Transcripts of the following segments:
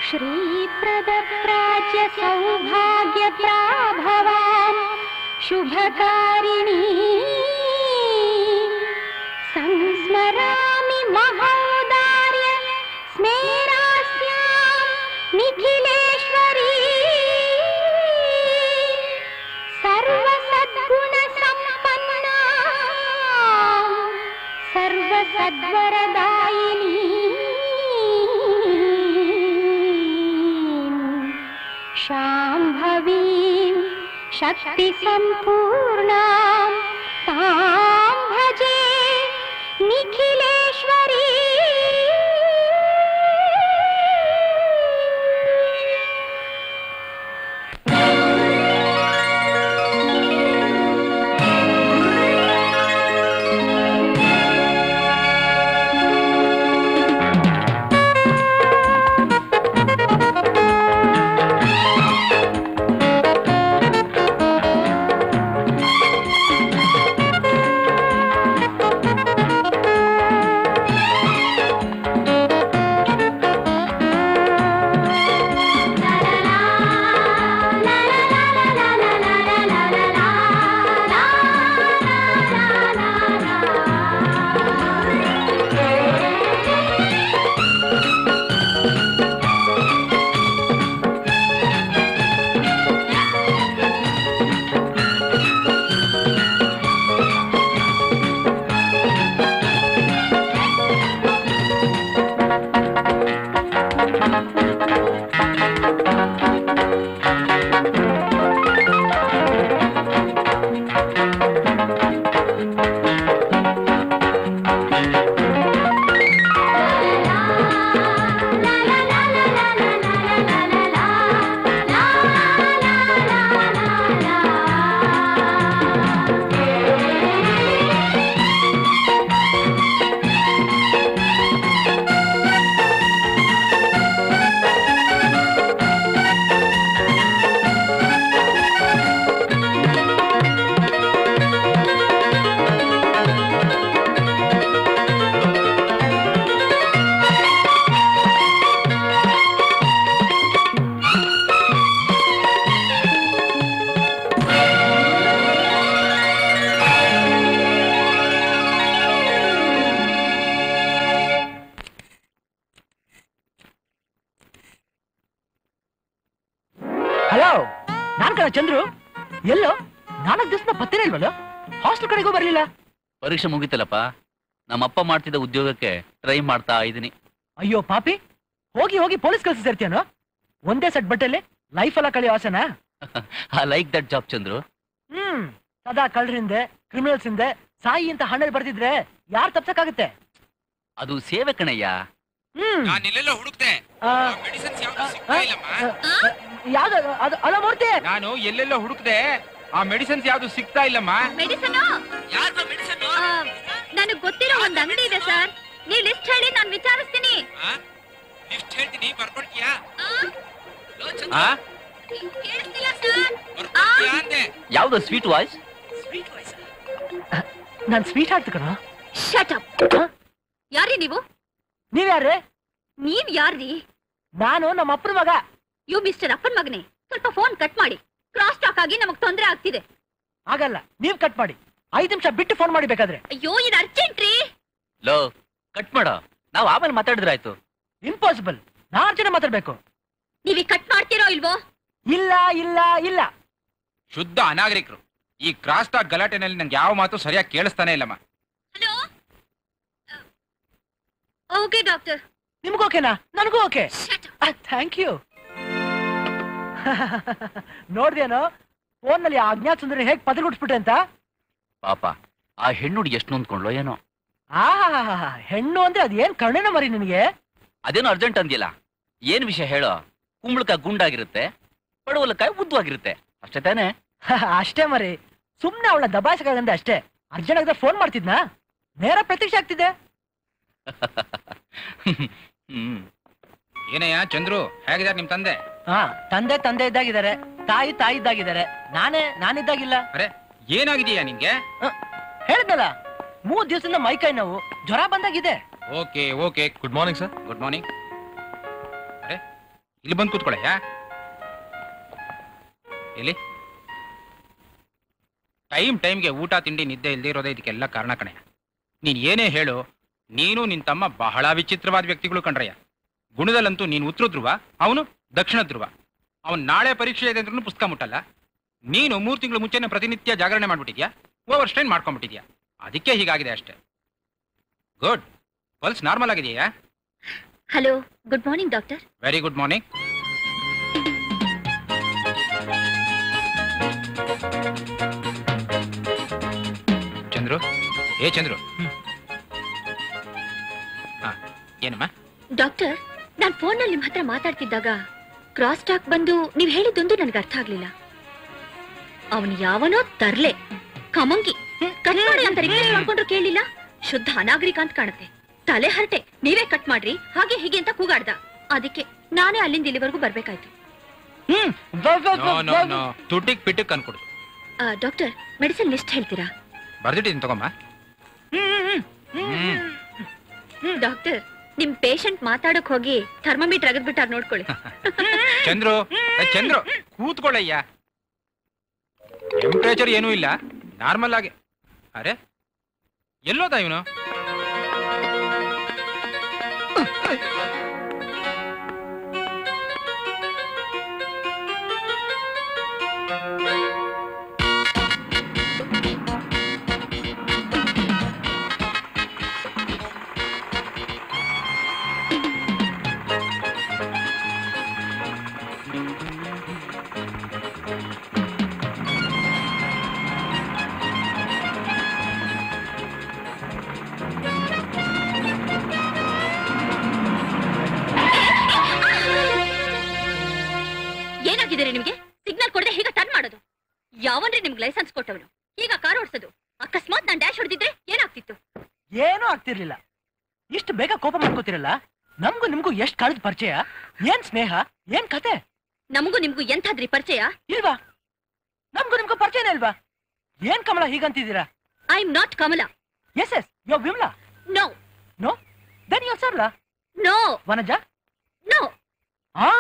श्रीप्रदप्राच्य सौभाग्यप्राभवान् शुभकारिणी संस्मरामि महोदार्य स्मेरास्यां निखिलेश्वरी सर्वसद्गुणसम्पन्ना सर्वसद्वरदायिनी शाम्भवीं शक्तिसम्पूर्णां तां भजे निखिलेश्वरी ಹಲೋ ನಾನ್ ಕಣ ಚಂದ್ರು ಎಲ್ಲೋ ನಾಲ್ಕು ದಿವಸ ಪತ್ತೇನೆ ಇಲ್ವಲ್ಲ ಹಾಸ್ಟೆಲ್ ಕಡೆಗೂ ಬರ್ಲಿಲ್ಲ ಪರೀಕ್ಷೆ ಮುಗಿತಲ್ಲಪ್ಪ ನಮ್ಮಪ್ಪ ಮಾಡ್ತಿದ್ದ ಉದ್ಯೋಗಕ್ಕೆ ಟ್ರೈ ಮಾಡ್ತಾ ಇದ್ದೀನಿ ಅಯ್ಯೋ ಪಾಪಿ ಹೋಗಿ ಹೋಗಿ ಪೊಲೀಸ್ ಕೆಲಸ ಸೇರ್ತೀಯನೋ ಒಂದೇ ಸೆಟ್ ಬಟ್ಟೆಲಿ ಲೈಫ್ ಎಲ್ಲ ಕಳಿಯೋ ಆಸೆನಾ I like that job Chandru ಹ್ಮ್ ಸದಾ ಕಳ್ಳರಿಂದೆ ಕ್ರಿಮಿನಲ್ಸ್ ಹಿಂದೆ ಸಾಯಿ ಅಂತ ಹಣ್ಣಲ್ಲಿ ಬರ್ತಿದ್ರೆ ಯಾರು ತಪ್ಸಕ್ಕಾಗುತ್ತೆ ಅದು ಸೇವೆ ಕಣಯ್ಯ ಹ್ಮ್ ನಾನು ಇಲ್ಲೆಲ್ಲ ಹುಡುಕ್ದೆ ಆ, ಮೆಡಿಸಿನ್ಸ್ ಯಾವ್ದು ಸಿಗ್ತಾ ಇಲ್ಲಮ್ಮ ಯಾವ್ದು ಅದು ಅಲ್ಲ ಮೂರ್ತಿ ನಾನು ಎಲ್ಲೆಲ್ಲ ಹುಡುಕ್ದೆ ಆ ಮೆಡಿಸಿನ್ಸ್ ಯಾವ್ದು ಸಿಗ್ತಾ ಇಲ್ಲಮ್ಮ ಮೆಡಿಸನ್ ನನಗ್ ಗೊತ್ತಿರೋ ಒಂದ್ ಅಂಗಡಿ ಇದೆ ಸರ್ ನೀವ್ ಲಿಸ್ಟ್ ಹೇಳಿ ನಾನ್ ವಿಚಾರಿಸ್ತೀನಿ ಲಿಸ್ಟ್ ಹೇಳ್ತೀನಿ ಬರ್ಕೊಡ್ತೀಯಾ ಆ? ಕೇಳಿಸ್ತಿಲ್ಲ ಸರ್ ಬರ್ಕೊಡ್ತೀಯಾ ಅಂದೆ ಯಾವ್ದು ಸ್ವೀಟ್ ವಾಯ್ಸ್ ನಾನ್ ಸ್ವೀಟ್ ಹಾಕ್ತು ಕಣ ಶಟ್ ಅಪ್ ಯಾರಿ ನೀವು ನೀವ್ಯಾರೇ ನೀವ್ ಯಾರ್ರಿ ನಾನು ನಮ್ಮ ಅಪ್ಪನ ಮಗ ಯು ಮಿಸ್ಟರ್ ಅಪ್ಪನ್ ಮಗನೇ ಸ್ವಲ್ಪ ಫೋನ್ ಕಟ್ ಮಾಡಿ ಕ್ರಾಸ್ ಟಾಕ್ ಆಗಿ ನಮಗ್ ತೊಂದ್ರೆ ಆಗ್ತಿದೆ ಆಗಲ್ಲ ನೀವ್ ಕಟ್ ಮಾಡಿ ಐದ್ ನಿಮಿಷ ಬಿಟ್ಟು ಫೋನ್ ಮಾಡಿ ಬೇಕಾದ್ರೆ ಅಯ್ಯೋ ಇದು ಅರ್ಜೆಂಟ್ ರೀ ಲೋ ಕಟ್ ಮಾಡೋ ನಾವು ಆಮೇಲೆ ಮಾತಾಡಿದ್ರಾಯ್ತು ಇಂಪಾಸಿಬಲ್ ನಾಲ್ಕು ಜನ ಮಾತಾಡ್ಬೇಕು ನೀವ್ ಕಟ್ ಮಾಡ್ತೀರೋ ಇಲ್ವೋ ಇಲ್ಲ ಇಲ್ಲ ಇಲ್ಲ ಶುದ್ಧ ಅನಾಗರಿಕರು ಈ ಕ್ರಾಸ್ ಟಾಕ್ ಗಲಾಟೆನಲ್ಲಿ ನಂಗೆ ಯಾವ ಮಾತು ಸರಿಯಾಗಿ ಕೇಳಿಸ್ತಾನೆ ಇಲ್ಲಮ್ಮ ಹಲೋ ಓಕೆ ಡಾಕ್ಟರ್ ನಿಮ್ಗೂ ಓಕೆನಾ ನನಗೂ ಓಕೆ ಶಟ್ ಥ್ಯಾಂಕ್ ಯು ನೋಡ್ದೇನೋ ಫೋನ್ ನಲ್ಲಿ ಆ ಅಜ್ಞಾತ ಸುಂದರಿ ಹೇಗ್ ಪದಗುಡ್ಸ್ಬಿಟ್ರೆ ಅಂತ ಪಾಪ ಆ ಹೆಣ್ಣು ಎಷ್ಟು ನೊಂದ್ಕೊಂಡ್ಲೋ ಏನೋ ಆ ಹೆಣ್ಣು ಅಂದ್ರೆ ಅದೇನ್ ಕರ್ಣನ ಮರಿ ನಿನಗೆ ಅದೇನೋ ಅರ್ಜೆಂಟ್ ಅಂದಿಲ್ಲ ಏನ್ ವಿಷಯ ಹೇಳೋ ಕುಂಬಳಕಾಯಿ ಗುಂಡಾಗಿರುತ್ತೆ ಪಡವಲಕಾಯಿ ಉದ್ದವಾಗಿರುತ್ತೆ ಅಷ್ಟೇ ತಾನೇ ಅಷ್ಟೇ ಮರಿ ಸುಮ್ನೆ ಅವಳ ದಬಾಯಿಸಕ್ಕಾಗಂದೆ ಅಷ್ಟೇ ಅರ್ಜೆಂಟ್ ಆಗಿದ್ರೆ ಫೋನ್ ಮಾಡ್ತಿದ್ನಾ ನೇರ ಪ್ರತೀಕ್ಷೆ ಆಗ್ತಿದೆ ಹ್ಮ್ ಏನಯ್ಯ ಚಂದ್ರು ಹೇಗಿದ್ದಾರೆ ನಿಮ್ ತಂದೆ ಹಾ ತಂದೆ ತಂದೆ ಇದ್ದಾಗಿದ್ದಾರೆ ತಾಯಿ ತಾಯಿ ಇದ್ದಾಗಿದ್ದಾರೆ ನಾನೇ ನಾನಿದ್ದಾಗಿಲ್ಲ ಅರೆ ಏನಾಗಿದೆಯಾ ನಿಂಗೆ ಹೇಳಿದ್ನಲ್ಲ ಮೂರ್ ದಿವಸದಿಂದ ಮೈಕೈ ನೋವು ಜ್ವರ ಬಂದಾಗಿದೆ okay okay good morning sir good morning ಅರೆ ಇಲ್ಲಿ ಬಂದು ಕೂತ್ಕೊಳ್ಳಯ್ಯ ಇಲ್ಲಿ ಟೈಮ್ ಟೈಮ್ಗೆ ಊಟ ತಿಂಡಿ ನಿದ್ದೆ ಇಲ್ಲದೆ ಇರೋದೇ ಇದಕ್ಕೆಲ್ಲ ಕಾರಣ ಕಣೆ ನೀನ್ ಏನೇ ಹೇಳು ನೀನು ನಿನ್ ತಮ್ಮ ಬಹಳ ವಿಚಿತ್ರವಾದ ವ್ಯಕ್ತಿಗಳು ಕಣ್ರಯ್ಯ ಗುಣದಲ್ಲಂತೂ ನೀನು ಉತ್ತರ ಧ್ರುವ ಅವನು ದಕ್ಷಿಣ ಧ್ರುವ ಅವನು ನಾಳೆ ಪರೀಕ್ಷೆ ಇದೆ ಅಂದ್ರೂ ಪುಸ್ತಕ ಮುಟ್ಟಲ್ಲ ನೀನು ಮೂರು ತಿಂಗಳು ಮುಂಚೆನೆ ಪ್ರತಿನಿತ್ಯ ಜಾಗರಣೆ ಮಾಡ್ಬಿಟ್ಟಿದ್ಯಾ ಓವರ್ ಸ್ಟ್ರೈನ್ ಮಾಡ್ಕೊಂಡ್ಬಿಟ್ಟಿದ್ಯಾ ಅದಕ್ಕೆ ಹೀಗಾಗಿದೆ ಅಷ್ಟೇ ಗುಡ್ ಪಲ್ಸ್ ನಾರ್ಮಲ್ ಆಗಿದೆಯಾ hello good morning doctor very good morning Chandru ಏ ಚಂದ್ರು ಹಾ ಏನಮ್ಮ ಡಾಕ್ಟರ್ ನಾನ್ ಫೋನಲ್ಲಿ ನಿಮ್ ಹತ್ರ ಮಾತಾಡ್ತಿದ್ದಾಗ ಕ್ರಾಸ್ ಟಾಕ್ ಬಂದು ನೀವ್ ಹೇಳಿದ್ದೊಂದು ನನ್ಗೆ ಅರ್ಥ ಆಗ್ಲಿಲ್ಲ ಅವನು ಯಾವನೋ ತರ್ಲೆ ಕಮಂಗಿ ಕಟ್ ಮಾಡಿ ಅಂತ ರಿಕ್ವೆಸ್ಟ್ ಮಾಡ್ಕೊಂಡ್ರು ಕೇಳಿಲ್ಲ ಶುದ್ಧ ಅನಾಗರಿಕ ಅಂತ ಕಾಣುತ್ತೆ ತಲೆ ಹರಟೆ ನೀವೇ ಕಟ್ ಮಾಡ್ರಿ ಹಾಗೆ ಹೀಗೆ ಅಂತ ಕೂಗಾಡ್ದ ಅದಕ್ಕೆ ನಾನೇ ಅಲ್ಲಿಂದ ಇಲ್ಲಿವರೆಗೂ ಬರ್ಬೇಕಾಯ್ತು ಹ್ಮ್ ಬ- ಬ- ನೋ ಬ- ನೋ ಬ- ನೋ ತುಟಿಕ್ ಪಿಟಿಕ್ ಅನ್ಕೊಡು ಆ, ಡಾಕ್ಟರ್ ಮೆಡಿಸಿನ್ ಲಿಸ್ಟ್ ಹೇಳ್ತೀರಾ ಬರ್ದಿಟ್ಟಿದ್ದೀನಿ ತಗೊಮ್ಮ ಹ್ಮ್, ಹ್ಮ್, ಹ್ಮ್, ಹ್ಮ್. ಡಾಕ್ಟರ್ ನಿಮ್ ಪೇಷಂಟ್ ಮಾತಾಡಕ್ ಹೋಗಿ ಥರ್ಮಮೀಟರ್ ಅಗದ್ಬಿಟ್ಟಾರ ನೋಡ್ಕೊಳ್ಳಿ ಚಂದ್ರು ಏ, ಚಂದ್ರು ಕೂತ್ಕೊಳ್ಳಯ್ಯ ಟೆಂಪರೇಚರ್ ಏನೂ ಇಲ್ಲ ನಾರ್ಮಲ್ ಆಗಿ ಅರೆ ಎಲ್ಲೋದ ಇವನು ಏನಾಗಿದ್ದಾರೆ ನಿಮ್ಗೆ ಸಿಗ್ನಲ್ ಕೊಡದೆ ಹೀಗೆ ಟರ್ನ್ ಮಾಡೋದು ಯಾವನ್ರಿ ನಿಮ್ಗೆ ಲೈಸೆನ್ಸ್ ಕೊಟ್ಟವನು ಈಗ ಕಾರ್ ಓಡಿಸೋದು ಅಕಸ್ಮಾತ್ ನಾನ್ ಡ್ಯಾಶ್ ಹೊಡೆದಿದ್ರೆ ಏನಾಗ್ತಿತ್ತು ಏನೂ ಆಗ್ತಿರ್ಲಿಲ್ಲ ಇಷ್ಟು ಬೇಗ ಕೋಪ ಮಾಡ್ಕೋತಿರಲ್ಲ ನಮ್ಗೂ ನಿಮ್ಗೂ ಎಷ್ಟ್ ಕಾಲದ ಪರಿಚಯ ಏನ್ ಸ್ನೇಹ ಏನ್ ಕತೆ ನಮಗೂ ನಿಮ್ಗೂ ಎಂಥಾದ್ರಿ ಪರಿಚಯ ಇಲ್ವಾ ನಮ್ಗೂ ನಿಮ್ಗೂ ಪರಿಚಯನೇ ಇಲ್ವಾ ಏನ್ ಕಮಲ ಹೀಗಂತಿದ್ದೀರಾ I am not Kamala yes yes ಯೋ ವಿಮ್ಲಾ ನೋ ನೋ ದೆನ್ ಯೋ ಸರ್ಲಾ ನೋ ವನಜ ನೋ ಹಾ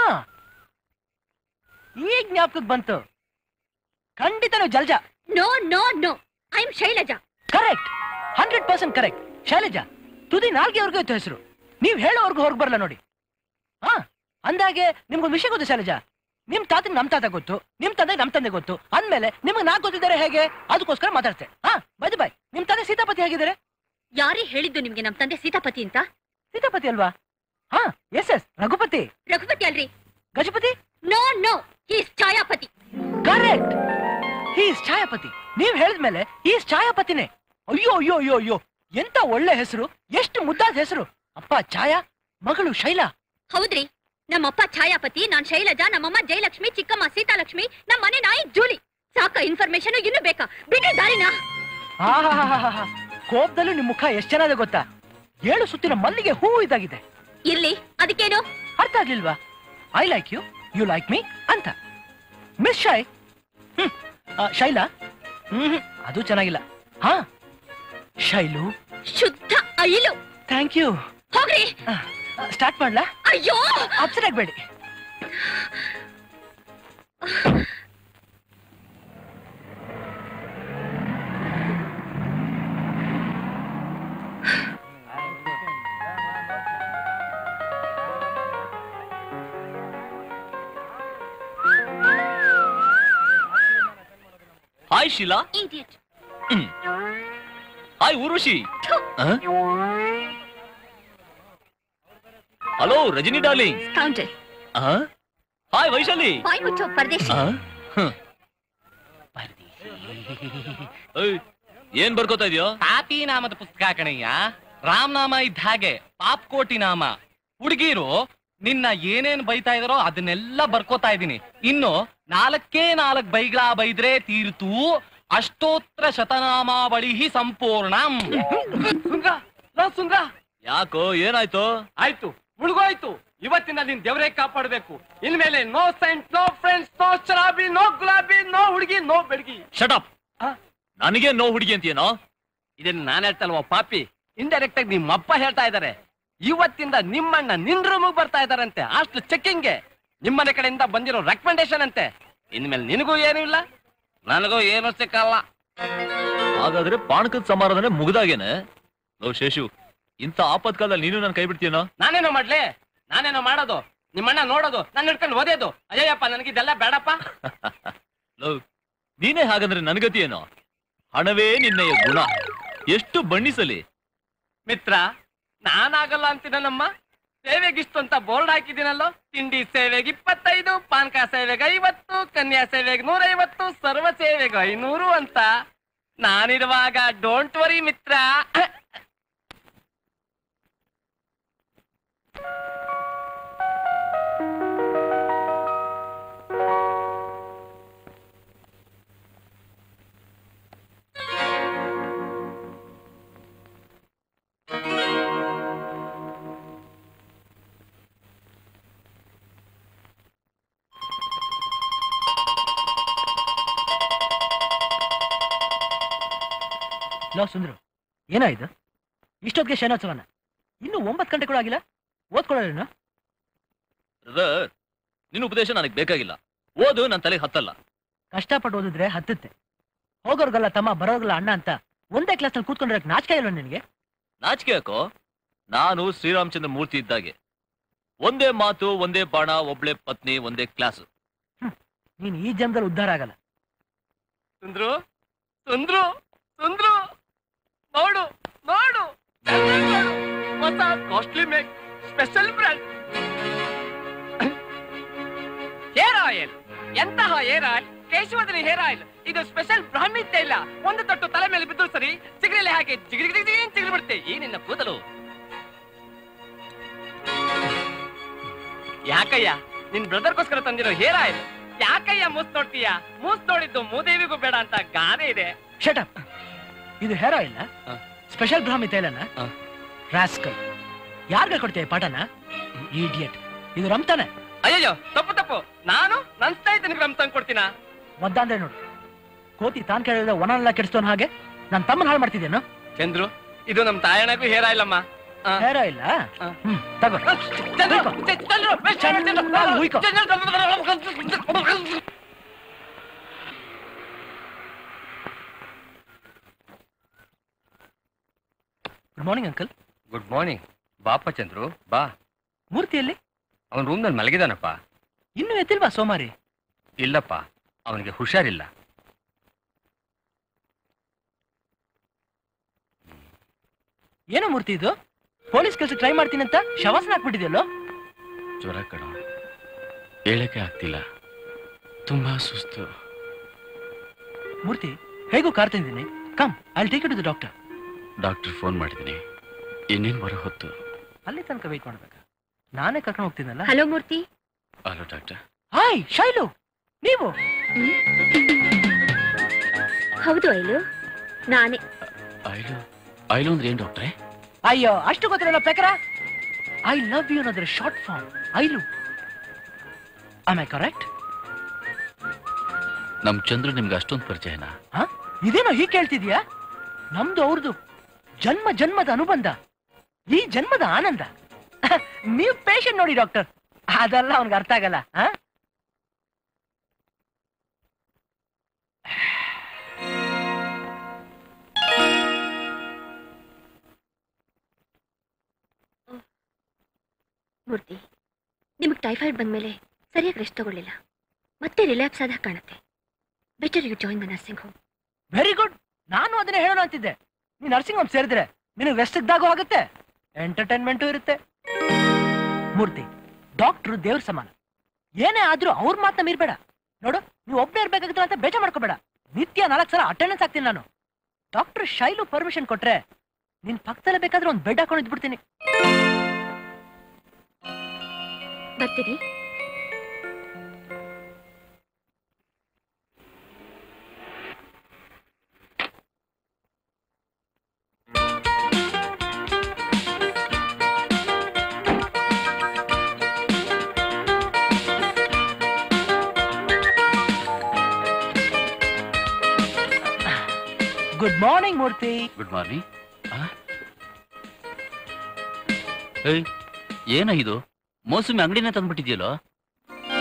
ಈಗ ಜ್ಞಾಪಕಕ್ಕೆ ಬಂತು ಖಂಡಿತ ನೀವು Jalaja no no no I am Shailaja correct hundred percent correct Shailaja ತುದಿ ನಾಲ್ಗೆವರೆಗೂ ಇತ್ತು ಹೆಸರು ನೀವ್ ಹೇಳೋವರೆಗೂ ಹೊರಗೆ ಬರಲ್ಲ ನೋಡಿ ಹಾ ಅಂದಾಗೆ ನಿಮ್ಗೊಂದು ವಿಷಯ ಗೊತ್ತು ಶೈಲಜಾ ನಿಮ್ ತಾತಂಗ್ ನಮ್ ತಾತ ಗೊತ್ತು ನಿಮ್ ತಂದೆ ನಮ್ ತಂದೆ ಗೊತ್ತು ಅಂದ್ಮೇಲೆ ನಿಮ್ಗೆ ನಾ ಗೊತ್ತಿದ್ದಾರೆ ಹೇಗೆ ಅದಕ್ಕೋಸ್ಕರ ಮಾತಾಡ್ತೆ ಹಾ ಬೈ ಬಾಯ್ ನಿಮ್ ತಂದೆ ಸೀತಾಪತಿ ಹೇಗಿದ್ದಾರೆ ಯಾರೇ ಹೇಳಿದ್ದು ನಿಮ್ಗೆ ನಮ್ ತಂದೆ ಸೀತಾಪತಿ ಅಂತ ಸೀತಾಪತಿ ಅಲ್ವಾ ಹಾ ಎಸ್ ಎಸ್ ರಘುಪತಿ ರಘುಪತಿ ಅಲ್ರಿ Gajapati no no is Chhayapati correct is Chhayapati ನೀವ್ ಹೇಳಿದ್ಮೇಲೆ ಈಸ್ ಛಾಯಾಪತಿನೇ ಅಯ್ಯೋ ಅಯ್ಯೋ ಅಯ್ಯೋ ಅಯ್ಯೋ ಎಂತ ಒಳ್ಳೆ ಹೆಸರು ಎಷ್ಟು ಮುದ್ದಾದ ಹೆಸರು ಅಪ್ಪ ಛಾಯಾ ಮಗಳು ಶೈಲಾ ಹೌದ್ರಿ ನಮ್ಮಪ್ಪ ಛಾಯಾಪತಿ ನಾನ್ ಶೈಲಜಾ ನಮ್ಮಮ್ಮ ಜಯಲಕ್ಷ್ಮಿ ಚಿಕ್ಕಮ್ಮ ಸೀತಾಲಕ್ಷ್ಮಿ ನಮ್ಮ ಮನೆ ನಾಯಿ ಜೂಲಿ ಸಾಕ ಇನ್ಫಾರ್ಮೇಶನ್ ಇನ್ನು ಬೇಕಾ ಬಿಡಿ ದಾರಿನಾ ಆಹಾಹಾಹಾಹಾ. ಕೋಪದಲ್ಲೂ ನಿಮ್ ಮುಖ ಎಷ್ಟ್ ಚೆನ್ನಾಗಿದೆ ಗೊತ್ತಾ ಏಳು ಸುತ್ತಿನ ಮಲ್ಲಿಗೆ ಹೂವು ಇದಾಗಿದೆ ಇರ್ಲಿ ಅದಕ್ಕೇನು ಅರ್ಥ ಆಗ್ಲಿಲ್ವಾ I like you you like me ಅಂತ ಮಿಸ್ ಶೈ ಹ್ಮ್ ಆ, ಶೈಲಾ ಹ್ಮ್ ಅದು ಚೆನ್ನಾಗಿಲ್ಲ ಹಾ ಶೈಲು ಶುದ್ಧ ಅಯಿಲು ಥ್ಯಾಂಕ್ ಯು ಹೋಗ್ರಿ ಸ್ಟಾರ್ಟ್ ಮಾಡ್ಲಾ ಅಯ್ಯೋ ಅಪ್ಸೆಟ್ ಆಗ್ಬೇಡಿ hi Sheela Idiot. Hi Urushi hello Rajani darling Scoundrel. Hi Vaishali bye ಮುಚ್ಚೋ ಪರದೇಶಿ ಏಯ್, ಏನ್ ಬರ್ಕೋತಾ ಇದೆಯೋ ಪಾಪಿ ನಾಮದ ಪುಸ್ತಕ ಕಣಯ್ಯ ರಾಮನಾಮ ಇದ್ದ ಹಾಗೆ ಪಾಪ್ಕೋಟಿ ನಾಮ ಹುಡುಗಿರು ನಿನ್ನ ಏನೇನ್ ಬೈತಾ ಇದಾರೋ ಅದನ್ನೆಲ್ಲ ಬರ್ಕೋತಾ ಇದೀನಿ ಇನ್ನು ನಾಲ್ಕೇ ನಾಲ್ಕ್ ಬೈಗಳ ಬೈದ್ರೆ ತೀರ್ತು ಅಷ್ಟೋತ್ರ ಶತನಾಮಾವಳಿ ಸಂಪೂರ್ಣ ಸುಂದ್ರ ಲೋ ಸುಂದ್ರ ಯಾಕೋ ಏನಾಯ್ತು ಆಯ್ತು ಮುಳುಗೋಯ್ತು ಇವತ್ತಿನ ನಿನ್ ದೇವರೇ ಕಾಪಾಡ್ಬೇಕು ಇನ್ಮೇಲೆ no saint no friends no ಶರಾಬಿ ನೋ ಗುಲಾಬಿ ನೋ ಹುಡುಗಿ ನೋ ಬೆಡಗಿ ಶಟಪ್ ಆ? ನನಗೆ ನೋ ಹುಡುಗಿ ಅಂತೀನೋ ಇದನ್ನ ನಾನ್ ಹೇಳ್ತಲ್ವ ಪಾಪಿ ಇಂಡೈರೆಕ್ಟ್ ಆಗಿ ನಿಮ್ಮಪ್ಪ ಹೇಳ್ತಾ ಇದಾರೆ ಇವತ್ತಿಂದ ನಿಮ್ಮಣ್ಣ ನಿನ್ ರೂಮಿಗೆ ಬರ್ತಾ ಇದಾರಂತೆ ಅಷ್ಟು ಚೆಕ್ಕಿಂಗ್ಗೆ ನಿಮ್ಮನೆ ಕಡೆಯಿಂದ ಬಂದಿರೋ ರೆಕಮೆಂಡೇಶನ್ ಅಂತೆ ಇನ್ಮೇಲೆ ನಿನಗೂ ಏನೂ ಇಲ್ಲ ನನಗೂ ಏನೂ ಸಿಕ್ಕಲ್ಲ ಹಾಗಾದ್ರೆ ಪಾಣಕದ ಸಮಾರಾಧನೆ ಮುಗ್ದಾಗೇನೆ ಲೋ ಶೇಷು ಇಂಥ ಆಪತ್ಕಾಲದಲ್ಲಿ ನೀನು ನನ್ನ ಕೈ ಬಿಡ್ತೀನೋ ನಾನೇನೋ ಮಾಡ್ಲಿ ನಾನೇನೋ ಮಾಡೋದು ನಿಮ್ಮಣ್ಣ ನೋಡೋದು ನಾನು ಹಿಡ್ಕೊಂಡು ಓದೋದು ಅಯ್ಯಪ್ಪ ನನಗಿದೆಲ್ಲ ಬೇಡಪ್ಪ ಲೋ ನೀನೇ ಹಾಗಂದ್ರೆ ನನ್ಗತಿ ಏನೋ ಹಣವೇ ನಿನ್ನಯ ಗುಣ ಎಷ್ಟು ಬಣ್ಣಿಸಲಿ ಮಿತ್ರ ನಾನಾಗಲ್ಲ ಅಂತೀನಮ್ಮ ಸೇವೆಗಿಷ್ಟು ಅಂತ ಬೋರ್ಡ್ ಹಾಕಿದ್ದೀನಲ್ಲೋ ತಿಂಡಿ ಸೇವೆಗೆ ಇಪ್ಪತ್ತೈದು ಪಾನಕ ಸೇವೆಗೆ ಐವತ್ತು ಕನ್ಯಾ ಸೇವೆಗೆ ನೂರೈವತ್ತು ಸರ್ವ ಸೇವೆಗೆ ಐನೂರು ಅಂತ ನಾನಿರುವಾಗ ಡೋಂಟ್ ವರಿ ಮಿತ್ರ ಲೋ ಸುಂದ್ರು ಏನಾಯ್ತು ಇಷ್ಟೊತ್ತಿಗೆ ಶಯನೋತ್ಸವನ ಇನ್ನು ಒಂಬತ್ತು ಗಂಟೆ ಕೂಡ ಆಗಿಲ್ಲ ಓದ್ಕೊಳ್ಳೋಣ ಬ್ರದರ್ ನಿನ್ನ ಉಪದೇಶ ನನಗೆ ಬೇಕಾಗಿಲ್ಲ ಓದು ನನ್ನ ತಲೆಗೆ ಹತ್ತಲ್ಲ ಕಷ್ಟಪಟ್ಟು ಓದಿದ್ರೆ ಹತ್ತುತ್ತೆ ಹೋಗೋರ್ಗಲ್ಲ ತಮ್ಮ ಬರೋರ್ಗಲ್ಲ ಅಣ್ಣ ಅಂತ ಒಂದೇ ಕ್ಲಾಸ್ನಲ್ಲಿ ಕೂತ್ಕೊಂಡ್ರೆ ನಾಚಿಕೆ ಇಲ್ಲ ನಿನಗೆ ನಾಚಿಕೆ ಯಾಕೋ ನಾನು ಶ್ರೀರಾಮಚಂದ್ರ ಮೂರ್ತಿ ಇದ್ದಾಗೆ ಒಂದೇ ಮಾತು ಒಂದೇ ಬಾಣ ಒಬ್ಳೆ ಪತ್ನಿ ಒಂದೇ ಕ್ಲಾಸು ನೀನ್ ಈ ಜನ್ಮದಲ್ಲಿ ಉದ್ಧಾರ ಆಗಲ್ಲ ಸುಂದ್ರು ಸುಂದ್ರು ಸುಂದ್ರು ನೋಡು ನೋಡು ಚೆನ್ನಾಗ್ ನೋಡು. ಹೊಸ costly make special brand hair oil ಎಂತಹ ಹೇರ್ ಆಯಿಲ್ ಕೇಶವದನಿ ಹೇರ್ ಆಯಿಲ್ ಇದು ಸ್ಪೆಷಲ್ ಬ್ರಾಹ್ಮಿ ತೈಲ ಒಂದು ತೊಟ್ಟು ತಲೆ ಮೇಲೆ ಬಿದ್ದು ಸರಿ ಚಿಗರಿಲಿ ಹಾಕಿ ಚಿಗಿರಿ ಚಿಗಿರಿ ಚಿಗಿರಿ ಬಿಡುತ್ತೆ ಈ ನಿನ್ನ ಕೂದಲು ಯಾಕಯ್ಯ ನಿನ್ ಬ್ರದರ್ಗೋಸ್ಕರ ತಂದಿರೋ ಹೇರ್ ಆಯಿಲ್ ಯಾಕಯ್ಯ ಮೂಸ್ ನೋಡ್ತೀಯ ಮೂಸ್ ನೋಡಿದ್ದು ಮೂದೇವಿಗೂ ಬೇಡ ಅಂತ ಗಾದೆ ಇದೆ ಶಟಪ್ ಇದು ಹೇರ್ ಆಯಿಲ್ ಹ. ಸ್ಪೆಷಲ್ ಬ್ರಾಹ್ಮಿ ತೈಲನ ಹ. ರಾಸ್ಕಲ್ ಯಾರ್ಗ ಕೊಡ್ತೀಯ ಈ ಪಾಠನ ಇಡಿಯಟ್ ಇದು ರಂತಾನೆ ಅಯ್ಯಯ್ಯೋ ತಪ್ಪು ತಪ್ಪು ನಾನು ನನ್ ಸ್ನೇಹಿತನಿಗೆ ರಮ್ ತಂದು ಕೊಡ್ತೀನ ಒದ್ದ ಅಂದ್ರೆ ನೋಡು ಕೋತಿ ತಾನ್ ಕೇಳಿದ್ರೆ ಒನಲ್ಲ ಕೆಡಿಸ್ತೋನ್ ಹಾಗೆ ನನ್ ತಮ್ಮನ ಹಾಳು ಮಾಡ್ತಿದ್ದೇನು ಚಂದ್ರು ಇದು ನಮ್ ತಾಯಣಗೂ ಹೇರ ಇಲ್ಲಮ್ಮ ಆ. ಹೇರ್ ಆಯಿಲ್ ಹ. ಹ್ಮ್ ತಗೋ ಚಂದ್ರು, ಉಯ್ಕೊ. ಚ- ಚಂದ್ರು, ಬೇಸ್ ಚಂದ್ರು, ಚಂದ್ರು. ಚೆನ್ನಾಗ್ ಉಯ್ಕೊ. Chandru. Good morning uncle good morning ಬಾಪ ಚಂದ್ರು ಬಾ ಮೂರ್ತಿಯಲ್ಲಿ ಅವನ ರೂಮ್ನಲ್ಲಿ ಮಲಗಿದಾನಪ್ಪ ಇನ್ನೂ ಎತ್ತಿಲ್ವಾ ಸೋಮಾರಿ ಇಲ್ಲಪ್ಪ ಅವನಿಗೆ ಹುಷಾರಿಲ್ಲ ಏನೋ ಮೂರ್ತಿ ಇದು ಪೊಲೀಸ್ ಕೆಲಸ ಟ್ರೈ ಮಾಡ್ತೀನಿ ಅಂತ ಶವಾಸನ ಹಾಕ್ಬಿಟ್ಟಿದ್ಯಲ್ಲೋ ಜ್ವರ ಕಣ ಹೇಳಕ್ಕೆ ಆಗ್ತಿಲ್ಲ ತುಂಬಾ ಸುಸ್ತು ಮೂರ್ತಿ ಹೇಗೂ ಕಾರ್ ತಂದಿದ್ದೀನಿ come I take it to doctor doctor phone ಮಾಡಿದ್ದೀನಿ ಇನ್ನೇನು ಬರೋ ಹೊತ್ತು ಅಲ್ಲಿ ತನಕ ವೇಟ್ ಮಾಡ್ಬೇಕಾ ನಾನೇ ಕರ್ಕೊಂಡು ಹೋಗ್ತೀನಲ್ಲ hello Murthy hello doctor hi Shailu ನೀವು ಹೌದು ಐಲು ನಾನೇ ಐಲು ಐಲು ಅಂದ್ರೆ ಏನು ಡಾಕ್ಟ್ರೇ ಅಯ್ಯೋ ಅಷ್ಟು ಗೊತ್ತಿರಲ್ಲ ಪೆಕರ ಐ ಲವ್ ಯು ಅನ್ನೋದ್ರ ಶಾರ್ಟ್ ಫಾರ್ಮ್ ಐಲು ಆಮ್ ಐ ಕರೆಕ್ಟ್ ನಮ್ಮ ಚಂದ್ರು ನಿಮ್ಗೆ ಅಷ್ಟೊಂದು ಪರಿಚಯನಾ ಇದೇನೋ ಹೀಗೆ ಕೇಳ್ತಿದ್ಯಾ ನಮ್ದು ಅವ್ರದ್ದು ಜನ್ಮ ಜನ್ಮದ ಅನುಬಂಧ ಈ ಜನ್ಮದ ಆನಂದ ನೀವು ಪೇಷಂಟ್ ನೋಡಿ ಡಾಕ್ಟರ್ ಅದೆಲ್ಲ ಅವ್ನಿಗೆ ಅರ್ಥ ಆಗಲ್ಲ ಆ? ಮೂರ್ತಿ ನಿಮಗೆ ಟೈಫಾಯ್ಡ್ ಬಂದ್ಮೇಲೆ ಸರಿಯಾಗಿ ರೆಸ್ಟ್ ತಗೊಳ್ಳಿಲ್ಲ ಮತ್ತೆ ರಿಲ್ಯಾಕ್ಸ್ ಆದಾಗ ಕಾಣುತ್ತೆ better you join the nursing home very good ನಾನು ಅದನ್ನೇ ಹೇಳೋಣ ಅಂತಿದ್ದೆ ನೀನ್ ನರ್ಸಿಂಗ್ ಹೋಮ್ ಸೇರಿದ್ರೆ ನಿನಗೆ ರೆಸ್ಟ್ ಸಿಗ್ದಾಗೂ ಆಗುತ್ತೆ ಎಂಟರ್ಟೈನ್ಮೆಂಟು ಇರುತ್ತೆ ಮೂರ್ತಿ ಡಾಕ್ಟ್ರು ದೇವ್ರ ಸಮಾನ ಏನೇ ಆದ್ರೂ ಅವ್ರ ಮಾತನ್ನ ಮೀರ್ಬೇಡ ನೋಡು ನೀವು ಒಬ್ಬನೇ ಇರ್ಬೇಕಾಗಿತ್ತು ಅಂತ ಬೇಜ ಮಾಡ್ಕೋಬೇಡ ನಿತ್ಯ ನಾಲ್ಕು ಸಲ ಅಟೆಂಡೆನ್ಸ್ ಆಗ್ತೀನಿ ನಾನು ಡಾಕ್ಟರ್ ಶೈಲು ಪರ್ಮಿಷನ್ ಕೊಟ್ರೆ ನಿನ್ ಪಕ್ಕದಲ್ಲೇ ಬೇಕಾದ್ರೆ ಒಂದು ಬೆಡ್ ಹಾಕೊಂಡು ಇದ್ಬಿಡ್ತೀನಿ ಬರ್ತೀರಿ good morning Murthy good morning ಏಯ್ ಏನ ಇದು ಮೋಸಮಿ ಅಂಗಡಿನೇ ತಂದ್ಬಿಟ್ಟಿದ್ಯಲ್ಲೋ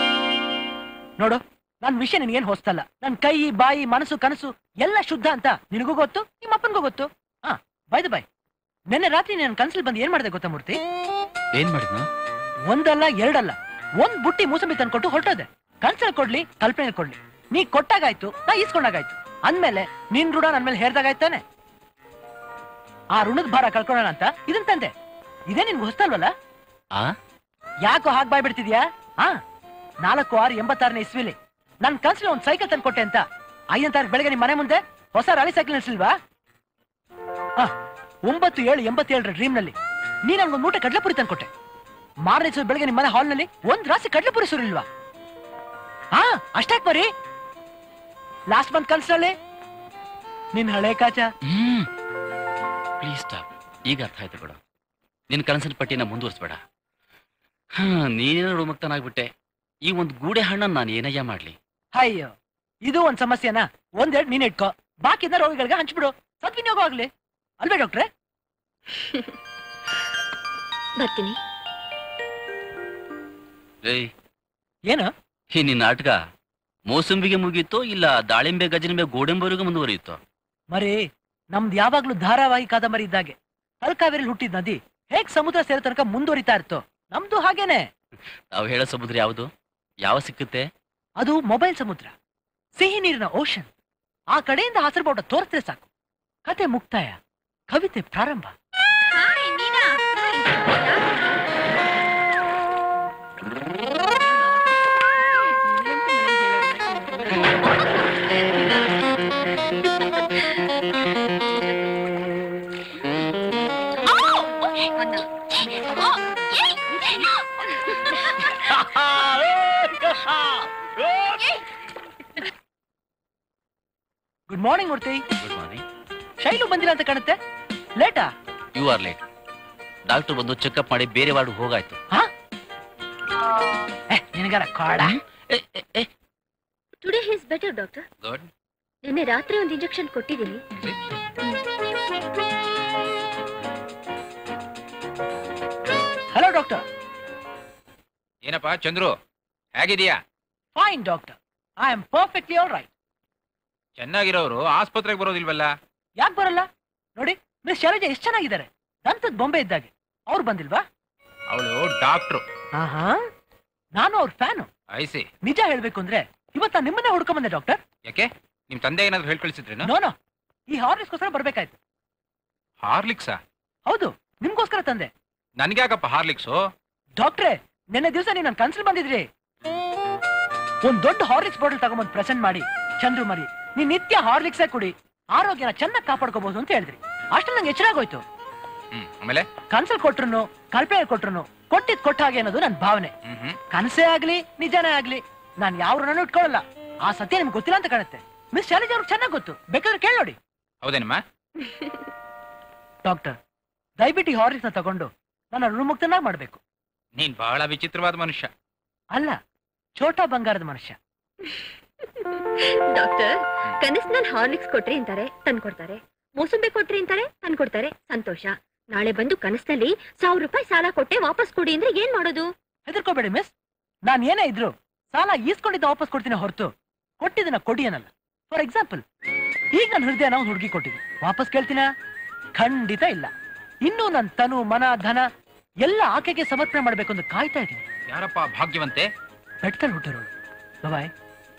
ನೋಡು ನನ್ ವಿಷಯ ನಿನ್ಗೇನ್ ಹೊಸ್ತಲ್ಲ ನನ್ ಕೈ ಬಾಯಿ ಮನಸ್ಸು ಕನಸು ಎಲ್ಲ ಶುದ್ಧ ಅಂತ ನಿನಗೂ ಗೊತ್ತು ನಿಮ್ಮ ಅಪ್ಪನ್ಗೂ ಗೊತ್ತು ಹಾ ಬಾಯ್ದು ಬಾಯ್ ನಿನ್ನೆ ರಾತ್ರಿ ನನ್ ಕನ್ಸಲ್ ಬಂದು ಏನ್ ಮಾಡಿದೆ ಗೊತ್ತಾ ಮೂರ್ತಿ ಏನ್ ಮಾಡಿದ್ನು ಒಂದಲ್ಲ ಎರಡಲ್ಲ ಒಂದ್ ಬುಟ್ಟಿ ಮೂಸಂಬಿ ತಂದ್ಕೊಟ್ಟು ಹೊರಟೋದೆ ಕನ್ಸಲ್ ಕೊಡ್ಲಿ ಕಲ್ಪನೆ ಕೊಡ್ಲಿ ನೀ ಕೊಟ್ಟಾಗಾಯ್ತು ನಾ ಈಸ್ಕೊಂಡಾಗಾಯ್ತು ಅಂದ್ಮೇಲೆ ನಿನ್ ಋಣ ನನ್ ಮೇಲೆ ಹೇರ್ದಾಗಾಯ್ತಾನೆ ಆ ಋಣದ ಭಾರ ಕಳ್ಕೊಳ್ಳೋಣ ಅಂತ ಇದನ್ ತಂದೆ ಇದೇ ನಿನ್ಗೆ ಹೊಸ್ತಲ್ವಲ್ಲ ಆ ಯಾಕೋ ಹಾಗೆ ಬಾಯ್ ಬಿಡ್ತಿದ್ಯಾ ಹಾ ನಾಲ್ಕು ಆರು ಎಂಬತ್ತಾರನೇ ಇಸ್ವಿಲಿ ನನ್ ಕನ್ಸಲ್ಲಿ ಒಂದ್ ಸೈಕಲ್ ತಂದ್ಕೊಟ್ಟೆ ಅಂತ ಐದನೇ ತಾರೀಕು ಬೆಳಗ್ಗೆ ನಿಮ್ ಮನೆ ಮುಂದೆ ಹೊಸ ರಾಲಿ ಸೈಕಲ್ ನಿಲ್ಸಿಲ್ವಾ ಹಾ ಒಂಬತ್ತು ಏಳು ಎಂಬತ್ತೇಳರ ಡ್ರೀಮ್ ನಲ್ಲಿ ನೀ ನನ್ಗೊಂದ್ ಮೂಟೆ ಕಡ್ಲೆಪುರಿ ತಂದ್ಕೊಟ್ಟೆ ಮಾರನೇ ದಿವಸ ಬೆಳಗ್ಗೆ ನಿಮ್ ಮನೆ ಹಾಲ್ ನಲ್ಲಿ ಒಂದ್ ರಾಶಿ ಕಡ್ಲೆಪುರಿ ಸುರಿಲ್ವಾ ಹಾ ಅಷ್ಟಾಕ್ ಬರೀ ಲಾಸ್ಟ್ ಮಂತ್ ಕನ್ಸಲ್ಲಿ ನಿನ್ ಹಳೆ ಕಾಚ ಹ್ಮ್ ಪ್ಲೀಸ್ ಸ್ಟಾಪ್ ಈಗ ಅರ್ಥ ಆಯ್ತು ಬಿಡು ನಿನ್ ಕನಸಿನ ಪಟ್ಟಿನ ಮುಂದುವರಿಸ್ಬೇಡ ಹಾ ನೀನೇನೋ ರುಮಕ್ತನಾಗ್ಬಿಟ್ಟೆ ಈ ಒಂದ್ ಗೂಡೆ ಹಣ್ಣನ್ನ ನಾನು ಏನಯ್ಯ ಮಾಡ್ಲಿ ಅಯ್ಯೋ ಇದು ಒಂದ್ ಸಮಸ್ಯೆನಾ ಒಂದೆರಡು ನೀನ್ ಇಟ್ಕೋ ಬಾಕಿದ ರೋಗಿಗಳಿಗೆ ಹಂಚ್ಬಿಡು ಸದ್ವಿನಿಯೋಗ ಆಗ್ಲಿ ಅಲ್ವೇ ಡಾಕ್ಟ್ರೆ ಬರ್ತೀನಿ ಏಯ್ ಏನು ಈ ನಿನ್ನ ನಾಟಕ ಮೋಸಂಬಿಗೆ ಮುಗೀತೋ ಇಲ್ಲ ದಾಳಿಂಬೆ ಗಜನಿಂಬೆ ಗೋಡೆಂಬವರೆಗೂ ಮುಂದುವರಿಯುತ್ತೋ ಮರಿ ನಮ್ದು ಯಾವಾಗ್ಲೂ ಧಾರಾವಾಹಿ ಕಾದಂಬರಿ ಇದ್ದಾಗೆ ತಲಕಾವೇರಿಲಿ ಹುಟ್ಟಿದ ನದಿ ಹೇಗ್ ಸಮುದ್ರ ಸೇರೋ ತನಕ ಮುಂದುವರಿತಾ ಇರ್ತೋ ನಮ್ದು ಹಾಗೇನೆ ನಾವು ಹೇಳೋ ಸಮುದ್ರ ಯಾವುದು ಯಾವ ಸಿಕ್ಕುತ್ತೆ ಅದು ಮೊಬೈಲ್ ಸಮುದ್ರ ಸಿಹಿ ನೀರಿನ ಓಷನ್ ಆ ಕಡೆಯಿಂದ ಹಸಿರು ಬೋಟ ತೋರಿಸಿದ್ರೆ ಸಾಕು ಕತೆ ಮುಕ್ತಾಯ ಕವಿತೆ ಪ್ರಾರಂಭ good morning Murthy good morning Shailu ಬಂದಿಲ್ಲ ಅಂತ ಕಾಣುತ್ತೆ ಲೇಟಾ ಯು ಆರ್ ಲೇಟ್ ಡಾಕ್ಟರ್ ಬಂದು ಚೆಕಪ್ ಮಾಡಿ ಬೇರೆ ವಾರ್ಡ್ ಹೋಗಾಯ್ತು ನಿನಗಾರ ಕಾಡ today he's better doctor good ನಿನ್ನೆ ರಾತ್ರಿ ಒಂದು ಇಂಜೆಕ್ಷನ್ ಕೊಟ್ಟಿದ್ದೀನಿ ಹಲೋ ಡಾಕ್ಟರ್ ಏನಪ್ಪಾ ಚಂದ್ರು ಹೇಗಿದೀಯಾ fine doctor I am perfectly all right ಚೆನ್ನಾಗಿರೋರು ಆಸ್ಪತ್ರೆಗೆ ಬರೋದಿಲ್ವಲ್ಲ ಯಾಕೆ ಬರಲ್ಲ ನೋಡಿ ಮಿಸ್ ಶೈಲಜಾ ಎಷ್ಟು ಚೆನ್ನಾಗಿದ್ದಾರೆ ದಂತದ ಬೊಂಬೆ ಇದ್ದಾಗೆ ಅವ್ರು ಬಂದಿಲ್ವಾ ಅವಳು ಡಾಕ್ಟ್ರು ಆಹಾ ನಾನು ಅವ್ರ ಫ್ಯಾನು ಐಸಿ ನಿಜ ಹೇಳ್ಬೇಕು ಅಂದ್ರೆ ಇವತ್ತು ನಾನು ನಿಮ್ಮನ್ನೇ ಹುಡ್ಕೊಂಡ್ ಬಂದೆ ಡಾಕ್ಟರ್ ಯಾಕೆ ನಿಮ್ ತಂದೆ ಏನಾದ್ರು ಹೇಳ್ ಕಳಿಸಿದ್ರೇನು ನೋ ನೋ ಈ ಹಾರ್ಲಿಕ್ಸ್ಗೋಸ್ಕರ ಬರ್ಬೇಕಾಯ್ತು ಹಾರ್ಲಿಕ್ಸಾ ಹೌದು ನಿಮ್ಗೋಸ್ಕರ ತಂದೆ ನನ್ಗ್ಯಾಕಪ್ಪ ಹಾರ್ಲಿಕ್ಸು ಡಾಕ್ಟ್ರೆ ನಿನ್ನೆ ದಿವಸ ನೀವು ನನ್ನ ಕನ್ಸಲ್ ಬಂದಿದ್ರಿ ಒಂದ್ ದೊಡ್ಡ ಹಾರ್ಲಿಕ್ಸ್ ಬಾಟಲ್ ತಗೊಂಬಂದ್ ಪ್ರೆಸೆಂಟ್ ಮಾಡಿ ಚಂದ್ರು ಮರಿ ನೀನ್ ನಿತ್ಯ ಹಾರ್ಲಿಕ್ಸೇ ಕುಡಿ ಆರೋಗ್ಯನ ಚೆನ್ನಾಗಿ ಕಾಪಾಡ್ಕೋಬಹುದು ಅಂತ ಹೇಳಿದ್ರಿ ಅಷ್ಟು ನಂಗೆ ಎಚ್ಚರ ಆಗೋಯ್ತು ಹ್ಮ್ ಆಮೇಲೆ ಕನ್ಸಲ್ ಕೊಟ್ರು ಕಲ್ಪನೆ ಕೊಟ್ರು ಕೊಟ್ಟಿದ್ ಕೊಟ್ಟ ಹಾಗೆ ಅನ್ನೋದು ನನ್ನ ಭಾವನೆ ಹ್ಮ್ ಹ್ಮ್ ಕನಸೇ ಆಗ್ಲಿ ನಿಜಾನೇ ಆಗ್ಲಿ ನಾನ್ ಯಾವ ಋಣನೂ ಇಟ್ಕೊಳ್ಳಲ್ಲ ಆ ಸತ್ಯ ನಿಮ್ಗೆ ಗೊತ್ತಿಲ್ಲ ಅಂತ ಕಾಣುತ್ತೆ ಮಿಸ್ ಶೈಲಜಾ ಅವ್ರಿಗೆ ಚೆನ್ನಾಗಿ ಗೊತ್ತು ಬೇಕಾದ್ರೆ ಕೇಳಿ ನೋಡಿ ಹೌದೇನಮ್ಮ ಡಾಕ್ಟರ್ ದಯವಿಟ್ಟು ಈ ಹಾರ್ಲಿಕ್ಸ್ ನ ತಗೊಂಡು ನನ್ನ ಋಣಮುಕ್ತನಾಗಿ ಮಾಡ್ಬೇಕು ನೀನ್ ಬಹಳ ವಿಚಿತ್ರವಾದ ಮನುಷ್ಯ ಅಲ್ಲ ಛೋಟಾ ಬಂಗಾರದ ಮನುಷ್ಯ ಡಾಕ್ಟರ್ ಕನಸ್ನಲ್ಲಿ ಹಾರ್ಲಿಕ್ಸ್ ಕೊಟ್ರಿ ಅಂತಾರೆ ತಂದ್ಕೊಡ್ತಾರೆ ಮೋಸಂಬಿ ಕೊಟ್ರಿ ಅಂತಾರೆ ತಂದ್ಕೊಡ್ತಾರೆ ಸಂತೋಷ ನಾಳೆ ಬಂದು ಕನಸ್ನಲ್ಲಿ ಸಾವಿರ ರೂಪಾಯಿ ಸಾಲ ಕೊಟ್ಟೆ ವಾಪಸ್ ಕೊಡಿ ಅಂದ್ರೆ ಏನ್ ಮಾಡೋದು ಹೆದರ್ಕೋಬೇಡಿ ಮಿಸ್ ನಾನ್ ಏನೇ ಇದ್ರು ಸಾಲ ಈಸ್ಕೊಂಡಿದ್ದ ವಾಪಸ್ ಕೊಡ್ತೀನಿ ಹೊರತು ಕೊಟ್ಟಿದ್ದನ್ನ ಕೊಡಿ ಅನ್ನಲ್ಲ ಫಾರ್ ಎಕ್ಸಾಂಪಲ್ ಈಗ ನನ್ನ ಹೃದಯ ನಾವು ಹುಡುಗಿ ಕೊಟ್ಟಿದ್ದೆ ವಾಪಸ್ ಕೇಳ್ತೀನ ಖಂಡಿತ ಇಲ್ಲ ಇನ್ನು ನನ್ನ ತನು ಮನ ಧನ ಎಲ್ಲ ಆಕೆಗೆ ಸಮರ್ಪಣೆ ಮಾಡ್ಬೇಕು ಅಂತ ಕಾಯ್ತಾ ಇದ್ದೀನಿ ಯಾರಪ್ಪ ಭಾಗ್ಯವಂತೆ ಬೆಟ್ಟದಲ್ಲಿ ಹುಟ್ಟಿರೋಳು ಬಾಯ್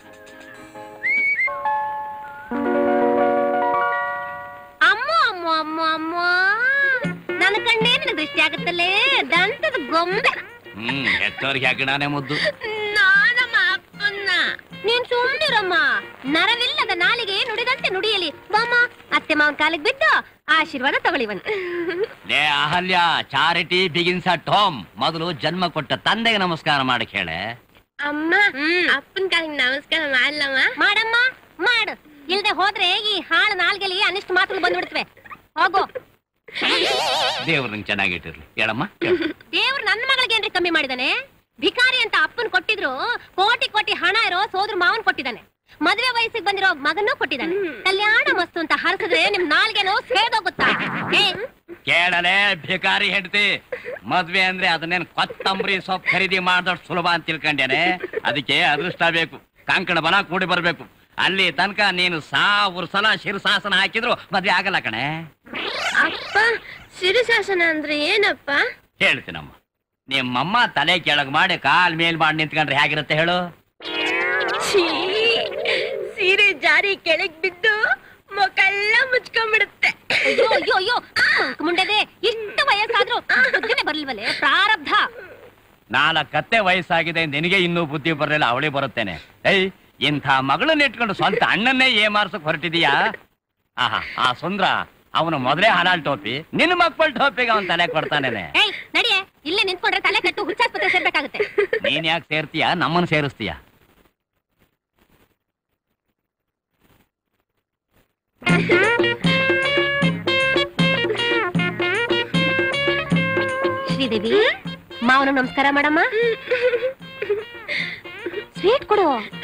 ಅಮ್ಮ ಅಮ್ಮ ಅಮ್ಮ ಅಮ್ಮ ನನ್ನ ಕಣ್ಣೇ ನಿನ್ನ ದೃಷ್ಟಿ ಆಗುತ್ತಲ್ಲೇ ದಂತದ ಗೊಂಬೆ ಹ್ಮ್ ಹೆತ್ತವ್ರಿಗೆ ಹಾಕಿಣಾನೆ ಮುದ್ದು ನಾನಮ್ಮ ಅಪ್ಪನ್ನ ನೀನ್ ಸುಮ್ನಿರಮ್ಮ ನರವಿಲ್ಲದ ನಾಲಿಗೆ ನುಡಿದಂತೆ ನುಡಿಯಲಿ ಬಾಮ್ಮ ಅತ್ತೆ ಮಾವನ್ ಕಾಲಿಗೆ ಬಿದ್ದು ಆಶೀರ್ವಾದ ತಗೊಳ್ಳಿವನ್ ಲೇ Ahalya charity begins at home ಮೊದಲು ಜನ್ಮ ಕೊಟ್ಟ ತಂದೆಗೆ ನಮಸ್ಕಾರ ಮಾಡಕ್ ಹೇಳೆ ಅಮ್ಮ ಅಪ್ಪನ ಕಾಲಿಗೆ ನಮಸ್ಕಾರ ಮಾಡ್ಲಮ್ಮ ಮಾಡಮ್ಮ ಮಾಡು ಇಲ್ದೆ ಹೋದ್ರೆ ಈ ಹಾಳು ನಾಲ್ಗೆಲಿ ಅನಿಷ್ಟ ಮಾತುಗಳು ಬಂದ್ಬಿಡ್ತವೆ ಹೋಗು ದೇವ್ರು ನಿಂಗೆ ಚೆನ್ನಾಗಿಟ್ಟಿರ್ಲಿ ಹೇಳಮ್ಮ ಹೇಳು. ದೇವ್ರು ನನ್ನ ಮಗಳಿಗೆ ಏನ್ರಿ ಕಮ್ಮಿ ಮಾಡಿದಾನೆ ಭಿಕಾರಿ ಅಂತ ಅಪ್ಪನ್ ಕೊಟ್ಟಿದ್ರು ಕೋಟಿ ಕೋಟಿ ಹಣ ಇರೋ ಸೋದ್ರ ಮಾವನ್ ಕೊಟ್ಟಿದ್ದಾನೆ ಮದುವೆ ವಯಸ್ಸಿಗೆ ಬಂದಿರೋ ಮಗನೂ ಕೊಟ್ಟಿದ್ದಾನೆ ಕಲ್ಯಾಣ ಮಸ್ತು ಅಂತ ಹರಸಿದ್ರೆ ನಿಮ್ ನಾಲ್ಗೆನೋ ಸೇದೋಗುತ್ತಾ ಏ, ಕೇಳಲೆ ಭಿಕಾರಿ ಹೆಂಡತಿ ಮದ್ವೆ ಅಂದ್ರೆ ಅದನ್ನೇನ್ ಕೊತ್ತಂಬರಿ ಸೊಪ್ಪು ಖರೀದಿ ಮಾಡ್ದಷ್ಟು ಸುಲಭ ಅಂತ ತಿಳ್ಕೊಂಡೇನೆ ಅದಕ್ಕೆ ಅದೃಷ್ಟ ಬೇಕು ಕಂಕಣ ಬಲ ಕೂಡಿ ಬರ್ಬೇಕು ಅಲ್ಲಿ ತನಕ ನೀನು ಸಾವಿರ ಸಲ ಶಿರಸಾಸನ ಹಾಕಿದ್ರು ಮದ್ವೆ ಆಗಲ್ಲ ಕಣೆ ಅಪ್ಪ ಸಿರಿಶಾಸನ ಅಂದ್ರೆ ಏನಪ್ಪ ಹೇಳ್ತೀನಮ್ಮ ನಿಮ್ಮಮ್ಮ ತಲೆ ಕೆಳಗ್ ಮಾಡಿ ಕಾಲ್ ಮೇಲ್ ಮಾಡಿ ನಿಂತ್ಕೊಂಡ್ರೆ ಹೇಗಿರುತ್ತೆ ಹೇಳು ಸೀರೆ ಜಾರಿ ಕೆಳಗ್ ಬಿದ್ದು ಮೊಕಲ್ಲ ಮುಚ್ಕೊಂಡ್ಬಿಡುತ್ತೆ ಅಯ್ಯೋ ಅಯ್ಯೋ ಅಯ್ಯೋ ಮುಂಡದೆ ಎಷ್ಟು ವಯಸ್ಸಾದ್ರೂ ಬುದ್ಧಿನೇ ಬರ್ಲಿಲ್ವಲ್ಲೇ ಪ್ರಾರಬ್ಧ ನಾಲ್ಕು ಕತ್ತೆ ವಯಸ್ಸಾಗಿದೆ ನಿನಗೆ ಇನ್ನೂ ಬುದ್ಧಿ ಬರಲಿಲ್ಲ ಅವಳಿ ಬರುತ್ತೇನೆ ಏಯ್ ಇಂಥ ಮಗಳನ್ನ ಇಟ್ಕೊಂಡು ಸ್ವಂತ ಅಣ್ಣನ್ನೇ ಏಮಾರ್ಸಕ್ ಹೊರಟಿದೀಯಾ ಆಹಾ ಆ ಸುಂದ್ರ ಅವನು ಮೊದಲೇ ಹಲಾಲ್ ಟೋಪಿ ನಿನ್ನ ಮಕ್ಕಳ ಟೋಪಿಗೆ ಅವನ್ ತಲೆ ಕೊಡ್ತಾನೇನೆ ಏಯ್ ನಡಿಯೇ ಇಲ್ಲೇ ನಿಂತ್ಕೊಂಡ್ರೆ ತಲೆ ಕಟ್ಟು ಹುಚ್ಚಾಸ್ಪತ್ರೆ ಸೇರ್ಬೇಕಾಗುತ್ತೆ ನೀನ್ ಯಾಕೆ ಸೇರ್ತೀಯ ನಮ್ಮನ್ನ ಸೇರಿಸ್ತೀಯ ಶ್ರೀದೇವಿ ಮಾವನ ನಮಸ್ಕಾರ ಮಾಡಮ್ಮ ಸ್ವೀಟ್ ಕೊಡು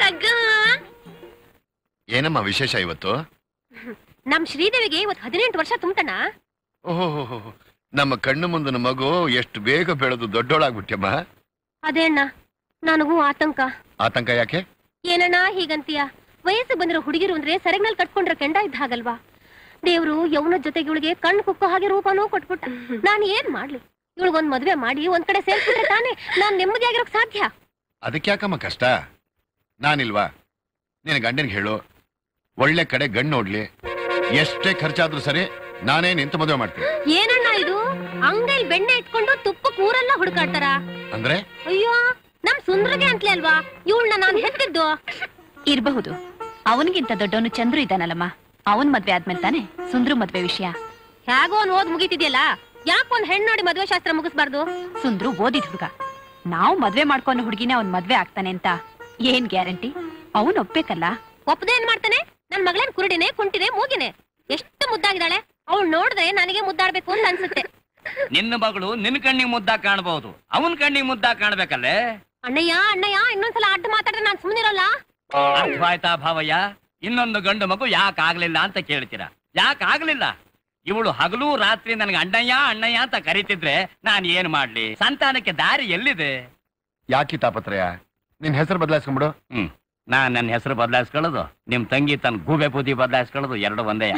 ಏನಮ್ಮ ವಿಶೇಷ ಇವತ್ತು ನಮ್ ಶ್ರೀದೇವಿಗೆ ಇವತ್ತು ಹದಿನೆಂಟು ವರ್ಷ ತುಂಬತಣ್ಣ ಓಹೋ ನಮ್ಮ ಕಣ್ಣು ಮುಂದಿನ ಮಗು ಎಷ್ಟು ಬೇಗ ಬೆಳೆದು ದೊಡ್ಡೋಳಾಗ್ಬಿಟ್ಯಮ್ಮ ಅದೇ ಅಣ್ಣ ನನಗೂ ಆತಂಕ ಆತಂಕ ಯಾಕೆ ಏನಣ್ಣ ಹೀಗಂತೀಯ ವಯಸ್ಸು ಬಂದಿರೋ ಹುಡುಗಿರು ಅಂದ್ರೆ ಸೆರಗ್ನಲ್ಲಿ ಕಟ್ಕೊಂಡ್ರೆ ಕೆಂಡ ಇದ್ದ ಹಾಗಲ್ವಾ ದೇವ್ರು ಯೌನ ಜೊತೆಗೆ ಇವಳಿಗೆ ಕಣ್ಣು ಕುಕ್ಕೋ ಹಾಗೆ ರೂಪನೂ ಕೊಟ್ಬಿಟ್ಟ ನಾನು ಏನ್ ಮಾಡ್ಲಿ ಇವಳಿಗೊಂದ್ ಮದ್ವೆ ಮಾಡಿ ಒಂದ್ ಕಡೆ ಸೇರ್ಸ್ಬಿಟ್ರೆ ತಾನೇ ನಾನ್ ನೆಮ್ಮದಿಯಾಗಿರೋಕ್ ಸಾಧ್ಯ ಅದಕ್ಕೆ ಯಾಕಮ್ಮ ಕಷ್ಟ ನಾನಿಲ್ವಾ ನಿನ್ನ ಗಂಡನಿಗೆ ಹೇಳು ಒಳ್ಳೆ ಕಡೆ ಗಂಡು ನೋಡ್ಲಿ ಎಷ್ಟೇ ಖರ್ಚಾದ್ರೂ ಸರಿ ನಾನೇ ನಿಂತು ಮದುವೆ ಮಾಡ್ತೀನಿ ಏನಣ್ಣ ಇದು ಅಂಗೈಲ್ ಬೆಣ್ಣೆ ಇಟ್ಕೊಂಡು ತುಪ್ಪಕ್ ಊರೆಲ್ಲ ಹುಡುಕಾಡ್ತಾರ ಅಂದ್ರೆ ಅಯ್ಯೋ ನಮ್ ಸುಂದ್ರಗೆ ಅಂತ್ಲೇ ಅಲ್ವಾ ಇವಳನ್ನ ನಾನ್ ಹೆತ್ತಿದ್ದು ಇರಬಹುದು ಅವನಿಗಿಂತ ದೊಡ್ಡವನು ಚಂದ್ರು ಇದ್ದಾನಲ್ಲಮ್ಮ ಅವನ್ ಮದ್ವೆ ಆದ್ಮೇಲೆ ತಾನೆ ಸುಂದ್ರು ಮದ್ವೆ ವಿಷಯ ಹೇಗೋ ಒಂದ್ ಓದ್ ಮುಗೀತಿದ್ಯಲ್ಲ ಯಾಕೆ ಒಂದ್ ಹೆಣ್ಣು ನೋಡಿ ಮದ್ವೆ ಶಾಸ್ತ್ರ ಮುಗಿಸ್ಬಾರ್ದು ಸುಂದ್ರು ಓದಿದ್ ಹುಡುಗ ನಾವು ಮದ್ವೆ ಮಾಡ್ಕೊಂಡ ಹುಡುಗಿನ ಅವ್ನ್ ಮದ್ವೆ ಆಗ್ತಾನೆ ಅಂತ ಏನ್ ಗ್ಯಾರಂಟಿ ಅವನ್ ಒಪ್ಬೇಕಲ್ಲ ಒಪ್ಪದೆ ಏನ್ ಮಾಡ್ತಾನೆ ನನ್ ಮಗಳೇನ್ ಕುರುಡಿನೇ ಕುಂಟಿದೆ ಮೂಗಿನೆ ಎಷ್ಟು ಮುದ್ದಾಗಿದ್ದಾಳೆ ಅವಳು ನೋಡಿದ್ರೆ ನನಗೆ ಮುದ್ದಾಡ್ಬೇಕು ಅಂತ ಅನ್ಸುತ್ತೆ ನಿನ್ನ ಮಗಳು ನಿನ್ನ ಕಣ್ಣಿಗೆ ಮುದ್ದ ಕಾಣಬಹುದು ಅವನ್ ಕಣ್ಣಿಗೆ ಮುದ್ದ ಕಾಣ್ಬೇಕಲ್ಲೇ ಅಣ್ಣಯ್ಯ ಅಣ್ಣಯ್ಯ ಇನ್ನೊಂದ್ಸಲ ಅಡ್ಡ ಮಾತಾಡಿದ್ರೆ ನಾನ್ ಸುಮ್ಮನಿರಲ್ಲ ಅರ್ಥವಾಯ್ತಾ ಭಾವಯ್ಯ ಇನ್ನೊಂದು ಗಂಡು ಮಗು ಯಾಕೆ ಆಗ್ಲಿಲ್ಲ ಅಂತ ಕೇಳ್ತೀರಾ ಯಾಕೆ ಆಗ್ಲಿಲ್ಲ ಇವಳು ಹಗಲು ರಾತ್ರಿ ನನಗೆ ಅಣ್ಣಯ್ಯ ಅಣ್ಣಯ್ಯ ಅಂತ ಕರಿತಿದ್ರೆ ನಾನ್ ಏನ್ ಮಾಡ್ಲಿ ಸಂತಾನಕ್ಕೆ ದಾರಿ ಎಲ್ಲಿದೆ ಯಾಕೆ ತಾಪತ್ರಯ ನಿನ್ ಹೆಸರು ಬದಲಾಯಿಸ್ಕೊಂಬಿಡು ಹ್ಮ್ ನಾನ್ ನನ್ನ ಹೆಸರು ಬದಲಾಯಿಸ್ಕೊಳ್ಳೋದು ನಿಮ್ ತಂಗಿ ತನ್ನ ಗೂಬೆ ಬೂದಿ ಬದಲಾಯಿಸ್ಕೊಳ್ಳೋದು ಎರಡು ಒಂದೇ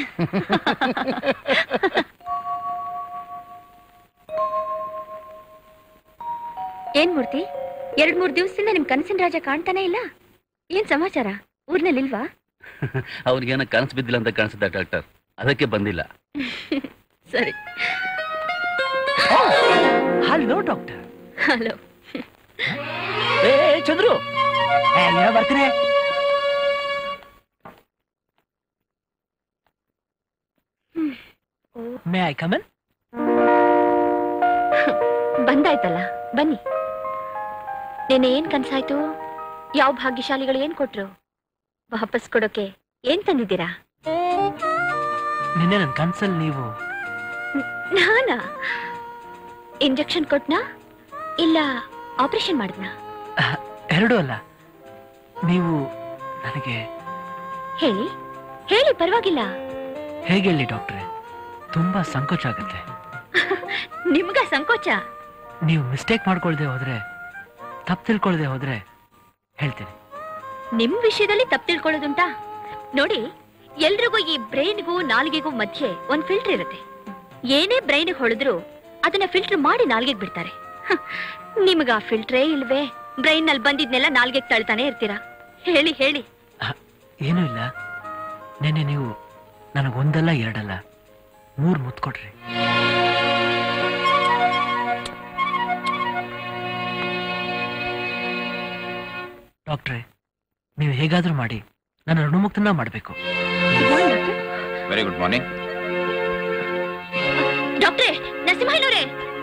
ಏನ್ ಮೂರ್ತಿ ಎರಡ್ ಮೂರ್ ದಿವಸದಿಂದ ನಿಮ್ ಕನಸಿನ ರಾಜ ಕಾಣ್ತಾನೆ ಇಲ್ಲ ಏನ್ ಸಮಾಚಾರ ಊರ್ನಲ್ಲಿ ಇಲ್ವಾ ಅವ್ರಿಗೇನ ಕನಸು ಬಿದ್ದಿಲ್ಲ ಅಂತ ಕಾಣಿಸಿದ್ದ ಡಾಕ್ಟರ್ ಅದಕ್ಕೆ ಬಂದಿಲ್ಲ ಸರಿ ಹಲೋ ಡಾಕ್ಟರ್ ಹಲೋ ಏ ಏ, ಚಂದ್ರು ಏ, ಏನೋ ಬರ್ತೀನಿ ಮೇ ಐ ಕಮನ್ ಬಂದಾಯ್ತಲ್ಲ ಬನ್ನಿ ನೆನ್ನೆ ಏನ್ ಕನ್ಸಾಯ್ತು ಯಾವ ಭಾಗ್ಯಶಾಲಿಗಳು ಏನ್ ಕೊಟ್ರು ವಾಪಸ್ ಕೊಡೋಕೆ ಏನ್ ತಂದಿದ್ದೀರಾ ನಿನ್ನೆ ನನ್ನ ಕನ್ಸಲ್ಲಿ ನೀವು ನಾನಾ ಇಂಜೆಕ್ಷನ್ ಕೊಟ್ನಾ ಇಲ್ಲ ಆಪರೇಷನ್ ಮಾಡಿದ್ನಾ ಎರಡೂ ಅಲ್ಲ ನೀವು ನನಗೆ ಹೇಳಿ ಹೇಳಿ ಪರವಾಗಿಲ್ಲ ಹೇಗೆ ಹೇಳಿ ಡಾಕ್ಟ್ರೆ ತುಂಬಾ ಸಂಕೋಚ ಆಗುತ್ತೆ ನಿಮ್ಗ ಸಂಕೋಚ ನೀವು ಮಿಸ್ಟೇಕ್ ಮಾಡ್ಕೊಳ್ದೆ ಹೋದ್ರೆ ತಪ್ಪು ತಿಳ್ಕೊಳ್ದೆ ಹೋದ್ರೆ ಹೇಳ್ತೀನಿ ನಿಮ್ ವಿಷಯದಲ್ಲಿ ತಪ್ಪು ತಿಳ್ಕೊಳ್ಳೋದುಂಟಾ ನೋಡಿ ಎಲ್ರಿಗೂ ಈ ಬ್ರೈನ್ಗೂ ನಾಲ್ಗೆಗೂ ಮಧ್ಯೆ ಒಂದ್ ಫಿಲ್ಟರ್ ಇರುತ್ತೆ ಏನೇ ಬ್ರೈನ್ ಹೊಳೆದ್ರು ಅದನ್ನ ಫಿಲ್ಟರ್ ಮಾಡಿ ನಾಲ್ಗೆಗ್ ಬಿಡ್ತಾರೆ ಹ, ನಿಮ್ಗ ಆ ಫಿಲ್ಟ್ರೇ ಇಲ್ವೇ ಬ್ರೈನ್ ನಲ್ಲಿ ಬಂದಿದ್ನೆಲ್ಲ ನಾಲ್ಗೆಗ್ ತಳ್ತಾನೆ ಇರ್ತೀರಾ ಹೇಳಿ ಹೇಳಿ ಏನೂ ಇಲ್ಲ ನೆನ್ನೆ ನೀವು ನನಗೊಂದಲ್ಲ ಎರಡಲ್ಲ ಮೂರ್ ಮುತ್ತು ಕೊಟ್ರಿ ಡಾಕ್ಟ್ರೆ ನೀವು ಹೇಗಾದ್ರೂ ಮಾಡಿ ನನ್ನ ಋಣಮುಕ್ತನ ಮಾಡಬೇಕು ವೆರಿ ಗುಡ್ ಮಾರ್ನಿಂಗ್ ಡಾಕ್ಟ್ರೇ ನರಸಿಂಹಯ್ಯನವ್ರೆ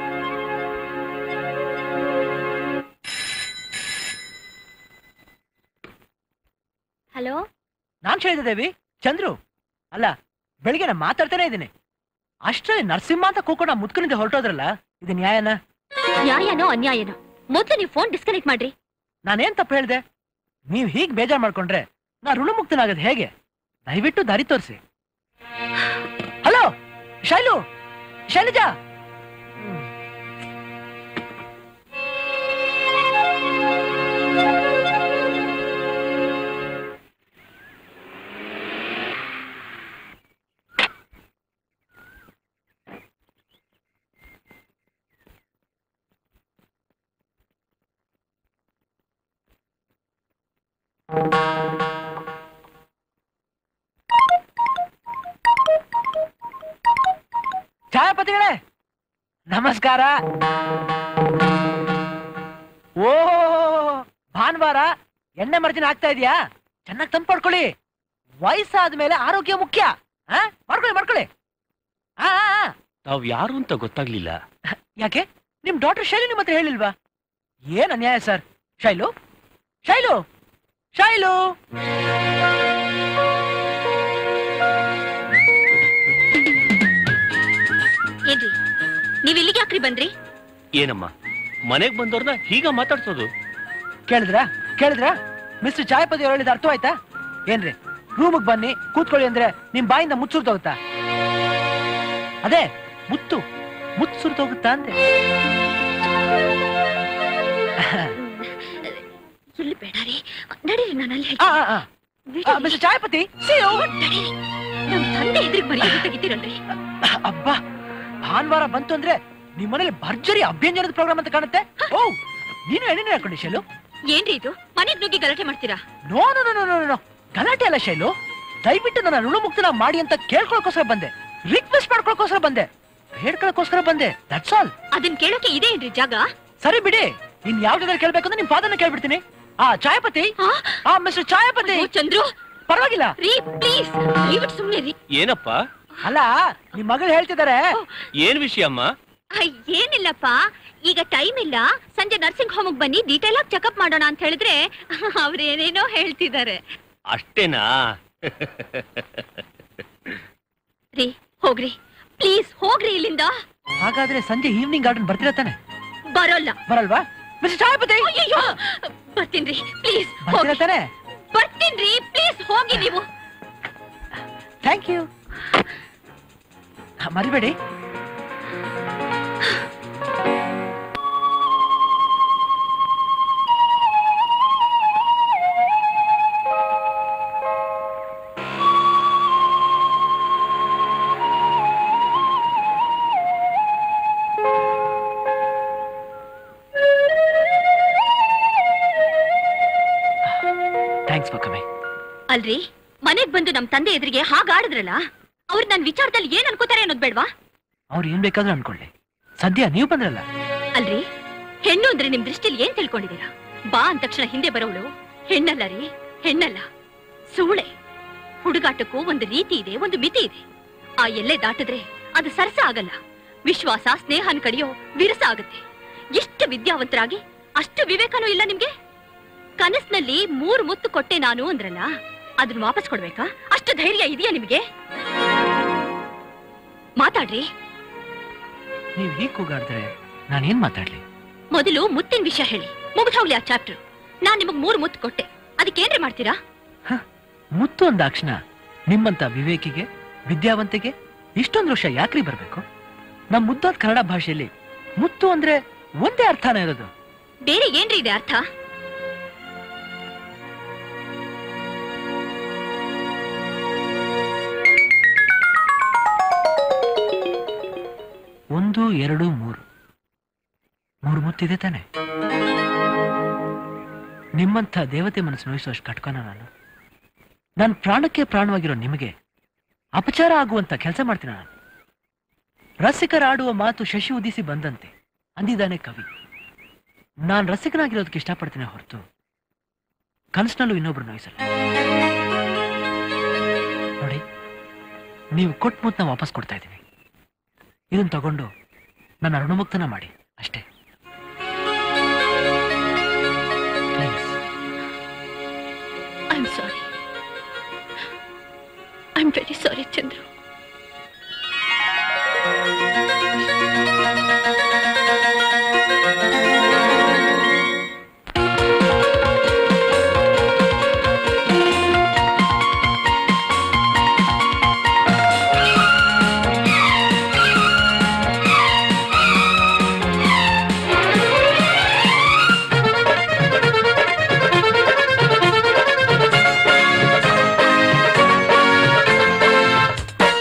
ಹಲೋ ನಾನ್ ದೇವಿ ಚಂದ್ರು ಅಲ್ಲ ಬೆಳಿಗ್ಗೆ ನಾನು ಮಾತಾಡ್ತಾನೆ ಇದ್ದೀನಿ ಅಷ್ಟರಲ್ಲಿ ನರಸಿಂಹ ಅಂತ ಕೂಕೊಂಡು ಮುತ್ಕನಿಂದ ಹೊರಟೋದ್ರಲ್ಲ ಇದು ನ್ಯಾಯನ ನ್ಯಾಯನೋ ಅನ್ಯಾಯನೋ ಮೊದ್ಲು ನೀವು ಫೋನ್ ಡಿಸ್ಕನೆಕ್ಟ್ ಮಾಡ್ರಿ ನಾನೇನ್ ತಪ್ಪು ಹೇಳ್ದೆ ನೀವ್ ಹೀಗ್ ಬೇಜಾರ್ ಮಾಡ್ಕೊಂಡ್ರೆ ನಾ ಋಣಮುಕ್ತನಾಗದ್ ಹೇಗೆ ದಯವಿಟ್ಟು ದಾರಿ ತೋರಿಸಿ ಹಲೋ ಶೈಲು ಶೈಲಜಾ ನಮಸ್ಕಾರ ಓ ಭಾನುವಾರ ಎಣ್ಣೆ ಮರ್ಜಿನ ಆಗ್ತಾ ಇದೆಯಾ ಚೆನ್ನಾಗಿ ತಂದು ಪಡ್ಕೊಳ್ಳಿ ವಯಸ್ಸಾದ ಮೇಲೆ ಆರೋಗ್ಯ ಮುಖ್ಯ ಆ? ಮಾಡ್ಕೊಳ್ಳಿ ಮಾಡ್ಕೊಳ್ಳಿ ಆ, ಆ, ಆ. ತಾವ್ ಯಾರು ಅಂತ ಗೊತ್ತಾಗ್ಲಿಲ್ಲ ಯಾಕೆ ನಿಮ್ ಡಾಕ್ಟರ್ ಶೈಲು ನಿಮ್ಮ ಹತ್ರ ಹೇಳಿಲ್ವಾ ಏನ್ ಅನ್ಯಾಯ ಸರ್ ಶೈಲು ಶೈಲು ಶೈಲು ಏನ್ರಿ ನೀವ್ ಇಲ್ಲಿಗೆ ಯಾಕ್ರಿ ಬಂದ್ರಿ ಏನಮ್ಮ ಮನೆಗ್ ಬಂದವ್ರನ್ನ ಹೀಗ ಮಾತಾಡ್ಸೋದು ಕೇಳಿದ್ರಾ ಕೇಳಿದ್ರಾ ಮಿಸ್ಟರ್ ಚಾಯಪತಿ ಅವ್ರು ಹೇಳಿದ ಅರ್ಥ ಆಯ್ತಾ ಏನ್ರಿ ರೂಮಿಗೆ ಬನ್ನಿ ಕೂತ್ಕೊಳ್ಳಿ ಅಂದ್ರೆ ನಿಮ್ ಬಾಯಿಂದ ಮುತ್ತು ಸುರ್ತೋಗುತ್ತಾ ಅದೇ ಮುತ್ತು ಮುತ್ತು ಸುರ್ತೋಗುತ್ತಾ ಅಂತೆ ಇಲ್ಲಿ ಬೇಡ ರೀ ನಡೀರಿ ನಾನು ಅಲ್ಲಿ ಆ, ಆ, ಆ. Mister Chayapati see you. ನಡೀರಿ ನಮ್ ತಂದೆ ಎದುರಿಗೆ ಮರ್ಯಾದೆ ತೆಗಿತೀರಲ್ರಿ ಅಬ್ಬಾ ಭಾನುವಾರ ಬಂತು ಅಂದ್ರೆ ನಿಮ್ ಮನೇಲಿ ಭರ್ಜರಿ ಅಭ್ಯಂಜನದ ಪ್ರೋಗ್ರಾಮ್ ಅಂತ ಕಾಣುತ್ತೆ ಓ ನೀನು ಎಣ್ಣೆ ಹಾಕೊಂಡಿ ಶೈಲು ಏನ್ರಿ ಇದು ಮನೆಗ್ ನುಗ್ಗಿ ಗಲಾಟೆ ಮಾಡ್ತೀರಾ no no no no no ಗಲಾಟೆ ಅಲ್ಲ ಶೈಲು ದಯವಿಟ್ಟು ನನ್ನ ಋಣ ಮುಕ್ತನ ಮಾಡಿ ಅಂತ ಕೇಳ್ಕೊಳಕೋಸ್ಕರ ಬಂದೆ ರಿಕ್ವೆಸ್ಟ್ ಮಾಡ್ಕೊಳಕೋಸ್ಕರ ಬಂದೆ ಬೇಡ್ಕೊಳಕೋಸ್ಕರ ಬಂದೆ ದಟ್ಸ್ ಆಲ್ ಅದನ್ ಕೇಳೋಕೆ ಇದೆ ಏನ್ರಿ ಜಾಗ ಸರಿ ಬಿಡಿ ಇನ್ ಯಾವ ಜಾಗದಲ್ಲಿ ಕೇಳ್ಬೇಕು ಅಂದ್ರೆ ನಿಮ್ ಫಾದರ್ನ ಕೇಳ್ಬಿಡ್ತೀನಿ ಆ ಚಾಯಪತಿ ಆ ಮಿಸ್ಟರ್ ಚಾಯಪತಿ ಚಂದ್ರು ಪರವಾಗಿಲ್ಲ ರೀ ಪ್ಲೀಸ್ ದಯವಿಟ್ಟು ಸುಮ್ನೆ ರೀ ಏನಪ್ಪ ಅಲ್ಲ ನಿಮ್ ಮಗಳು ಹೇಳ್ತಿದ್ದಾರೆ ಏನ್ ವಿಷಯ ಅಮ್ಮ ಅಯ್ಯ್, ಏನಿಲ್ಲಪ್ಪ ಈಗ ಟೈಮ್ ಇಲ್ಲ ಸಂಜೆ ನರ್ಸಿಂಗ್ ಹೋಮಿಗೆ ಬನ್ನಿ ಡೀಟೇಲ್ ಆಗಿ ಚೆಕಪ್ ಮಾಡೋಣ ಅಂತ ಹೇಳಿದ್ರೆ ಅವ್ರೇನೇನೋ ಹೇಳ್ತಿದ್ದಾರೆ ಅಷ್ಟೇನಾ ರೀ ಹೋಗ್ರಿ ಪ್ಲೀಸ್ ಹೋಗ್ರಿ ಇಲ್ಲಿಂದ ಹಾಗಾದ್ರೆ ಸಂಜೆ ಈವ್ನಿಂಗ್ ಗಾರ್ಡನ್ ಬರ್ತೀರಾ ತಾನೆ ಬರೋಲ್ಲ ಬರಲ್ವಾ ಮಿಸ್ಟರ್ ಚಾಯಪತಿ ಅಯ್ಯೋ ಬರ್ತೀನ್ರಿ ಪ್ಲೀಸ್ ಬರ್ತೀರಾ ತಾನೆ ಬರ್ತೀನ್ರಿ ಪ್ಲೀಸ್ ಹೋಗಿ ನೀವು ಥ್ಯಾಂಕ್ ಯು ಮರಿಬೇಡಿ ಥ್ಯಾಂಕ್ಸ್ ಫಾರ್ ಕಮಿಂಗ್ ಅಲ್ರಿ ಮನೆಗ್ ಬಂದು ನಮ್ ತಂದೆ ಎದುರಿಗೆ ಹಾಗಾಡಿದ್ರಲ್ಲ ಅವ್ರು ನನ್ ವಿಚಾರದಲ್ಲಿ ಏನ್ ಅನ್ಕೋತಾರೆ ಅನ್ನೋದ್ ಬೇಡ್ವಾ ಅವ್ರು ಏನ್ ಬೇಕಾದ್ರೂ ಅನ್ಕೊಳ್ಳಿ ಸದ್ಯ ನೀವು ಬಂದ್ರಲ್ಲ ಅಲ್ರಿ ಹೆಣ್ಣು ಅಂದ್ರೆ ನಿಮ್ ದೃಷ್ಟಿಲಿ ಏನ್ ತಿಳ್ಕೊಂಡಿದೀರಾ ಬಾ ಅಂದ ತಕ್ಷಣ ಹಿಂದೆ ಬರೋಳು ಹೆಣ್ಣಲ್ಲ ರೀ ಹೆಣ್ಣಲ್ಲ ಸೂಳೆ ಹುಡುಗಾಟಕ್ಕೂ ಒಂದು ರೀತಿ ಇದೆ ಒಂದು ಮಿತಿ ಇದೆ ಆ ಎಲ್ಲೆ ದಾಟಿದ್ರೆ ಅದು ಸರಸ ಆಗಲ್ಲ ವಿಶ್ವಾಸ ಸ್ನೇಹನ್ ಕಡಿಯೋ ವಿರಸ ಆಗುತ್ತೆ ಎಷ್ಟು ವಿದ್ಯಾವಂತರಾಗಿ ಅಷ್ಟು ವಿವೇಕನೂ ಇಲ್ಲ ನಿಮ್ಗೆ ಕನಸ್ನಲ್ಲಿ ಮೂರ್ ಮುತ್ತು ಕೊಟ್ಟೆ ನಾನು ಅಂದ್ರಲ್ಲ ಅದನ್ನ ವಾಪಸ್ ಕೊಡ್ಬೇಕಾ ಅಷ್ಟು ಧೈರ್ಯ ಇದೆಯಾ ನಿಮ್ಗೆ ಮಾತಾಡ್ರಿ ನೀವ್ ಹೀಗ್ ಕೂಗಾಡಿದ್ರೆ ನಾನೇನ್ ಮಾತಾಡ್ಲಿ ಮೊದಲು ಮುತ್ತಿನ ವಿಷಯ ಹೇಳಿ ಮುಗಿದ್ ಹೋಗ್ಲಿ ಆ ಚಾಪ್ಟರ್ ನಾನ್ ನಿಮಗ್ ಮೂರ್ ಮುತ್ತು ಕೊಟ್ಟೆ ಅದಕ್ಕೇನ್ರಿ ಮಾಡ್ತೀರಾ ಮುತ್ತು ಅಂದಾಕ್ಷಣ ನಿಮ್ಮಂತ ವಿವೇಕಿಗೆ ವಿದ್ಯಾವಂತಿಗೆ ಇಷ್ಟೊಂದು ವರ್ಷ ಯಾಕ್ರಿ ಬರ್ಬೇಕು ನಮ್ ಮುದ್ದಾದ ಕನ್ನಡ ಭಾಷೆಯಲ್ಲಿ ಮುತ್ತು ಅಂದ್ರೆ ಒಂದೇ ಅರ್ಥನೇ ಇರೋದು ಬೇರೆ ಏನ್ರಿ ಇದೆ ಅರ್ಥ ಒಂದು ಎರಡು ಮೂರು ಮೂರು ಮುತ್ತಿದೆ ತಾನೆ ನಿಮ್ಮಂಥ ದೇವತೆ ಮನಸ್ಸು ನೋಯಿಸುವಷ್ಟು ಕಟ್ಕೋಣ ನಾನು ನನ್ನ ಪ್ರಾಣಕ್ಕೆ ಪ್ರಾಣವಾಗಿರೋ ನಿಮಗೆ ಅಪಚಾರ ಆಗುವಂತ ಕೆಲಸ ಮಾಡ್ತೀನಿ ನಾನು ರಸಿಕರಾಡುವ ಮಾತು ಶಶಿ ಉದಿಸಿ ಬಂದಂತೆ ಅಂದಿದ್ದಾನೆ ಕವಿ ನಾನು ರಸಿಕನಾಗಿರೋದಕ್ಕೆ ಇಷ್ಟಪಡ್ತೀನಿ ಹೊರತು ಕನಸಿನಲ್ಲೂ ಇನ್ನೊಬ್ರು ನೋಯಿಸಲ್ಲ ನೋಡಿ ನೀವು ಕೊಟ್ಟು ಮುತ್ತನ್ನ ವಾಪಸ್ ಕೊಡ್ತಾ ಇದ್ದೀನಿ ಇದನ್ನ ತಗೊಂಡು ನನ್ನ ಋಣಮುಕ್ತನ ಮಾಡಿ ಅಷ್ಟೇ please I am sorry I am very sorry Chandru Thank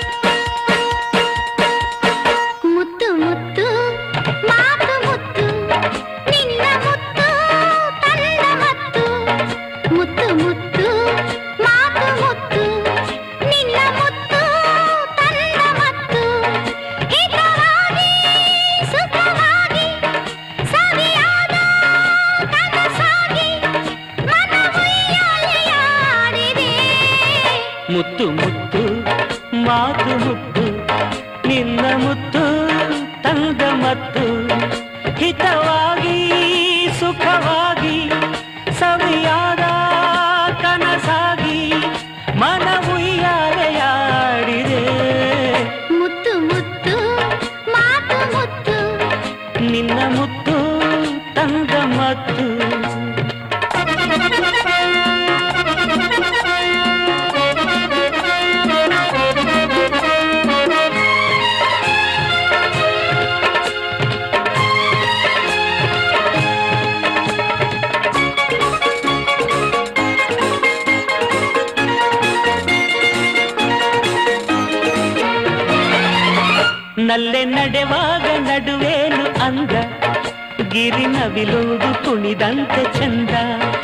ನಲ್ಲೆ ನಡೆವಾಗ ನಡುವೇನು ಅಂದ ಗಿರಿ ನವಿಲುವುದು ಕುಣಿದಂತೆ ಚಂದ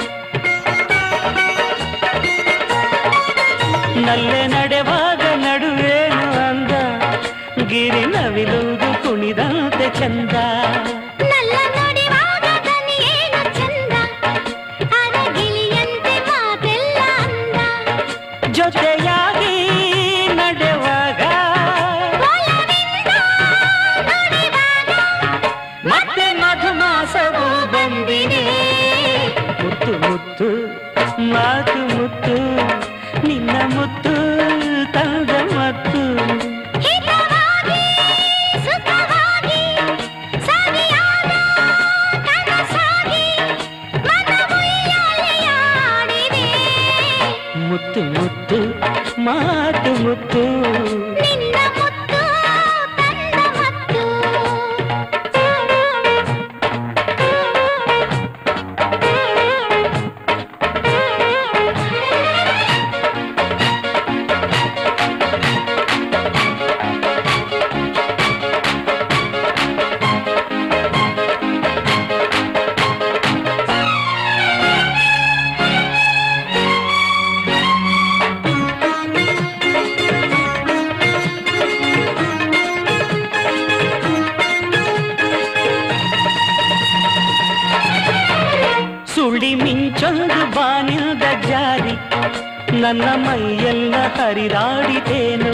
ನಲ್ಲೆ ನಡೆವಾಗ ನಡುವೇನು ಅಂದ ಗಿರಿ ನವಿಲುವುದು ಕುಣಿದಂತೆ ಚಂದ ನಲ್ಲ ನುಡಿವಾಗ ದನಿಯೇನು ಚಂದ ಅರಗಿಳಿಯಂತೆ ಮಾತೆಲ್ಲ ಅಂದ ಜೊತೆಯಾಗಿ ನಡೆವಾಗ ಒಲವಿಂದ ನುಡಿವಾಗ ಮತ್ತೆ ಮಧುಮಾಸವು ಬಂದಿದೆ ಮುತ್ತು ಮುತ್ತು ಮಾತು ಮುತ್ತು ನಿನ್ನ ಮುತ್ತು ತಂದ ಮತ್ತು ಹಿತವಾಗಿ ಸುಖವಾಗಿ ಸವಿಯಾದ ಕನಸಾಗಿ ಮನ ಮುಯ್ಯಾಲೆಯಾಡಿದೆ ಮುತ್ತು ಮುತ್ತು ಮಾತು ಮುತ್ತು ನಿನ್ನ ಮುತ್ತು ತಂದ ಮತ್ತು ಸುಳಿ ಮಿಂಚೊಂದು ಬಾನಿಲ್ದ ಜಾರಿ ನನ್ನ ಮೈಯೆಲ್ಲ ಹರಿದಾಡಿತೇನು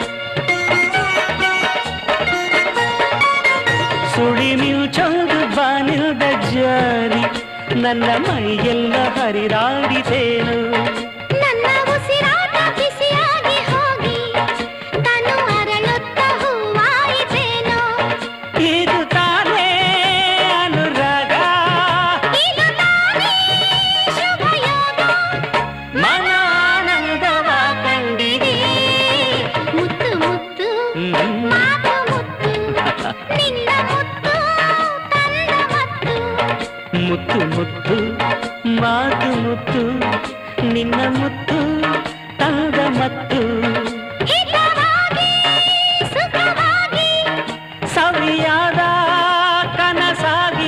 ಸುಳಿ ಮಿಂಚೊಂದು ಬಾನಿಲ್ದ ಜಾರಿ ನನ್ನ ಮೈಯೆಲ್ಲ ಹರಿದಾಡಿತೇನು ನನ್ನ ಉಸಿರಾಟ ಬಿಸಿಯಾಗಿ ಹೋಗಿ ತನು ಅರಳುತ್ತ ಹೂವಾಯಿತೇನೋ ಇದು ತಾನೇ ಅನುರಾಗ ಇದು ತಾನೇ ಶುಭಯೋಗ ಮನ ಆನಂದವ ಕಂಡಿದೆ ಮುತ್ತು ಮುತ್ತು ಹ್ಮ್. ಮಾತು ಮುತ್ತು ನಿನ್ನ ಮುತ್ತು ತಂದ ಮತ್ತು ಮುತ್ತು ಮುತ್ತು ಮಾತು ಮುತ್ತು ನಿನ್ನ ಮುತ್ತು ತಂದ ಮತ್ತು ಹಿತವಾಗಿ ಸುಖವಾಗಿ ಸವಿಯಾದ ಕನಸಾಗಿ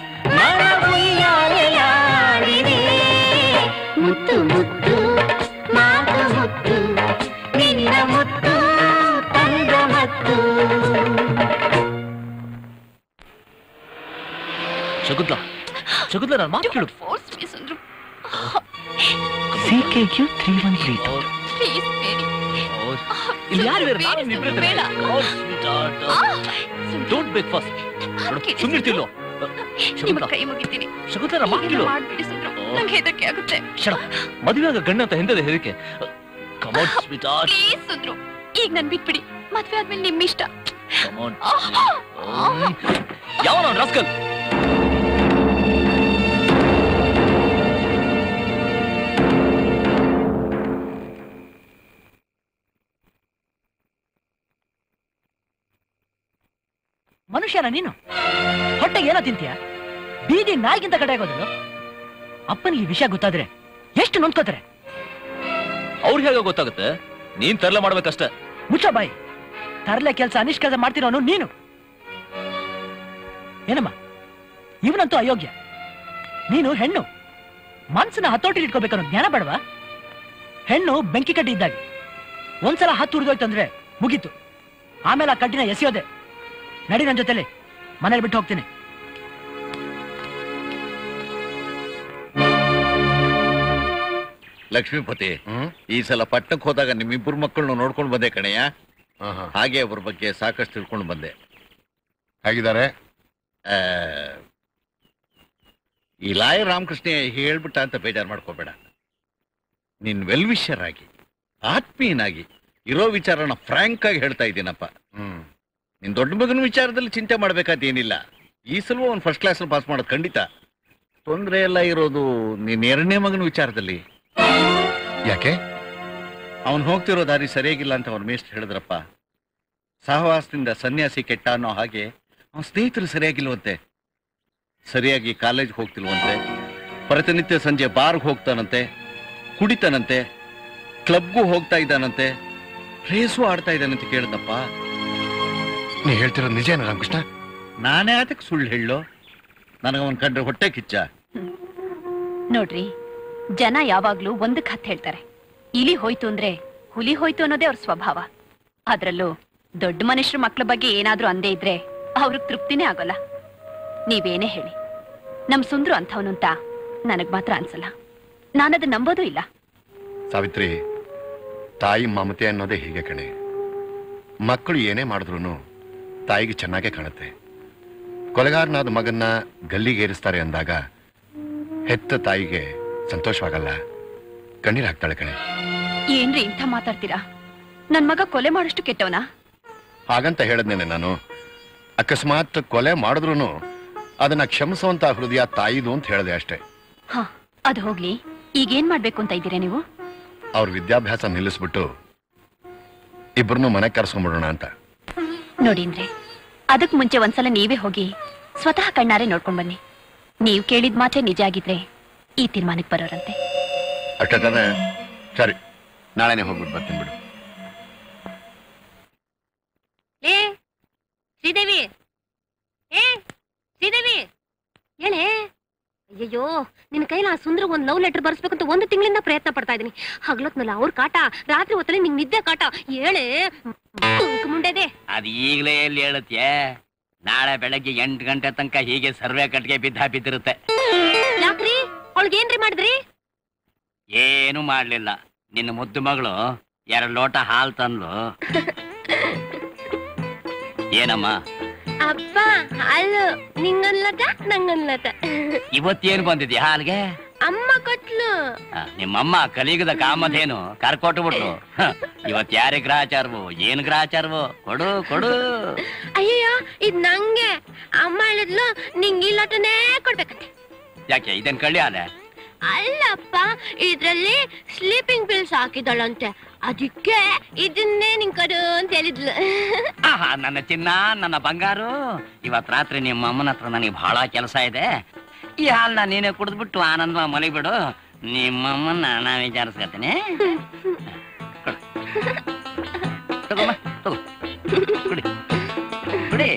ಮನವಿಯಾಲೆಯಾಡಿದೆ ಮುತ್ತು ಮುತ್ತು ಮಾತು ಮುತ್ತು ನಿನ್ನ ಮುತ್ತು ತಂದ ಮತ್ತು ಶಕುಂತ್ಲ ಶಕುಂತ್ಲ ನನ್ನ ಮಾತು ಕೇಳು C K Q three one three ಇಲ್ಲಿ ಯಾರು ಬೇರೆ ನಾನು ನಿಬ್ರೆ ಡೋಂಟ್ ಬೇಕ್ ಫಸ್ಟ್ ಸುಮ್ಮನಿರ್ತಿಲ್ಲೋ ಶಕುಂತ್ಲ ಕೈ ಮುಗಿತೀನಿ ಶಕುಂತ್ಲ ನನ್ನ ಮಾತು ಕೇಳು ಮಾಡ್ಬಿಡಿ ಸುಂದ್ರು ನಂಗೆ ಹೆದರಿಕೆ ಆಗುತ್ತೆ ಶಡ ಮದುವೆ ಆಗ ಗಂಡ ಅಂತ ಹಿಂದೆ ಹೆದರಿಕೆ ಕಮಾನ್ ಸ್ವೀಟ್ ಪ್ಲೀಸ್ ಸುಂದ್ರು ಈಗ ನನ್ ಬಿಟ್ಬಿಡಿ ಮದ್ವೆ ಆದ್ಮೇಲೆ ನಿಮ್ ಇಷ್ಟ ಕಮಾನ್ ಯಾವ ನಾನು ರಾಸ್ಕಲ್ ಮನುಷ್ಯನ ನೀನು ಹೊಟ್ಟೆಗೆ ಏನೋ ತಿಂತೀಯ ಬೀದಿ ನಾಯಿಗಿಂತ ಕಡೆ ಆಗೋದು ಅಪ್ಪನಿಗೆ ಈ ವಿಷಯ ಗೊತ್ತಾದ್ರೆ ಎಷ್ಟು ನೊಂದ್ಕೋತಾರೆ ಅವ್ರಿಗೆ ಹೇಗೆ ಗೊತ್ತಾಗುತ್ತೆ ನೀನ್ ತರಲೆ ಮಾಡ್ಬೇಕಷ್ಟೇ ಮುಚ್ಚ ಬಾಯಿ ತರಲೆ ಕೆಲಸ ಅನಿಷ್ಟ್ ಕೆಲಸ ಮಾಡ್ತಿರೋನು ನೀನು ಏನಮ್ಮ ಇವನಂತೂ ಅಯೋಗ್ಯ ನೀನು ಹೆಣ್ಣು ಮನ್ಸನ್ನ ಹತೋಟಿ ಇಟ್ಕೋಬೇಕನ್ನೋ ಜ್ಞಾನ ಬೇಡವಾ ಹೆಣ್ಣು ಬೆಂಕಿ ಕಡ್ಡಿ ಇದ್ದಾಗ ಒಂದ್ಸಲ ಹತ್ತು ಉರಿದೋಯ್ತಂದ್ರೆ ಮುಗೀತು ಆಮೇಲೆ ಆ ಕಡ್ಡಿನ ಎಸೆಯೋದೆ ನಡಿ ನನ್ನ ಜೊತೆಲಿ ಮನೇಲಿ ಬಿಟ್ಟು ಹೋಗ್ತೀನಿ ಲಕ್ಷ್ಮೀಪತಿ ಈ ಸಲ ಪಟ್ಟಣಕ್ಕೆ ಹೋದಾಗ ನಿಮ್ಮಿಬ್ಬರು ಮಕ್ಕಳನ್ನ ನೋಡ್ಕೊಂಡು ಬಂದೆ ಕಣಯ್ಯ ಹಾಗೆ ಅವ್ರ ಬಗ್ಗೆ ಸಾಕಷ್ಟು ತಿಳ್ಕೊಂಡು ಬಂದೆ ಹೇಗಿದ್ದಾರೆ ಆ, ಈ ಲಾಯ ರಾಮಕೃಷ್ಣ ಹೇಳ್ಬಿಟ್ಟ ಅಂತ ಬೇಜಾರು ಮಾಡ್ಕೋಬೇಡ ನಿನ್ ವೆಲ್ವಿಷರ್ ಆಗಿ ಆತ್ಮೀಯನಾಗಿ ಇರೋ ವಿಚಾರನ ಫ್ರಾಂಕ್ ಆಗಿ ಹೇಳ್ತಾ ಇದ್ದೀನಪ್ಪ ಹ್ಮ್ ನಿನ್ ದೊಡ್ಡ ಮಗನ ವಿಚಾರದಲ್ಲಿ ಚಿಂತೆ ಮಾಡ್ಬೇಕಾದ ಏನಿಲ್ಲ ಈ ಸಲ ಅವ್ನು ಫಸ್ಟ್ ಕ್ಲಾಸ್ ಪಾಸ್ ಮಾಡೋದು ಖಂಡಿತ ತೊಂದರೆ ಎಲ್ಲ ಇರೋದು ನಿನ್ ಎರಡನೇ ಮಗನ ವಿಚಾರದಲ್ಲಿ ಯಾಕೆ ಅವನು ಹೋಗ್ತಿರೋ ದಾರಿ ಸರಿಯಾಗಿಲ್ಲ ಅಂತ ಅವ್ರ ಮೇಸ್ಟ್ ಹೇಳಿದ್ರಪ್ಪ ಸಹವಾಸದಿಂದ ಸನ್ಯಾಸಿ ಕೆಟ್ಟ ಅನ್ನೋ ಹಾಗೆ ಅವನ ಸ್ನೇಹಿತರು ಸರಿಯಾಗಿಲ್ವಂತೆ ಸರಿಯಾಗಿ ಕಾಲೇಜ್ ಹೋಗ್ತಿಲ್ವಂತೆ ಪ್ರತಿನಿತ್ಯ ಸಂಜೆ ಬಾರ್ಗೆ ಹೋಗ್ತಾನಂತೆ ಕುಡಿತಾನಂತೆ ಕ್ಲಬ್ಗೂ ಹೋಗ್ತಾ ಇದ್ದಾನಂತೆ ರೇಸು ಆಡ್ತಾ ಇದ್ದಾನಂತ ಕೇಳಿದಪ್ಪ ನೀ ಹೇಳ್ತಿರೋದು ನಿಜೇನ ರಾಮಕೃಷ್ಣ ನಾನೇ ಅದಕ್ಕೆ ಸುಳ್ಳು ಹೇಳೋ ನನಗೆ ಅವನ್ ಕಂಡ್ರೆ ಹೊಟ್ಟೆ ಕಿಚ್ಚ ನೋಡ್ರಿ ಜನ ಯಾವಾಗ್ಲೂ ಒಂದು ಕಥೆ ಹೇಳ್ತಾರೆ ಇಲಿ ಹೋಯ್ತು ಅಂದ್ರೆ ಹುಲಿ ಹೋಯ್ತು ಅನ್ನೋದೇ ಅವ್ರ ಸ್ವಭಾವ ಅದ್ರಲ್ಲೂ ದೊಡ್ಡ ಮನುಷ್ಯರ ಮಕ್ಳ ಬಗ್ಗೆ ಏನಾದ್ರೂ ಅಂದೇ ಇದ್ರೆ ಅವ್ರಿಗೆ ತೃಪ್ತಿನೇ ಆಗೋಲ್ಲ ನೀವೇನೇ ಹೇಳಿ ನಮ್ ಸುಂದ್ರು ಅಂಥವನು ಅಂತ ನನಗ್ ಮಾತ್ರ ಅನ್ಸಲ್ಲ ನಾನದು ನಂಬೋದೂ ಇಲ್ಲ ಸಾವಿತ್ರಿ ತಾಯಿ ಮಮತೆ ಅನ್ನೋದೇ ಹೀಗೆ ಕಣೆ ಮಕ್ಕಳು ಏನೇ ಮಾಡಿದ್ರು ತಾಯಿಗೆ ಚೆನ್ನಾಗೇ ಕಾಣುತ್ತೆ ಕೊಲೆಗಾರನಾದ ಮಗನ್ನ ಗಲ್ಲಿಗೇರಿಸ್ತಾರೆ ಅಂದಾಗ ಹೆತ್ತ ತಾಯಿಗೆ ಸಂತೋಷವಾಗಲ್ಲ ಕಣ್ಣೀರ್ ಹಾಕ್ತಾಳೆ ಕಣೆ ಏನ್ರಿ ಇಂಥ ಮಾತಾಡ್ತೀರಾ ನನ್ ಮಗ ಕೊಲೆ ಮಾಡೋಷ್ಟು ಕೆಟ್ಟವನಾ ಹಾಗಂತ ಹೇಳದ್ನೇನೆ ನಾನು ಅಕಸ್ಮಾತ್ ಕೊಲೆ ಮಾಡಿದ್ರು ಅದನ್ನ ಕ್ಷಮಿಸುವಂತ ಹೃದಯ ತಾಯಿದು ಅಂತ ಹೇಳಿದೆ ಅಷ್ಟೇ ಹ ಅದು ಹೋಗ್ಲಿ ಈಗೇನ್ ಮಾಡ್ಬೇಕು ಅಂತ ಇದ್ದೀರಾ ನೀವು ಅವ್ರ ವಿದ್ಯಾಭ್ಯಾಸ ನಿಲ್ಲಿಸ್ಬಿಟ್ಟು ಇಬ್ಬರನ್ನು ಮನೆ ಕರ್ಸ್ಕೊಂಡ್ಬಿಡೋಣ ಅಂತ ನೋಡಿಂದ್ರೆ ಅದಕ್ ಮುಂಚೆ ಒಂದ್ಸಲ ನೀವೇ ಹೋಗಿ ಸ್ವತಃ ಕಣ್ಣಾರೆ ನೋಡ್ಕೊಂಡ್ ಬನ್ನಿ ನೀವ್ ಕೇಳಿದ ಮಾತೇ ನಿಜ ಆಗಿದ್ರೆ ಈ ತೀರ್ಮಾನಕ್ಕೆ ಬರೋರಂತೆ ಅಷ್ಟೇ ಸರಿ ನಾಳೆನೆ ಹೋಗ್ಬಿಟ್ಟು ಬರ್ತೀನಿ ಬಿಡು ಏ ಶ್ರೀದೇವಿ ಏ ಶ್ರೀದೇವಿ ಹೇಳೆ ಅಯ್ಯಯ್ಯೋ ನಿನ್ನ ಕೈಲಿ ಆ ಸುಂದ್ರಗ್ ಒಂದ್ ಲವ್ ಲೆಟರ್ ಬರ್ಸ್ಬೇಕಂತ ಒಂದು ತಿಂಗಳಿಂದ ಪ್ರಯತ್ನ ಪಡ್ತಾ ಇದೀನಿ ಹಗ್ಲೊತ್ನಲ್ಲ ಅವ್ರ ಕಾಟ ರಾತ್ರಿ ಹೊತ್ತಲ್ಲಿ ನಿಂಗ್ ನಿದ್ದೆ ಕಾಟ ಹೇಳೆ ಮುಂಡೆದೆ ಅದ್ ಈಗ್ಲೇ ಎಲ್ಲಿ ಹೇಳುತ್ತೆ ನಾಳೆ ಬೆಳಗ್ಗೆ ಎಂಟು ಗಂಟೆ ತನಕ ಹೀಗೆ ಸರ್ವೆ ಕಟ್ಗೆ ಬಿದ್ದ ಬಿದ್ದಿರುತ್ತೆ ಯಾಕ್ರಿ ಅವಳಿಗೇನ್ರಿ ಮಾಡಿದ್ರಿ ಏನು ಮಾಡ್ಲಿಲ್ಲ ನಿನ್ನ ಮುದ್ದು ಮಗಳು ಎರಡು ಲೋಟ ಹಾಲ್ ತಂದ್ಲು ಏನಮ್ಮ ಅಪ್ಪ ಅಲ್ಲು ನಿಂಗನ್ಲತ ನಂಗನ್ಲತ ಇವತ್ತೇನು ಬಂದಿದ್ಯಾ ಹಾಲ್ಗೆ ಅಮ್ಮ ಕೊಟ್ಲು ಆ, ನಿಮ್ಮಮ್ಮ ಕಲಿಗದ ಕಾಮಧೇನು ಕರ್ಕೊಟ್ಟು ಬಿಟ್ರು ಹ, ಇವತ್ ಯಾರಿಗೆ ಗ್ರಹಚಾರವು ಏನ್ ಗ್ರಹಚಾರವು ಕೊಡು ಕೊಡು ಅಯ್ಯಯ್ಯೋ ಇದ್ ನಂಗೆ ಅಮ್ಮ ಹೇಳಿದ್ಲು ನಿಂಗ್ ಈ ಲೋಟನೇ ಕೊಡ್ಬೇಕಂತೆ ಯಾಕೆ ಇದನ್ ಕಳ್ಳಿ ಆಲೆ ಅಲ್ಲಪ್ಪ ಇದ್ರಲ್ಲಿ ಸ್ಲೀಪಿಂಗ್ ಪಿಲ್ಸ್ ಹಾಕಿದಳಂತೆ ಅದಕ್ಕೆ ಇದನ್ನೇ ನಿಂಗ್ ಕೊಡು ಅಂತ ಹೇಳಿದ್ಲು ಆಹಾ ನನ್ನ ಚಿನ್ನ ನನ್ನ ಬಂಗಾರು ಇವತ್ ರಾತ್ರಿ ನಿಮ್ಮ ಅಮ್ಮನ ಹತ್ರ ನನಗೆ ಬಹಳ ಕೆಲಸ ಇದೆ ಈ ಹಾಲ್ನ ನೀನೇ ಕುಡಿದ್ಬಿಟ್ಟು ಆನಂದ ಮಲಗಿಬಿಡು ನಿಮ್ಮಮ್ಮನ್ನ ನಾ ವಿಚಾರಿಸ್ಕೊತೀನಿ ತಗೋಮ್ಮ ತಗೋ ಕುಡಿ ಕುಡಿ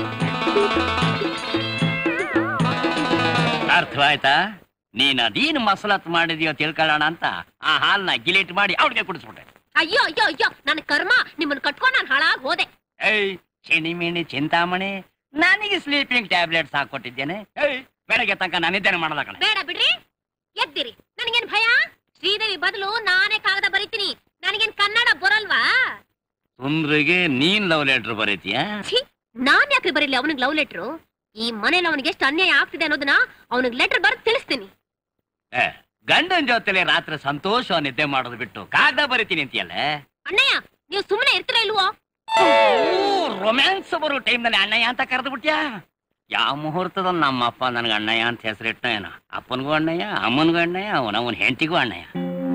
ಅರ್ಥವಾಯ್ತಾ ನೀನ್ ಅದೇನು ಮಸಲತ್ ಮಾಡಿದ್ಯೋ ತಿಳ್ಕೊಳ್ಳೋಣ ಅಂತ ಆ ಹಾಲ್ನ ಗಿಲಿಟ್ ಮಾಡಿ ಅವಳಿಗೆ ಕುಡಿಸ್ಬಿಟ್ಟೆ ಅಯ್ಯೋ ಅಯ್ಯೋ ಅಯ್ಯೋ ನನ್ನ ಕರ್ಮ ನಿಮ್ಮನ್ನ ಕಟ್ಕೊಂಡ್ ನಾನು ಹಾಳಾಗ್ ಹೋದೆ ಏಯ್ ಚಿಣಿಮಿಣಿ ಚಿಂತಾಮಣಿ ನನಗೆ ಸ್ಲೀಪಿಂಗ್ ಟ್ಯಾಬ್ಲೆಟ್ಸ್ ಹಾಕೊಟ್ಟಿದ್ದೇನೆ ಏಯ್ ಬೆಳಗ್ಗೆ ತನಕ ನಾನು ನಿದ್ದೆನೆ ಮಾಡಲ್ಲ ಕಣೆ ಬೇಡ ಬಿಡ್ರಿ ಎದ್ದಿರಿ ನನಗೇನ್ ಭಯ ಶ್ರೀದೇವಿ ಬದಲು ನಾನೇ ಕಾಗದ ಬರೀತೀನಿ ನನಗೇನ್ ಕನ್ನಡ ಬರಲ್ವಾ ಸುಂದ್ರಿಗೆ ನೀನ್ ಲವ್ ಲೆಟರ್ ಬರೀತೀಯ ಛೀ ನಾನ್ ಯಾಕ್ರಿ ಬರೀಲಿ ಅವನಿಗೆ ಲವ್ ಲೆಟ್ರು ಈ ಮನೇಲಿ ಅವನಿಗೆ ಎಷ್ಟು ಅನ್ಯಾಯ ಆಗ್ತಿದೆ ಅನ್ನೋದನ್ನ ಅವನಿಗೆ ಲೆಟರ್ ಬರ್ದ್ ತಿಳಿಸ್ತೀನಿ ಏ, ಗಂಡನ್ ಜೊತೆಲೆ ರಾತ್ರಿ ಸಂತೋಷ ನಿದ್ದೆ ಮಾಡೋದು ಬಿಟ್ಟು ಕಾಗದ ಬರೀತೀನಿ ಅಂತೀಯಲ್ಲ ಅಣ್ಣಯ್ಯ ನೀವು ಸುಮ್ಮನೆ ಇರ್ತೀರಾ ಇಲ್ವೋ ರೊಮ್ಯಾನ್ಸ್ ಬರೋ ಟೈಮ್ನಲ್ಲಿ ಅಣ್ಣಯ್ಯ ಅಂತ ಕರೆದು ಬಿಟ್ಯಾ ಯಾವ ಮುಹೂರ್ತದಲ್ಲಿ ನಮ್ಮ ಅಪ್ಪ ನನಗೆ ಅಣ್ಣಯ್ಯ ಅಂತ ಹೆಸರಿಟ್ಟ ಏನೋ ಅಪ್ಪನಿಗೂ ಅಣ್ಣಯ್ಯ ಅಮ್ಮನಿಗೂ ಅಣ್ಣಯ್ಯ ಅವನ ಅವನ ಹೆಂಡತಿಗೂ ಅಣ್ಣಯ್ಯ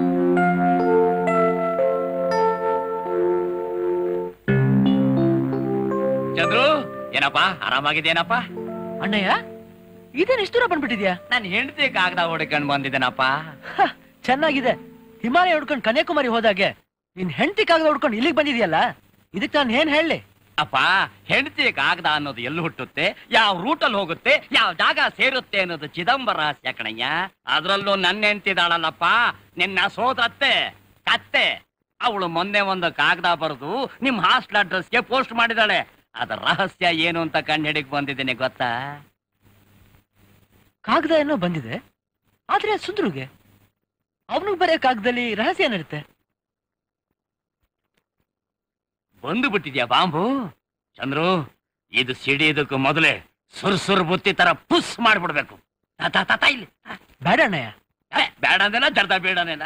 ಚಂದ್ರು ಏನಪ್ಪ ಆರಾಮಾಗಿದ್ದೇನಪ್ಪ ಅಣ್ಣಯ್ಯ ಇದೇನ್ ಇಷ್ಟು ದೂರ ಬಂದ್ಬಿಟ್ಟಿದ್ಯಾ ನಾನು ಹೆಂಡತಿ ಕಾಗದ ಹೊಡ್ಕೊಂಡ್ ಬಂದಿದ್ದೇನಪ್ಪ ಚೆನ್ನಾಗಿದೆ ಹಿಮಾಲಯ ಹುಡ್ಕೊಂಡು ಕನ್ಯಾಕುಮಾರಿ ಹೋದಾಗೆ ನಿನ್ ಹೆಂಡತಿ ಕಾಗದ ಹುಡ್ಕೊಂಡು ಇಲ್ಲಿಗೆ ಬಂದಿದ್ಯಲ್ಲ ಇದಕ್ ನಾನು ಏನ್ ಹೇಳಿ ಅಪ್ಪ ಹೆಂಡತಿ ಕಾಗದ ಅನ್ನೋದು ಎಲ್ಲಿ ಹುಟ್ಟುತ್ತೆ ಯಾವ ರೂಟಲ್ಲಿ ಹೋಗುತ್ತೆ ಯಾವ ಜಾಗ ಸೇರುತ್ತೆ ಅನ್ನೋದು ಚಿದಂಬರ ರಹಸ್ಯ ಕಣಯ್ಯ ಅದ್ರಲ್ಲೂ ನನ್ನ ಹೆಂಡತಿದಾಳಲ್ಲಪ್ಪ ನಿನ್ನ ಸೋದರತ್ತೆ ಕತ್ತೆ ಅವಳು ಮೊನ್ನೆ ಒಂದು ಕಾಗದ ಬರೆದು ನಿಮ್ ಹಾಸ್ಟೆಲ್ ಅಡ್ರೆಸ್ಗೆ ಪೋಸ್ಟ್ ಮಾಡಿದಾಳೆ ಅದರ ರಹಸ್ಯ ಏನು ಅಂತ ಕಂಡು ಬಂದಿದ್ದೀನಿ ಗೊತ್ತಾ ಕಾಗದ ಏನೋ ಬಂದಿದೆ ಆದ್ರೆ ಸುಂದ್ರುಗೆ ಅವನಿಗೆ ಬರೆಯ ಕಾಗದಲ್ಲಿ ರಹಸ್ಯ ಏನಿರುತ್ತೆ ಬಂದು ಬಿಟ್ಟಿದ್ಯಾ ಬಾಂಬು ಚಂದ್ರು ಇದು ಸಿಡಿಯೋದಕ್ಕೂ ಮೊದಲೇ ಸುರ್ ಸುರ್ ಬುತ್ತಿ ತರ ಪುಸ್ ಮಾಡ್ಬಿಡ್ಬೇಕು ತಾ, ತಾ, ತಾ, ತಾ ಇಲ್ಲಿ ಬೇಡ ಅಣ್ಣಯ್ಯ ಏ, ಬೇಡ ಅಂದೇನ ಜರ್ದ ಬೇಡನೇನ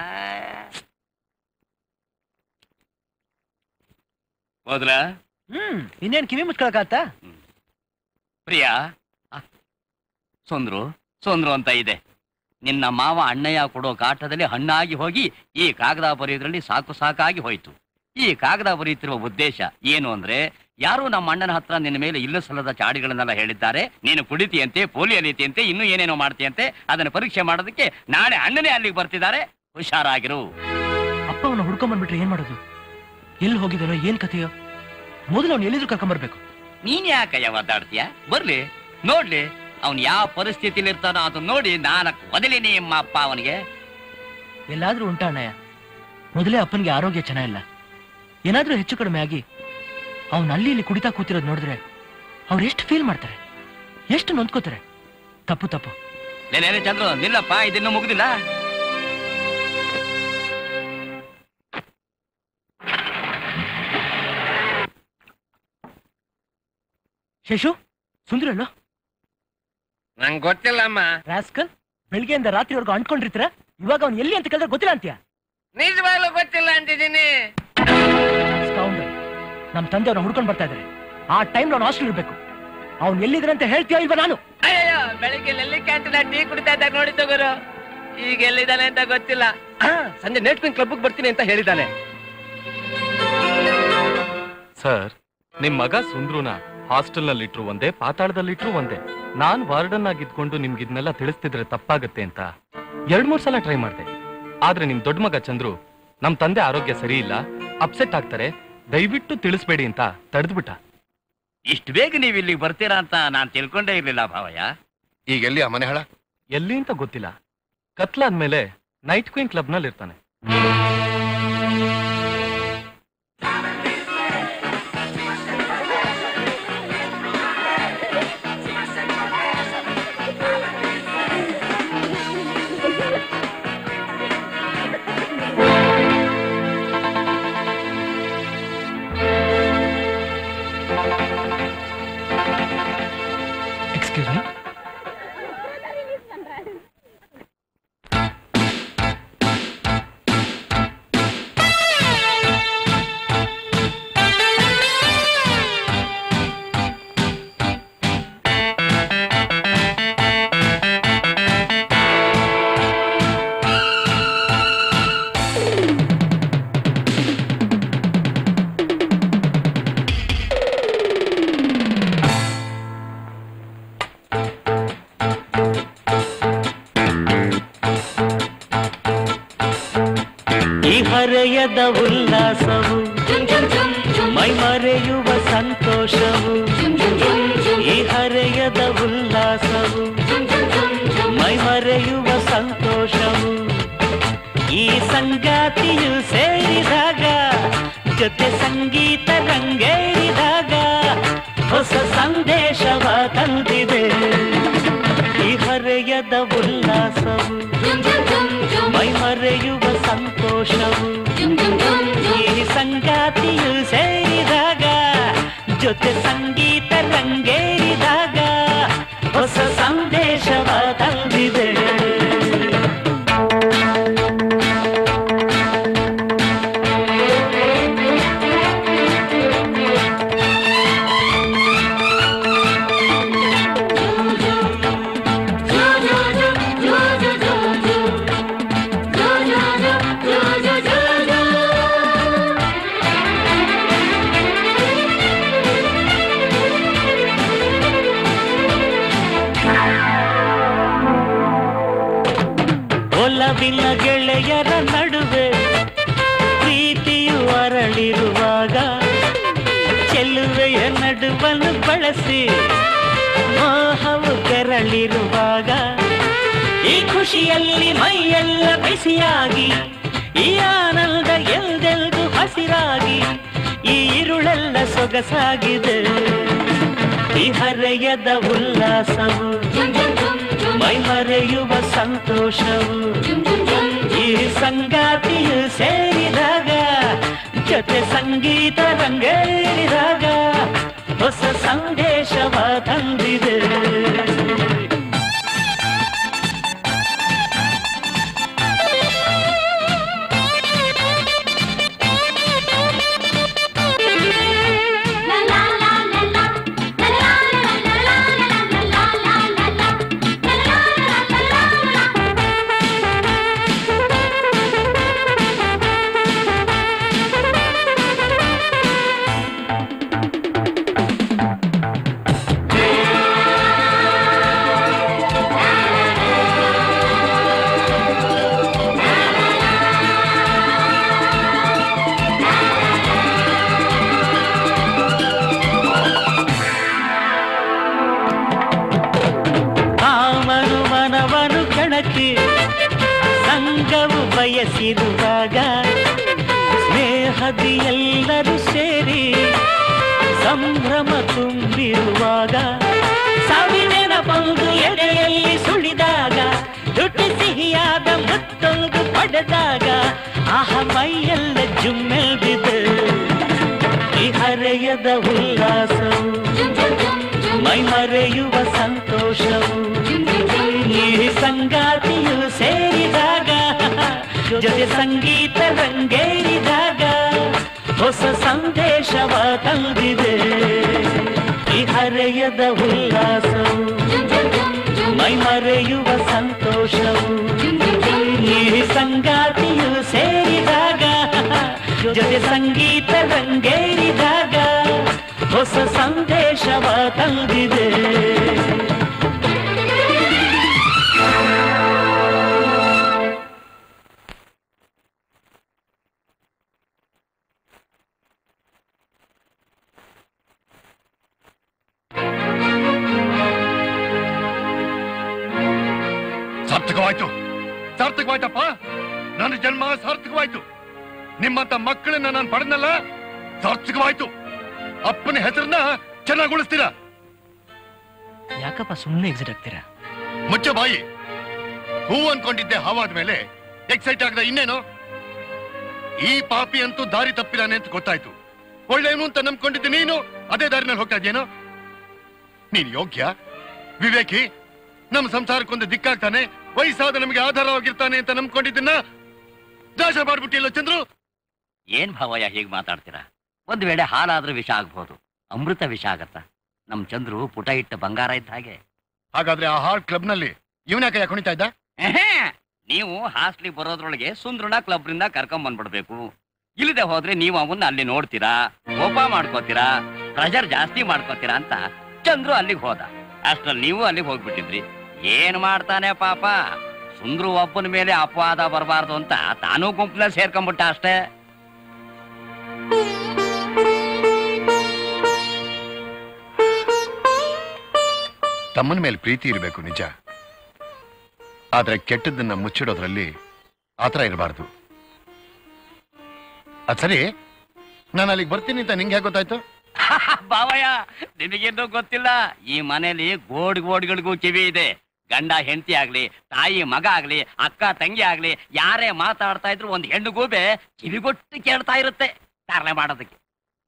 ಹೋದ್ರ ಹ್ಮ್ ಇನ್ನೇನ್ ಕಿವಿ ಮುಚ್ಕೊಳಕಾತ ಪ್ರಿಯಾ ಆ, ಸುಂದ್ರು ಸುಂದ್ರು ಅಂತ ಇದೆ ನಿನ್ನ ಮಾವ ಅಣ್ಣಯ್ಯ ಕೊಡೋ ಕಾಟದಲ್ಲಿ ಹಣ್ಣಾಗಿ ಹೋಗಿ ಈ ಕಾಗದ ಬರೆಯೋದ್ರಲ್ಲಿ ಸಾಕು ಸಾಕಾಗಿ ಹೋಯ್ತು ಈ ಕಾಗದ ಬರೆಯುತ್ತಿರುವ ಉದ್ದೇಶ ಏನು ಅಂದ್ರೆ ಯಾರು ನಮ್ಮ ಅಣ್ಣನ ಹತ್ರ ನಿನ್ನ ಮೇಲೆ ಇಲ್ಲ ಸಲ್ಲದ ಚಾಡಿಗಳನ್ನೆಲ್ಲ ಹೇಳಿದ್ದಾರೆ ನೀನು ಕುಡಿತಿಯಂತೆ ಪೋಲಿಯೋ ಅಲಿತಿಯಂತೆ ಇನ್ನೂ ಏನೇನೋ ಮಾಡ್ತೀಯಂತೆ ಅದನ್ನ ಪರೀಕ್ಷೆ ಮಾಡೋದಕ್ಕೆ ನಾಳೆ ಅಣ್ಣನೇ ಅಲ್ಲಿಗೆ ಬರ್ತಿದ್ದಾರೆ ಹುಷಾರಾಗಿರು ಅಪ್ಪ ಅವನ ಹುಡ್ಕೊಂಡ್ ಬಂದ್ಬಿಟ್ರೆ ಏನ್ ಮಾಡೋದು ಎಲ್ಲಿ ಹೋಗಿದ್ದಾನೋ ಏನ್ ಕಥೆಯೋ ಮೊದಲು ಅವ್ನು ಎಲ್ಲಿದ್ರು ಕರ್ಕೊಂಡ್ ಬರ್ಬೇಕು ನೀನ್ ಯಾಕಯ್ಯ ಒದ್ದಾಡ್ತೀಯ ಬರ್ಲಿ ನೋಡ್ಲಿ ಅವ್ನ್ ಯಾವ ಪರಿಸ್ಥಿತಿಲಿ ಇರ್ತಾನೋ ಅದನ್ನ ನೋಡಿ ನಾಲ್ಕು ಒದಲಿನಿ ನಿಮ್ಮ ಅಪ್ಪ ಅವನಿಗೆ ಎಲ್ಲಾದ್ರೂ ಉಂಟಾ ಅಣ್ಣಯ್ಯ ಮೊದಲೇ ಅಪ್ಪನಿಗೆ ಆರೋಗ್ಯ ಚೆನ್ನಾಗಿಲ್ಲ ಏನಾದ್ರೂ ಹೆಚ್ಚು ಕಡಿಮೆ ಆಗಿ ಅವ್ನು ಅಲ್ಲಿ ಇಲ್ಲಿ ಕುಡಿತಾ ಕೂತಿರೋದು ನೋಡಿದ್ರೆ ಅವ್ರು ಎಷ್ಟು ಫೀಲ್ ಮಾಡ್ತಾರೆ ಎಷ್ಟು ನೊಂದ್ಕೋತಾರೆ ತಪ್ಪು ತಪ್ಪು ಲೇ ಚಂದ್ರು ನಿಲ್ಲಪ್ಪ ಇದನ್ನು ಮುಗುದಿಲ್ಲ ಶೇಷು ಸುಂದ್ರಲ್ಲೋ ನಂಗೆ ಗೊತ್ತಿಲ್ಲಮ್ಮ ರಾಸ್ಕಲ್ ಬೆಳಿಗ್ಗೆಯಿಂದ ರಾತ್ರಿವರೆಗೂ ಅಂಟ್ಕೊಂಡಿರ್ತೀರ ಇವಾಗ ಅವ್ನು ಎಲ್ಲಿ ಅಂತ ಕೇಳಿದ್ರೆ ಗೊತ್ತಿಲ್ಲ ಅಂತೀಯ ನಿಜವಾಗ್ಲೂ ಗೊತ್ತಿಲ್ಲ ಅಂತಿದ್ದೀನಿ Scoundrel. ನಮ್ ತಂದೆ ಅವ್ನ ಹುಡ್ಕೊಂಡು ಬರ್ತಾ ಇದ್ದಾರೆ ಆ ಟೈಮ್ ಅವ್ನು ಹಾಸ್ಟೆಲ್ ಇರ್ಬೇಕು ಅವ್ನು ಎಲ್ಲಿದ್ರೆ ಅಂತ ಹೇಳ್ತೀಯ ಇಲ್ವಾ ನಾನು ಅಯ್ಯೋ ಬೆಳಿಗ್ಗೆ ಎಲ್ಲಿ ಕ್ಯಾಂಟೀನ್ ಟೀ ಕುಡಿತಾ ಇದ್ದಾಗ ನೋಡಿದ್ದು ಗುರು ಈಗ ಎಲ್ಲಿದ್ದಾನೆ ಅಂತ ಗೊತ್ತಿಲ್ಲ ಸಂಜೆ ನೇಟ್ರಿಂಗ್ ಕ್ಲಬ್ಗೆ ಬರ್ತೀನಿ ಅಂತ ಹೇಳಿದ್ದಾನೆ ಸರ್ ನಿಮ್ ಮಗ ಸುಂದ್ರುನ ಹಾಸ್ಟೆಲ್ ನಲ್ಲಿ ಇಟ್ರು ಒಂದೇ ಪಾತಾಳದಲ್ಲಿಟ್ರು ಒಂದೇ ನಾನ್ ವಾರ್ಡನ್ ಆಗಿದ್ಕೊಂಡು ನಿಮ್ಗೆ ಇದನ್ನೆಲ್ಲ ತಿಳಿಸ್ತಿದ್ರೆ ತಪ್ಪಾಗತ್ತೆ ಅಂತ ಎರಡ್ ಮೂರ್ ಸಲ ಟ್ರೈ ಮಾಡ್ದೆ ಆದ್ರೆ ನಿಮ್ ದೊಡ್ಡ ಮಗ ಚಂದ್ರು ನಮ್ ತಂದೆ ಆರೋಗ್ಯ ಸರಿ ಇಲ್ಲ ಅಪ್ಸೆಟ್ ಆಗ್ತಾರೆ ದಯವಿಟ್ಟು ತಿಳಿಸ್ಬೇಡಿ ಅಂತ ತಡೆದ್ಬಿಟ್ಟ ಇಷ್ಟು ಬೇಗ ನೀವು ಇಲ್ಲಿಗೆ ಬರ್ತೀರಾ ಅಂತ ನಾನ್ ತಿಳ್ಕೊಂಡೇ ಇರ್ಲಿಲ್ಲ ಭಾವಯ್ಯ ಈಗ ಎಲ್ಲಿ ಆ ಮನೆ ಹಾಳ ಎಲ್ಲಿ ಅಂತ ಗೊತ್ತಿಲ್ಲ ಕತ್ಲಾದ್ಮೇಲೆ ನೈಟ್ ಕ್ವೀನ್ ಕ್ಲಬ್ ನಲ್ಲಿ ಇರ್ತಾನೆ ಎಕ್ಸ್ಕ್ಯೂಸ್ ಮೀ ಈ ಹರೆಯದ ಉಲ್ಲಾಸವು ಮೈ ಮರೆಯುವ ಸಂತೋಷವು ಈ ಹರೆಯದ ಉಲ್ಲಾಸವು ಮೈ ಮರೆಯುವ ಸಂತೋಷವು ಈ ಸಂಗಾತಿಯು ಸೇರಿದಾಗ ಜೊತೆ ಸಂಗೀತ ರಂಗೇರಿದಾಗ ಹೊಸ ಸಂದೇಶವ ತಂದಿದೆ ಈ ಹರೆಯದ ಉಲ್ಲಾಸವು ಮೈ ಮರೆಯುವ ಸಂತೋಷವು ಈ ಸಂಗಾತಿಯು ಸೇರಿದಾಗ ಜೊತೆ ಸಂಗೀತ ರಂಗೇರಿದಾಗ ಹೊಸ ಸಂದೇಶವ ತಂದಿದೆ ಒಲವಿನ ಗೆಳೆಯರ ನಡುವೆ ಪ್ರೀತಿಯು ಅರಳಿರುವಾಗ ಚೆಲುವೆಯ ನಡುವನ್ನು ಬಳಸಿ ಮೋಹವು ಕೆರಳಿರುವಾಗ ಈ ಖುಷಿಯಲ್ಲಿ ಮೈಯೆಲ್ಲ ಬಿಸಿಯಾಗಿ ಈ ಆನಂದ ಎಲ್ದೆಲ್ದು ಹಸಿರಾಗಿ ಈ ಇರುಳೆಲ್ಲ ಸೊಗಸಾಗಿದೆ ಈ ಹರೆಯದ ಉಲ್ಲಾಸವು ಮೈ ಮರೆಯುವ ಸಂತೋಷವು ಈ ಸಂಗಾತಿಯು ಸೇರಿದಾಗ ಜೊತೆ ಸಂಗೀತ ರಂಗೇರಿದಾಗ ಹೊಸ ಸಂದೇಶವ ತಂದಿದೆ ಸಂಗವು ಬಯಸಿರುವಾಗ ಸ್ನೇಹದಿ ಎಲ್ಲರೂ ಸೇರಿ ಸಂಭ್ರಮ ತುಂಬಿರುವಾಗ ಸಾವಿನ ಬಂದು ಎಡೆಯಲ್ಲಿ ಸುಳಿದಾಗ ದುಡ್ಡು ಸಿಹಿಯಾದ ಮುತ್ತೊಂದು ಪಡೆದಾಗ ಆಹ ಮೈಯೆಲ್ಲ ಜುಮ್ಮೆಲ್ದಿದೆ ಈ ಹರೆಯದ ಉಲ್ಲಾಸವು ಮೈ ಮರೆಯುವ ಸಂತೋಷವು ಈ ಸಂಗಾತಿಯು ಸೇರಿದಾಗ ಜೊತೆ ಸಂಗೀತ ರಂಗೇರಿದಾಗ ಹೊಸ ಸಂದೇಶವ ತಂದಿದೆ ಈ ಹರೆಯದ ಉಲ್ಲಾಸವು ಮೈ ಮರೆಯುವ ಸಂತೋಷವು ಈ ಸಂಗಾತಿಯು ಸೇರಿದಾಗ ಜೊತೆ ಸಂಗೀತ ರಂಗೇರಿದಾಗ ಹೊಸ ಸಂದೇಶವ ತಂದಿದೆ ಸಾರ್ಥಕವಾಯ್ತು ಸಾರ್ಥಕವಾಯ್ತಪ್ಪ ನನ್ನ ಜನ್ಮ ಸಾರ್ಥಕವಾಯ್ತು ನಿಮ್ಮಂತ ಮಕ್ಕಳನ್ನ ನಾನು ಪಡೆದ್ನಲ್ಲ ಸಾರ್ಥಕವಾಯ್ತು ಅಪ್ಪನ ಹೆಸರನ್ನ ಚೆನ್ನಾಗಿ ಉಳಿಸ್ತೀರಾ ಯಾಕಪ್ಪ ಸುಮ್ಮನೆ ಎಕ್ಸಿಟ್ ಆಗ್ತೀರಾ ಮುಚ್ಚ ಬಾಯಿ ಹೂ ಅನ್ಕೊಂಡಿದ್ದೆ ಹಾವಾದ ಮೇಲೆ ಎಕ್ಸೈಟ್ ಆಗದ ಇನ್ನೇನು ಈ ಪಾಪಿ ಅಂತೂ ದಾರಿ ತಪ್ಪಿದಾನೆ ಅಂತ ಗೊತ್ತಾಯ್ತು ಒಳ್ಳೆಯವನು ಅಂತ ನಂಬ್ಕೊಂಡಿದ್ದೆ ನೀನು ಅದೇ ದಾರಿನಲ್ಲಿ ಹೋಗ್ತಾ ಇದ್ದೇನೋ ನೀನ್ ಯೋಗ್ಯ ವಿವೇಕಿ ನಮ್ಮ ಸಂಸಾರಕ್ಕೊಂದು ದಿಕ್ಕಾಗ್ತಾನೆ ವಯಸ್ಸಾದ ನಮಗೆ ಆಧಾರವಾಗಿರ್ತಾನೆ ಅಂತ ನಂಬ್ಕೊಂಡಿದ್ದನ್ನ ನಾಶ ಮಾಡ್ಬಿಟ್ಟಿಲ್ಲ ಚಂದ್ರು ಏನ್ ಭಾವಯ್ಯ ಹೀಗೆ ಮಾತಾಡ್ತೀರಾ ಒಂದ್ ವೇಳೆ ಹಾಲಾದ್ರೆ ವಿಷ ಆಗ್ಬೋದು ಅಮೃತ ವಿಷ ಆಗತ್ತ ನಮ್ ಚಂದ್ರು ಪುಟ ಇಟ್ಟ ಬಂಗಾರ ಇದ್ದ ಹಾಗೆ ಹಾಗಾದ್ರೆ ಆ ಹಾರ್ಟ್ ಕ್ಲಬ್ ನಲ್ಲಿ ಇವನ್ಯಾಕ ಕುಣಿತಾ ಇದ್ದ ಎಹೇ, ನೀವು ಹಾಸ್ಟ್ಲಿಗೆ ಬರೋದ್ರೊಳಗೆ ಸುಂದ್ರನ ಕ್ಲಬ್ರಿಂದ ಕರ್ಕೊಂಡ್ ಬಂದ್ಬಿಡ್ಬೇಕು ಇಲ್ಲದೆ ಹೋದ್ರೆ ನೀವು ಅವನ್ನ ಅಲ್ಲಿ ನೋಡ್ತೀರಾ ಕೋಪ ಮಾಡ್ಕೋತೀರಾ ಪ್ರೆಷರ್ ಜಾಸ್ತಿ ಮಾಡ್ಕೋತೀರಾ ಅಂತ ಚಂದ್ರು ಅಲ್ಲಿಗೆ ಹೋದ ಅಷ್ಟ್ರಲ್ಲಿ ನೀವು ಅಲ್ಲಿಗೆ ಹೋಗ್ಬಿಟ್ಟಿದ್ರಿ ಏನ್ ಮಾಡ್ತಾನೆ ಪಾಪ ಸುಂದ್ರು ಒಬ್ಬನ ಮೇಲೆ ಅಪವಾದ ಬರಬಾರ್ದು ಅಂತ ತಾನೂ ಗುಂಪಿನಲ್ಲಿ ಸೇರ್ಕೊಂಡ್ಬಿಟ್ಟ ಅಷ್ಟೇ ತಮ್ಮನ ಮೇಲೆ ಪ್ರೀತಿ ಇರಬೇಕು ನಿಜ ಆದ್ರೆ ಕೆಟ್ಟದ್ದನ್ನ ಮುಚ್ಚಿಡೋದ್ರಲ್ಲಿ ಆತರ ಇರಬಾರ್ದು ಅದ್ ಸರಿ ನಾನು ಅಲ್ಲಿಗೆ ಬರ್ತೀನಿ ಅಂತ ನಿಂಗೆ ಹೇಗೆ ಗೊತ್ತಾಯ್ತು ಬಾವಯ್ಯ ನಿನಗೇನು ಗೊತ್ತಿಲ್ಲ ಈ ಮನೇಲಿ ಗೋಡ್ ಗೋಡ್ಗಳಿಗೂ ಕಿವಿ ಇದೆ ಗಂಡ ಹೆಂಡತಿ ಆಗ್ಲಿ ತಾಯಿ ಮಗ ಆಗ್ಲಿ ಅಕ್ಕ ತಂಗಿ ಆಗ್ಲಿ ಯಾರೇ ಮಾತಾಡ್ತಾ ಇದ್ರು ಒಂದ್ ಹೆಣ್ಣು ಗೂಬೆ ಕಿವಿಗೊಟ್ಟು ಕೇಳ್ತಾ ಇರುತ್ತೆ ತಾರಲೆ ಮಾಡೋದಕ್ಕೆ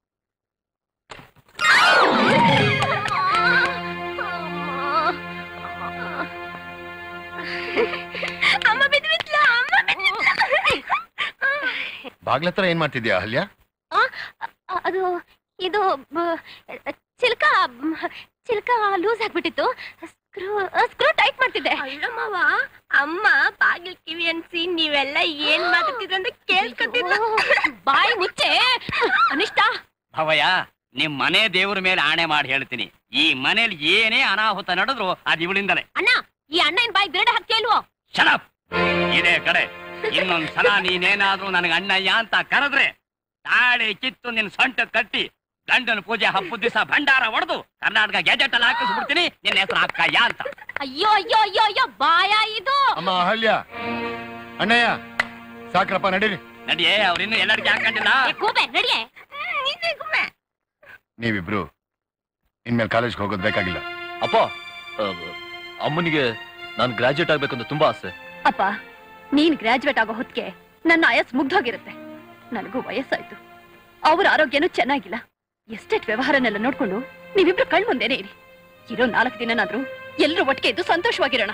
ಅಮ್ಮ ಬಿದ್ದು ಬಿದ್ಲ ಅಮ್ಮ ಬಿದ್ಬಿಟ್ಲ. ಬಾಗ್ಲತ್ರ ಏನ್ ಮಾಡ್ತಿದ್ಯಾ ಅಹಲ್ಯ ಆ, ಅ- ಅದು ಇದು ಬ- ಚಿಲ್ಕ ಮ್, ಚಿಲ್ಕ ಲೂಸ್ ಆಗ್ಬಿಟ್ಟಿತ್ತು ಸ್ಕ್ರೂ ಸ್ಕ್ರೂ ಟೈಟ್ ಮಾಡ್ತಿದ್ದೆ ಅಲ್ಲಮ್ಮವ ಅಮ್ಮ ಬಾಗಿಲ್ ಕಿವಿ ಅನ್ಸಿ ನೀವೆಲ್ಲ ಏನ್ ಮಾತಾಡ್ತಿದ್ರ ಅಂತ ಕೇಳ್ಕೊತಿದ್ದ ಬಾಯಿ ಮುಚ್ಚೆ ಅನಿಷ್ಟ ಭವಯ್ಯ ನಿಮ್ ಮನೆ ದೇವ್ರ ಮೇಲೆ ಆಣೆ ಮಾಡಿ ಹೇಳ್ತೀನಿ ಈ ಮನೇಲಿ ಏನೇ ಅನಾಹುತ ನಡೆದ್ರು ಅದ್ ಇವಳಿಂದಲೇ ಅಣ್ಣ ಈ ಅಣ್ಣ ಏನ್ ಬಾಯಿ ಬಿರಡೆ ಹಾಕಿ ಅಲ್ವೋ ಶಡಪ್ ಇದೇ ಕಡೆ ಇನ್ನೊಂದ್ ಸಲ ನೀನೇನಾದ್ರೂ ನನಗೆ ಅಣ್ಣಯ್ಯ ಅಂತ ಕರೆದ್ರೆ ತಾಳೆ ಕಿತ್ತು ನಿನ್ ಸೊಂಟ ಕಟ್ಟಿ ಗಂಡನ ಪೂಜೆ ಹಬ್ಬದ ದಿವಸ ಭಂಡಾರ ಹೊಡೆದು ಕರ್ನಾಟಕ ಗೆಜೆಟ್ ಅಲ್ಲಿ ಹಾಕಿಸ್ಬಿಡ್ತೀನಿ ನಿನ್ನ ಹೆಸರು ಅಕ್ಕಯ್ಯ ಅಂತ ಅಯ್ಯೋ ಅಯ್ಯೋ ಅಯ್ಯೋ ಅಯ್ಯೋ ಬಾಯ ಇದು ಅಮ್ಮ ಅಹಲ್ಯ ಅಣ್ಣಯ್ಯ ಸಾಕ್ರಪ್ಪ ನಡೀರಿ ನಡಿಯೇ ಅವ್ರಿನ್ನು ಎಲ್ಲರಿಗೆ ಹಾಕೊಂಡಿಲ್ಲ ಏ, ಗೂಬೆ ನಡಿಯೇ ನೀನೇ ಗೂಬೆ ನೀವಿಬ್ರು ಇನ್ಮೇಲೆ ಕಾಲೇಜ್ಗೆ ಹೋಗೋದು ಬೇಕಾಗಿಲ್ಲ ಅಪ್ಪ ಅಮ್ಮನಿಗೆ ನಾನು ಗ್ರಾಜುಯೇಟ್ ಆಗ್ಬೇಕಂತ ತುಂಬಾ ಆಸೆ ಅಪ್ಪ ನೀನ್ ಗ್ರಾಜುಯೇಟ್ ಆಗೋ ಹೊತ್ತಿಗೆ ನನ್ನ ಆಯಸ್ ಮುಗ್ದೋಗಿರುತ್ತೆ ನನಗೂ ವಯಸ್ಸಾಯ್ತು ಅವ್ರ ಆರೋಗ್ಯನೂ ಚೆನ್ನಾಗಿಲ್ಲ ಎಸ್ಟೇಟ್ ವ್ಯವಹಾರನೆಲ್ಲ ನೋಡ್ಕೊಂಡು ನೀವಿಬ್ರು ಕಣ್ಮುಂದೆನೇ ಇರಿ ಇರೋ ನಾಲ್ಕು ದಿನನಾದ್ರೂ ಎಲ್ರೂ ಒಟ್ಟಿಗೆ ಇದ್ದು ಸಂತೋಷವಾಗಿರೋಣ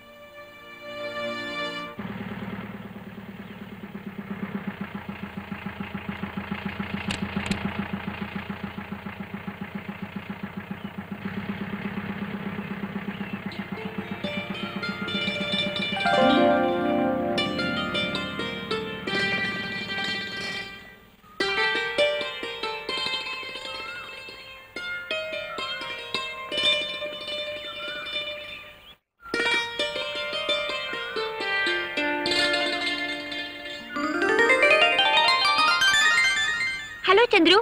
hello Chandru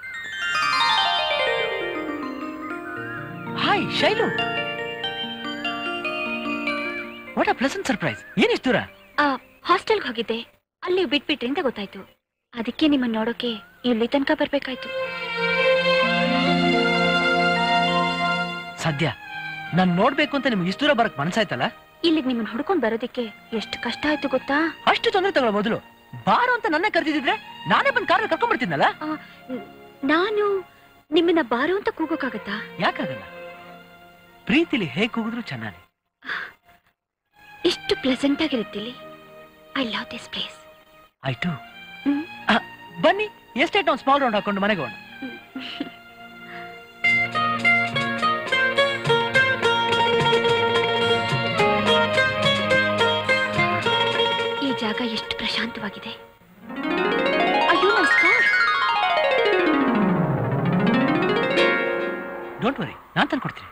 hi Shailu what a pleasant surprise ಏನಿಷ್ಟು ದೂರ ಹಾಸ್ಟೆಲ್ ಹಾಸ್ಟೆಲ್ಗೆ ಹೋಗಿದ್ದೆ ಅಲ್ಲಿ ಬಿಟ್ಬಿಟ್ರಿ ಅಂತ ಗೊತ್ತಾಯ್ತು ಅದಕ್ಕೆ ನಿಮ್ಮನ್ನ ನೋಡೋಕೆ ಇಲ್ಲಿ ತನಕ ಬರ್ಬೇಕಾಯ್ತು ಸದ್ಯ ನಾನ್ ನೋಡ್ಬೇಕು ಅಂತ ನಿಮ್ಗೆ ಇಷ್ಟು ದೂರ ಬರಕ್ ಮನ್ಸಾಯ್ತಲ್ಲ ಇಲ್ಲಿಗೆ ನಿಮ್ಮನ್ನ ಹುಡ್ಕೊಂಡ್ ಬರೋದಕ್ಕೆ ಎಷ್ಟು ಕಷ್ಟ ಆಯ್ತು ಗೊತ್ತಾ ಅಷ್ಟು ತೊಂದರೆ ತಗೊಳ್ಳೋ ಮೊದಲು ಬಾರೋ ಅಂತ ನನ್ನ ಕರೆದಿದ್ರೆ ನಾನೇ ಬಂದು ಕಾರ್ ಕರ್ಕೊಂಡ್ ಬರ್ತೀನಲ್ಲ ಆ, ನ್- ನಾನು ನಿಮ್ಮನ್ನ ಬಾರೋ ಅಂತ ಕೂಗೋಕ್ಕಾಗತ್ತಾ ಯಾಕಾಗಲ್ಲ ಪ್ರೀತಿಲಿ ಹೇಗ್ ಕೂಗಿದ್ರು ಚೆನ್ನಾಗಿ ಇಷ್ಟು ಪ್ಲೆಸೆಂಟ್ ಆಗಿರುತ್ತಿಲ್ಲಿ ಐ ಲವ್ ದಿಸ್ ಪ್ಲೇಸ್ ಆಯ್ತು ಆ, ಬನ್ನಿ ಎಷ್ಟೇ ಒಂದು ಸ್ಮಾಲ್ ರೌಂಡ್ ಹಾಕೊಂಡು ಮನೆಗೆ ಹೋಗೋಣ ಈ ಜಾಗ ಎಷ್ಟು ಪ್ರಶಾಂತವಾಗಿದೆ ಅಯ್ಯೋ ನನ್ ಸ್ಕಾರ್ಫ್ ಡೋಂಟ್ ವರಿ ನಾನ್ ತಂದ್ಕೊಡ್ತೀನಿ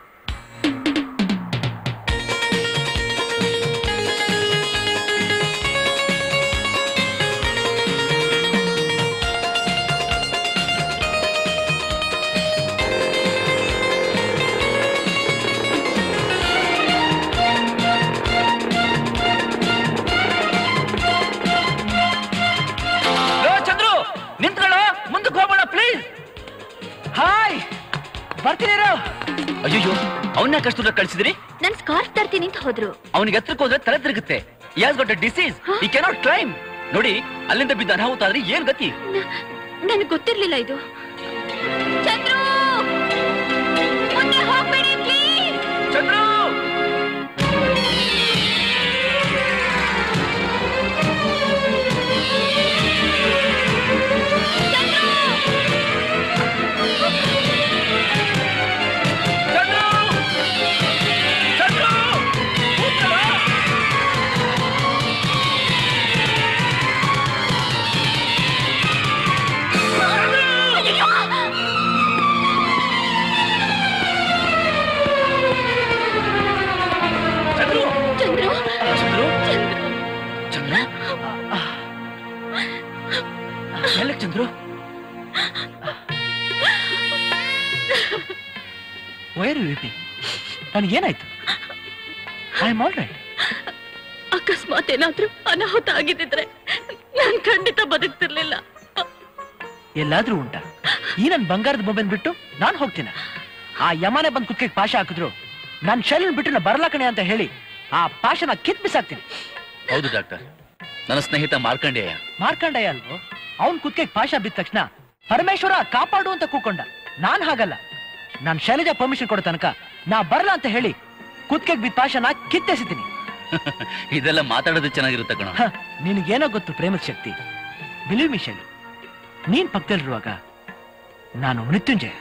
ಲೋ, ಚಂದ್ರು ನಿಂತ್ಕೊಳ್ಳ ಮುಂದಕ್ಕೆ ಹೋಗೋಣ ಪ್ಲೀಸ್ ಹಾಯ್ ಬರ್ತೀನಿ ಅಯ್ಯೋ ಅವನ್ನ ಕಷ್ಟ ಕಳ್ಸಿದ್ರಿ ನನ್ ಸ್ಕಾರ್ಫ್ ತರ್ತೀನಿ ಅಂತ ಹೋದ್ರು ಅವನಿಗೆ ಹತ್ರಕ್ಕೆ ಹೋದ್ರೆ ತಲೆ ತಿರುಗುತ್ತೆ has got a disease he cannot climb ನೋಡಿ ಅಲ್ಲಿಂದ ಬಿದ್ದ ಅನಾಹುತ ಆದ್ರೆ ಏನ್ ಗತಿ ನನಗೆ ಗೊತ್ತಿರ್ಲಿಲ್ಲ ಇದು ಚಂದ್ರು ಮುಂದೆ ಹೋಗ್ಬೇಡಿ ಪ್ಲೀಸ್ ಚಂದ್ರು ಚಂದ್ರು ಚಂದ್ರು ಚಂದ್ರು ಚಂದ್ರು ಎಲ್ಲಕ್ ಚಂದ್ರು ವೈರ್ ವೀಪಿಂಗ್ ನನಗೇನಾಯ್ತು ಐ ಆಮ್ ಆಲ್ ರೈಟ್ ಅಕಸ್ಮಾತ್ ಏನಾದ್ರೂ ಅನಾಹುತ ಆಗಿದ್ದಿದ್ರೆ ನಾನ್ ಖಂಡಿತ ಬದುಕ್ತಿರ್ಲಿಲ್ಲ ಎಲ್ಲಾದ್ರೂ ಉಂಟಾ ಈ ನನ್ ಬಂಗಾರದ ಬೊಬ್ಬೆನ್ ಬಿಟ್ಟು ನಾನ್ ಹೋಗ್ತೀನಿ ಆ ಯಮನೆ ಬಂದ್ ಕುತ್ತಿಗೆ ಪಾಶ ಹಾಕಿದ್ರು ನಾನ್ ಶೈಲನ್ ಬಿಟ್ಟು ನಾ ಬರಲ್ಲ ಕಣೆ ಅಂತ ಹೇಳಿ ಆ ಪಾಶನ ಕಿತ್ ಬಿಸಾಕ್ತೀನಿ ಹೌದು ಡಾಕ್ಟರ್ ನನ್ನ ಸ್ನೇಹಿತ ಮಾರ್ಕಂಡೇಯ ಮಾರ್ಕಂಡಯ್ಯ ಅಲ್ವೋ ಅವನ್ ಕುತ್ತಿಗೆ ಪಾಶ ಬಿದ್ದ ತಕ್ಷಣ ಪರಮೇಶ್ವರ ಕಾಪಾಡು ಅಂತ ಕೂಕೊಂಡ ನಾನ್ ಹಾಗಲ್ಲ ನಾನ್ ಶೈಲಜಾ ಪರ್ಮಿಷನ್ ಕೊಡೋ ತನಕ ನಾ ಬರಲ್ಲ ಅಂತ ಹೇಳಿ ಕುತ್ತಿಗೆ ಬಿದ್ದ ಪಾಶನ ಕಿತ್ತೆಸಿತೀನಿ ಇದೆಲ್ಲ ಮಾತಾಡೋದು ಚೆನ್ನಾಗಿರುತ್ತೆ ಕಣ ಹ, ನಿನಗೇನೋ ಗೊತ್ತು ಪ್ರೇಮದ ಶಕ್ತಿ ಬಿಲೀವ್ ಮಿ ಶೈಲು ನೀನ್ ಪಕ್ಕದಲ್ಲಿರುವಾಗ ನಾನು ಮೃತ್ಯುಂಜಯ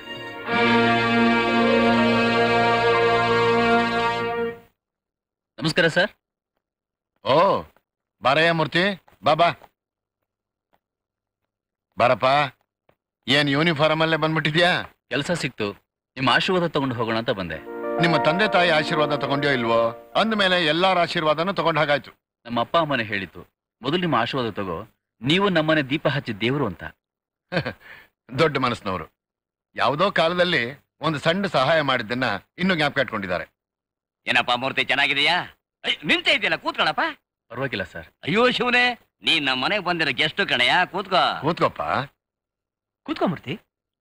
ನಮಸ್ಕಾರ ಸರ್ ಓ ಬಾರಯ್ಯ ಮೂರ್ತಿ ಬಾ ಬಾ ಬಾರಪ್ಪ ಏನ್ ಯೂನಿಫಾರ್ಮ್ ಅಲ್ಲೇ ಬಂದ್ಬಿಟ್ಟಿದ್ಯಾ ಕೆಲಸ ಸಿಕ್ತು ನಿಮ್ಮ ಆಶೀರ್ವಾದ ತಗೊಂಡು ಹೋಗೋಣ ಅಂತ ಬಂದೆ ನಿಮ್ಮ ತಂದೆ ತಾಯಿ ಆಶೀರ್ವಾದ ತಗೊಂಡ್ಯೋ ಇಲ್ವೋ ಅಂದ್ಮೇಲೆ ಎಲ್ಲಾರ ಆಶೀರ್ವಾದನೂ ತಗೊಂಡ್ ಹಾಗಾಯ್ತು ನಮ್ಮ ಅಪ್ಪ ಅಮ್ಮನೆ ಹೇಳಿತು ಮೊದಲು ನಿಮ್ಮ ಆಶೀರ್ವಾದ ತಗೋ ನೀವು ನಮ್ಮನೆ ದೀಪ ಹಚ್ಚಿ ದೇವರು ಅಂತ ದೊಡ್ಡ ಮನಸ್ಸಿನವರು ಯಾವುದೋ ಕಾಲದಲ್ಲಿ ಒಂದು ಸಣ್ಣ ಸಹಾಯ ಮಾಡಿದ್ದನ್ನ ಇನ್ನೂ ಜ್ಞಾಪಕ ಇಟ್ಕೊಂಡಿದ್ದಾರೆ ಏನಪ್ಪ ಮೂರ್ತಿ ಚೆನ್ನಾಗಿದೆಯಾ ನಿಂತ ಇದೆಯಲ್ಲ ಕೂತ್ಕೊಳಪ್ಪ ಪರವಾಗಿಲ್ಲ ಸರ್ ಅಯ್ಯೋ ಶಿವನೇ ನೀನ್ ನಮ್ಮ ಮನೆಗೆ ಬಂದಿರೋ ಗೆಸ್ಟ್ ಕಣಯ್ಯ ಕೂತ್ಕೋ ಕೂತ್ಕೊಪ್ಪ ಕೂತ್ಕೊಂಬರ್ತಿ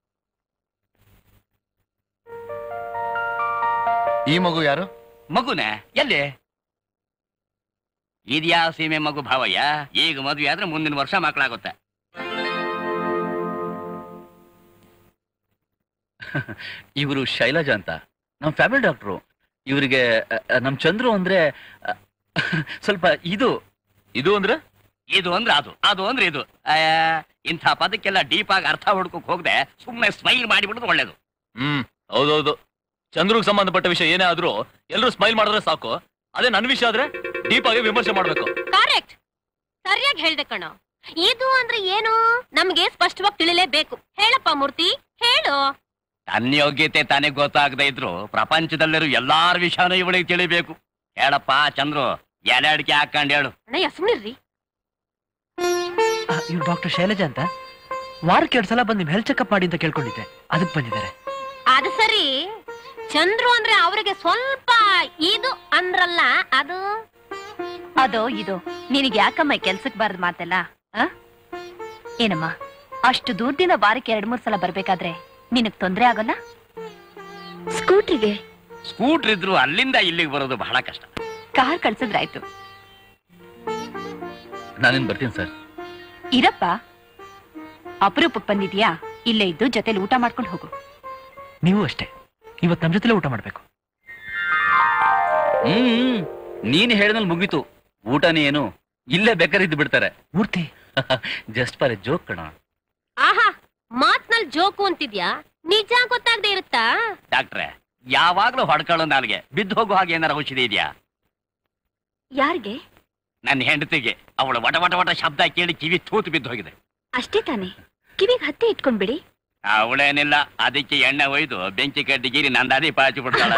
ಈ ಮಗು ಯಾರು ಮಗುನೇ ಎಲ್ಲಿ ಇದ್ಯಾ ಸೀಮೆ ಮಗು ಭಾವಯ್ಯ ಈಗ ಮದ್ವೆ ಆದ್ರೆ ಮುಂದಿನ ವರ್ಷ ಮಕ್ಕಳಾಗುತ್ತೆ ಇವರು ಶೈಲಜಾ ಅಂತ ನಮ್ಮ ಫ್ಯಾಮಿಲಿ ಡಾಕ್ಟ್ರು ಇವರಿಗೆ ನಮ್ ಚಂದ್ರು ಅಂದ್ರೆ ಅ, ಸ್ವಲ್ಪ ಇದು ಇದು ಅಂದ್ರೆ ಇದು ಅಂದ್ರೆ ಅದು ಅದು ಅಂದ್ರೆ ಇದು ಆಯ, ಇಂಥ ಪದಕ್ಕೆಲ್ಲ ಡೀಪ್ ಆಗಿ ಅರ್ಥ ಹುಡ್ಕೋಕ್ ಹೋಗದೆ ಸುಮ್ಮನೆ ಸ್ಮೈಲ್ ಮಾಡಿಬಿಡೋದು ಒಳ್ಳೇದು ಹ್ಮ್ ಹೌದೌದು ಚಂದ್ರುಗ್ ಸಂಬಂಧಪಟ್ಟ ವಿಷಯ ಏನೇ ಆದ್ರೂ ಎಲ್ರು ಸ್ಮೈಲ್ ಮಾಡಿದ್ರೆ ಸಾಕು ಅದೇ ನನ್ ವಿಷಯ ಆದ್ರೆ ಡೀಪ್ ಆಗಿ ವಿಮರ್ಶೆ ಮಾಡ್ಬೇಕು ಕರೆಕ್ಟ್ ಸರಿಯಾಗಿ ಹೇಳ್ದೆ ಕಣೋ ಇದು ಅಂದ್ರೆ ಏನು ನಮ್ಗೆ ಸ್ಪಷ್ಟವಾಗಿ ತಿಳಿಲೇಬೇಕು ಹೇಳಪ್ಪ ಮೂರ್ತಿ ಹೇಳು ತನ್ನ ಯೋಗ್ಯತೆ ತಾನೇ ಗೊತ್ತಾಗದೆ ಇದ್ರು ಪ್ರಪಂಚದಲ್ಲಿರೋ ಎಲ್ಲಾರ ವಿಷಯನೂ ಇವಳಿಗೆ ತಿಳಿಬೇಕು ಹೇಳಪ್ಪ ಚಂದ್ರು ಎಲೆ ಅಡಿಕೆ ಹಾಕೊಂಡ್ ಹೇಳು ಅಣ್ಣಯ್ಯ ಸುಮ್ನಿರ್ರಿ ಇವ್ರು ಡಾಕ್ಟರ್ ಶೈಲಜಾ ಅಂತ ವಾರಕ್ಕೆ ಎರಡ್ ಸಲ ಬಂದು ನಿಮ್ ಹೆಲ್ತ್ ಚೆಕಪ್ ಮಾಡಿ ಅಂತ ಕೇಳ್ಕೊಂಡಿದ್ದೆ ಅದಕ್ಕೆ ಬಂದಿದ್ದಾರೆ ಅದು ಸರಿ ಚಂದ್ರು ಅಂದ್ರೆ ಅವರಿಗೆ ಸ್ವಲ್ಪ ಇದು ಅಂದ್ರಲ್ಲ ಅದು ಅದೋ ಇದು ನಿನಗೆ ಯಾಕಮ್ಮ ಕೆಲ್ಸಕ್ ಬಾರ್ದು ಮಾತೆಲ್ಲ ಆ? ಏನಮ್ಮ ಅಷ್ಟು ದೂರದಿಂದ ವಾರಕ್ಕೆ ಎರಡ್ ಮೂರ್ ಸಲ ಬರ್ಬೇಕಾದ್ರೆ ನಿನಗ್ ತೊಂದ್ರೆ ಆಗಲ್ಲ ಸ್ಕೂಟ್ರಿಗೆ ಸ್ಕೂಟರ್ ಇದ್ರು ಅಲ್ಲಿಂದ ಇಲ್ಲಿಗೆ ಬರೋದು ಬಹಳ ಕಷ್ಟ ಕಾರ್ ಕಳ್ಸಿದ್ರಾಯ್ತು ನಾನೇನ್ ಬರ್ತೀನಿ ಸರ್ ಇರಪ್ಪ ಅಪರೂಪಕ್ ಬಂದಿದ್ಯಾ ಇಲ್ಲೇ ಇದ್ದು ಜೊತೆಲಿ ಊಟ ಮಾಡ್ಕೊಂಡು ಹೋಗು ನೀವು ಅಷ್ಟೇ ಇವತ್ತು ನಮ್ಮ ಜೊತೆಲೇ ಊಟ ಮಾಡ್ಬೇಕು ಹ್ಮ್ ನೀನ್ ಹೇಳಿದ್ಮೇಲೆ ಮುಗೀತು ಊಟನೇ ಏನು ಇಲ್ಲೇ ಬೇಕಾದ್ರೆ ಇದ್ದು ಬಿಡ್ತಾರೆ Murthy just for a joke ಕಣ ಆಹಾ ಮಾತ್ನಲ್ ಜೋಕು ಅಂತಿದ್ಯಾ ನಿಜ ಗೊತ್ತಾಗದೆ ಇರುತ್ತಾ ಡಾಕ್ಟ್ರೆ ಯಾವಾಗ್ಲೂ ಹೊಡ್ಕೊಳ್ಳೋ ನಾಲ್ಗೆ ಬಿದ್ದು ಹೋಗೋ ಹಾಗೆ ಏನಾರ ಔಷಧಿ ಇದೆಯಾ ಯಾರಿಗೆ ನನ್ನ ಹೆಂಡತಿಗೆ ಅವಳು ವಟ ವಟ ವಟ ಶಬ್ದ ಕೇಳಿ ಕಿವಿ ತೂತು ಬಿದ್ದು ಹೋಗಿದೆ ಅಷ್ಟೇ ತಾನೆ ಕಿವಿಗೆ ಹತ್ತಿ ಇಟ್ಕೊಂಡ್ಬಿಡಿ ಅವಳೇನಿಲ್ಲ ಅದಕ್ಕೆ ಎಣ್ಣೆ ಒಯ್ದು ಬೆಂಕಿ ಕಡ್ಡಿ ಗೀರಿ ನಂದಾದಿ ಪಾಚಿ ಬಿಡ್ತಾಳ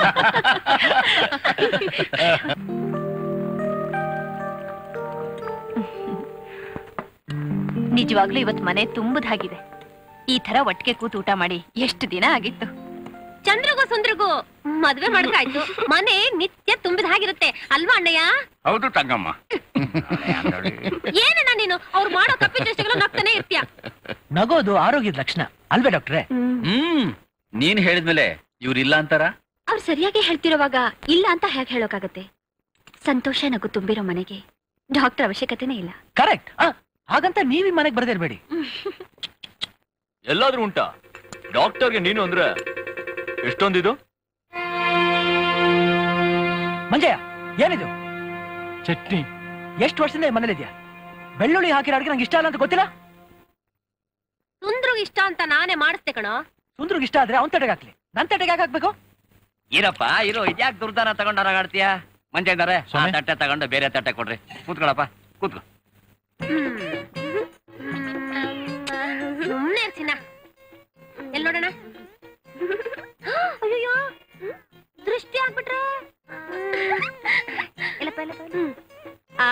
ನಿಜವಾಗ್ಲೂ ಇವತ್ ಮನೆ ತುಂಬುದಾಗಿದೆ ಈ ತರ ಒಟ್ಟಿಗೆ ಕೂತು ಊಟ ಮಾಡಿ ಎಷ್ಟು ದಿನ ಆಗಿತ್ತು ಚಂದ್ರಗೂ ಸುಂದ್ರಗೂ ಮದ್ವೆ ಮಾಡಿದ್ರಾಯ್ತು ಮನೆ ನಿತ್ಯ ತುಂಬಿದ ಹಾಗಿರುತ್ತೆ ಅಲ್ವಾ ಅಣ್ಣಯ್ಯ ಹೌದು ತಂಗಮ್ಮ ಏನಣ್ಣ ನೀನು ಅವ್ರು ಮಾಡೋ ಕಪ್ಪಿ ಚೇಷ್ಟೆಗಳು ನಗ್ತಾನೆ ಇರ್ತೀಯ ನಗೋದು ಆರೋಗ್ಯದ ಲಕ್ಷಣ ಅಲ್ವೇ ಡಾಕ್ಟ್ರೆ ಹ್ಮ್ ನೀನ್ ಹೇಳಿದ್ಮೇಲೆ ಇವ್ರಿಲ್ಲ ಅಂತಾರ ಅವ್ರು ಸರಿಯಾಗಿ ಹೇಳ್ತಿರೋವಾಗ ಇಲ್ಲ ಅಂತ ಹೇಗೆ ಹೇಳೋಕಾಗತ್ತೆ ಸಂತೋಷ ನಗು ತುಂಬಿರೋ ಮನೆಗೆ ಡಾಕ್ಟರ್ ಅವಶ್ಯಕತೆನೇ ಇಲ್ಲ ಕರೆಕ್ಟ್ ಹಾಗಂತ ನೀವ್ ಈ ಮನೆಗೆ ಬರದೇ ಇರಬೇಡಿ ಎಲ್ಲಾದ್ರೂ ಉಂಟಾ ಡಾಕ್ಟರ್ಗೆ ನೀನು ಅಂದ್ರೆ ಎಷ್ಟೊಂದಿದು ಮಂಜಯ್ಯ ಏನಿದು ಚಟ್ನಿ ಎಷ್ಟು ವರ್ಷದಿಂದ ಈ ಮನೇಲಿದ್ಯಾ ಬೆಳ್ಳುಳ್ಳಿ ಹಾಕಿರೋ ಅಡಿಗೆ ನಂಗೆ ಇಷ್ಟ ಅಲ್ಲ ಅಂತ ಗೊತ್ತಿಲ್ಲ ಸುಂದ್ರಿಗೆ ಇಷ್ಟ ಅಂತ ನಾನೇ ಮಾಡಿಸ್ದೆ ಕಣೋ ಸುಂದ್ರಿಗೆ ಇಷ್ಟ ಆದ್ರೆ ಅವ್ನ್ ತಡೆಗೆ ಹಾಕ್ಲಿ ನನ್ ತಡೆಗೆ ಯಾಕೆ ಹಾಕ್ಬೇಕು ಇರಪ್ಪ ಇರು ಇದ್ಯಾಕ್ ದುರ್ದಾನ ತಗೊಂಡು ಹೊರಗಾಡ್ತೀಯ ಮಂಜ ಇದ್ದಾರೆ ತಟ್ಟೆ ತಗೊಂಡು ಬೇರೆ ತಟ್ಟೆ ಕೊಡ್ರಿ ಕೂತ್ಕೊಳಪ್ಪ ಕೂತ್ಕೊ ಸುಮ್ನೆ ಇರ್ತೀನ ಎಲ್ ನೋಡೋಣ ಅಯ್ಯೋ ದೃಷ್ಟಿ ಆಗ್ಬಿಟ್ರೆ ಇಲ್ಲಪ್ಪ ಇಲ್ಲಪ್ಪ ಹ್ಮ್. ಆ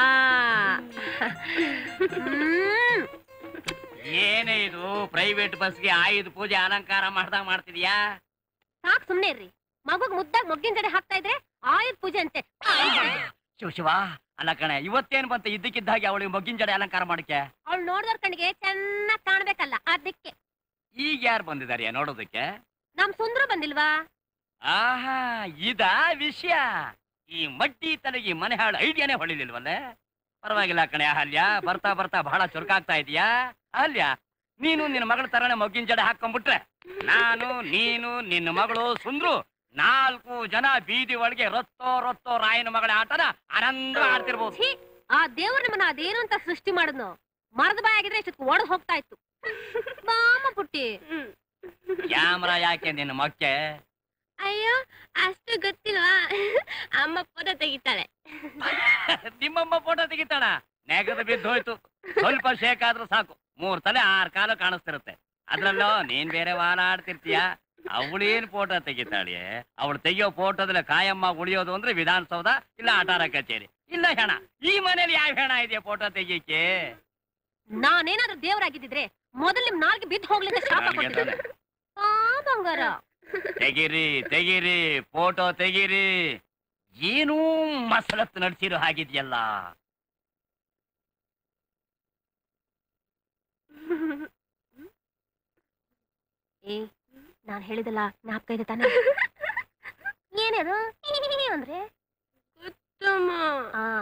ಹ್ಮ್. ಏನೇ ಇದು ಪ್ರೈವೇಟ್ ಬಸ್ಗೆ ಆಯುಧ ಪೂಜೆ ಅಲಂಕಾರ ಮಾಡ್ದಾಗ ಮಾಡ್ತಿದ್ಯಾ ಸಾಕ್ ಸುಮ್ನೆ ಇರ್ರಿ ಮಗುಗ್ ಮುದ್ದಾಗ್ ಮೊಗ್ಗಿನ ಜಡೆ ಹಾಕ್ತಾ ಇದ್ರೆ ಆಯುಧ್ ಪೂಜೆ ಅಂತೆ ಶಿವ ಶಿವ ಅಲ್ಲ ಕಣೆ ಇವತ್ತೇನ್ ಬಂತ ಇದ್ದಕ್ಕಿದ್ದ ಹಾಗೆ ಅವಳಿಗೆ ಮೊಗ್ಗಿನ ಜಡೆ ಅಲಂಕಾರ ಮಾಡಕ್ಕೆ ಅವಳು ನೋಡಿದವ್ರ ಕಣ್ಣಿಗೆ ಚೆನ್ನಾಗ್ ಕಾಣ್ಬೇಕಲ್ಲ ಅದಕ್ಕೆ ಈಗ ಯಾರು ಬಂದಿದಾರೆ ನೋಡೋದಕ್ಕೆ ನಮ್ ಸುಂದ್ರ ಬಂದಿಲ್ವಾ ಆಹಾ ಇದಾ ವಿಷಯ ಈ ಮಡ್ಡಿ ತಲೆಗೆ ಮನೆ ಹಾಳು ಐಡಿಯಾನೇ ಹೊಳಿಲಿಲ್ವಲ್ಲೇ ಪರವಾಗಿಲ್ಲ ಕಣೆ ಅಹಲ್ಯ ಬರ್ತಾ ಬರ್ತಾ ಬಹಳ ಚುರುಕಾಗ್ತಾ ಇದೀಯಾ ಅಹಲ್ಯ ನೀನು ನಿನ್ನ ಮಗಳ ತರನೇ ಮೊಗ್ಗಿನ ಜಡೆ ಹಾಕೊಂಡ್ಬಿಟ್ರೆ ನಾನು ನೀನು ನಿನ್ನ ಮಗಳು ಸುಂದ್ರು ನಾಲ್ಕು ಜನ ಬೀದಿ ಒಳಗೆ ರೊತ್ತೋ ರೊತ್ತೋ ರಾಯನ ಮಗಳ ಆಟನ ಆನಂದ ಆಡ್ತಿರ್ಬೋದು ಛೀ, ಆ ದೇವ್ರ ನಮ್ಮನ್ನ ಅದೇನು ಅಂತ ಸೃಷ್ಟಿ ಮಾಡಿದ್ನು ಮರದ ಬಾಯಿ ಆಗಿದ್ರೆ ಇಷ್ಟಕ್ಕೆ ಒಡೆದು ಹೋಗ್ತಾ ಇತ್ತು ಬಾಮ ಪುಟ್ಟಿ ಕ್ಯಾಮ್ರಾ ಯಾಕೆ ನಿನ್ನ ಮಕ್ಕೆ ಅಯ್ಯೋ ಅಷ್ಟು ಗೊತ್ತಿಲ್ವಾ ಅಮ್ಮ ಫೋಟೋ ತೆಗಿತಾಳೆ ನಿಮ್ಮಮ್ಮ ಫೋಟೋ ತೆಗಿತಾಳ ನೆಗದ ಬಿದ್ದು ಹೋಯ್ತು ಸ್ವಲ್ಪ ಶೇಕ್ ಆದ್ರೂ ಸಾಕು ಮೂರ್ ತಲೆ ಆರ್ ಕಾಲು ಕಾಣಿಸ್ತಿರುತ್ತೆ ಅದ್ರಲ್ಲೋ ನೀನ್ ಬೇರೆ ವಾಲ ಆಡ್ತಿರ್ತೀಯ ಅವಳೇನ್ ಫೋಟೋ ತೆಗಿತಾಳೆ ಅವಳು ತೆಗಿಯೋ ಫೋಟೋದಲ್ಲಿ ಕಾಯಮ್ಮ ಉಳಿಯೋದು ಅಂದ್ರೆ ವಿಧಾನಸೌಧ ಇಲ್ಲ ಆಟಾರ ಕಚೇರಿ ಇಲ್ಲ ಹೆಣ ಈ ಮನೇಲಿ ಯಾವ ಹೆಣ ಇದೆಯಾ ಫೋಟೋ ತೆಗಿಯಕ್ಕೆ ನಾನೇನಾದ್ರೂ ದೇವರಾಗಿದ್ದಿದ್ರೆ ಮೊದಲು ನಿಮ್ ನಾಲ್ಗೆ ಬಿದ್ದು ಹೋಗ್ಲಿ ಅಂತ ಶಾಪ ನಾಲ್ಗೆ ಕೊಟ್ಟಿದ್ದೆ ಆ ಬಂಗಾರ ತೆಗಿರಿ ತೆಗಿರಿ ಫೋಟೋ ತೆಗಿರಿ ಏನೂ ಮಸಲತ್ತು ನಡ್ಸಿರೋ ಹಾಗಿದ್ಯಲ್ಲ ಏ ನಾನ್ ಹೇಳಿದಲ್ಲ ಜ್ಞಾಪಕ ಇದೆ ತಾನೆ ಏನದು ಅಂದ್ರೆ ಆ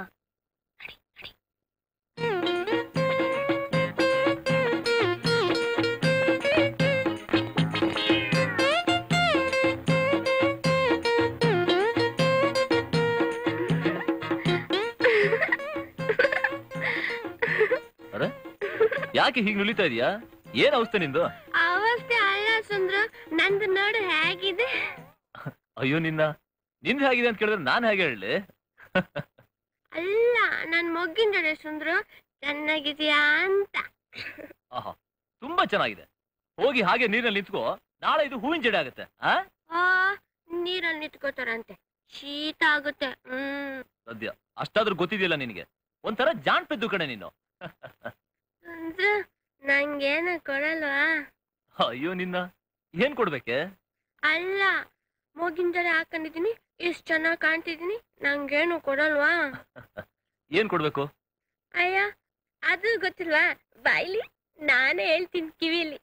ಅರೆ ಯಾಕೆ ಹೀಗೆ ನುಲಿತಾ ಇದೀಯಾ ಏನ್ ಅವಸ್ಥೆ ನಿಂದು ಅವಸ್ಥೆ ಅಲ್ಲ ಸುಂದ್ರ ನಂದು ನೋಡು ಹೇಗಿದೆ ಅಯ್ಯೋ ನಿನ್ನ ನಿಂದ ಹೇಗಿದೆ ಅಂತ ಕೇಳಿದ್ರೆ ನಾನ್ ಹೇಗೆ ಹೇಳಲಿ ಅಲ್ಲ ನನ್ ಮೊಗ್ಗಿನ ಜಡೆ ಸುಂದ್ರ ಚೆನ್ನಾಗಿದ್ಯಾ ಅಂತ ಆಹಾ ತುಂಬಾ ಚೆನ್ನಾಗಿದೆ ಹೋಗಿ ಹಾಗೆ ನೀರಲ್ಲಿ ನಿಂತ್ಕೋ ನಾಳೆ ಇದು ಹೂವಿನ ಜಡೆ ಆಗುತ್ತೆ ಆ ಆ ನೀರಲ್ಲಿ ನಿಂತ್ಕೋತಾರಂತೆ ಶೀತ ಆಗುತ್ತೆ ಹ್ಮ್ ಸದ್ಯ ಅಷ್ಟಾದ್ರೂ ಗೊತ್ತಿದೆಯಲ್ಲ ನಿನಗೆ ಒಂಥರ ಜಾಣ್ ಪೆದ್ದು ಕಣೆ ನೀನು ಸುಂದ್ರ ನಂಗೇನ ಕೊಡಲ್ವಾ ಅಯ್ಯೋ ನಿನ್ನ ಏನ್ ಕೊಡ್ಬೇಕೆ ಅಲ್ಲ ಮೊಗಿನ ಜಡೆ ಹಾಕೊಂಡಿದೀನಿ ಇಷ್ಟ್ ಚೆನ್ನಾಗ್ ಕಾಣ್ತಿದೀನಿ ನಂಗೇನು ಕೊಡಲ್ವಾ ಏನ್ ಕೊಡ್ಬೇಕು ಅಯ್ಯ ಅದು ಗೊತ್ತಿಲ್ವಾ ಬಾಯ್ಲಿ ನಾನೇ ಹೇಳ್ತೀನಿ ಕಿವಿಲಿ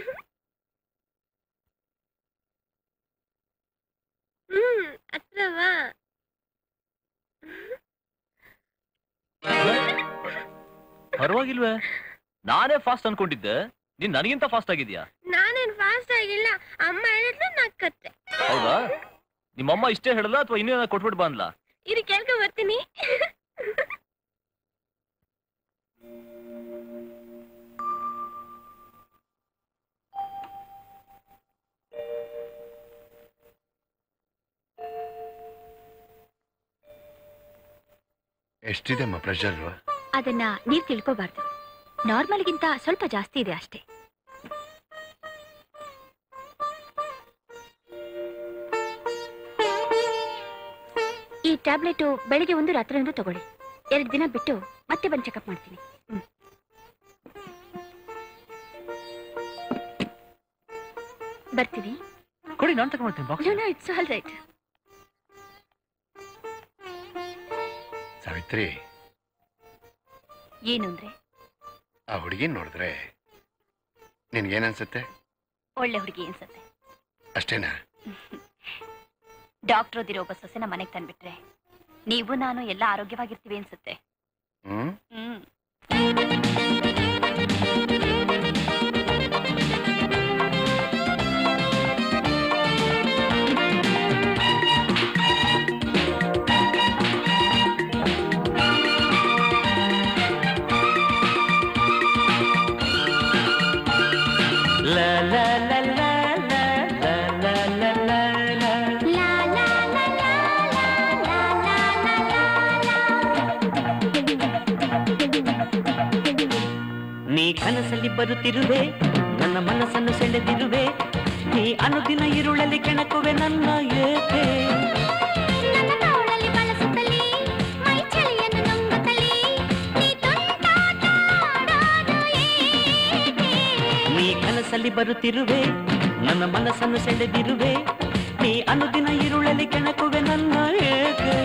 ಹ್ಮ್ ಹತ್ರವಾ ಪರವಾಗಿಲ್ವೇ ನಾನೇ ಫಾಸ್ಟ್ ಅನ್ಕೊಂಡಿದ್ದೆ ನೀನ್ ನನಗಿಂತ ಫಾಸ್ಟ್ ಆಗಿದ್ಯಾ ನಾನೇನ್ ಫಾಸ್ಟ್ ಆಗಿಲ್ಲ ಅಮ್ಮ ಹೇಳಿದ್ಲು ನಾ ಕತ್ತೆ ಹೌದಾ ನಿಮ್ಮಮ್ಮ ಇಷ್ಟೇ ಹೇಳಲ್ಲ ಅಥವಾ ಇನ್ನೇನ ಕೊಟ್ಬಿಟ್ಟು ಬಂದ್ಲ ಇರಿ ಕೇಳ್ಕೊ ಬರ್ತೀನಿ ಎಷ್ಟಿದೆ ಅಮ್ಮ ಪ್ರೆಷರ್ ಅದನ್ನ ನೀವ್ ತಿಳ್ಕೋಬಾರ್ದು ನಾರ್ಮಲ್ಗಿಂತ ಸ್ವಲ್ಪ ಜಾಸ್ತಿ ಇದೆ ಅಷ್ಟೇ ಈ ಟ್ಯಾಬ್ಲೆಟ್ ಬೆಳಿಗ್ಗೆ ಒಂದು ರಾತ್ರಿ ಒಂದು ತಗೊಳ್ಳಿ ಎರಡು ದಿನ ಬಿಟ್ಟು ಮತ್ತೆ ಬಂದು ಚೆಕಪ್ ಮಾಡ್ತೀನಿ ಹ್ಮ್. ಬರ್ತೀನಿ ಕೊಡಿ ನಾನು ತಗೊಂಡ್ಬರ್ತೀನಿ box no it's all right Savitri ಏನು ಅಂದ್ರೆ ಆ ಹುಡುಗಿನ ನೋಡಿದ್ರೆ ನಿನ್ಗೇನನ್ಸುತ್ತೆ ಒಳ್ಳೆ ಹುಡುಗಿ ಅನ್ಸತ್ತೆ ಅಷ್ಟೇನಾ ಡಾಕ್ಟರ್ ಓದಿರೋ ಒಬ್ಬ ಸೊಸೆನ ಮನೆಗೆ ತಂದ್ಬಿಟ್ರೆ ನೀವು ನಾನು ಎಲ್ಲ ಆರೋಗ್ಯವಾಗಿರ್ತೀವಿ ಅನ್ಸುತ್ತೆ ಹ್ಮ್ ಹ್ಮ್ La la la la la la la la la la ನೀ ಕನಸಲ್ಲಿ ಬರುತ್ತಿರುವೆ ನನ್ನ ಮನಸ್ಸನ್ನು ಸೆಳೆದಿರುವೆ ನೀ ಅನುದಿನ ಇರುಳಲ್ಲಿ ಕೆಣಕುವೆ ನನ್ನ ಏಕೆ ನೀ ಕನಸಲ್ಲಿ ಬರುತ್ತಿರುವೆ ನನ್ನ ಮನಸ್ಸನ್ನು ಸೆಳೆದಿರುವೆ ನೀ ಅನುದಿನ ಇರುಳಲ್ಲಿ ಕೆಣಕುವೆ ನನ್ನ ಏಕೆ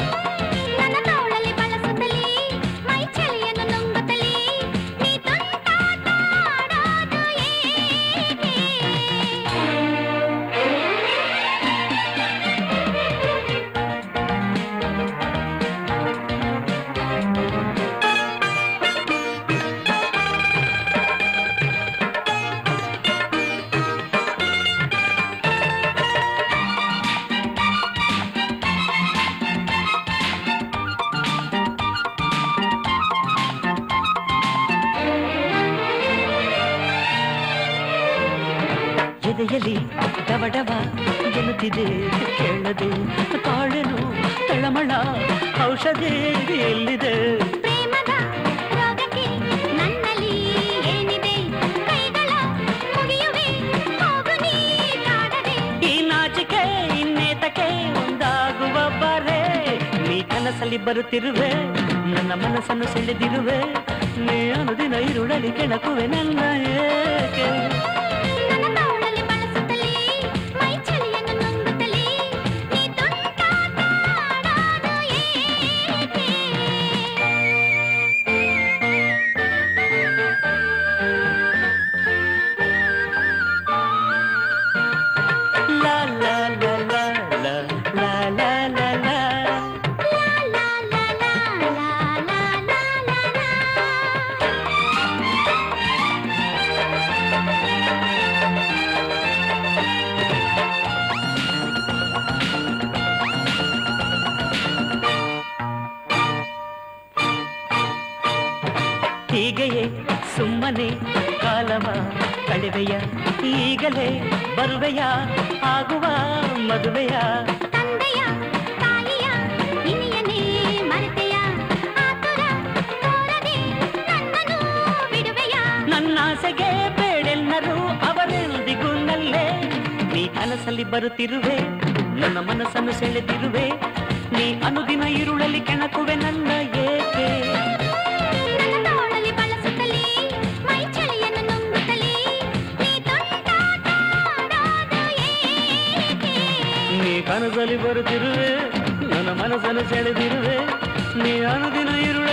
ಎದೆಯಲ್ಲಿ ಡವಡವ ಎನ್ನುತ್ತಿದೆ ಕೇಳದೆ ಕಾಳೆನು ತಳಮಳ ಔಷಧಿ ಎಲ್ಲಿದೆ ಈ ನಾಚಿಕೆ ಇನ್ನೇತಕ್ಕೆ ಒಂದಾಗುವ ಬರೆ ನೀ ಕನಸಲ್ಲಿ ಬರುತ್ತಿರುವೆ ನನ್ನ ಮನಸ್ಸನ್ನು ಸೆಳೆದಿರುವೆ ನೀ ಅನುದಿನ ಇರುಳಲಿ ಕೆಣಕುವೆ ನನ್ನ ಏಕೆ La la la la la la la la la ಹೀಗೆಯೇ ಸುಮ್ಮನೆ ಕಾಲವ ಕಳೆವೆಯ ಈಗಲೇ ಬರುವೆಯ ಆಗುವ ಮದುವೆಯ ನನ್ನಾಸೆಗೆ ಬೇಡೆಲ್ಲರೂ ಅವರೆಂದಿಗೂ ನಲ್ಲೇ ನೀ ಕನಸಲ್ಲಿ ಬರುತ್ತಿರುವೆ ನನ್ನ ಮನಸ್ಸನ್ನು ಸೆಳೆದಿರುವೆ ನೀ ಅನುದಿನ ಇರುಳಲ್ಲಿ ಕೆಣಕುವೆ ನನ್ನ ಏಕೆ ನೀ ಕನಸಲ್ಲಿ ಬರುತ್ತಿರುವೆ ನನ್ನ ಮನಸ್ಸನ್ನು ಸೆಳೆದಿರುವೆ ನೀ ಅನುದಿನ ಇರುಳ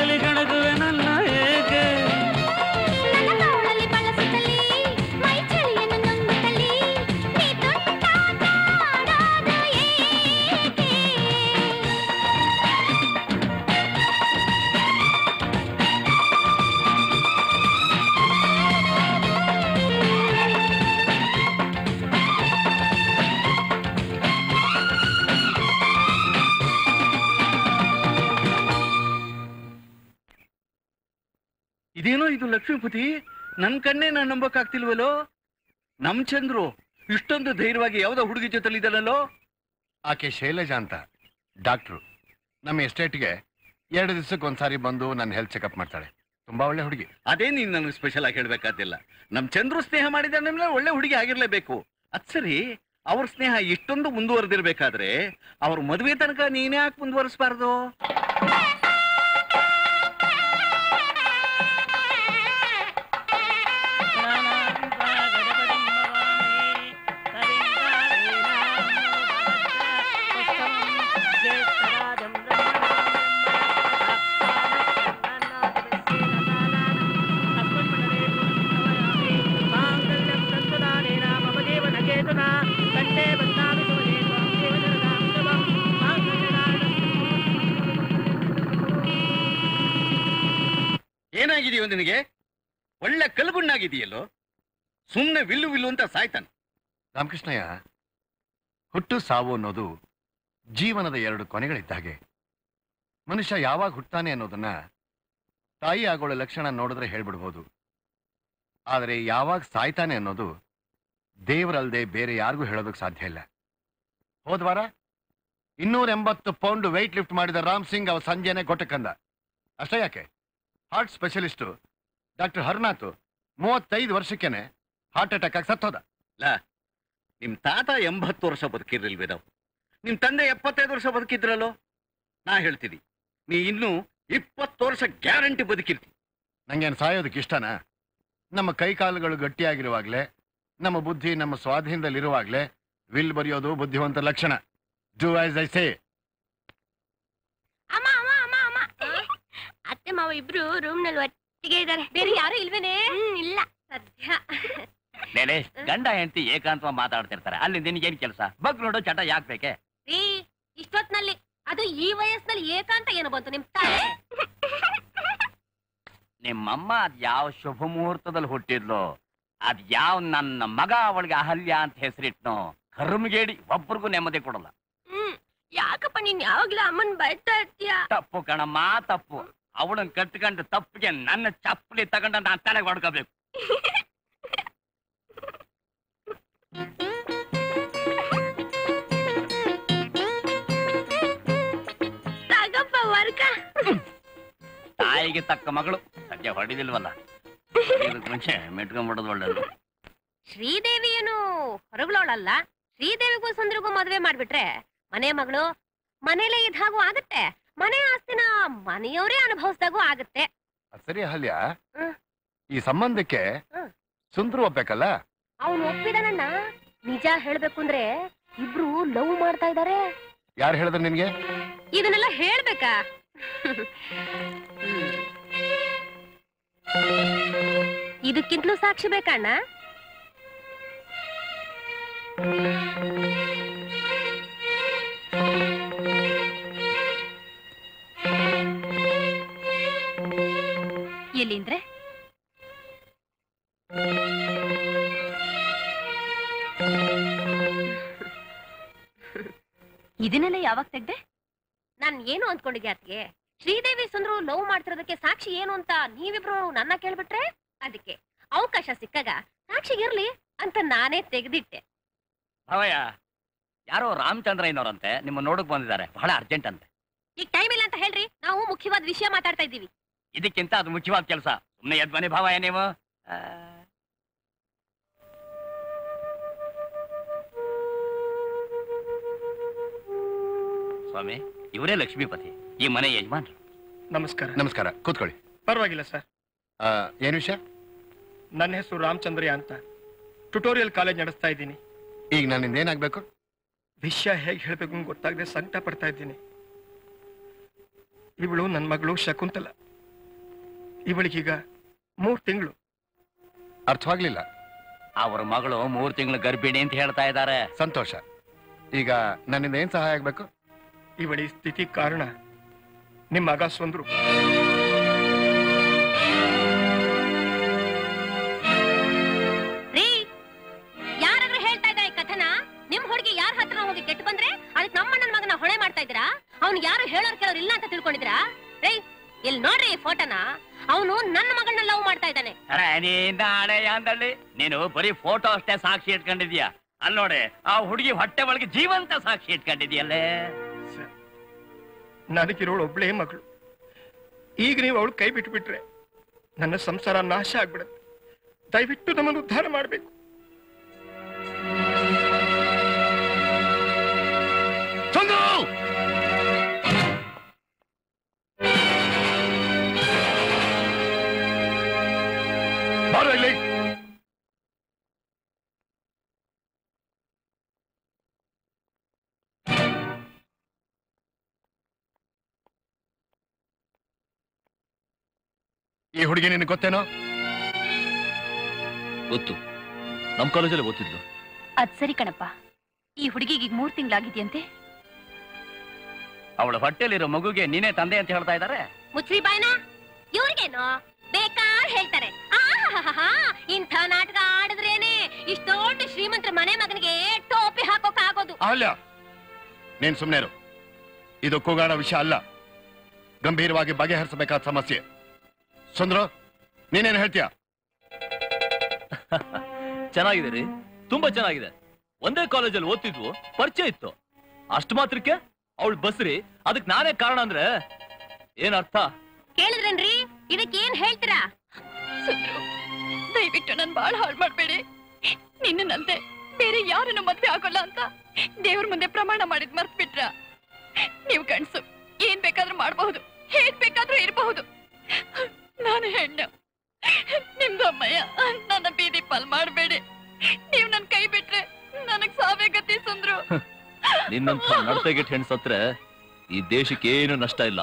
ಇದೇನೋ ಇದು ಲಕ್ಷ್ಮೀಪತಿ ನನ್ ಕಣ್ಣೇ ನಾನು ನಂಬಕ್ಕಾಗ್ತಿಲ್ವಲ್ಲೋ ನಮ್ ಚಂದ್ರು ಇಷ್ಟೊಂದು ಧೈರ್ಯವಾಗಿ ಯಾವ್ದೋ ಹುಡುಗಿ ಜೊತೆಲಿ ಇದ್ದಾನಲ್ಲೋ ಆಕೆ ಶೈಲಜಾ ಅಂತ ಡಾಕ್ಟ್ರು ನಮ್ಮ ಎಸ್ಟೇಟ್ಗೆ ಎರಡು ದಿವಸಕ್ಕೆ ಒಂದ್ಸಾರಿ ಬಂದು ನನ್ನ ಹೆಲ್ತ್ ಚೆಕಪ್ ಮಾಡ್ತಾಳೆ ತುಂಬಾ ಒಳ್ಳೆ ಹುಡುಗಿ ಅದೇ ನೀನ್ ನನಗೆ ಸ್ಪೆಷಲ್ ಆಗಿ ಹೇಳ್ಬೇಕಾದಿಲ್ಲ ನಮ್ ಚಂದ್ರು ಸ್ನೇಹ ಮಾಡಿದ ಒಳ್ಳೆ ಹುಡುಗಿ ಆಗಿರ್ಲೇಬೇಕು ಅದ್ ಸರಿ ಅವ್ರ ಸ್ನೇಹ ಇಷ್ಟೊಂದು ಮುಂದುವರೆದಿರ್ಬೇಕಾದ್ರೆ ಅವ್ರ ಮದುವೆ ತನಕ ನೀನೇ ಯಾಕೆ ಮುಂದುವರಿಸಬಾರ್ದು ಏನಾಗಿದೆಯೋ ನಿನಗೆ ಒಳ್ಳೆ ಕಲ್ಗುಣ್ಣಾಗಿದೆಯಲ್ಲೋ ಸುಮ್ಮನೆ ವಿಲ್ಲು ವಿಲ್ಲು ಅಂತ ಸಾಯ್ತಾನೆ ರಾಮಕೃಷ್ಣಯ್ಯ ಹುಟ್ಟು ಸಾವು ಅನ್ನೋದು ಜೀವನದ ಎರಡು ಕೊನೆಗಳಿದ್ದಾಗೆ ಮನುಷ್ಯ ಯಾವಾಗ ಹುಟ್ತಾನೆ ಅನ್ನೋದನ್ನ ತಾಯಿ ಆಗೋಳ ಲಕ್ಷಣ ನೋಡಿದ್ರೆ ಹೇಳ್ಬಿಡ್ಬೋದು ಆದರೆ ಯಾವಾಗ ಸಾಯ್ತಾನೆ ಅನ್ನೋದು ದೇವರಲ್ದೆ ಬೇರೆ ಯಾರಿಗೂ ಹೇಳೋದಕ್ಕೆ ಸಾಧ್ಯ ಇಲ್ಲ ಹೋದ್ವಾರ ಇನ್ನೂರ ಎಂಬತ್ತು ಪೌಂಡ್ ವೆಯ್ಟ್ ಲಿಫ್ಟ್ ಮಾಡಿದ ರಾಮ್ ಸಿಂಗ್ ಅವ ಸಂಜೆನೆ ಗೊಟ್ಟಕ್ಕಂದ ಅಷ್ಟೇ ಯಾಕೆ ಹಾರ್ಟ್ ಸ್ಪೆಷಲಿಸ್ಟು ಡಾಕ್ಟರ್ ಹರ್ನಾಥ್ ಮೂವತ್ತೈದು ವರ್ಷಕ್ಕೇನೆ ಹಾರ್ಟ್ ಅಟ್ಯಾಕ್ ಆಗಿ ಸತ್ತೋದ ಲಾ ನಿಮ್ ತಾತ ಎಂಬತ್ತು ವರ್ಷ ಬದುಕಿರ್ಲಿಲ್ವೇ ನಾವು ನಿಮ್ ತಂದೆ ಎಪ್ಪತ್ತೈದು ವರ್ಷ ಬದುಕಿದ್ರಲ್ಲೋ ನಾ ಹೇಳ್ತೀನಿ ನೀ ಇನ್ನೂ ಇಪ್ಪತ್ತು ವರ್ಷ ಗ್ಯಾರಂಟಿ ಬದುಕಿರ್ತಿ ನಂಗೇನು ಸಾಯೋದಕ್ಕೆ ಇಷ್ಟನಾ ನಮ್ಮ ಕೈ ಕಾಲುಗಳು ಗಟ್ಟಿಯಾಗಿರುವಾಗಲೇ ನಮ್ಮ ಬುದ್ಧಿ ನಮ್ಮ ಸ್ವಾಧೀನದಲ್ಲಿರುವಾಗಲೇ ವಿಲ್ ಬರೆಯೋದು ಬುದ್ಧಿವಂತ ಲಕ್ಷಣ ಡೂ ಆಸ್ ಐ ಸೇ ಅಮ್ಮ ಅಮ್ಮ ಅಮ್ಮ ಅಮ್ಮ ಅತ್ತೆ ಮಾವ ಇಬ್ರು ರೂಮ್ ನಲ್ಲಿ ಒಟ್ಟಿಗೆ ಇದಾರೆ ಬೇರೆ ಯಾರು ಇಲ್ವೇನೆ ಇಲ್ಲ ಸದ್ಯ ಲೇಲೆ ಗಂಡ ಹೆಂಡತಿ ಏಕಾಂತ ಮಾತಾಡ್ತಿರ್ತಾರೆ ಅಲ್ಲಿ ನಿನಗೇನ್ ಕೆಲಸ ಬಗ್ ನೋಡೋ ಚಟ ಯಾಕೆ ಬೇಕೆ ರೀ ಇಷ್ಟೊತ್ನಲ್ಲಿ ಅದು ಈ ವಯಸ್ಸಿನಲ್ಲಿ ಏಕಾಂತ ಏನು ಬಂತು ನಿಮ್ ತಲೆ ನಿಮ್ಮಮ್ಮ ಅದ್ ಯಾವ ಶುಭ ಮುಹೂರ್ತದಲ್ಲಿ ಹುಟ್ಟಿದ್ಲು ಅದ್ ಯಾವ ನನ್ನ ಮಗ ಅವಳಿಗೆ ಅಹಲ್ಯ ಅಂತ ಹೆಸರಿಟ್ನೋ ಕರ್ಮಗೇಡಿ ಒಬ್ರಿಗೂ ನೆಮ್ಮದಿ ಕೊಡಲ್ಲ ಹ್ಮ್ ಯಾಕಪ್ಪ ನೀನ್ ಯಾವಾಗ್ಲೂ ಅಮ್ಮನ್ ಬೈತಾ ಇರ್ತೀಯ ತಪ್ಪು ಕಣಮ್ಮ ತಪ್ಪು ಅವಳನ್ನ ಕಟ್ಕೊಂಡು ತಪ್ಪಿಗೆ ನನ್ನ ಚಪ್ಪಲಿ ತಗೊಂಡ ನಾನು ತಲೆಗೆ ಹೊಡ್ಕೋಬೇಕು ತಗಪ್ಪ ವರ್ಗ ತಾಯಿಗೆ ತಕ್ಕ ಮಗಳು ಸದ್ಯ ಹೊಡಿದಿಲ್ವಲ್ಲ ಇದಕ್ ಮುಂಚೆ ಮೆಟ್ಕೊಂಡ್ಬಿಡೋದು ಒಳ್ಳೇದು ಶ್ರೀದೇವಿ ಏನು ಹೊರಗಳೋಳಲ್ಲ ಶ್ರೀದೇವಿಗೂ ಸುಂದ್ರಿಗೂ ಮದುವೆ ಮಾಡ್ಬಿಟ್ರೆ ಮನೆ ಮಗಳು ಮನೇಲೆ ಇದ್ ಹಾಗೂ ಆಗತ್ತೆ ಮನೆ ಆಸ್ತಿನ ಮನೆಯವರೇ ಅನುಭವಿಸ್ದಾಗೂ ಆಗತ್ತೆ ಅದ್ ಸರಿ ಅಹಲ್ಯ ಹ್ಮ್. ಈ ಸಂಬಂಧಕ್ಕೆ ಹ್ಮ್. ಸುಂದ್ರು ಒಪ್ಬೇಕಲ್ಲ ಅವನು ಒಪ್ಪಿದಾನಣ್ಣ ನಿಜ ಹೇಳ್ಬೇಕು ಅಂದ್ರೆ ಇಬ್ರು ಲವ್ ಮಾಡ್ತಾ ಇದಾರೆ ಯಾರು ಹೇಳಿದ್ರು ನಿನ್ಗೆ ಇದನ್ನೆಲ್ಲ ಹೇಳ್ಬೇಕಾ ಇದಕ್ಕಿಂತಲೂ ಸಾಕ್ಷಿ ಬೇಕಣ್ಣ ಎಲ್ಲಿಂದ್ರೆ ಇದನ್ನೆಲ್ಲ ಯಾವಾಗ ತೆಗ್ದೆ ನಾನ್ ಏನು ಅಂದ್ಕೊಂಡಿದ್ದೆ ಅತ್ಗೆ ಶ್ರೀದೇವಿ ಸುಂದ್ರು ಲವ್ ಮಾಡ್ತಿರೋದಕ್ಕೆ ಸಾಕ್ಷಿ ಏನು ಅಂತ ನೀವಿಬ್ರು ನನ್ನ ಕೇಳ್ಬಿಟ್ರೆ ಅದಕ್ಕೆ ಅವಕಾಶ ಸಿಕ್ಕಾಗ ಸಾಕ್ಷಿ ಇರ್ಲಿ ಅಂತ ನಾನೇ ತೆಗೆದಿಟ್ಟೆ ಭವಯ್ಯ ಯಾರೋ ರಾಮಚಂದ್ರ ಏನೋರಂತೆ ನಿಮ್ಮ ನೋಡಕ್ ಬಂದಿದ್ದಾರೆ ಬಹಳ ಅರ್ಜೆಂಟ್ ಅಂತೆ ಈಗ ಟೈಮ್ ಇಲ್ಲ ಅಂತ ಹೇಳ್ರಿ ನಾವು ಮುಖ್ಯವಾದ ವಿಷಯ ಮಾತಾಡ್ತಾ ಇದ್ದೀವಿ ಇದಕ್ಕಿಂತ ಅದು ಮುಖ್ಯವಾದ ಕೆಲಸ ಸುಮ್ಮನೆ ಎದ್ ಬನ್ನಿ ಭಾವಯ್ಯ ನೀವು ಆ, ಸ್ವಾಮಿ ಇವರೇ ಲಕ್ಷ್ಮೀಪತಿ ಈ ಮನೆ ಯಜಮಾನ್ರು ನಮಸ್ಕಾರ ನಮಸ್ಕಾರ ಕೂತ್ಕೊಳ್ಳಿ ಪರವಾಗಿಲ್ಲ ಸರ್ ಆ, ಏನ್ ವಿಷಯ ನನ್ನ ಹೆಸರು ರಾಮಚಂದ್ರಯ್ಯ ಅಂತ ಟ್ಯುಟೋರಿಯಲ್ ಕಾಲೇಜ್ ನಡೆಸ್ತಾ ಇದ್ದೀನಿ ಈಗ ನನ್ನಿಂದ ಏನಾಗ್ಬೇಕು ವಿಷಯ ಹೇಗೆ ಹೇಳ್ಬೇಕು ಅಂತ ಗೊತ್ತಾಗದೆ ಸಂಕಟ ಪಡ್ತಾ ಇದ್ದೀನಿ ಇವಳು ನನ್ನ ಮಗಳು ಶಕುಂತಲ ಇವಳಿಗೀಗ ಮೂರ್ ತಿಂಗಳು ಅರ್ಥವಾಗ್ಲಿಲ್ಲ ಅವ್ರ ಮಗಳು ಮೂರ್ ತಿಂಗಳು ಗರ್ಭಿಣಿ ಅಂತ ಹೇಳ್ತಾ ಇದ್ದಾರೆ ಸಂತೋಷ ಈಗ ನನ್ನಿಂದ ಏನ್ ಸಹಾಯ ಆಗ್ಬೇಕು ಇವಳಿ ಸ್ಥಿತಿ ಕಾರಣ ನಿಮ್ಮ ಮಗ ಸುಂದ್ರು ರೀ ಯಾರಾದ್ರೂ ಹೇಳ್ತಾ ಇದ್ದಾರೆ ಕಥನ ನಿಮ್ ಹುಡುಗಿ ಯಾರ ಹತ್ರ ಹೋಗಿ ಕೆಟ್ಟು ಬಂದ್ರೆ ಅದಕ್ಕೆ ನಮ್ಮ ನನ್ನ ಮಗನ ಹೊಣೆ ಮಾಡ್ತಾ ಇದ್ದೀರಾ ಅವ್ನು ಯಾರು ಹೇಳೋರ್ ಕೇಳೋರ್ ಇಲ್ಲ ಅಂತ ತಿಳ್ಕೊಂಡಿದ್ರಾ ರೀ ಇಲ್ಲಿ ನೋಡ್ರಿ ಈ ಫೋಟೋನ ಅವನು ನನ್ನ ಮಗಳನ್ನ ಲವ್ ಮಾಡ್ತಾ ಇದ್ದಾನೆ ಅರೆ ನೀ ನಾಳೆ ಅಂದಳ್ಳಿ ನೀನು ಬರೀ ಫೋಟೋ ಅಷ್ಟೇ ಸಾಕ್ಷಿ ಇಟ್ಕೊಂಡಿದ್ಯಾ ಅಲ್ಲಿ ನೋಡಿ ಆ ಹುಡುಗಿ ಹೊಟ್ಟೆ ಒಳಗೆ ಜೀವಂತ ಸಾಕ್ಷಿ ಇಟ್ಕೊಂಡಿದ್ಯಲ್ಲೇ ನನಗಿರೋಳು ಒಬ್ಳೇ ಮಗಳು ಈಗ ನೀವು ಅವಳು ಕೈ ಬಿಟ್ಬಿಟ್ರೆ ನನ್ನ ಸಂಸಾರ ನಾಶ ಆಗ್ಬಿಡುತ್ತೆ ದಯವಿಟ್ಟು ನಮ್ಮನ್ನು ಉದ್ಧಾರ ಮಾಡಬೇಕು ಚಂದ್ರು ಬಾರೋ ಇಲ್ಲಿ ಈ ಹುಡುಗಿ ನಿನಗೆ ಗೊತ್ತೇನೋ ಗೊತ್ತು ನಮ್ ಕಾಲೇಜಲ್ಲಿ ಓದ್ತಿದ್ಲು ಅದ್ ಸರಿ ಕಣಪ್ಪ ಈ ಹುಡುಗಿಗೆ ಈಗ ಮೂರ್ ತಿಂಗಳಾಗಿದ್ಯಂತೆ ಅವಳ ಹೊಟ್ಟೆಲಿರೋ ಮಗುಗೆ ನೀನೇ ತಂದೆ ಅಂತ ಹೇಳ್ತಾ ಇದ್ದಾರೆ ಮುಚ್ಚ್ರಿ ಬಾಯ್ನ ಇವ್ರಿಗೇನು ಬೇಕಾರ್ ಹೇಳ್ತಾರೆ ಆಹಾಹಾಹಾ, ಇಂಥ ನಾಟಕ ಆಡಿದ್ರೇನೆ ಇಷ್ಟೊಂದು ಶ್ರೀಮಂತರ ಮನೆ ಮಗನಿಗೆ ಟೋಪಿ ಹಾಕೋಕ್ ಆಗೋದು ಅಲ್ಲ ನೀನ್ ಸುಮ್ಮನೆ ಇರು ಇದು ಕೂಗಾಡೋ ವಿಷಯ ಅಲ್ಲ ಗಂಭೀರವಾಗಿ ಬಗೆಹರಿಸಬೇಕಾದ ಸಮಸ್ಯೆ ಸುಂದ್ರ ನೀನೇನು ಹೇಳ್ತೀಯ ಚೆನ್ನಾಗಿದೆ ರೀ ತುಂಬಾ ಚೆನ್ನಾಗಿದೆ ಒಂದೇ ಕಾಲೇಜಲ್ಲಿ ಓದ್ತಿದ್ವು ಪರಿಚಯ ಇತ್ತು ಅಷ್ಟು ಮಾತ್ರಕ್ಕೆ ಅವಳು ಬಸ್ರಿ ಅದಕ್ ನಾನೇ ಕಾರಣ ಅಂದ್ರೆ ಏನ್ ಅರ್ಥ ಕೇಳಿದ್ರೇನ್ರಿ ಇದಕ್ಕೇನ್ ಹೇಳ್ತೀರಾ ದಯವಿಟ್ಟು ನನ್ ಬಾಳ ಹಾಳು ಮಾಡ್ಬೇಡಿ ನಿನ್ನಂತೆ ಬೇರೆ ಯಾರನ್ನು ಮದ್ವೆ ಆಗೋಲ್ಲ ಅಂತ ದೇವ್ರ ಮುಂದೆ ಪ್ರಮಾಣ ಮಾಡಿದ್ ಮರ್ತ್ ಬಿಟ್ರ ನೀವು ಗಂಡ್ಸು ಏನ್ ಬೇಕಾದ್ರೂ ಮಾಡಬಹುದು ಹೇಗ್ ಬೇಕಾದ್ರೂ ಇರಬಹುದು ನಾನು ಹೆಣ್ಣು ನಿಮ್ದು ಅಮ್ಮಯ್ಯ ನನ್ನ ಬೀದಿ ಪಾಲ್ ಮಾಡ್ಬೇಡಿ ನೀವ್ ನನ್ ಕೈ ಬಿಟ್ರೆ ನನಗ್ ಸಾವೇ ಗತಿ ಸುಂದ್ರು ನಿನ್ನಂತ ನಡತೆಗೆಟ್ ಹೆಣ್ ಸತ್ರೆ ಈ ದೇಶಕ್ಕೆ ಏನು ನಷ್ಟ ಇಲ್ಲ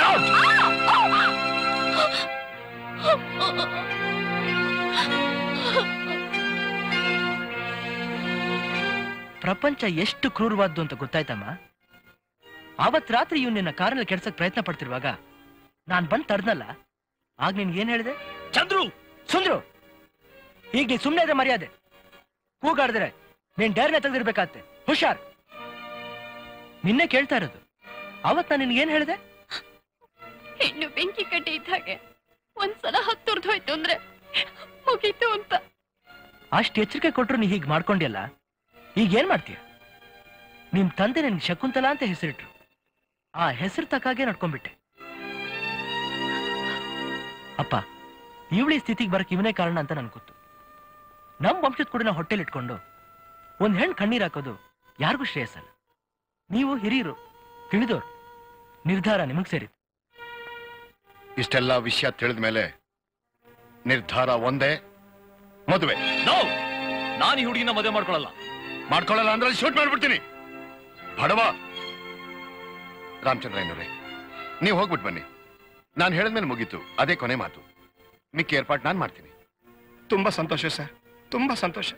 ಪ್ರಪಂಚ ಎಷ್ಟು ಕ್ರೂರವಾದ್ದು ಅಂತ ಗೊತ್ತಾಯ್ತಮ್ಮ ಆವತ್ ರಾತ್ರಿ ಇವ್ ನಿನ್ನ ಕಾರಲ್ಲಿ ಕೆಡ್ಸಕ್ ಪ್ರಯತ್ನ ಪಡ್ತಿರುವಾಗ ನಾನ್ ಬಂದ್ ತಡ್ನಲ್ಲ ಆಗ ನಿನ್ಗೆ ಏನ್ ಹೇಳಿದೆ ಚಂದ್ರು ಸುಂದ್ರು ಈಗ ನೀ ಸುಮ್ನೆ ಇದ್ರೆ ಮರ್ಯಾದೆ ಕೂಗಾಡಿದ್ರೆ ನೀನ್ ಡೈರ್ನ ತೆಗೆದಿರ್ಬೇಕಾತ್ತೆ ಹುಷಾರ್ ನಿನ್ನೆ ಕೇಳ್ತಾ ಇರೋದು ಅವತ್ ನಾನು ನಿನ್ಗೆ ಏನ್ ಹೇಳಿದೆ ಹೆಣ್ಣು ಬೆಂಕಿ ಕಟ್ಟಿ ಇದ್ದ ಹಾಗೆ ಒಂದ್ಸಲ ಹತ್ತುರ್ದು ಹೋಯ್ತು ಅಂದ್ರೆ ಮುಗೀತು ಅಂತ ಅಷ್ಟು ಎಚ್ಚರಿಕೆ ಕೊಟ್ರು ನೀ ಹೀಗ್ ಮಾಡ್ಕೊಂಡಿಯಲ್ಲ ಈಗ ಏನ್ ಮಾಡ್ತೀಯ ನಿಮ್ ತಂದೆ ನಿನ್ಗೆ ಶಕುಂತಲ ಅಂತ ಹೆಸರಿಟ್ರು ಆ ಹೆಸರು ತಕ್ಕಾಗೆ ನಡ್ಕೊಂಡ್ಬಿಟ್ಟೆ ಅಪ್ಪ ಇವಳಿ ಸ್ಥಿತಿಗೆ ಬರಕ್ ಇವನೇ ಕಾರಣ ಅಂತ ನನ್ಗೆ ಗೊತ್ತು ನಮ್ ವಂಶದ ಕುಡಿನ ಹೊಟ್ಟೆಲ್ ಇಟ್ಕೊಂಡು ಒಂದ್ ಹೆಣ್ ಕಣ್ಣೀರ್ ಹಾಕೋದು ಯಾರಿಗೂ ಶ್ರೇಯಸ್ಸಲ್ಲ ನೀವು ಹಿರಿಯರು ತಿಳಿದೋರು ನಿರ್ಧಾರ ನಿಮಗ್ ಸೇರಿತ್ತು ಇಷ್ಟೆಲ್ಲ ವಿಷಯ ತಿಳಿದ ಮೇಲೆ ನಿರ್ಧಾರ ಒಂದೇ ಮದುವೆ ನಾನು ಈ ಹುಡುಗಿನ ಮದುವೆ ಮಾಡ್ಕೊಳಲ್ಲ ಮಾಡ್ಕೊಳ್ಳಲ್ಲ ಅಂದ್ರೆ ಶೂಟ್ ಮಾಡ್ಬಿಡ್ತೀನಿ ಬಡವ ರಾಮಚಂದ್ರಯ್ಯನವ್ರೆ ನೀವು ಹೋಗ್ಬಿಟ್ಟು ಬನ್ನಿ ನಾನು ಹೇಳಿದ್ಮೇಲೆ ಮುಗೀತು ಅದೇ ಕೊನೆ ಮಾತು ಮಿಕ್ಕ ಏರ್ಪಾಟ್ ನಾನು ಮಾಡ್ತೀನಿ ತುಂಬಾ ಸಂತೋಷ ಸರ್ ತುಂಬಾ ಸಂತೋಷ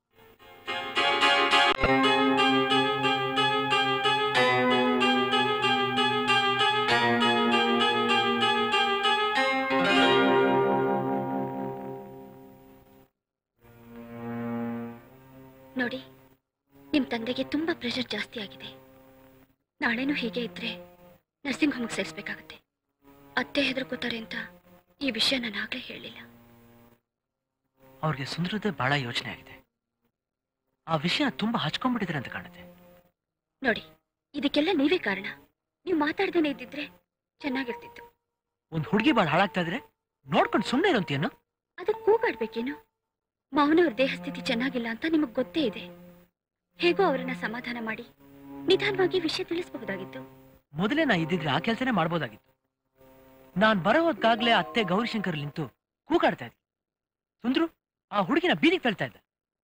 ನೋಡಿ ನಿಮ್ ತಂದೆಗೆ ತುಂಬಾ ಪ್ರೆಷರ್ ಜಾಸ್ತಿ ಆಗಿದೆ ನಾಳೆನೂ ಹೀಗೆ ಇದ್ರೆ ನರ್ಸಿಂಗ್ ಹೋಮ್ಗೆ ಸೇರಿಸ್ಬೇಕಾಗತ್ತೆ ಅತ್ತೆ ಹೆದರ್ಕೋತಾರೆ ಅಂತ ಈ ವಿಷಯ ನಾನು ಆಗ್ಲೇ ಹೇಳಿಲ್ಲ ಅವ್ರಿಗೆ ಸುಂದರದೇ ಬಹಳ ಯೋಚನೆ ಆಗಿದೆ ಆ ವಿಷಯ ತುಂಬಾ ಹಚ್ಕೊಂಡ್ಬಿಟ್ಟಿದ್ರೆ ಅಂತ ಕಾಣುತ್ತೆ ನೋಡಿ ಇದಕ್ಕೆಲ್ಲ ನೀವೇ ಕಾರಣ ನೀವು ಮಾತಾಡ್ದೇನೆ ಇದ್ದಿದ್ರೆ ಚೆನ್ನಾಗಿರ್ತಿತ್ತು ಒಂದ್ ಹುಡುಗಿ ಬಾಳ ಹಾಳಾಗ್ತಾ ಇದ್ರೆ ನೋಡ್ಕೊಂಡು ಸುಮ್ಮನೆ ಇರೋಂತೀಯನು ಅದಕ್ಕೆ ಕೂಗಾಡ್ಬೇಕೇನು ಮಾವನವ್ರ ದೇಹ ಸ್ಥಿತಿ ಚೆನ್ನಾಗಿಲ್ಲ ಅಂತ ನಿಮಗ್ ಗೊತ್ತೇ ಇದೆ ಹೇಗೋ ಅವರನ್ನ ಸಮಾಧಾನ ಮಾಡಿ ನಿಧಾನವಾಗಿ ವಿಷಯ ತಿಳಿಸಬಹುದಾಗಿತ್ತು ಮೊದಲೇ ನಾ ಇದ್ದಿದ್ರೆ ಆ ಕೆಲಸನೇ ಮಾಡ್ಬೋದಾಗಿತ್ತು ನಾನ್ ಬರೋ ಹೊತ್ಗಾಗ್ಲೇ ಅತ್ತೆ ಗೌರಿಶಂಕರ್ ನಿಂತು ಕೂಗಾಡ್ತಾ ಇದ್ದೆ ಸುಂದ್ರು ಆ ಹುಡುಗಿನ ಬೀದಿಗೆ ತಳ್ತಾ ಇದ್ದ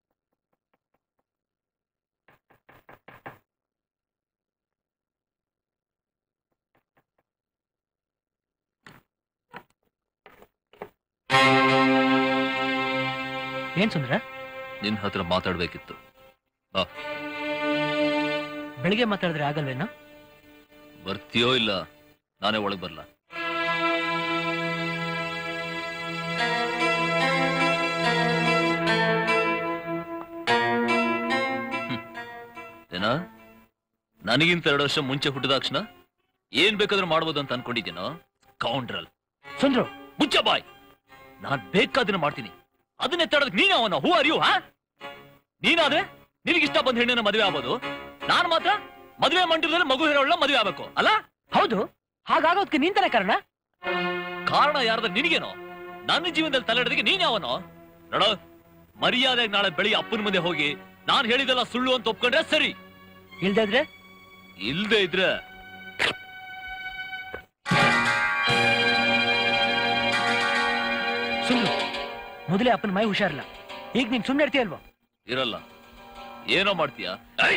ಏನ್ ಸುಂದ್ರ ನಿನ್ ಹತ್ರ ಮಾತಾಡ್ಬೇಕಿತ್ತು ಬಾ ಬೆಳಿಗ್ಗೆ ಮಾತಾಡಿದ್ರೆ ಆಗಲ್ವೇನೋ ಬರ್ತೀಯೋ ಇಲ್ಲ ನಾನೇ ಒಳಗ್ ಬರ್ಲ ಏನ ನನಗಿಂತ ಎರಡು ವರ್ಷ ಮುಂಚೆ ಹುಟ್ಟಿದಾಕ್ಷಣ ಏನ್ ಬೇಕಾದ್ರೂ ಮಾಡ್ಬೋದು ಅಂತ ಅನ್ಕೊಂಡಿದ್ದೀನೋ ಕೌಂಡ್ರಲ್ ಸುಂದ್ರು ಮುಚ್ಚ ಬಾಯ್ ನಾನ್ ಬೇಕಾದನ್ನ ಮಾಡ್ತೀನಿ ಅದನ್ನೇ ತಡೋದಕ್ಕೆ ನೀನು ಅವನ ಹೂ ಅರಿಯು ಹಾ ನೀನಾದ್ರೆ ನಿನಗಿಷ್ಟ ಬಂದ ಹೆಣ್ಣನ್ನ ಮದುವೆ ಆಗ್ಬೋದು ನಾನ್ ಮಾತ್ರ ಮದುವೆ ಮಂಟಪದಲ್ಲಿ ಮಗು ಹೇಳೋಳ ಮದುವೆ ಆಗ್ಬೇಕು ಅಲ್ಲ ಹೌದು ಹಾಗಾಗೋದಕ್ಕೆ ನಿಂತನೇ ಕಾರಣ ಕಾರಣ ಯಾರ್ದ ನಿನಗೇನೋ ನನ್ನ ಜೀವನದಲ್ಲಿ ತಲೆಡದಿಗೆ ನೀನ್ ಯಾವನೋ ನೋಡೋ ಮರ್ಯಾದೆ ನಾಳೆ ಬೆಳಿಗ್ಗೆ ಅಪ್ಪನ ಮುಂದೆ ಹೋಗಿ ನಾನ್ ಹೇಳಿದೆಲ್ಲ ಸುಳ್ಳು ಅಂತ ಒಪ್ಕೊಂಡ್ರೆ ಸರಿ ಇಲ್ದೇ ಇದ್ರೆ ಇಲ್ದೇ ಇದ್ರೆ ಸುಳ್ಳು ಮೊದಲೇ ಅಪ್ಪನ ಮೈ ಹುಷಾರಿಲ್ಲ ಈಗ ನೀನ್ ಸುಮ್ಮನೆ ಇರ್ತೀಯಲ್ವಾ ಇರಲ್ಲ ಏನೋ ಮಾಡ್ತೀಯಾ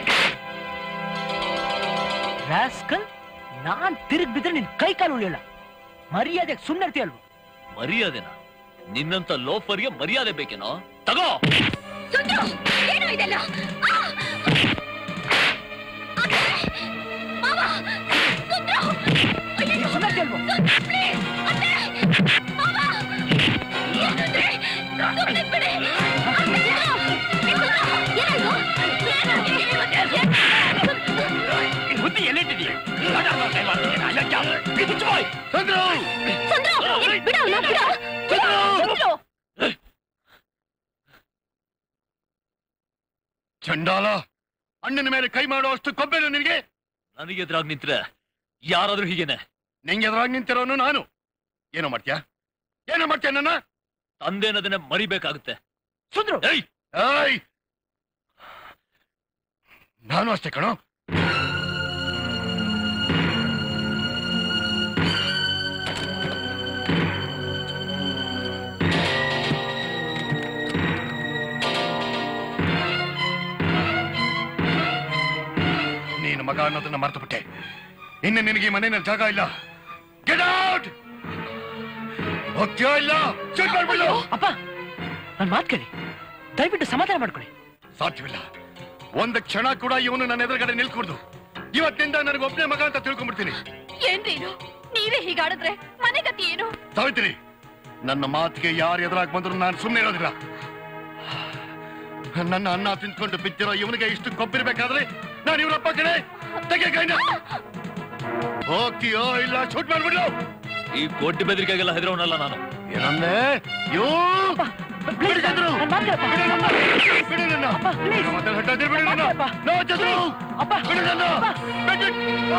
ರಾಸ್ಕಲ್ ನಾನ್ ತಿರುಗ್ ಬಿದ್ರೆ ನಿನ್ ಕೈ ಕಾಲು ಉಳಿಯಲ್ಲ ಮರ್ಯಾದೆ ಸುಮ್ಮನೆ ಇರ್ತೀಯಲ್ವಾ ಮರ್ಯಾದೆನ ನಿನ್ನಂತ ಲೋಫರ್ಗೆ ಮರ್ಯಾದೆ ಬೇಕೇನೋ ತಗೋ ಏನು ಇದೆಲ್ಲ ಬುದ್ಧಿ ಎಲ್ಲಿಟ್ಟಿದೀಯ ಚಂಡಾಲ ಅಣ್ಣನ ಮೇಲೆ ಕೈ ಮಾಡೋ ಅಷ್ಟು ಕೊಬ್ಬೇನು ನಿನಗೆ ನನಗೆ ಎದುರಾಗಿ ನಿಂತ್ರೆ ಯಾರಾದ್ರೂ ಹೀಗೇನೆ ನಿಂಗೆ ಎದುರಾಗಿ ನಿಂತಿರೋನು ನಾನು ಏನೋ ಮಾಡ್ತೀಯಾ ಏನೋ ಮಾಡ್ತೀಯ ನನ್ನ ತಂದೆ ಅನ್ನೋದನ್ನ ಮರಿಬೇಕಾಗುತ್ತೆ ಸುಂದ್ರು ಏಯ್ ನಾನು ಅಷ್ಟೇ ಕಣೋ ನೀನು ಮಗ ಅನ್ನೋದನ್ನ ಮರ್ತು ಬಿಟ್ಟೆ ಇನ್ನು ನಿನಗೆ ಈ ಮನೆಯಲ್ಲಿ ಜಾಗ ಇಲ್ಲ ಗೆಟ್ ಔಟ್ ಹೋಗ್ತೀಯೋ ಇಲ್ಲ ಚೆಕ್ ಮಾಡ್ಬಿಡು ಅಪ್ಪ ನನ್ ಮಾತ್ ಕೇಳಿ ದಯವಿಟ್ಟು ಸಮಾಧಾನ ಮಾಡ್ಕೊಳ್ಳಿ ಸಾಧ್ಯವಿಲ್ಲ ಒಂದು ಕ್ಷಣ ಕೂಡ ಇವನು ನನ್ನ ಎದುರುಗಡೆ ನಿಲ್ಕೂಡ್ದು ಇವತ್ತಿನಿಂದ ನನಗೆ ಒಬ್ಬನೇ ಮಗ ಅಂತ ತಿಳ್ಕೊಂಡ್ಬಿಡ್ತೀನಿ ಏನ್ರಿ ಇದು ನೀವೇ ಹೀಗಾಡಿದ್ರೆ ಮನೆ ಗತಿ ಏನು ಸಾವಿತ್ರಿ ನನ್ನ ಮಾತಿಗೆ ಯಾರು ಎದುರಾಗಿ ಬಂದ್ರು ನಾನು ಸುಮ್ಮನೆ ಇರೋದಿಲ್ಲ ನನ್ನ ಅನ್ನ ತಿಂದ್ಕೊಂಡು ಬಿದ್ದಿರೋ ಇವನಿಗೆ ಇಷ್ಟು ಕೊಬ್ಬಿರ್ಬೇಕಾದ್ರೆ ನಾನು ಇವನಪ್ಪ ಕಡೆ ತೆಗೆ ಕೈನ ಹೋಗ್ತೀಯೋ ಇಲ್ಲ ಶೂಟ್ ಮಾಡ್ಬಿಡ್ಲು ಈ ಕೋಟಿ ಬೆದರಿಕೆಗೆಲ್ಲ ಹೆದರೋನಲ್ಲ ನಾನು ಏನಂದೆ ಯೋ ಬಿಡು ಚಂದ್ರು. ಬಿಡು ನನ್ನ. ನೀನು ಮತ್ತೆ ಹೊರ್ಟೋದ್ರೆ ಬಿಡು ನನ್ನ. ನೋ ಚಂದ್ರು. ಬಿಡು ನನ್ನ. ಬಿಡು.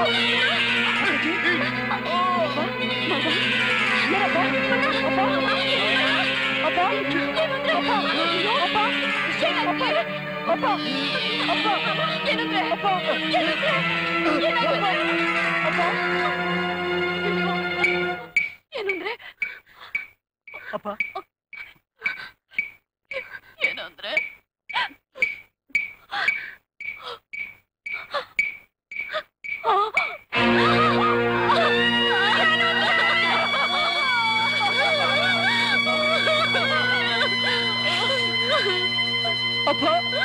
ಏನಂದ್ರೆ ಅಪ್ಪ ಏನಂದ್ರೆ ಅಪ್ಪ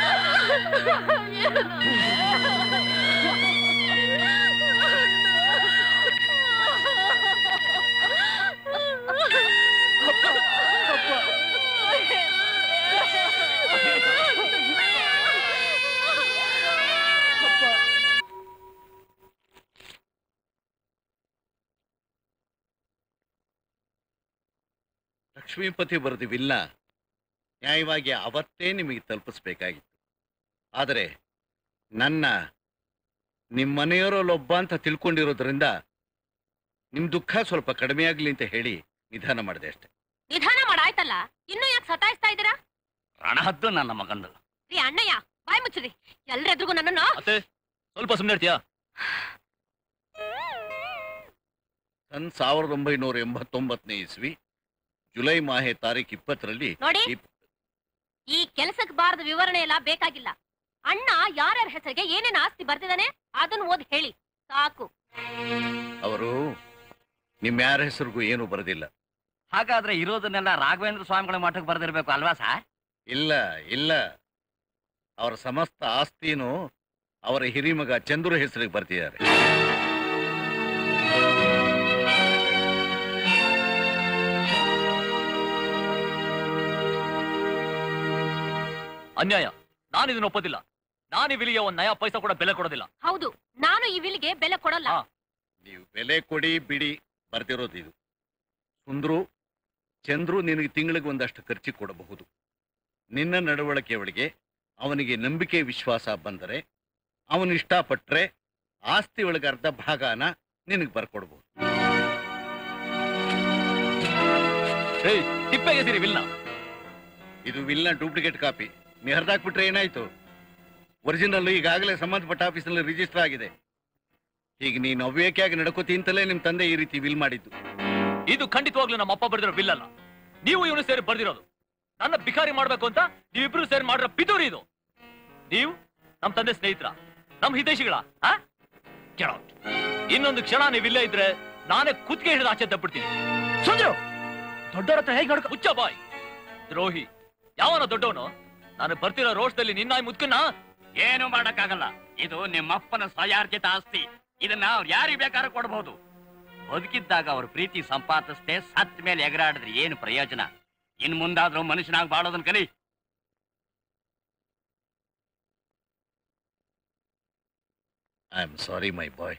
ಲಕ್ಷ್ಮೀಪತಿ ಬರೆದ ವಿಲ್ನ ನ್ಯಾಯವಾಗಿ ಅವತ್ತೇ ನಿಮಗೆ ತಲುಪಿಸ್ಬೇಕಾಗಿತ್ತು ಆದರೆ ನನ್ನ ನಿಮ್ಮ ಮನೆಯವರಲ್ಲೊಬ್ಬ ಅಂತ ತಿಳ್ಕೊಂಡಿರೋದ್ರಿಂದ ನಿಮ್ ದುಃಖ ಸ್ವಲ್ಪ ಕಡಿಮೆ ಆಗ್ಲಿ ಅಂತ ಹೇಳಿ ನಿಧಾನ ಮಾಡಿದೆ ಅಷ್ಟೆ ನಿಧಾನ ಮಾಡಾಯ್ತಲ್ಲ ಇನ್ನೂ ಯಾಕೆ ಸತಾಯಿಸ್ತಾ ಇದ್ದೀರಾ ರಣಹದ್ದು ನನ್ನ ಮಗಂದು ರೀ ಅಣ್ಣಯ್ಯ ಬಾಯ್ ಮುಚ್ಚ್ರಿ ಎಲ್ರೆದ್ರಿಗೂ ನನ್ನನ್ನು ಅತ್ತೆ ಸ್ವಲ್ಪ ಸುಮ್ಮನೆ ಇರ್ತೀಯಾ ಸನ್ ಸಾವಿರದ ಒಂಬೈನೂರ ಎಂಬತ್ತೊಂಬತ್ತನೇ ಇಸ್ವಿ ಜುಲೈ ಮಾಹೆ ತಾರೀಖ್ ಇಪ್ಪತ್ತರಲ್ಲಿ ನೋಡಿ ಇಪ್- ಈ ಕೆಲಸಕ್ಕೆ ಬಾರದ ವಿವರಣೆ ಎಲ್ಲ ಬೇಕಾಗಿಲ್ಲ ಅಣ್ಣ ಯಾರ್ಯಾರ ಹೆಸರಿಗೆ ಏನೇನ್ ಆಸ್ತಿ ಬರ್ತಿದಾನೆ ಅದನ್ನ ಓದ್ ಹೇಳಿ ಸಾಕು ಅವರು ನಿಮ್ಮ ಯಾರ ಹೆಸರಿಗೂ ಏನು ಬರೆದಿಲ್ಲ ಹಾಗಾದ್ರೆ ಇರೋದನ್ನೆಲ್ಲ ರಾಘವೇಂದ್ರ ಸ್ವಾಮಿಗಳ ಮಠಕ್ಕೆ ಬರ್ದಿರ್ಬೇಕು ಅಲ್ವಾ ಸರ್ ಇಲ್ಲ ಇಲ್ಲ ಅವರ ಸಮಸ್ತ ಆಸ್ತಿನೂ ಅವರ ಹಿರಿಮಗ ಚಂದ್ರು ಹೆಸರಿಗೆ ಬರ್ತಿದ್ದಾರೆ ಅನ್ಯಾಯ ನಾನು ಇದನ್ನ ಒಪ್ಪೋದಿಲ್ಲ ನಾನು ಈ ವಿಲಿಗೆ ಒಂದ್ ನಯ ಪೈಸಾ ಕೂಡ ಬೆಲೆ ಕೊಡೋದಿಲ್ಲ ಹೌದು ನಾನು ಈ ವಿಲ್ಗೆ ಬೆಲೆ ಕೊಡಲ್ಲ ನೀವು ಬೆಲೆ ಕೊಡಿ ಬಿಡಿ ಬರ್ದಿರೋದು ಇದು ಸುಂದ್ರು ಚಂದ್ರು ನಿನಗೆ ತಿಂಗಳಿಗೆ ಒಂದಷ್ಟು ಖರ್ಚು ಕೊಡಬಹುದು ನಿನ್ನ ನಡವಳಿಕೆ ಒಳಗೆ ಅವನಿಗೆ ನಂಬಿಕೆ ವಿಶ್ವಾಸ ಬಂದರೆ ಅವನು ಇಷ್ಟಪಟ್ರೆ ಆಸ್ತಿ ಒಳಗೆ ಅರ್ಧ ಭಾಗನ ನಿನಗೆ ಬರ್ಕೊಡ್ಬಹುದು ತಿಪ್ಪೆಗೆ ಸಿರಿ ವಿಲ್ನ ಇದು ವಿಲ್ನ ಡೂಪ್ಲಿಕೇಟ್ ಕಾಪಿ ನೀ ಹರಿದಾಕ್ಬಿಟ್ರೆ ಏನಾಯ್ತು ಒರಿಜಿನಲ್ ಈಗಾಗಲೇ ಸಂಬಂಧಪಟ್ಟ ಆಫೀಸಲ್ಲಿ ರಿಜಿಸ್ಟರ್ ಆಗಿದೆ ಈಗ ನೀನು ಅವ್ಯಕ್ಯಾಗಿ ನಡ್ಕೋತಿ ಅಂತಲೇ ನಿಮ್ ತಂದೆ ಈ ರೀತಿ ವಿಲ್ ಮಾಡಿದ್ದು ಇದು ಖಂಡಿತವಾಗ್ಲೂ ನಮ್ಮ ಅಪ್ಪ ಬರೆದಿರೋ ಬಿಲ್ ಅಲ್ಲ ನೀವು ಇವನು ಸೇರಿ ಬರ್ದಿರೋದು ನನ್ನ ಬಿಕಾರಿ ಮಾಡ್ಬೇಕು ಅಂತ ನೀವಿಬ್ರು ಸೇರಿ ಮಾಡಿರೋ ಪಿತೂರಿ ಇದು ನೀವು ನಮ್ ತಂದೆ ಸ್ನೇಹಿತರ ನಮ್ ಹಿತೈಷಿಗಳ ಕೆಳ ಇನ್ನೊಂದು ಕ್ಷಣ ನೀವು ಇಲ್ಲೇ ಇದ್ರೆ ನಾನೇ ಕುತ್ತಿಗೆ ಹಿಡಿದು ಆಚೆ ತಪ್ಪಿಡ್ತೀನಿ ಸುಂದ್ರು ದೊಡ್ಡವ್ರ ಹತ್ರ ಹೇಗೆ ನಡ್ಕೊ ಹುಚ್ಚ ಬಾಯ್ ದ್ರೋಹಿ ಯಾವನ ದೊಡ್ಡವನು ನಾನು ಬರ್ತಿರೋ ರೋಡ್ದಲ್ಲಿ ನಿನ್ನಾಯಿ ಮುದ್ಕನ್ನ ಏನು ಮಾಡಕ್ಕಾಗಲ್ಲ ಇದು ನಿಮ್ಮಪ್ಪನ ಸ್ವಯಾರ್ಜಿತ ಆಸ್ತಿ ಇದನ್ನ ಅವ್ರು ಯಾರಿಗೆ ಬೇಕಾದ್ರೂ ಕೊಡಬಹುದು ಬದುಕಿದ್ದಾಗ ಅವ್ರ ಪ್ರೀತಿ ಸಂಪಾದಿಸದೆ ಸತ್ ಮೇಲೆ ಎಗರಾಡಿದ್ರೆ ಏನು ಪ್ರಯೋಜನ ಇನ್ ಮುಂದಾದ್ರೂ ಮನುಷ್ಯನಾಗಿ ಬಾಳೋದನ್ ಕಲಿ ಐ ಆಮ್ ಸಾರಿ ಮೈ ಬಾಯ್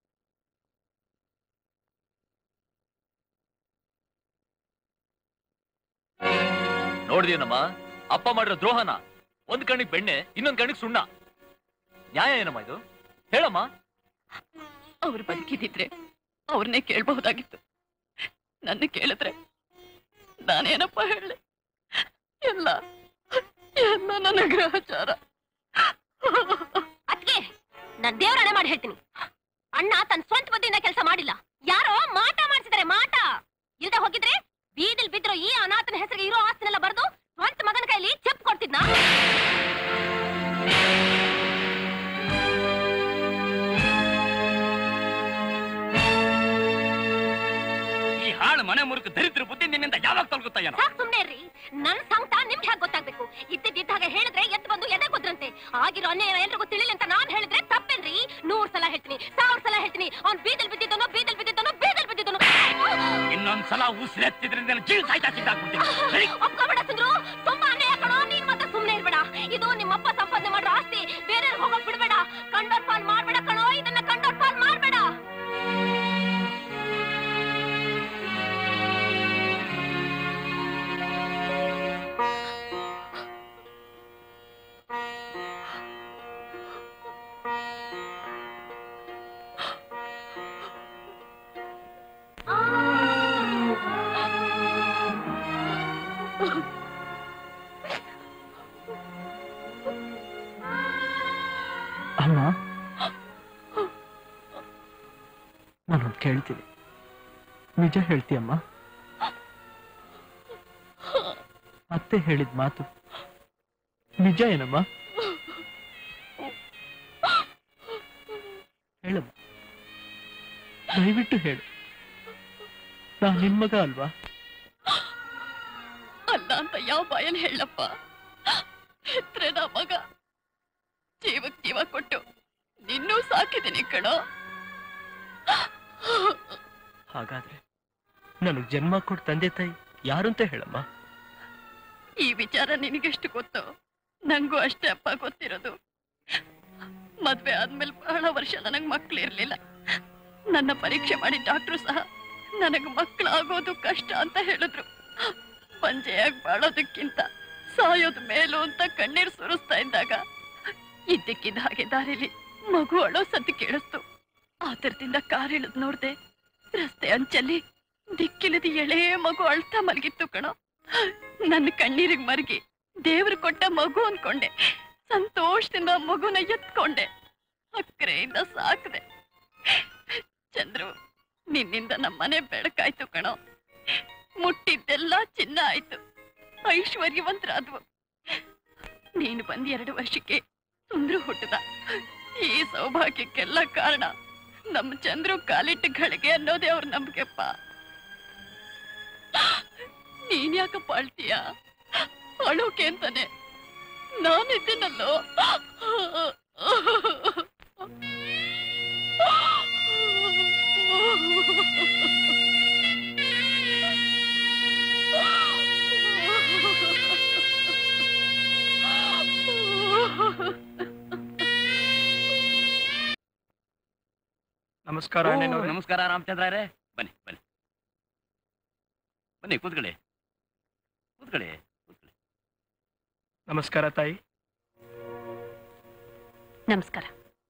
ನೋಡಿದೀನಮ್ಮ ಅಪ್ಪ ಮಾಡಿರೋ ದ್ರೋಹನ ಒಂದ್ ಕಣ್ಣಿಗೆ ಬೆಣ್ಣೆ ಇನ್ನೊಂದ್ ಕಣ್ಣಿಗೆ ಸುಣ್ಣ ನ್ಯಾಯ ಏನಮ್ಮ ಇದು ಹೇಳಮ್ಮ ಅವ್ರು ಬದುಕಿದಿದ್ರೆ ಅವ್ರನ್ನೇ ಕೇಳಬಹುದಾಗಿತ್ತು ನನ್ನ ಕೇಳಿದ್ರೆ ನಾನೇನಪ್ಪ ಹೇಳಿ ಎಲ್ಲ ಎಲ್ಲ ನನ್ನ ಗ್ರಹಚಾರ ಅದ್ಕೆ ನಾನ್ ದೇವರನೆ ಮಾಡಿ ಹೇಳ್ತೀನಿ ಅಣ್ಣ ತನ್ನ ಸ್ವಂತ ಬುದ್ಧಿಯಿಂದ ಕೆಲಸ ಮಾಡಿಲ್ಲ ಯಾರೋ ಮಾಟ ಮಾಡಿಸಿದಾರೆ ಮಾಟ ಇಲ್ದೆ ಹೋಗಿದ್ರೆ ಬೀದಿಲ್ ಬಿದ್ರು ಈ ಅನಾಥನ ಹೆಸರಿಗೆ ಇರೋ ಆಸ್ತಿನೆಲ್ಲ ಬರೆದು ಸ್ವಂತ ಮಗನ ಕೈಲಿ ಚೆಪ್ ಕೊಡ್ತಿದ್ನಾ ಈ ಹಾಳು ಮನೆ ಮುರುಕು ದರಿದ್ರ ಬುದ್ಧಿ ನಿನ್ನಿಂದ ಯಾವಾಗ ತೊಲಗುತ್ತಯ್ಯನೋ ಸಾಕ್ ಸುಮ್ನೆ ಇರ್ರಿ ನನ್ ಸಂಕಟ ನಿಮ್ಗೆ ಹೇಗೆ ಗೊತ್ತಾಗ್ಬೇಕು ಇದ್ದಿದ್ದ ಹಾಗೆ ಹೇಳಿದ್ರೆ ಎದ್ದು ಬಂದು ಎದೆ ಕುದ್ರಂತೆ ಆಗಿರೋ ಅನ್ಯಾಯ ಎಲ್ರಿಗೂ ತಿಳಿಲಿ ಅಂತ ನಾನ್ ಹೇಳಿದ್ರೆ ತಪ್ಪೇನ್ರಿ ನೂರ್ ಸಲ ಹೇಳ್ತೀನಿ ಸಾವಿರ ಸಲ ಹೇಳ್ತೀನಿ ಅವ್ನ್ ಬೀದಲ್ ಬಿದ್ದಿದ್ದನು ಬೀದಲ್ ಬಿದ್ದಿದ್ದನು ಬೀದಲ್ ಬಿದ್ದಿದ್ದನು ಇನ್ನೊಂದ್ಸಲ ಉಸಿರೆತ್ತಿದ್ರಿಂದ ಜೀವ ಸಾಯ್ತಾ ಸಿದ್ದಾಕ್ಬಿಡ್ತೀನಿ ಸರಿ ಒಪ್ಕೊಬೇಡ ಚಂದ್ರು ತುಂಬಾ ಅನ್ಯಾಯ ಕಣೋ ನೀನ್ ಮಾತ್ರ ಸುಮ್ನೆ ಇರ್ಬೇಡ ಇದು ನಿಮ್ಮಪ್ಪ ಸಂಪಾದನೆ ಮಾಡೋ ಆಸ್ತಿ ಬೇರೆ ಹೋಗಕ್ ಬಿಡ್ಬೇಡ ಕಂಡೋರ್ ಪಾಲ್ ಮಾಡ್ಬೇಡ ಕಣೋ ಇದನ್ನ ಕಂಡೋರ್ ಪಾಲ್ ಮಾಡ್ಬೇಡ ಅಮ್ಮ ನಾನೊಂದು ಕೇಳ್ತೀನಿ ನಿಜ ಹೇಳ್ತೀಯಮ್ಮ ಅತ್ತೆ ಹೇಳಿದ ಮಾತು ನಿಜ ಏನಮ್ಮ ಹೇಳಮ್ಮ ದಯವಿಟ್ಟು ಹೇಳು ನಾ ನಿನ್ ಮಗ ಅಲ್ವಾ ಅಲ್ಲ ಅಂತ ಯಾವ ಬಾಯಲ್ಲಿ ಹೇಳಪ್ಪ ಹೆತ್ರೆ ನಾ ಮಗ ಜೀವಕ್ ಜೀವ ಕೊಟ್ಟು ನಿನ್ನೂ ಸಾಕಿದ್ದೀನಿ ಕಣೋ ಹಾಗಾದ್ರೆ ನನಗ್ ಜನ್ಮ ಕೊಟ್ಟು ತಂದೆ ತಾಯಿ ಯಾರು ಅಂತ ಹೇಳಮ್ಮ ಈ ವಿಚಾರ ನಿನಗೆಷ್ಟು ಗೊತ್ತೋ ನಂಗೂ ಅಷ್ಟೇ ಅಪ್ಪ ಗೊತ್ತಿರೋದು ಮದ್ವೆ ಆದ್ಮೇಲೆ ಬಹಳ ವರ್ಷ ನನಗ್ ಮಕ್ಳು ಇರ್ಲಿಲ್ಲ ನನ್ನ ಪರೀಕ್ಷೆ ಮಾಡಿ ಡಾಕ್ಟ್ರು ಸಹ ನನಗ್ ಮಕ್ಕಳಾಗೋದು ಕಷ್ಟ ಅಂತ ಹೇಳಿದ್ರು ಪಂಜೆಯಾಗಿ ಬಾಳೋದಕ್ಕಿಂತ ಸಾಯೋದ್ ಮೇಲು ಅಂತ ಕಣ್ಣೀರ್ ಸುರಿಸ್ತಾ ಇದ್ದಾಗ ಇದ್ದಕ್ಕಿದ್ದ ಹಾಗೆ ದಾರಿಲಿ ಮಗು ಅಳೋ ಸದ್ದು ಕೇಳಿಸ್ತು ಆತರದಿಂದ ಕಾರ್ ಇಳಿದ್ ನೋಡ್ದೆ ರಸ್ತೆ ಅಂಚಲ್ಲಿ ದಿಕ್ಕಿಲ್ಲದ ಎಳೆ ಮಗು ಅಳ್ತಾ ಮಲಗಿತ್ತು ಕಣೋ ನನ್ನ ಕಣ್ಣೀರಿಗೆ ಮರಗಿ ದೇವ್ರು ಕೊಟ್ಟ ಮಗು ಅನ್ಕೊಂಡೆ ಸಂತೋಷದಿಂದ ಆ ಮಗುನ ಎತ್ಕೊಂಡೆ ಅಕ್ಕರೆಯಿಂದ ಸಾಕ್ದೆ ಚಂದ್ರು ನಿನ್ನಿಂದ ನಮ್ಮನೆ ಬೆಳಕಾಯ್ತು ಕಣೋ ಮುಟ್ಟಿದ್ದೆಲ್ಲ ಚಿನ್ನ ಆಯ್ತು ಐಶ್ವರ್ಯವಂತರಾದ್ವು ನೀನು ಬಂದ್ ಎರಡು ವರ್ಷಕ್ಕೆ ಸುಂದ್ರು ಹುಟ್ಟದ ಈ ಸೌಭಾಗ್ಯಕ್ಕೆಲ್ಲ ಕಾರಣ ನಮ್ಮ ಚಂದ್ರು ಕಾಲಿಟ್ಟ ಗಳಿಗೆ ಅನ್ನೋದೇ ಅವ್ರ ನಂಬಿಕೆಪ್ಪ ನೀನ್ ಯಾಕಪ್ಪ ಅಳ್ತೀಯ ಅಳೋಕೆ ಅಂತಾನೆ ನಾನಿದ್ದೀನಲ್ಲೋ ನಮಸ್ಕಾರ ಓ, ಅಣ್ಣನವ್ರೆ. ನಮಸ್ಕಾರ ರಾಮಚಂದ್ರ ರೇ ಬನ್ನಿ ಬನ್ನಿ ಬನ್ನಿ ಕೂತ್ಕೊಳ್ಳಿ ಕೂತ್ಕೊಳ್ಳಿ ನಮಸ್ಕಾರ ತಾಯಿ ನಮಸ್ಕಾರ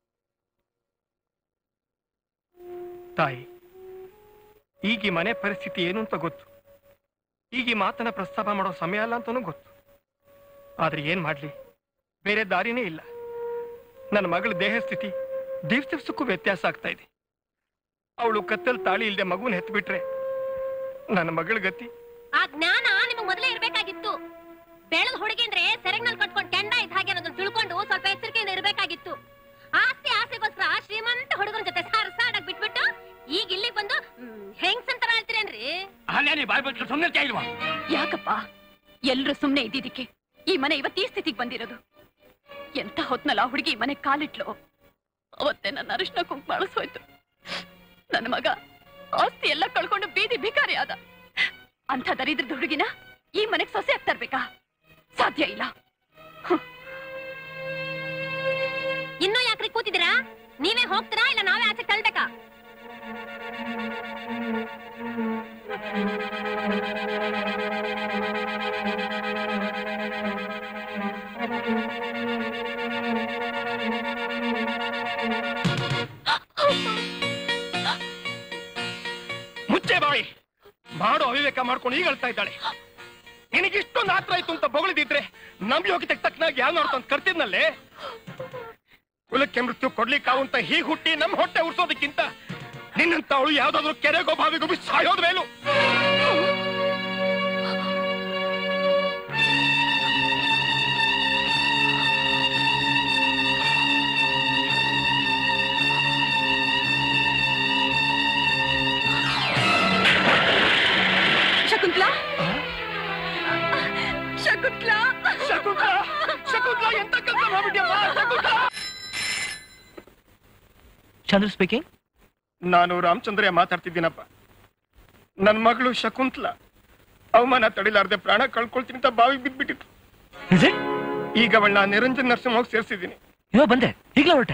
ತಾಯಿ ಈಗ ಈ ಮನೆ ಪರಿಸ್ಥಿತಿ ಏನು ಅಂತ ಗೊತ್ತು ಈಗ ಈ ಮಾತನ್ನ ಪ್ರಸ್ತಾಪ ಮಾಡೋ ಸಮಯ ಅಲ್ಲ ಅಂತಾನೂ ಗೊತ್ತು ಆದ್ರೆ ಏನ್ ಮಾಡ್ಲಿ ಬೇರೆ ದಾರಿನೇ ಇಲ್ಲ ನನ್ನ ಮಗಳ ದೇಹ ಸ್ಥಿತಿ ದಿವ್ಸ ದಿವ್ಸಕ್ಕೂ ವ್ಯತ್ಯಾಸ ಆಗ್ತಾ ಇದೆ ಅವಳು ಕತ್ತಲ್ ತಾಳಿ ಇಲ್ಲದೆ ಮಗುನ ಹೆತ್ಬಿಟ್ರೆ ನನ್ನ ಮಗಳ ಗತಿ ಆ ಜ್ಞಾನ ನಿಮಗ್ ಮೊದಲೇ ಇರ್ಬೇಕಾಗಿತ್ತು ಬೆಳೆದ ಹುಡುಗಿ ಅಂದ್ರೆ ಸೆರಗ್ನಲ್ಲಿ ಕಟ್ಕೊಂಡು ಕೆಂಡ ಇದ್ದ ಹಾಗೆ ಅನ್ನೋದನ್ನ ತಿಳ್ಕೊಂಡು ಸ್ವಲ್ಪ ಎಚ್ಚರಿಕೆಯಿಂದ ಇರ್ಬೇಕಾಗಿತ್ತು ಆಸ್ತಿ ಆಸೆಗೋಸ್ಕರ ಶ್ರೀಮಂತ ಹುಡುಗನ ಜೊತೆ ಸಾರಸಾಡಕ್ ಬಿಟ್ಬಿಟ್ಟು ಈಗ ಇಲ್ಲಿಗೆ ಬಂದು ಹೆಂಗ್ಸ್ ಅಂತ ಹೇಳ್ತೀರೇನ್ರಿ ಅಲ್ಲೇ ನೀ ಬಾಯ್ ಬಿಟ್ಟು ಸುಮ್ಮನೆ ಇಲ್ವಾ ಯಾಕಪ್ಪ ಎಲ್ರು ಸುಮ್ನೆ ಇದ್ದಿದ್ದಕ್ಕೆ ಈ ಮನೆ ಇವತ್ತು ಈ ಸ್ಥಿತಿಗೆ ಬಂದಿರೋದು ಎಂತ ಹೊತ್ನಲ್ಲ ಆ ಹುಡುಗಿ ಈ ಮನೆ ಕಾಲಿಟ್ಲು ಅವತ್ತೇ ನನ್ನ ಅರಿಶಿನ ಕುಂಕುಮ ಅಳಿಸೋಯ್ತು ನನ್ನ ಮಗ ಆಸ್ತಿ ಎಲ್ಲ ಕಳ್ಕೊಂಡು ಬೀದಿ ಭಿಕಾರಿ ಆದ ಅಂಥ ದರಿದ್ರದ ಹುಡುಗಿನ ಈ ಮನೆಗ್ ಸೊಸೆ ಆಗ್ತಾ ಇರ್ಬೇಕಾ ಸಾಧ್ಯ ಇಲ್ಲ ಇನ್ನೂ ಯಾಕ್ರಿ ಕೂತಿದ್ದೀರಾ ನೀವೇ ಹೋಗ್ತೀರಾ ಇಲ್ಲ ನಾವೇ ಆಚೆ ತಳ್ಬೇಕಾ ಮುಚ್ಚೆ ಬಾಯಿ ಮಾಡೋ ಅವಿವೇಕ ಮಾಡ್ಕೊಂಡು ಈಗ ಹೇಳ್ತಾ ಇದ್ದಾಳೆ ನಿನಗಿಷ್ಟೊಂದು ಆತ್ರ ಆಯ್ತು ಅಂತ ಬೊಗಳಿದಿದ್ರೆ ನಮ್ ಯೋಗ್ಯತೆಗೆ ತಕ್ಕನಾಗಿ ಯಾವ ನೋಡ್ತಾ ಕರ್ತಿದ್ನಲ್ಲೇ ಕುಲಕ್ಕೆ ಮೃತ್ಯು ಕೊಡ್ಲಿಕ್ಕಾವು ಅಂತ ಹೀಗ್ ಹುಟ್ಟಿ ನಮ್ ಹೊಟ್ಟೆ ಉರ್ಸೋದಕ್ಕಿಂತ ನಿನ್ನಂತ ಅವಳು ಯಾವ್ದಾದ್ರು ಕೆರೆಗೋ ಬಾವಿಗೋ ಬಿಟ್ಟು ಸಾಯೋದ್ ಮೇಲು ಶಕುಂತ್ಲಾ ಶಕುಂತ್ಲಾ ಶಕುಂತ್ಲಾ ಶಕುಂತ್ಲಾ ಎಂತ ಕೆಲಸ ಮಾಡ್ಬಿಟ್ಯಮ್ಮ ಶಕುಂತ್ಲಾ ಚಂದ್ರ ಸ್ಪೀಕಿಂಗ್ ನಾನು ರಾಮಚಂದ್ರಯ್ಯ ಮಾತಾಡ್ತಿದ್ದೀನಪ್ಪ ನನ್ ಮಗಳು ಶಕುಂತ್ಲ ಅವಮಾನ ತಡಿಲಾರ್ದೆ ಪ್ರಾಣ ಕಳ್ಕೊಳ್ತೀನಿ ಅಂತ ಬಾವಿಗೆ ಬಿದ್ಬಿಟ್ಟಿತ್ತು ಈಗ ಅವಳನ್ನ ನಿರಂಜನ್ ನರ್ಸಿಂಗ್ ಹೋಗಿ ಸೇರಿಸಿದ್ದೀನಿ ಇವಾಗ ಬಂದೆ ಈಗಲೇ ಹೊರಟೆ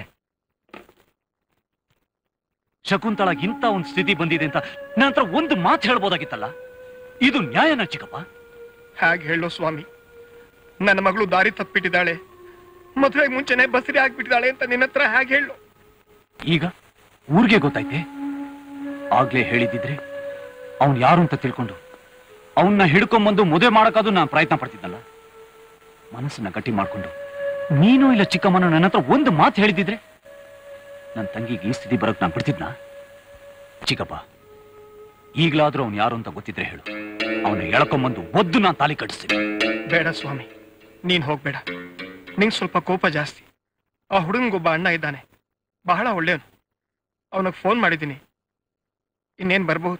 ಶಕುಂತಳಗ್ ಇಂಥ ಒಂದು ಸ್ಥಿತಿ ಬಂದಿದೆ ಅಂತ ನನ್ನ ಹತ್ರ ಒಂದು ಮಾತು ಹೇಳ್ಬೋದಾಗಿತ್ತಲ್ಲ ಇದು ನ್ಯಾಯನ ಚಿಕ್ಕಪ್ಪ ಹಾಗೆ ಹೇಳೋ ಸ್ವಾಮಿ ನನ್ನ ಮಗಳು ದಾರಿ ತಪ್ಪಿಟ್ಟಿದ್ದಾಳೆ ಮದುವೆಗೆ ಮುಂಚೆನೆ ಬಸರಿ ಆಗ್ಬಿಟ್ಟಿದ್ದಾಳೆ ಅಂತ ನಿನ್ನ ಹತ್ರ ಹೇಗೆ ಹೇಳು ಈಗ ಊರಿಗೆ ಗೊತ್ತೈತೆ ಆಗ್ಲೇ ಹೇಳಿದಿದ್ರೆ ಅವನ್ ಯಾರು ಅಂತ ತಿಳ್ಕೊಂಡು ಅವನ್ನ ಹಿಡ್ಕೊಂಬಂದು ಮದುವೆ ಮಾಡಕ್ಕಾದ್ರೂ ನಾನು ಪ್ರಯತ್ನ ಪಡ್ತಿದ್ದಲ್ಲ ಮನಸ್ಸನ್ನ ಗಟ್ಟಿ ಮಾಡ್ಕೊಂಡು ನೀನು ಇಲ್ಲ ಚಿಕ್ಕಮ್ಮನ ನನ್ನ ಹತ್ರ ಒಂದು ಮಾತು ಹೇಳಿದಿದ್ರೆ ನನ್ನ ತಂಗಿಗೆ ಈ ಸ್ಥಿತಿ ಬರೋಕ್ ನಾನು ಬಿಡ್ತಿದ್ನಾ ಚಿಕ್ಕಪ್ಪ ಈಗ್ಲಾದ್ರೂ ಅವ್ನು ಯಾರು ಅಂತ ಗೊತ್ತಿದ್ರೆ ಹೇಳು ಅವನ ಎಳ್ಕೊಂಬಂದು ಒದ್ದು ನಾನು ತಾಲಿ ಕಟ್ಟಿಸ್ತೀನಿ ಬೇಡ ಸ್ವಾಮಿ ನೀನ್ ಹೋಗ್ಬೇಡ ನಿಂಗ್ ಸ್ವಲ್ಪ ಕೋಪ ಜಾಸ್ತಿ ಆ ಹುಡುಗನಿಗೊಬ್ಬ ಅಣ್ಣ ಇದ್ದಾನೆ ಬಹಳ ಒಳ್ಳೆಯವನು ಅವನಿಗೆ ಫೋನ್ ಮಾಡಿದ್ದೀನಿ ಇನ್ನೇನ್ ಬರಬಹುದು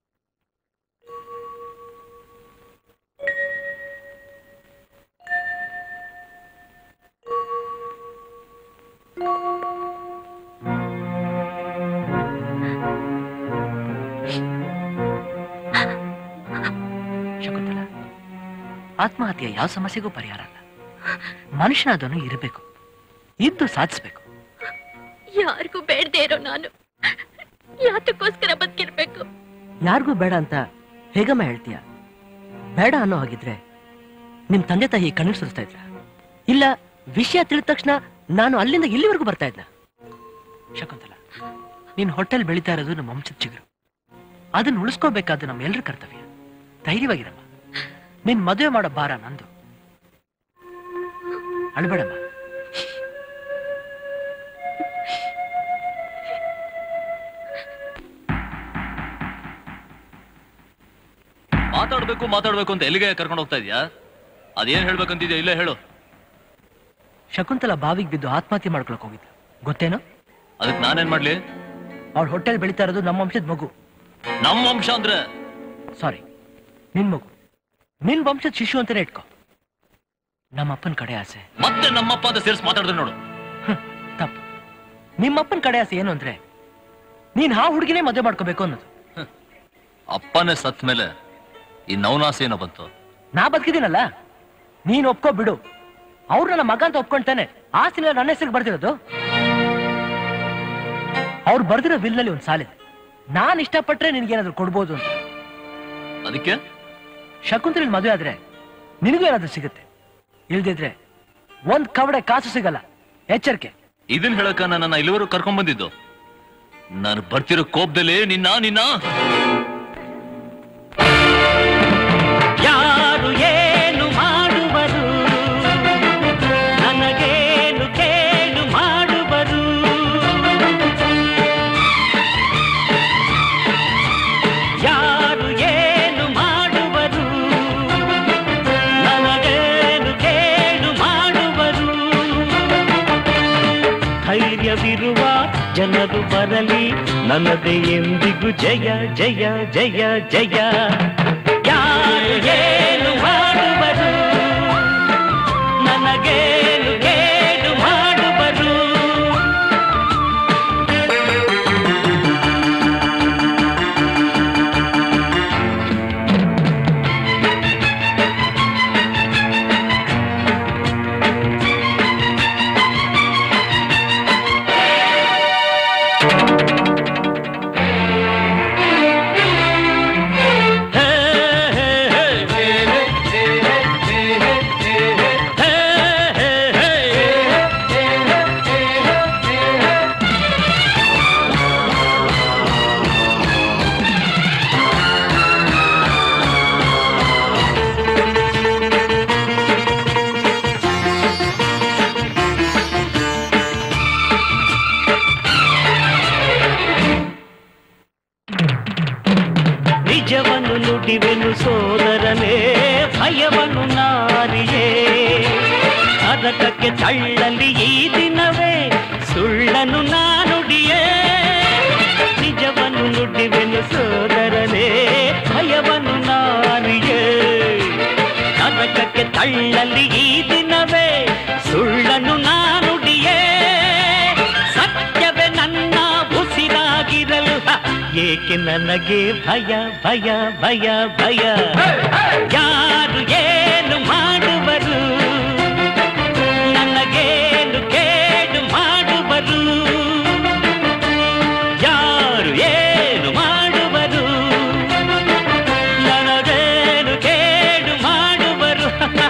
ಶಕುಂತಲ ಆತ್ಮಹತ್ಯೆ ಯಾವ ಸಮಸ್ಯೆಗೂ ಪರಿಹಾರ ಅಲ್ಲ ಮನುಷ್ಯನಾದವನು ಇರಬೇಕು ಇದ್ದು ಸಾಧಿಸ್ಬೇಕು ಯಾರಿಗೂ ಬೇಡದೆ ಇರೋ ನಾನು ಯಾತಕ್ಕೋಸ್ಕರ ಬದುಕಿರ್ಬೇಕು ಯಾರಿಗೂ ಬೇಡ ಅಂತ ಹೇಗಮ್ಮ ಹೇಳ್ತೀಯ ಬೇಡ ಅನ್ನೋ ಹಾಗಿದ್ರೆ ನಿಮ್ ತಂದೆ ತಾಯಿ ಕಣ್ಣೀರ್ ಸುರಿಸ್ತಾ ಇದ್ರ ಇಲ್ಲ ವಿಷಯ ತಿಳಿದ ತಕ್ಷಣ ನಾನು ಅಲ್ಲಿಂದ ಇಲ್ಲಿವರೆಗೂ ಬರ್ತಾ ಇದ್ನ ಶಕುಂತಲ ನಿನ್ ಹೊಟ್ಟೆಲ್ ಬೆಳೀತಾ ಇರೋದು ನಮ್ಮ ವಂಶದ ಚಿಗುರು ಅದನ್ನ ಉಳಿಸ್ಕೋಬೇಕಾದ ನಮ್ಮ ಎಲ್ಲರ ಕರ್ತವ್ಯ ಧೈರ್ಯವಾಗಿರಮ್ಮ ನಿನ್ ಮದುವೆ ಮಾಡೋ ಭಾರ ನಂದು ಅಳ್ಬೇಡಮ್ಮ ಮಾತಾಡ್ಬೇಕು ಮಾತಾಡ್ಬೇಕು ಅಂತ ಎಲ್ಲಿಗೆ ಕರ್ಕೊಂಡು ಹೋಗ್ತಾ ಇದೀಯಾ ಅದೇನ್ ಹೇಳ್ಬೇಕಂತಿದ್ಯಾ ಇಲ್ಲೇ ಹೇಳು ಶಕುಂತಲ ಬಾವಿಗೆ ಬಿದ್ದು ಆತ್ಮಹತ್ಯೆ ಮಾಡ್ಕೊಳಕ್ ಹೋಗಿದ್ಲು ಗೊತ್ತೇನೋ ಅದಕ್ಕೆ ನಾನೇನ್ ಮಾಡ್ಲಿ ಅವ್ಳ ಹೊಟ್ಟೆಲ್ ಬೆಳೀತಾ ಇರೋದು ನಮ್ಮ ವಂಶದ ಮಗು ನಮ್ಮ ವಂಶ ಅಂದ್ರೆ ಸಾರಿ ನಿನ್ ಮಗು ನಿನ್ ವಂಶದ ಶಿಶು ಅಂತಾನೆ ಇಟ್ಕೋ ನಮ್ಮಪ್ಪನ ಕಡೆ ಆಸೆ ಮತ್ತೆ ನಮ್ಮಪ್ಪ ಅಂತ ಸೇರಿಸಿ ಮಾತಾಡಿದ್ರೆ ನೋಡು ತಪ್ಪು ನಿಮ್ಮಪ್ಪನ ಕಡೆ ಆಸೆ ಏನು ಅಂದ್ರೆ ನೀನ್ ಆ ಹುಡುಗಿನೇ ಮದುವೆ ಮಾಡ್ಕೋಬೇಕು ಅನ್ನೋದು ಅಪ್ಪನೇ ಸತ್ ಮೇಲೆ ಈ ನವನಾಸೆ ಏನೋ ಬಂತು ನಾ ಬದುಕಿದ್ದೀನಲ್ಲ ನೀನ್ ಒಪ್ಕೋ ಬಿಡು ಅವ್ರು ನನ್ನ ಮಗ ಅಂತ ಒಪ್ಕೊಂತಾನೆ ಆಸ್ತಿನ ನನ್ನ ಹೆಸರಿಗೆ ಬರ್ದಿರೋದು ಅವ್ರು ಬರ್ದಿರೋ ವಿಲ್ನಲ್ಲಿ ಒಂದ್ ಸಾಲಿದೆ ನಾನ್ ಇಷ್ಟಪಟ್ರೆ ನಿನ್ಗೇನಾದ್ರು ಕೊಡ್ಬೋದು ಅಂತ ಅದಕ್ಕೆ ಶಕುಂತಲಿ ಮದುವೆ ಆದ್ರೆ ನಿನಗೂ ಏನಾದ್ರೂ ಸಿಗುತ್ತೆ ಇಲ್ದಿದ್ರೆ ಒಂದ್ ಕವಡೆ ಕಾಸು ಸಿಗಲ್ಲ ಎಚ್ಚರಿಕೆ ಇದನ್ ಹೇಳಕ ನನ್ನ ಇಲ್ಲಿವರೆಗೂ ಕರ್ಕೊಂಡ್ ಬಂದಿದ್ದು ನಾನು ಬರ್ತಿರೋ ಕೋಪದಲ್ಲಿ ನಿನ್ನ ನಿನ್ನ ಯಾರು ಏನು ಮಾಡುವರು ನನಗೇನು ಕೇಳು ಮಾಡುವರು ಯಾರು ಏನು ಮಾಡುವರು ನನಗೇನು ಕೇಳು ಮಾಡುವರು ಧೈರ್ಯವಿರುವ ಜನರು ಬರಲಿ ನನ್ನದೇ ಎಂದಿಗೂ ಜಯ ಜಯ ಜಯ ಜಯ ಯಾರು ಏನು ಮಾಡುವರು ನನಗೇನು ಕೇಳು ಮಾಡುವರು ನಿಜವನ್ನು ನುಡಿವೆನು ಸೋದರನೇ ಭಯವನ್ನು ನಾರಿಯೇ ಅದಕ್ಕೆ ತಳ್ಳಲಿ ಈ ದಿನವೇ ಸುಳ್ಳನು ನಾನುಡಿಯೇ ನಿಜವನ್ನು ನುಡಿವೆನು ಸೋದರನೇ ಭಯವನ್ನು ನಾರಿಯೇ ಅದಕ್ಕೆ ತಳ್ಳಲಿ ಈ ದಿನವೇ ಸುಳ್ಳನು ನಾನುಡಿಯೇ ಸತ್ಯವೇ ನನ್ನ ಉಸಿರಾಗಿರಲು ಹ, ಏಕೆ ನನಗೆ ಭಯ ಭಯ ಭಯ ಭಯ ಯಾರು ಏನು ಮಾಡುವರು ನನಗೇನು ಕೇಡು ಮಾಡುವರು ಯಾರು ಏನು ಮಾಡುವರು ನನಗೇನು ಕೇಡು ಮಾಡುವರು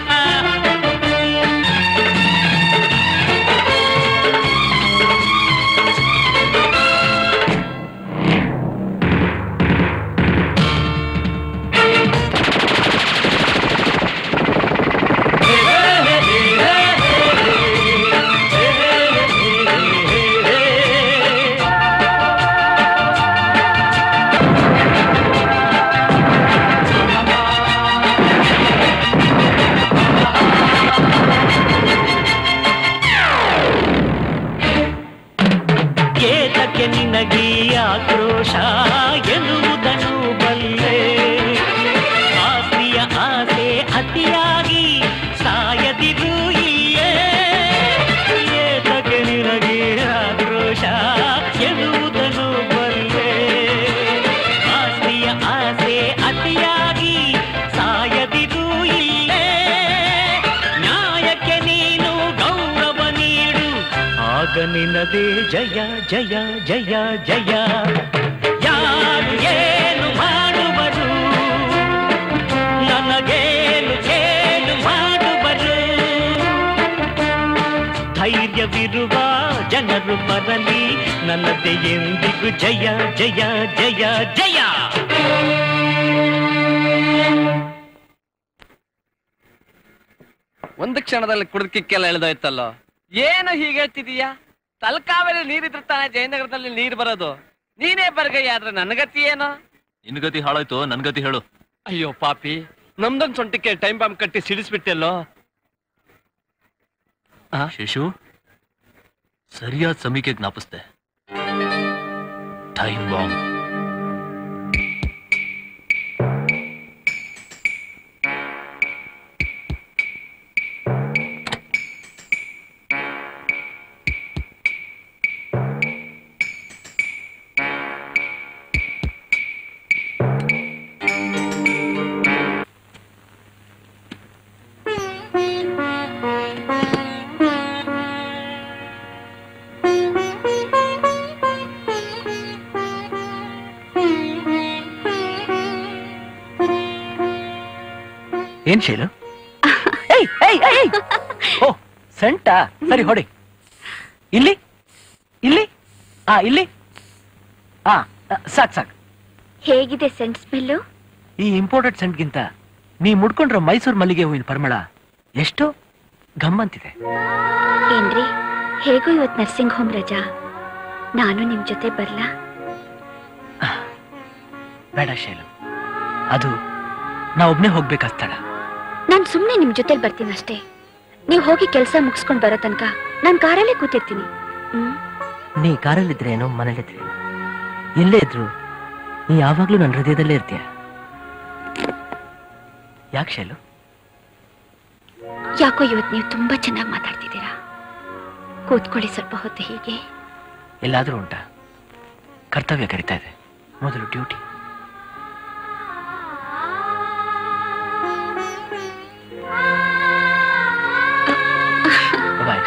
ಏತಕ್ಕೆ ನಿನಗೀ ಆಕ್ರೋಶ ಎನ್ನುವುದನ್ನು ಬಲ್ಲೆ ಆಸ್ತಿಯ ಆಸೆ ಅತಿಯಾಗಿ ಸಾಯದಿರು ಇಲ್ಲೇ ಏತಕ್ಕೆ ನಿನಗೀ ಆಕ್ರೋಶ ಎನ್ನುವುದನ್ನು ಬಲ್ಲೆ ಆಸ್ತಿಯ ಆಸೆ ಅತಿಯಾಗಿ ಸಾಯದಿರು ಇಲ್ಲೇ ನ್ಯಾಯಕ್ಕೆ ನೀನು ಗೌರವ ನೀಡು ಆಗ ನಿನ್ನದೇ ಜಯ ಜಯ ಜಯ ಜಯ ಯಾರು ಏನು ಮಾಡುವರು ನನಗೇನು ಕೇಳು ಮಾಡುವರು ಧೈರ್ಯವಿರುವ ಜನರು ಬರಲಿ ನನ್ನದೇ ಎಂದಿಗೂ ಜಯ ಜಯ ಜಯ ಜಯ ಒಂದು ಕ್ಷಣದಲ್ಲಿ ಕುಡಿದಕ್ಕೆಲ್ಲ ಎಳ್ದೋಯ್ತಲ್ಲೋ ಏನು ಹೀಗೆ ಹೇಳ್ತಿದೀಯಾ ತಲಕಾವೇರಿ ನೀರಿದ್ರೆ ತಾನೇ ಜಯನಗರದಲ್ಲಿ ನೀರು ಬರೋದು ನೀನೇ ಬರ್ಗಯ್ಯ ಆದ್ರೆ ನನ್ಗತಿ ಏನು ನಿನ್ ಗತಿ ಹಾಳಾಯ್ತು ನನ್ ಗತಿ ಹೇಳು ಅಯ್ಯೋ ಪಾಪಿ ನಮ್ದೊಂದ್ ಸೊಂಟಕ್ಕೆ ಟೈಮ್ ಬಾಂಬ್ ಕಟ್ಟಿ ಸಿಡಿಸ್ಬಿಟ್ಟೆಲ್ಲೋ ಶೇಷು ಸರಿಯಾದ ಸಮಯಕ್ಕೆ ಜ್ಞಾಪಿಸ್ದೆ ಟೈಮ್ ಬಾಂಬ್ ಏನ್ ಶೈಲು ಏಯ್ ಏಯ್ ಏಯ್ ಓ ಸೆಂಟಾ ಸರಿ ಹೊಡಿ ಇಲ್ಲಿ ಇಲ್ಲಿ ಆ ಇಲ್ಲಿ ಆ ಸಾಕ್ ಸಾಕ್ ಹೇಗಿದೆ ಸೆಂಟ್ ಸ್ಮೆಲ್ಲು ಈ ಇಂಪೋರ್ಟೆಡ್ ಸೆಂಟ್ಗಿಂತ ನೀ ಮುಡ್ಕೊಂಡ್ರ ಮೈಸೂರು ಮಲ್ಲಿಗೆ ಹೂವಿನ ಪರಿಮಳ ಎಷ್ಟು ಗಮ್ಮಂತಿದೆ ಏನ್ರಿ ಹೇಗೂ ಇವತ್ ನರ್ಸಿಂಗ್ ಹೋಮ್ ರಜಾ ನಾನು ನಿಮ್ ಜೊತೆ ಬರ್ಲಾ ಬೇಡ ಶೈಲು ಅದು ನಾ ಒಬ್ನೇ ಹೋಗ್ಬೇಕಾ ಸ್ಥಳ ನಾನ್ ಸುಮ್ನೆ ನಿಮ್ ಜೊತೆಲಿ ಬರ್ತೀನಿ ಅಷ್ಟೇ ನೀವ್ ಹೋಗಿ ಕೆಲ್ಸ ಮುಗಿಸ್ಕೊಂಡ್ ಬರೋ ತನಕ ನಾನ್ ಕಾರಲ್ಲೇ ಕೂತಿರ್ತೀನಿ ಹ್ಮ್ ನೀ ಕಾರಲ್ಲಿದ್ರೆ ಏನೋ ಮನೇಲಿದ್ರೆ ಏನೋ. ಎಲ್ಲೇ ಇದ್ರು ನೀ ಯಾವಾಗ್ಲೂ ನನ್ನ ಹೃದಯದಲ್ಲೇ ಇರ್ತೀಯ ಯಾಕೆ ಶೈಲು ಯಾಕೋ ಇವತ್ ನೀವು ತುಂಬಾ ಚೆನ್ನಾಗಿ ಮಾತಾಡ್ತಿದ್ದೀರಾ ಕೂತ್ಕೊಳ್ಳಿ ಸ್ವಲ್ಪ ಹೊತ್ತು ಹೀಗೆ ಎಲ್ಲಾದ್ರೂ ಉಂಟಾ ಕರ್ತವ್ಯ ಕರಿತಾ ಇದೆ ಮೊದಲು ಡ್ಯೂಟಿ ಬಾಯ್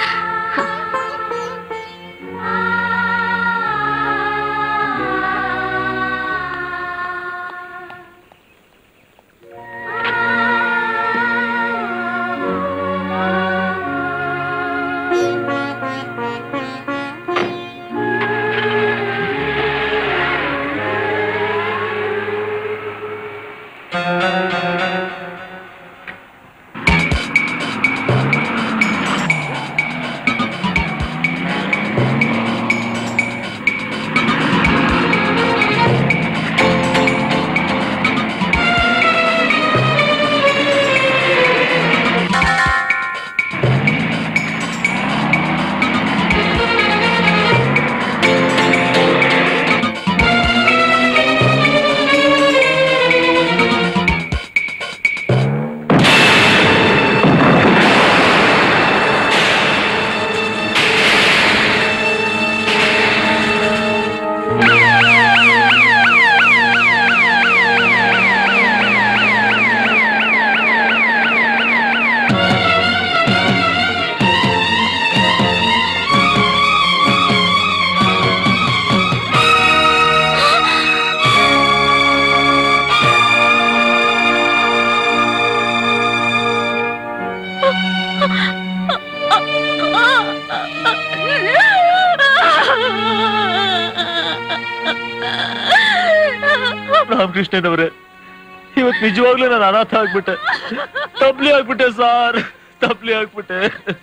ರಾಮಕೃಷ್ಣನವರೇ ಇವತ್ತು ನಿಜವಾಗ್ಲೂ ನಾನು ಅನಾಥ ಆಗ್ಬಿಟ್ಟೆ ತಬ್ಲಿ ಆಗ್ಬಿಟ್ಟೆ ಸಾರ್ ತಬ್ಲಿ ಆಗ್ಬಿಟ್ಟೆ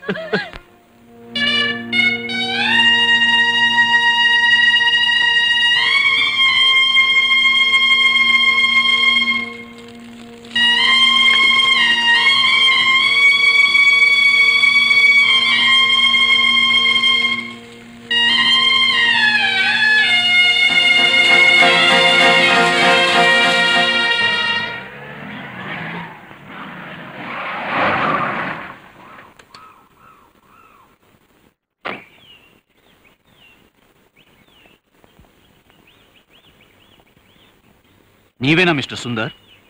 ನೀವೇನಾ ಮಿಸ್ಟರ್ ಸುಂದರ್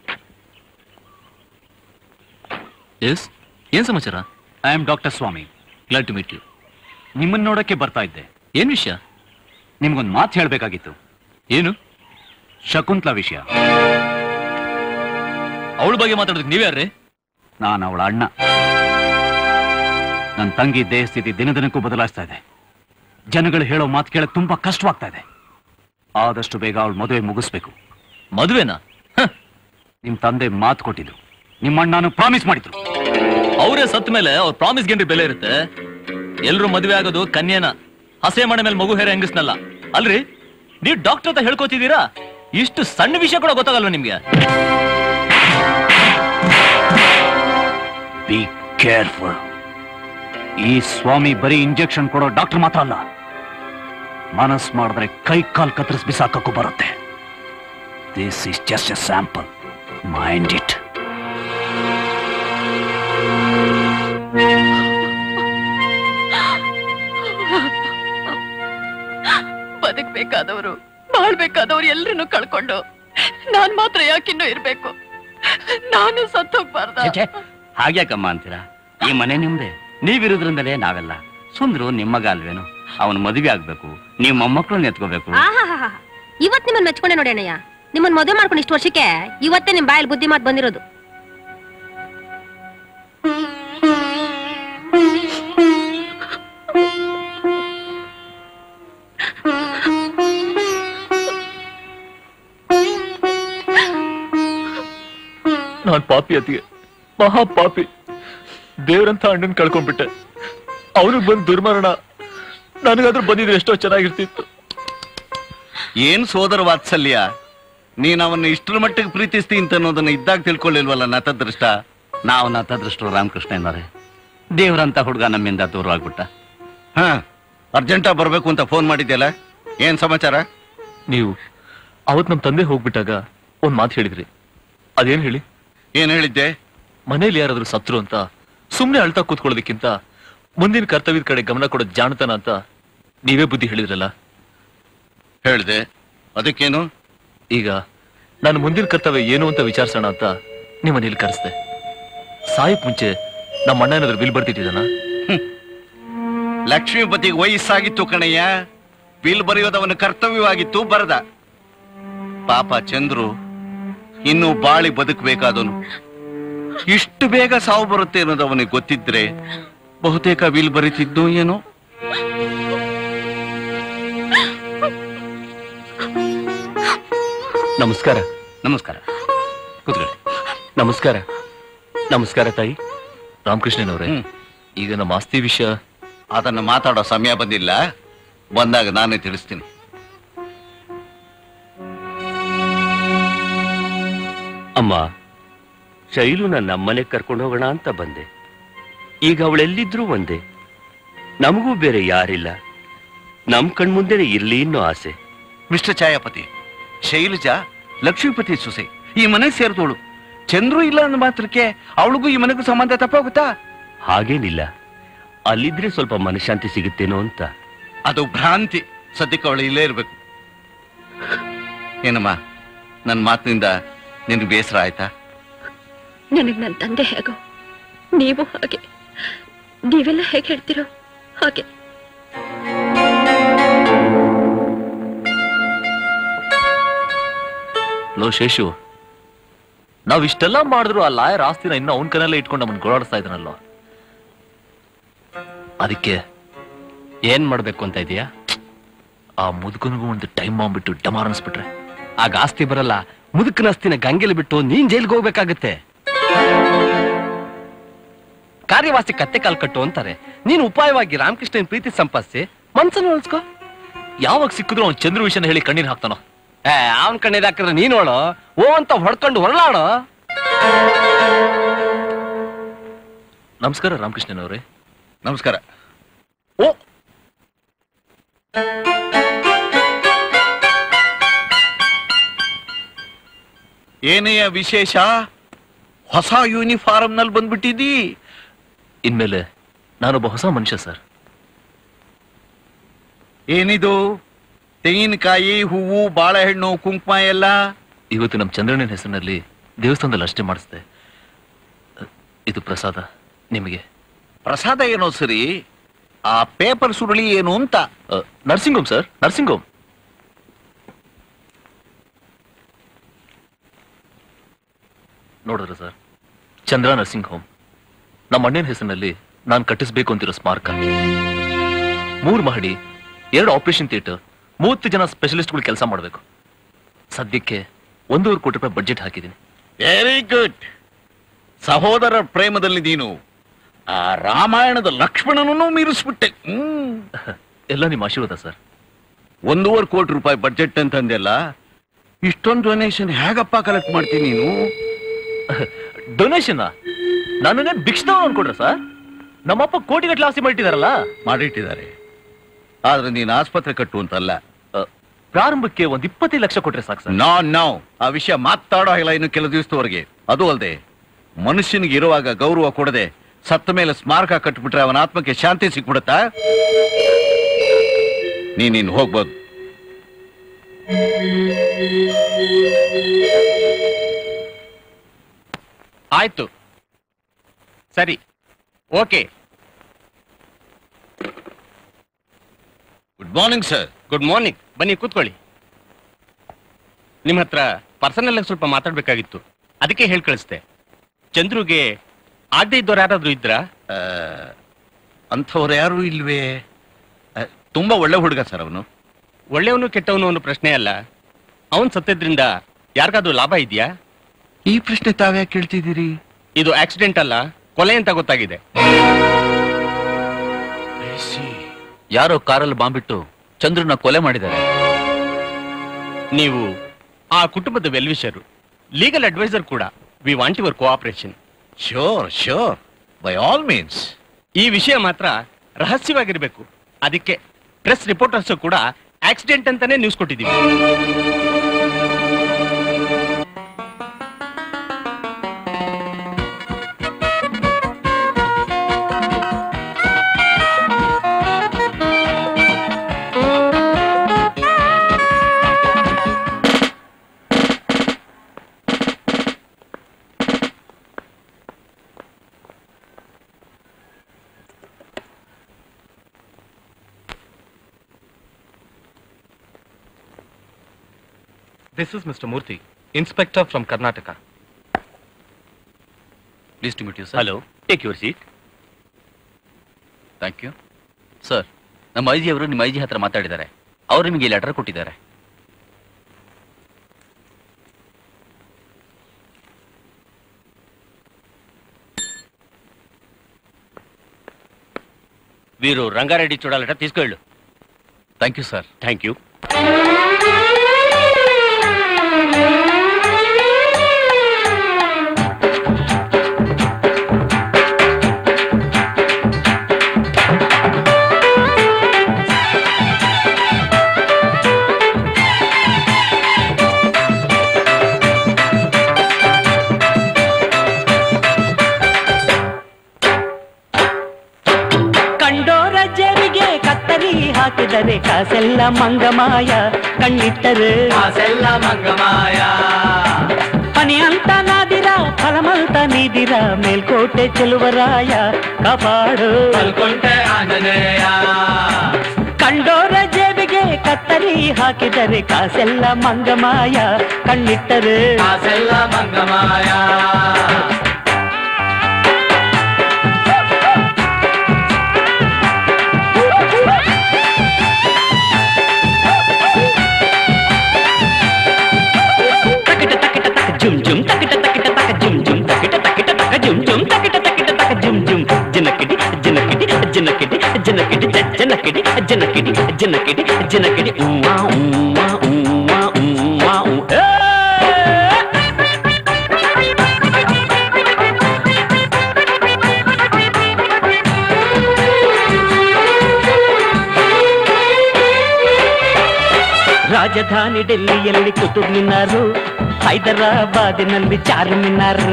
ಎಸ್ ಏನ್ ಸಮಾಚಾರ I am doctor Swami glad to meet you ನಿಮ್ಮನ್ನ ನೋಡಕ್ಕೆ ಬರ್ತಾ ಇದ್ದೆ ಏನ್ ವಿಷಯ ನಿಮ್ಗೊಂದು ಮಾತು ಹೇಳ್ಬೇಕಾಗಿತ್ತು ಏನು ಶಕುಂತ್ಲಾ ವಿಷಯ ಅವಳ ಬಗ್ಗೆ ಮಾತಾಡೋದಕ್ಕೆ ನೀವ್ಯಾರ್ರಿ ನಾನು ಅವಳ ಅಣ್ಣ ನನ್ನ ತಂಗಿ ದೇಹ ಸ್ಥಿತಿ ದಿನ ದಿನಕ್ಕೂ ಬದಲಾಯಿಸ್ತಾ ಇದೆ ಜನಗಳು ಹೇಳೋ ಮಾತು ಕೇಳಕ್ ತುಂಬಾ ಕಷ್ಟವಾಗ್ತಾ ಇದೆ ಆದಷ್ಟು ಬೇಗ ಅವಳ ಮದುವೆ ಮುಗಿಸ್ಬೇಕು ಮದುವೆನಾ ನಿಮ್ ತಂದೆ ಮಾತು ಕೊಟ್ಟಿದ್ರು ನಿಮ್ಮ ಅಣ್ಣನು ಪ್ರಾಮಿಸ್ ಮಾಡಿದ್ರು ಅವರೇ ಸತ್ ಮೇಲೆ ಅವ್ರ ಪ್ರಾಮಿಸ್ ಗೇನ್ರಿ ಬೆಲೆ ಇರುತ್ತೆ ಎಲ್ರು ಮದುವೆ ಆಗೋದು ಕನ್ಯನ ಹಸೆ ಮನೆ ಮೇಲೆ ಮಗು ಹೇರೆ ಹೆಂಗಸ್ನಲ್ಲ ಅಲ್ರಿ ನೀವು ಡಾಕ್ಟರ್ ಅಂತ ಹೇಳ್ಕೊತಿದ್ದೀರಾ ಇಷ್ಟು ಸಣ್ಣ ವಿಷಯ ಕೂಡ ಗೊತ್ತಾಗಲ್ವ ನಿಮ್ಗೆ ಬಿ ಕೇರ್ಫುಲ್ ಈ ಸ್ವಾಮಿ ಬರೀ ಇಂಜೆಕ್ಷನ್ ಕೊಡೋ ಡಾಕ್ಟರ್ ಮಾತ್ರ ಅಲ್ಲ ಮನಸ್ ಮಾಡಿದ್ರೆ ಕೈ ಕಾಲ್ ಕತ್ತರಿಸಿ ಬಿಸಾಕಕ್ಕೂ ಬರುತ್ತೆ this is just a sample mind it ಬದುಕ್ಬೇಕಾದವರು ಬಾಳ್ಬೇಕಾದವ್ರು ಎಲ್ರನ್ನೂ ಕಳ್ಕೊಂಡು ನಾನ್ ಮಾತ್ರ ಯಾಕಿನ್ನೂ ಇರ್ಬೇಕು ನಾನು ಸತ್ತೋಗ್ಬಾರ್ದ ಹಾಗ್ಯಾಕಮ್ಮ ಅಂತೀರಾ ಈ ಮನೆ ನಿಮ್ದೆ ನೀವಿರೋದ್ರಿಂದಲೇ ನಾವೆಲ್ಲ ಸುಂದ್ರು ನಿಮ್ಮಗ ಅಲ್ವೇನು ಅವನ ಮದುವೆ ಆಗ್ಬೇಕು ನೀವು ಮೊಮ್ಮಕ್ಕಳನ್ನ ಎತ್ಕೋಬೇಕು ಆಹಾಹಾಹಾ. ಇವತ್ ನಿಮ್ಮನ್ನ ಮೆಚ್ಕೊಂಡೆ ನೋಡಿ ಅಣ್ಣಯ್ಯ ನಿಮ್ಮನ್ನ ಮದುವೆ ಮಾಡ್ಕೊಂಡು ಇಷ್ಟು ವರ್ಷಕ್ಕೆ ಇವತ್ತೇ ನಿಮ್ ಬಾಯಲ್ಲಿ ಬುದ್ಧಿ ಮಾತು ಬಂದಿರೋದು ಪಾಪಿ ಅತಿಗೆ ಮಹಾ ಪಾಪಿ ದೇವ್ರಂತ ಅಣ್ಣನ್ ಕಳ್ಕೊಂಡ್ಬಿಟ್ಟೆ ಅವನಿಗೆ ಬಂದ್ ದುರ್ಮರಣ ನನಗಾದ್ರೂ ಬಂದಿದ್ರೆ ಎಷ್ಟೋ ಚೆನ್ನಾಗಿರ್ತಿತ್ತು ಏನ್ ಸೋದರ ವಾತ್ಸಲ್ಯ ನೀನ್ ಅವನ್ನ ಇಷ್ಟರ ಮಟ್ಟಿಗೆ ಪ್ರೀತಿಸ್ತಿ ಅಂತ ಅನ್ನೋದನ್ನ ಇದ್ದಾಗ ತಿಳ್ಕೊಳ್ಳಿಲ್ವಲ್ಲ ನತದೃಷ್ಟ ನಾವು ನತದೃಷ್ಟರು ರಾಮಕೃಷ್ಣನವರೇ ದೇವ್ರಂತ ಹುಡುಗ ನಮ್ಮಿಂದ ದೂರ ಆಗ್ಬಿಟ್ಟ ಹಾ ಅರ್ಜೆಂಟ ಬರ್ಬೇಕು ಅಂತ ಫೋನ್ ಮಾಡಿದ್ಯಲ್ಲ ಏನ್ ಸಮಾಚಾರ ನೀವು ಅವತ್ ನಮ್ ತಂದೆ ಹೋಗ್ಬಿಟ್ಟಾಗ ಒಂದ್ ಮಾತು ಹೇಳಿದ್ರಿ ಅದೇನ್ ಹೇಳಿ ಏನ್ ಹೇಳಿದ್ದೆ ಮನೇಲಿ ಯಾರಾದ್ರೂ ಸತ್ರು ಅಂತ ಸುಮ್ನೆ ಅಳ್ತಾ ಕೂತ್ಕೊಳ್ಳೋದಕ್ಕಿಂತ ಮುಂದಿನ ಕರ್ತವ್ಯದ ಕಡೆ ಗಮನ ಕೊಡೋದ್ ಜಾಣತನ ಅಂತ ನೀವೇ ಬುದ್ಧಿ ಹೇಳಿದ್ರಲ್ಲ ಹೇಳ್ದೆ ಅದಕ್ಕೇನು ಈಗ ನಾನು ಮುಂದಿನ ಕರ್ತವ್ಯ ಏನು ಅಂತ ವಿಚಾರಿಸೋಣ ಅಂತ ನಿಮ್ಮ ಮನೇಲಿ ಕರೆಸ್ದೆ ಸಾಯಕ್ ಮುಂಚೆ ನಮ್ಮ ಅಣ್ಣ ಏನಾದ್ರು ಬಿಲ್ ಬರ್ತಿದ್ದಾನ ಲಕ್ಷ್ಮೀಪತಿಗೆ ವಯಸ್ಸಾಗಿತ್ತು ಕಣಯ್ಯ ಬಿಲ್ ಬರೆಯೋದವನ ಕರ್ತವ್ಯವಾಗಿತ್ತು ಬರದ ಪಾಪ ಚಂದ್ರು ಇನ್ನು ಬಾಳಿ ಬದುಕಬೇಕಾದನು ಇಷ್ಟು ಬೇಗ ಸಾವು ಬರುತ್ತೆ ಅನ್ನೋದು ಅವನಿಗೆ ಗೊತ್ತಿದ್ರೆ ಬಹುತೇಕ ಬಿಲ್ ಬರೀತಿದ್ದು ಏನೋ ನಮಸ್ಕಾರ ನಮಸ್ಕಾರ ಕೂತ್ಕೊಳ್ಳಿ ನಮಸ್ಕಾರ ನಮಸ್ಕಾರ ತಾಯಿ ರಾಮಕೃಷ್ಣನವ್ರೆ ಈಗ ನಮ್ಮ ಆಸ್ತಿ ವಿಷಯ ಅದನ್ನ ಮಾತಾಡೋ ಸಮಯ ಬಂದಿಲ್ಲ ಬಂದಾಗ ನಾನೇ ತಿಳಿಸ್ತೀನಿ ಅಮ್ಮ ಶೈಲುನ ನಮ್ಮನೆ ಕರ್ಕೊಂಡು ಹೋಗೋಣ ಅಂತ ಬಂದೆ ಈಗ ಅವಳೆಲ್ಲಿದ್ರೂ ಒಂದೇ ನಮಗೂ ಬೇರೆ ಯಾರಿಲ್ಲ ನಮ್ ಕಣ್ಮುಂದೆನೆ ಇರ್ಲಿ ಅನ್ನೋ ಆಸೆ ಮಿಸ್ಟರ್ ಛಾಯಾಪತಿ ಶೈಲಜಾ ಲಕ್ಷ್ಮೀಪತಿ ಸೊಸೆ ಈ ಮನೆ ಸೇರಿದೋಳು ಚಂದ್ರು ಇಲ್ಲ ಅಂದ ಮಾತ್ರಕ್ಕೆ ಅವಳಿಗೂ ಈ ಮನೆಗೂ ಸಂಬಂಧ ತಪ್ಪೋಗುತ್ತಾ ಹಾಗೇನಿಲ್ಲ ಅಲ್ಲಿದ್ರೆ ಸ್ವಲ್ಪ ಮನಶಾಂತಿ ಸಿಗುತ್ತೇನೋ ಅಂತ ಅದು ಭ್ರಾಂತಿ ಸದ್ಯಕ್ಕೆ ಅವಳು ಇಲ್ಲೇ ಇರ್ಬೇಕು ಏನಮ್ಮ ನನ್ನ ಮಾತಿನಿಂದ ನಿನ್ಗೆ ಬೇಸರ ಆಯ್ತಾ ನನಗ್ ನನ್ನ ತಂದೆ ಹೇಗೋ ನೀವು ಹಾಗೆ ನೀವೆಲ್ಲ ಹೇಗೆ ಹೇಳ್ತಿರೋ ಹಾಗೆ ಲೋ ಶೇಷು ನಾವ್ ಇಷ್ಟೆಲ್ಲ ಮಾಡಿದ್ರು ಆ ಲಾಯರ್ ಆಸ್ತಿನ ಇನ್ನು ಅವನ್ ಕನಲ್ಲೇ ಇಟ್ಕೊಂಡು ನಮ್ಮನ್ನ ಗೋಳಾಡಿಸ್ತಾ ಇದ್ದಾನಲ್ಲ ಅದಕ್ಕೆ ಏನ್ ಮಾಡ್ಬೇಕು ಅಂತ ಇದೀಯಾ ಆ ಮುದುಕನಿಗೂ ಒಂದು ಟೈಮ್ ಮಾಡ್ಬಿಟ್ಟು ಡಮಾರ್ ಅನ್ಸ್ಬಿಟ್ರೆ ಆಗ ಆಸ್ತಿ ಬರಲ್ಲ ಮುದುಕನ ಆಸ್ತಿನ ಗಂಗೆಲಿ ಬಿಟ್ಟು ನೀನ್ ಜೈಲ್ಗೆ ಹೋಗ್ಬೇಕಾಗತ್ತೆ ಕಾರ್ಯವಾಸಿ ಕತ್ತೆ ಕಾಲ್ ಕಟ್ಟು ಅಂತಾರೆ ನೀನು ಉಪಾಯವಾಗಿ ರಾಮಕೃಷ್ಣನ್ ಪ್ರೀತಿ ಸಂಪಾದಿಸಿ ಮನ್ಸನ್ನು ಉಳಿಸ್ಕೋ ಯಾವಾಗ ಸಿಕ್ಕಿದ್ರು ಅವ್ನ್ ಚಂದ್ರ ವಿಷಯನ ಹೇಳಿ ಕಣ್ಣೀರ್ ಹಾಕ್ತಾನೋ ಏ ಅವನ್ ಕಣ್ಣಿದ್ ಹಾಕಿದ್ರೆ ನೀನೋಳು ಓ ಅಂತ ಹೊಡ್ಕೊಂಡು ಹೊರಳಾಡು ನಮಸ್ಕಾರ ರಾಮಕೃಷ್ಣನವ್ರೆ ನಮಸ್ಕಾರ ಓ ಏನೆಯ ವಿಶೇಷ ಹೊಸ ಯೂನಿಫಾರ್ಮ್ ನಲ್ಲಿ ಬಂದ್ಬಿಟ್ಟಿದ್ದೀ ಇನ್ಮೇಲೆ ನಾನೊಬ್ಬ ಹೊಸ ಮನುಷ್ಯ ಸರ್ ಏನಿದು ತೆಂಗಿನಕಾಯಿ ಹೂವು ಬಾಳೆಹಣ್ಣು ಕುಂಕುಮ ಎಲ್ಲ ಇವತ್ತು ನಮ್ಮ ಚಂದ್ರಣ್ಣನ ಹೆಸರಿನಲ್ಲಿ ದೇವಸ್ಥಾನದಲ್ಲಿ ಅಷ್ಟೇ ಮಾಡಿಸ್ದೆ ಇದು ಪ್ರಸಾದ ನಿಮಗೆ ಪ್ರಸಾದ ಏನೋ ಸರಿ ಆ ಪೇಪರ್ ಸುರುಳಿ ಏನು ಅಂತ nursing home sir nursing home ನೋಡಿದ್ರ ಸರ್ ಚಂದ್ರ ನರ್ಸಿಂಗ್ ಹೋಮ್ ನಮ್ಮ ಅಣ್ಣನ ಹೆಸರಿನಲ್ಲಿ ನಾನು ಕಟ್ಟಿಸ್ಬೇಕು ಅಂತಿರೋ ಸ್ಮಾರಕ ಮೂರು ಮಹಡಿ ಎರಡು ಆಪರೇಷನ್ ಥಿಯೇಟರ್ ಮೂವತ್ತು ಜನ ಸ್ಪೆಷಲಿಸ್ಟ್ಗಳು ಕೆಲಸ ಮಾಡಬೇಕು ಸದ್ಯಕ್ಕೆ ಒಂದೂವರೆ ಕೋಟಿ ರೂಪಾಯಿ ಬಡ್ಜೆಟ್ ಹಾಕಿದ್ದೀನಿ ವೆರಿ ಗುಡ್ ಸಹೋದರ ಪ್ರೇಮದಲ್ಲಿ ನೀನು ಆ ರಾಮಾಯಣದ ಲಕ್ಷ್ಮಣನನ್ನು ಮೀರಿಸ್ಬಿಟ್ಟೆ ಹ್ಮ್ ಎಲ್ಲ ನಿಮ್ಮ ಆಶೀರ್ವಾದ ಸರ್ ಒಂದೂವರೆ ಕೋಟಿ ರೂಪಾಯಿ ಬಡ್ಜೆಟ್ ಅಂತಂದೆಲ್ಲ ಇಷ್ಟೊಂದು ಡೊನೇಷನ್ ಹೇಗಪ್ಪ ಕಲೆಕ್ಟ್ ಮಾಡ್ತೀನಿ ನೀನು ಡೊನೇಷನ್ ನನ್ನನ್ನೇ ಭಿಕ್ಷದವ ಅನ್ಕೊಂಡ್ರ ಸರ್ ನಮ್ಮಪ್ಪ ಕೋಟಿಗಟ್ಟಲೆ ಆಸ್ತಿ ಮಾಡಿಟ್ಟಿದಾರಲ್ಲ ಮಾಡಿಟ್ಟಿದ್ದಾರೆ ಆದ್ರೆ ನೀನು ಆಸ್ಪತ್ರೆ ಕಟ್ಟು ಅಂತಲ್ಲ ಪ್ರಾರಂಭಕ್ಕೆ ಒಂದ್ ಇಪ್ಪತ್ತೈದು ಲಕ್ಷ ಕೊಟ್ರೆ ಸಾಕು ಸರ್ ನೋ ನೋ ಆ ವಿಷಯ ಮಾತಾಡೋ ಇಲ್ಲ ಇನ್ನು ಕೆಲವು ದಿವಸದವರೆಗೆ ಅದು ಅಲ್ಲದೆ ಮನುಷ್ಯನಿಗೆ ಇರುವಾಗ ಗೌರವ ಕೊಡದೆ ಸತ್ತ ಮೇಲೆ ಸ್ಮಾರಕ ಕಟ್ಬಿಟ್ರೆ ಅವನ ಆತ್ಮಕ್ಕೆ ಶಾಂತಿ ಸಿಕ್ಬಿಡುತ್ತಾ ನೀನಿನ್ ಹೋಗ್ಬೋದು ಆಯ್ತು ಸರಿ okay good morning sir good morning ಬನ್ನಿ ಕೂತ್ಕೊಳ್ಳಿ ನಿಮ್ಮ ಹತ್ರ ಪರ್ಸನಲ್ ಆಗಿ ಸ್ವಲ್ಪ ಮಾತಾಡ್ಬೇಕಾಗಿತ್ತು ಅದಕ್ಕೆ ಹೇಳಿ ಕಳಿಸ್ದೆ ಚಂದ್ರುಗೆ ಆಗದೆ ಇದ್ದವ್ರು ಯಾರಾದ್ರೂ ಇದ್ರಾ ಅಂಥವ್ರು ಯಾರು ಇಲ್ವೇ ಆ, ತುಂಬಾ ಒಳ್ಳೆ ಹುಡುಗ ಸರ್ ಅವನು ಒಳ್ಳೆಯವನು ಕೆಟ್ಟವನು ಅನ್ನೋ ಪ್ರಶ್ನೆ ಅಲ್ಲ ಅವನ್ ಸತ್ತಿದ್ರಿಂದ ಯಾರಿಗಾದ್ರೂ ಲಾಭ ಇದೆಯಾ ಈ ಪ್ರಶ್ನೆ ತಾವ್ಯಾಕೆ ಕೇಳ್ತಿದ್ದೀರಿ ಇದು ಆಕ್ಸಿಡೆಂಟ್ ಅಲ್ಲ ಕೊಲೆ ಅಂತ ಗೊತ್ತಾಗಿದೆ ಯಾರೋ ಕಾರಲ್ಲಿ ಬಾಂಬಿಟ್ಟು ಚಂದ್ರನ ಕೊಲೆ ಮಾಡಿದ್ದಾರೆ ನೀವು ಆ ಕುಟುಂಬದ ವೆಲ್ವಿಷರು ಲೀಗಲ್ ಅಡ್ವೈಸರ್ ಕೂಡ we want your cooperation sure sure by all means ಈ ವಿಷಯ ಮಾತ್ರ ರಹಸ್ಯವಾಗಿರ್ಬೇಕು ಅದಕ್ಕೆ ಪ್ರೆಸ್ ರಿಪೋರ್ಟರ್ಸ್ ಕೂಡ ಆಕ್ಸಿಡೆಂಟ್ ಅಂತಾನೆ ನ್ಯೂಸ್ ಕೊಟ್ಟಿದ್ದೀವಿ This is Mr. Murthy, Inspector from Karnataka. Please to meet you sir hello take your seat thank you sir ನಮ್ಮ IG ಅವರು ನಿಮ್ಮ ಐಜಿ ಹತ್ರ ಮಾತಾಡಿದ್ದಾರೆ ಅವರು ನಿಮಗೆ ಲೆಟರ್ ಕೊಟ್ಟಿದ್ದಾರೆ వీరు రంగారెడ్డి చూడాలట తీసుకెళ్ళు thank you sir thank you ಕಂಡೋರ ಜೇಬಿಗೆ ಕತ್ತರಿ ಹಾಕಿದರೆ ಕಾಸೆಲ್ಲ ಮಂಗಮಾಯ ಕಣ್ಣಿಟ್ಟರೆ ಕಾಸೆಲ್ಲ ಮಂಗಮಾಯ ಪನಿ ಅಂತ ನಾದಿರ ಫಲಮಂತ ನೀದಿರ ಮೇಲ್ಕೋಟೆ ಚೆಲುವರಾಯ ಕಾಪಾಡು ಕಲ್ಕೊಂಡೆ ಆಂಜನೇಯ ಕಂಡೋರ ಜೇಬಿಗೆ ಕತ್ತರಿ ಹಾಕಿದರೆ ಕಾಸೆಲ್ಲ ಮಂಗಮಾಯ ಕಣ್ಣಿಟ್ಟರೆ ಕಾಸೆಲ್ಲ ಮಂಗಮಾಯ ಜುಮ್ ಜುಮ್ ತಕಿಟ ತಕಿಟ ತಕ ಜುಮ್ ಜುಮ್ ತಕಿಟ ತಕಿಟ ತಕ ಜುಮ್ ಜುಮ್ ತಕಿಟ ತಕಿಟ ತಕ ಜುಮ್ ಜುಮ್ ಜನಕಿಡಿ ಜನಕಿಡಿ ಜನಕಿಡಿ ಜನಕಿಡಿ ಜನಕಿಡಿ ಜನಕಿಡಿ ಜನಕಿಡಿ ಜನಕಿಡಿ ಉಮ್ಮಾ ಉಮ್ಮಾ ಉಮ್ಮಾ ಉಮ್ಮಾ ಉ ರಾಜಧಾನಿ ಡೆಲ್ಲಿಯಲ್ಲಿ ಕುತುಬ್ ಮಿನಾರು ಹೈದರಾಬಾದಿನಲ್ಲಿ ಚಾರ್ಮಿನಾರ್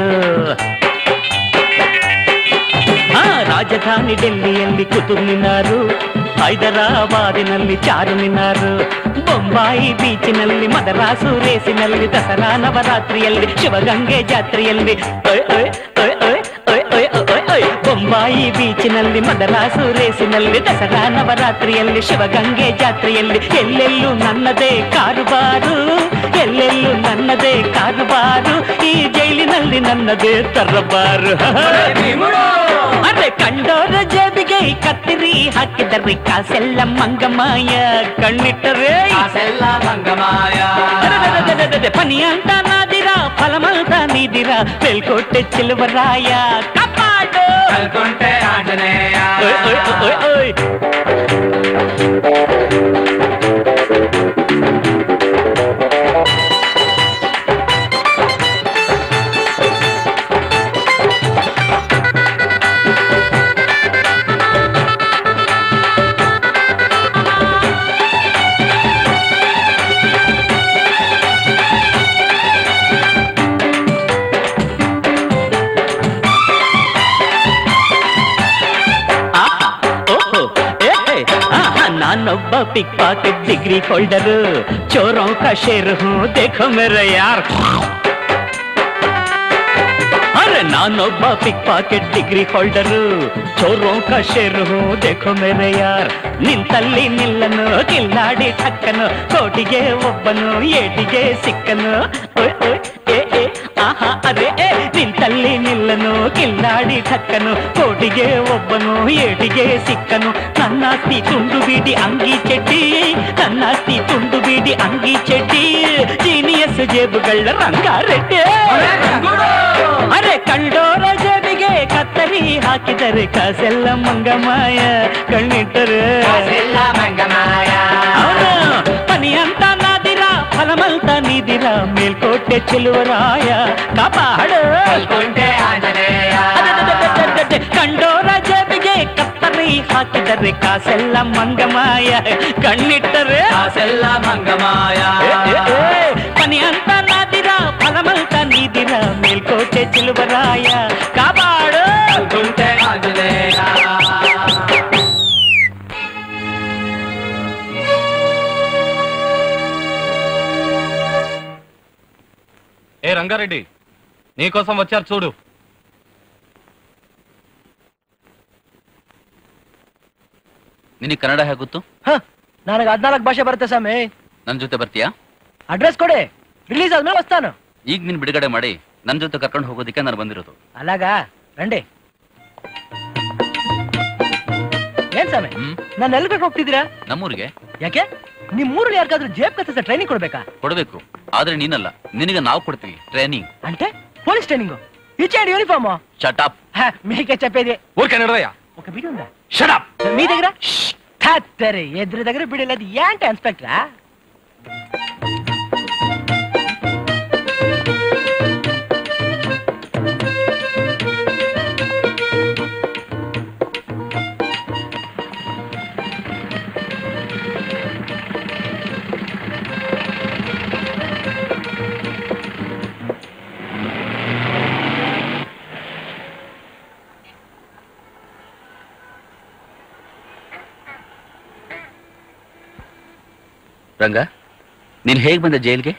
ಆ ರಾಜಧಾನಿ ಡೆಲ್ಲಿಯಲ್ಲಿ ಕುತುಬ್ ಮಿನಾರು ಹೈದರಾಬಾದಿನಲ್ಲಿ ಚಾರುಮಿನಾರ್ ಬೊಂಬಾಯಿ ಬೀಚಿನಲ್ಲಿ ಮದರಾಸು ರೇಸಿನಲ್ಲಿ ದಸರಾ ನವರಾತ್ರಿಯಲ್ಲಿ ಶಿವಗಂಗೆ ಜಾತ್ರೆಯಲ್ಲಿ ಓಯ್ ಓಯ್ ಓಯ್ ಓಯ್ ಓಯ್ ಓಯ್ ಓಯ್ ಓಯ್ ಬೊಂಬಾಯಿ ಬೀಚಿನಲ್ಲಿ ಮದರಾಸು ರೇಸಿನಲ್ಲಿ ದಸರಾ ನವರಾತ್ರಿಯಲ್ಲಿ ಶಿವಗಂಗೆ ಜಾತ್ರೆಯಲ್ಲಿ ಎಲ್ಲೆಲ್ಲೂ ನನ್ನದೇ ಕಾರುಬಾರು ಎಲ್ಲೆಲ್ಲೂ ನನ್ನದೇ ಕಾರುಬಾರು ಈ ಜೈಲಿನಲ್ಲಿ ನನ್ನದೇ ತರಬಾರು ಅರೆ ಕಂಡೋರ ಜೇಬಿಗೆ ಕತ್ತಿರಿ ಹಾಕಿದರೆ ಕಾಸೆಲ್ಲ ಮಂಗಮಾಯ ಕಣ್ಣಿಟ್ಟರೆ ಕಾಸೆಲ್ಲ ಮಂಗಮಾಯ ಅರೆರೆರೆರೆರೆರೆ, ಪನಿ ಅಂತ ನಾದಿರ ಫಲಮಂತ ನೀದಿರ ಮೇಲ್ಕೋಟೆ ಚಿಲುವರಾಯ ಕಾಪಾಡು ಕಲ್ಕೊಂಡೆ ಆಂಜನೇಯ ಓಯ್ ಓಯ್ ಓಯ್ ಓಯ್ ಆಹಾ, ಓಹೋ, ಏ, ಏ, ಆಹಾ, ನಾನೊಬ್ಬ ಪಿಕ್ ಪಾಕೆಟ್ ಡಿಗ್ರಿ ಹೋಲ್ಡರ್ ಚೋರೋं का शेर हूँ देखो मेरे यार अरे ನಾನೊಬ್ಬ ಪಿಕ್ ಪಾಕೆಟ್ ಡಿಗ್ರಿ ಹೋಲ್ಡರ್ ಚೋರೋं का शेर हूँ देखो मेरे यार ನಿಂತಲ್ಲಿ ನಿಲ್ಲನು ಕಿಲ್ಲಾಡಿ ಠಕ್ಕನು ಕೋಟಿಗೆ ಒಬ್ಬನು ಏಟಿಗೆ ಸಿಕ್ಕನು ಓಯ್ ಓಯ್ ಏ ಏ ಆಹಾ ಅರೆ ಏ ನಿಂತಲ್ಲಿ ನಿಲ್ಲನು ಕಿಲ್ಲಾಡಿ ಠಕ್ಕನು ಕೋಟಿಗೆ ಒಬ್ಬನು ಏಟಿಗೆ ಸಿಕ್ಕನು ನನ್ನಾಸ್ತಿ ತುಂಡು ಬೀಡಿ ಅಂಗಿ ಚಡ್ಡಿ ನನ್ನಾಸ್ತಿ ತುಂಡು ಬೀಡಿ ಅಂಗಿ ಚಡ್ಡಿ ಜೀನಿಯಸ್ ಜೇಬುಗಳ ರಂಗಾರೆಡ್ಡಿ ಅರೆ ಕಂಡೋರ ಜೇಬಿಗೆ ಕತ್ತರಿ ಹಾಕಿದರೆ ಕಾಸೆಲ್ಲ ಮಂಗಮಾಯ ಕಣ್ಣಿಟ್ಟರೆ ಅವನು ಪನಿ ಅಂತ ನಾದಿರ ಫಲಮಂತ ನೀದಿರ ಮೇಲ್ಕೋಟೆ ಚೆಲುವರಾಯ ಕಾಪಾಡು ಅದದದದದದದೆ, ಕಂಡೋರ ಜೇಬಿಗೆ ಕತ್ತರಿ ಹಾಕಿದರೆ ಕಾಸೆಲ್ಲ ಮಂಗಮಾಯ ಕಣ್ಣಿಟ್ಟರೆ ಕಾಸೆಲ್ಲ ಮಂಗಮಾಯ ಪನಿ ಅಂತ ನಾದಿರ ಫಲಮಂತ ನೀದಿರ ಮೇಲ್ಕೋಟೆ ಚೆಲುವರಾಯ ಕಾಪಾಡು ఏ రంగారెడ్డి నీకోసం వచ్చారు చూడు ನಿನಗೆ ಕನ್ನಡ ಹೇಗೆ ಗೊತ್ತು ನನಗೆ ಹದ್ನಾಲ್ಕು ಭಾಷೆ ಬರುತ್ತೆ ಸ್ವಾಮಿ ನನ್ನ ಜೊತೆ ಬರ್ತೀಯಾ ಅಡ್ರೆಸ್ ಕೊಡಿ ರಿಲೀಸ್ ಆದ್ಮೇಲೆ ವಸ್ತಾನು ಈಗ ನೀನ್ ಬಿಡುಗಡೆ ಮಾಡಿ ನನ್ನ ಜೊತೆ ಕರ್ಕೊಂಡು ಹೋಗೋದಕ್ಕೆ ನಾನು ಬಂದಿರೋದು ಅಲಾಗ ರಂಡಿ ಏನ್ ಸ್ವಾಮಿ ನಾನು ಎಲ್ಲಿ ಕರ್ಕೊಂಡು ಹೋಗ್ತಿದ್ದೀರಾ ನಮ್ಮೂರಿಗೆ ಯಾಕೆ ನಿಮ್ ಊರಲ್ಲಿ ಯಾರಿಗಾದ್ರೂ ಜೇಬ್ ಕತ್ತಿಸ ಟ್ರೈನಿಂಗ್ ಕೊಡ್ಬೇಕಾ ಕೊಡಬೇಕು ಆದ್ರೆ ನೀನಲ್ಲ ನಿನಗೆ ನಾವು ಕೊಡ್ತೀವಿ ಟ್ರೈನಿಂಗ್ అంటే పోలీస్ ట్రైనింగ్ ఇచ్చాడు యూనిఫామ్ ಶಟಾಪ್ మీకే చెప్పేది ఊరికే నడవయ్యా ఒక బిడి ఉందా షటప్ మీ దగ్గర కత్తరి ఎదురు దగ్గర బిడి లేదు ఏంటి ఇన్స్పెక్టరా ರಂಗ ನೀನ್ ಹೇಗ್ ಬಂದೆ ಜೈಲ್ಗೆ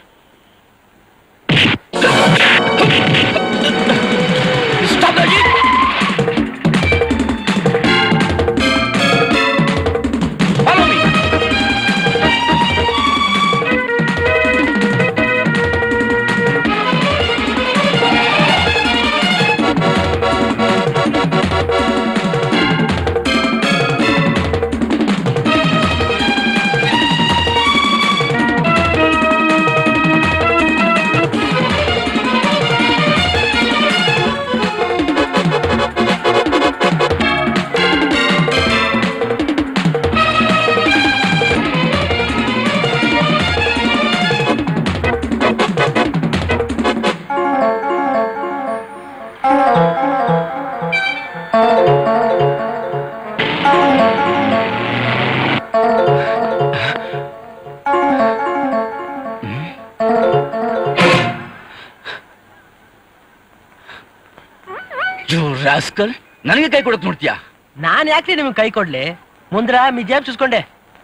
ರಾಸ್ಕಲ್ ನನಗೆ ಕೈ ಕೊಡಕ್ ನೋಡ್ತೀಯಾ ನಾನ್ ಯಾಕೆ ನಿಮ್ಗೆ ಕೈ ಕೊಡ್ಲಿ ಮುಂದ್ರ ಮಿ ಜೇಬ್ ಚೂಸ್ಕೊಂಡೆ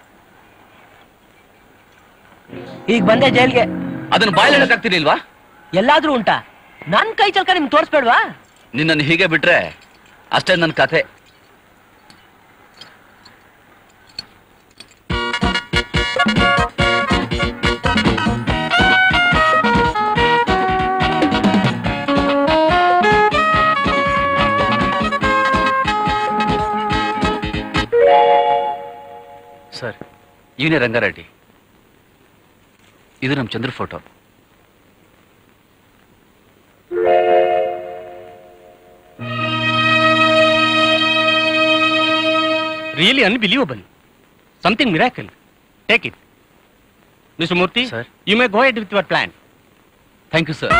ಈಗ ಬಂದೆ ಜೈಲ್ಗೆ ಅದನ್ನ ಬಾಯಲ್ಲಿ ಹೇಳಕ್ಕಾಗ್ತಿರ್ಲಿಲ್ವಾ ಎಲ್ಲಾದ್ರೂ ಉಂಟಾ ನನ್ ಕೈ ಚಲ್ಕ ನಿಮ್ಗೆ ತೋರಿಸ್ಬೇಡ್ವಾ ನಿನ್ನನ್ನು ಹೀಗೆ ಬಿಟ್ರೆ ಅಷ್ಟೇ ನನ್ನ ಕಥೆ ಸರ್ ಇವನೇ ರಂಗಾರೆಡ್ಡಿ ಇದು ನಮ್ಮ Chandra photo really unbelievable something miracle take it mister Murthy sir you may go ahead with your plan thank you sir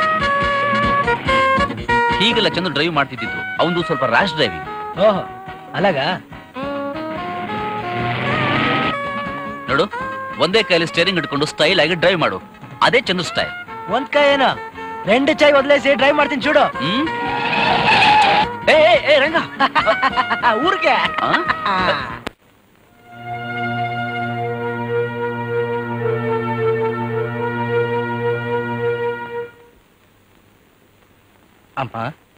ಹೀಗೆಲ್ಲ ಚಂದ್ರ ಡ್ರೈವ್ ಮಾಡ್ತಿದ್ದಿದ್ದು ಅವನು ಸ್ವಲ್ಪ ರ್ಯಾಶ್ ಡ್ರೈವಿಂಗ್ ಓಹೋ ಅಲಾಗ ನೋಡು ಒಂದೇ ಕೈಯಲ್ಲಿ ಸ್ಟೇರಿಂಗ್ ಇಟ್ಕೊಂಡು ಸ್ಟೈಲ್ ಆಗಿ ಡ್ರೈವ್ ಮಾಡು ಅದೇ ಚಂದ್ರ ಸ್ಟೈಲ್ ಒಂದ್ ಕೈ ಏನೋ రెండు ಚೈ వదిలేసి డ్రైవ్ ಮಾಡ್ತೀನಿ చూడు ఏ ఏ, ఏ రంగా ఊరికే ಅಮ್ಮ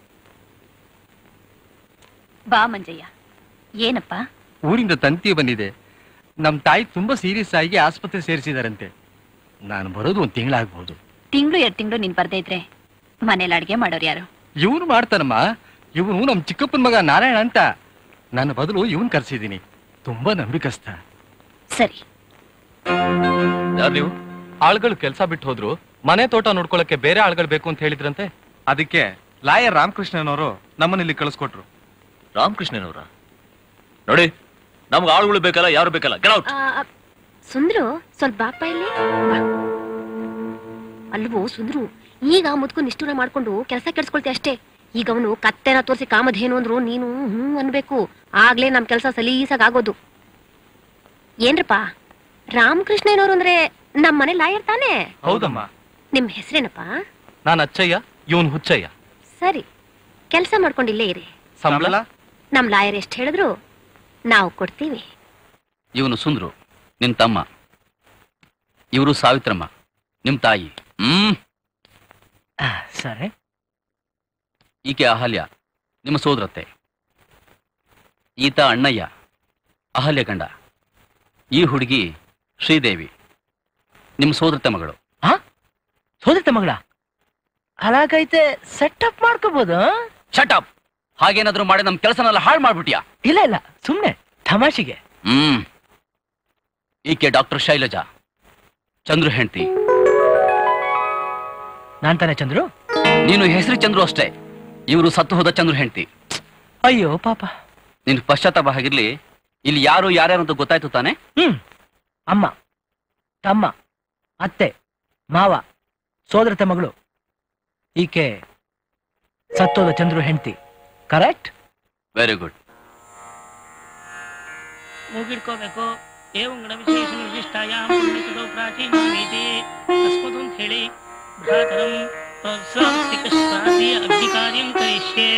ಬಾ ಮಂಜಯ್ಯ ಏನಪ್ಪ ಊರಿಂದ ತಂತಿ ಬಂದಿದೆ ನಮ್ ತಾಯಿ ತುಂಬಾ ಸೀರಿಯಸ್ ಆಗಿ ಆಸ್ಪತ್ರೆ ಸೇರಿಸಿದಾರಂತೆ ನಾನು ಬರೋದು ಒಂದ್ ತಿಂಗಳಾಗ್ಬೋದು ತಿಂಗಳು ಎರಡು ತಿಂಗಳು ನೀನ್ ಬರ್ದೇ ಇದ್ರೆ ಮನೇಲಿ ಅಡ್ಗೆ ಮಾಡೋರು ಯಾರು ಇವನು ಮಾಡ್ತಾನಮ್ಮ ಇವನು ನಮ್ ಚಿಕ್ಕಪ್ಪನ ಮಗ ನಾರಾಯಣ ಅಂತ ನನ್ನ ಬದಲು ಇವನ್ ಕರ್ಸಿದೀನಿ ತುಂಬಾ ನಂಬಿಕಸ್ತ ಸರಿ ಯಾರ್ ನೀವು ಆಳ್ಗಳು ಕೆಲಸ ಬಿಟ್ಟು ಹೋದ್ರು ಮನೆ ತೋಟ ನೋಡ್ಕೊಳಕ್ಕೆ ಬೇರೆ ಆಳ್ಗಳು ಬೇಕು ಅಂತ ಹೇಳಿದ್ರಂತೆ ಅದಕ್ಕೆ ಲಾಯರ್ ರಾಮಕೃಷ್ಣನವರು ನಮ್ಮನ್ನ ಇಲ್ಲಿ ಕಳಿಸ್ಕೊಟ್ರು ರಾಮಕೃಷ್ಣನವರ ನೋಡಿ ನಮ್ಗೆ ಆಳುಗಳು ಬೇಕಲ್ಲ ಯಾರು ಬೇಕಲ್ಲ ಗೆಟ್ ಔಟ್ ಆ, ಸುಂದ್ರು ಸ್ವಲ್ಪ ಬಾಪ ಇಲ್ಲಿ ಬಾ. ಅಲ್ವೋ ಸುಂದ್ರು ಈಗ ಮುದ್ಕು ನಿಷ್ಠೂರ ಮಾಡ್ಕೊಂಡು ಕೆಲಸ ಕೆಡ್ಸ್ಕೊಳ್ತಿ ಅಷ್ಟೇ ಈಗ ಅವನು ಕತ್ತೆನ ತೋರಿಸಿ ಕಾಮಧೇನು ಅಂದ್ರು ನೀನು ಹ್ಞೂ ಅನ್ಬೇಕು ಆಗ್ಲೇ ನಮ್ ಕೆಲಸ ಸಲೀಸಾಗ್ ಆಗೋದು ಏನ್ರಪ್ಪ ರಾಮಕೃಷ್ಣನವರು ಅಂದ್ರೆ ನಮ್ ಮನೆ ಲಾಯರ್ ತಾನೇ ಹೌದಮ್ಮ ನಿಮ್ ಹೆಸರೇನಪ್ಪ ನಾನ್ ಅಚ್ಚಯ್ಯ ಇವನ್ ಹುಚ್ಚಯ್ಯ ಸರಿ ಕೆಲಸ ಮಾಡ್ಕೊಂಡು ಇಲ್ಲೇ ಇರಿ ಸಂಬಳ ನಮ್ ಲಾಯರ್ ಎಷ್ಟ್ ಹೇಳಿದ್ರು ನಾವು ಕೊಡ್ತೀವಿ ಇವನು ಸುಂದ್ರು ನಿನ್ ತಮ್ಮ ಇವರು ಸಾವಿತ್ರಮ್ಮ ನಿಮ್ ತಾಯಿ ಹ್ಮ್ ಸರಿ ಈಕೆ ಅಹಲ್ಯ ನಿಮ್ಮ ಸೋದರತ್ತೆ ಈತ ಅಣ್ಣಯ್ಯ ಅಹಲ್ಯ ಗಂಡ ಈ ಹುಡುಗಿ ಶ್ರೀದೇವಿ ನಿಮ್ಮ ಸೋದರತೆ ಮಗಳು ಸೋದರತೆ ಮಗಳ ಹಾಗಾಗೈತೆ ಸೆಟಪ್ ಮಾಡ್ಕೋಬಹುದು ಶಟಪ್ ಹಾಗೇನಾದ್ರೂ ಮಾಡಿ ನಮ್ ಕೆಲಸನೆಲ್ಲ ಹಾಳು ಮಾಡ್ಬಿಟ್ಯಾ ಇಲ್ಲ ಇಲ್ಲ ಸುಮ್ನೆ ತಮಾಷೆಗೆ ಹ್ಮ್ ಈಕೆ ಡಾಕ್ಟರ್ ಶೈಲಜಾ ಚಂದ್ರು ಹೆಂಡತಿ ನಾನ್ ತಾನೆ ಚಂದ್ರು ನೀನು ಹೆಸರು ಚಂದ್ರು ಅಷ್ಟೇ ಇವರು ಸತ್ತು ಹೋದ ಚಂದ್ರು ಹೆಂಡತಿ ಅಯ್ಯೋ ಪಾಪ ನಿನ್ ಪಶ್ಚಾತ್ತಾಪ ಆಗಿರ್ಲಿ ಇಲ್ಲಿ ಯಾರು ಯಾರ್ಯಾರು ಅಂತ ಗೊತ್ತಾಯ್ತು ತಾನೆ ಹ್ಮ್ ಅಮ್ಮ ತಮ್ಮ ಅತ್ತೆ ಮಾವ ಸೋದರತೆ ಮಗಳು ಈಕೆ ಸತ್ತೋದ ಚಂದ್ರು ಹೆಂಡತಿ ಕರೆಕ್ಟ್ ವೆರಿ ಗುಡ್ ಮೂಗಿಡ್ಕೋಬೇಕು ಏವಂಗಡ ವಿಶೇಷ ವಿಶಿಷ್ಟಾಯಾಂ ಪುಣ್ಯಕೃತೋ ಪ್ರಾಚೀನಮೇತಿ ತಸ್ಮದು ಅಂತ ಹೇಳಿ ಭ್ರಾತರಂ ಪ್ರೋತ್ಸಾಹಿಕ ಶ್ರಾದ್ಯ ಅಗ್ನಿಕಾರ್ಯಂ ಕರಿಷ್ಯೆ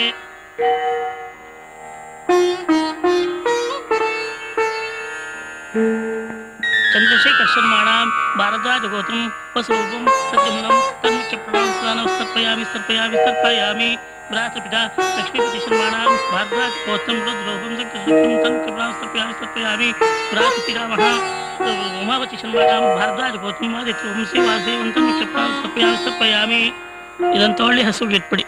ಚಂದ್ರಶೇಖರ ಶರ್ಮಾಣಾಂ ಭಾರದ್ವಾಜ ಗೋತ್ರಂ ವಸೂಪಂ ಪ್ರದ್ಯುಮ್ನಂ ತನ್ಮುಖ್ಯ ಪ್ರಣಾಮಸ್ನಾನಂ ಸ್ತರ್ಪಯಾಮಿ ಸ್ತರ್ಪಯಾಮಿ ಸ್ತರ್ಪಯಾಮಿ ಭ್ರಾತೃಪಿತಾ ಲಕ್ಷ್ಮೀಪತಿ ಶರ್ಮಾಣಾಂ ಭಾರದ್ವಾಜ ಗೋತ್ರಂ ರುದ್ರೋಪಂ ಸಂಕೃಷ್ಣಂ ತನ್ಮುಖ್ಯ ಪ್ರಣಾಮ ಸ್ತರ್ಪಯಾಮಿ ಸ್ತರ್ಪಯಾಮಿ ಭ್ರಾತೃಪಿತಾಮಹ ಉಮಾವತಿ ಶರ್ಮಾಣಾಂ ಭಾರದ್ವಾಜ ಗೋತ್ರಂ ಆದಿತ್ಯ ವಂಶಿ ವಾಸುದೇವಂ ತನ್ಮುಖ್ಯ ಪ್ರಣಾಮ ಸ್ತರ್ಪಯಾಮಿ ಸ್ತರ್ಪಯಾಮಿ ಇದನ್ನ ತೊಗೊಳ್ಳಿ ಹಸುಗೆ ಇಟ್ಬಿಡಿ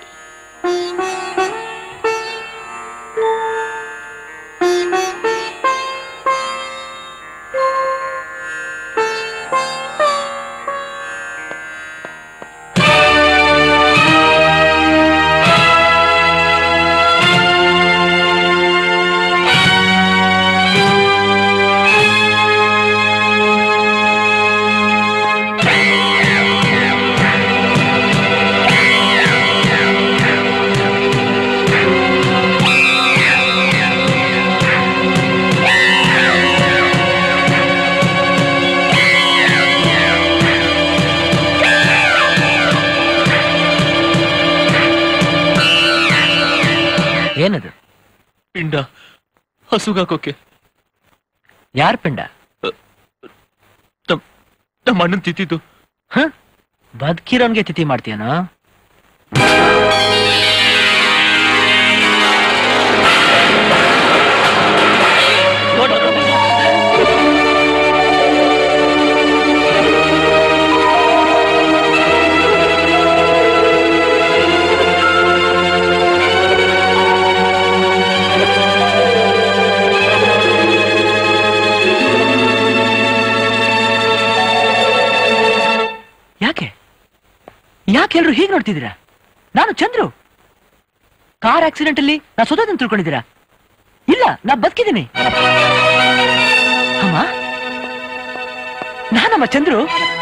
ಏನದು ಪಿಂಡ ಹಸುಗಾಕೋಕೆ ಯಾರ್ ಪಿಂಡ ನಮ್ಮ ಅಣ್ಣನ್ ತಿತ್ತಿದ್ದು ಹ ಬದುಕಿರೋನ್ಗೆ ತಿಥಿ ಮಾಡ್ತೀಯನೋ ಯಾಕೆ ಯಾಕೆ ಎಲ್ರು ಹೀಗೆ ನೋಡ್ತಿದ್ದೀರಾ ನಾನು ಚಂದ್ರು ಕಾರ್ ಆಕ್ಸಿಡೆಂಟ್ ಅಲ್ಲಿ ನಾ ಸೋತೋದನ್ ತಿಳ್ಕೊಂಡಿದ್ದೀರಾ ಇಲ್ಲ ನಾ ಬದುಕಿದ್ದೀನಿ ಅಮ್ಮ ನಾನಮ್ಮ ಚಂದ್ರು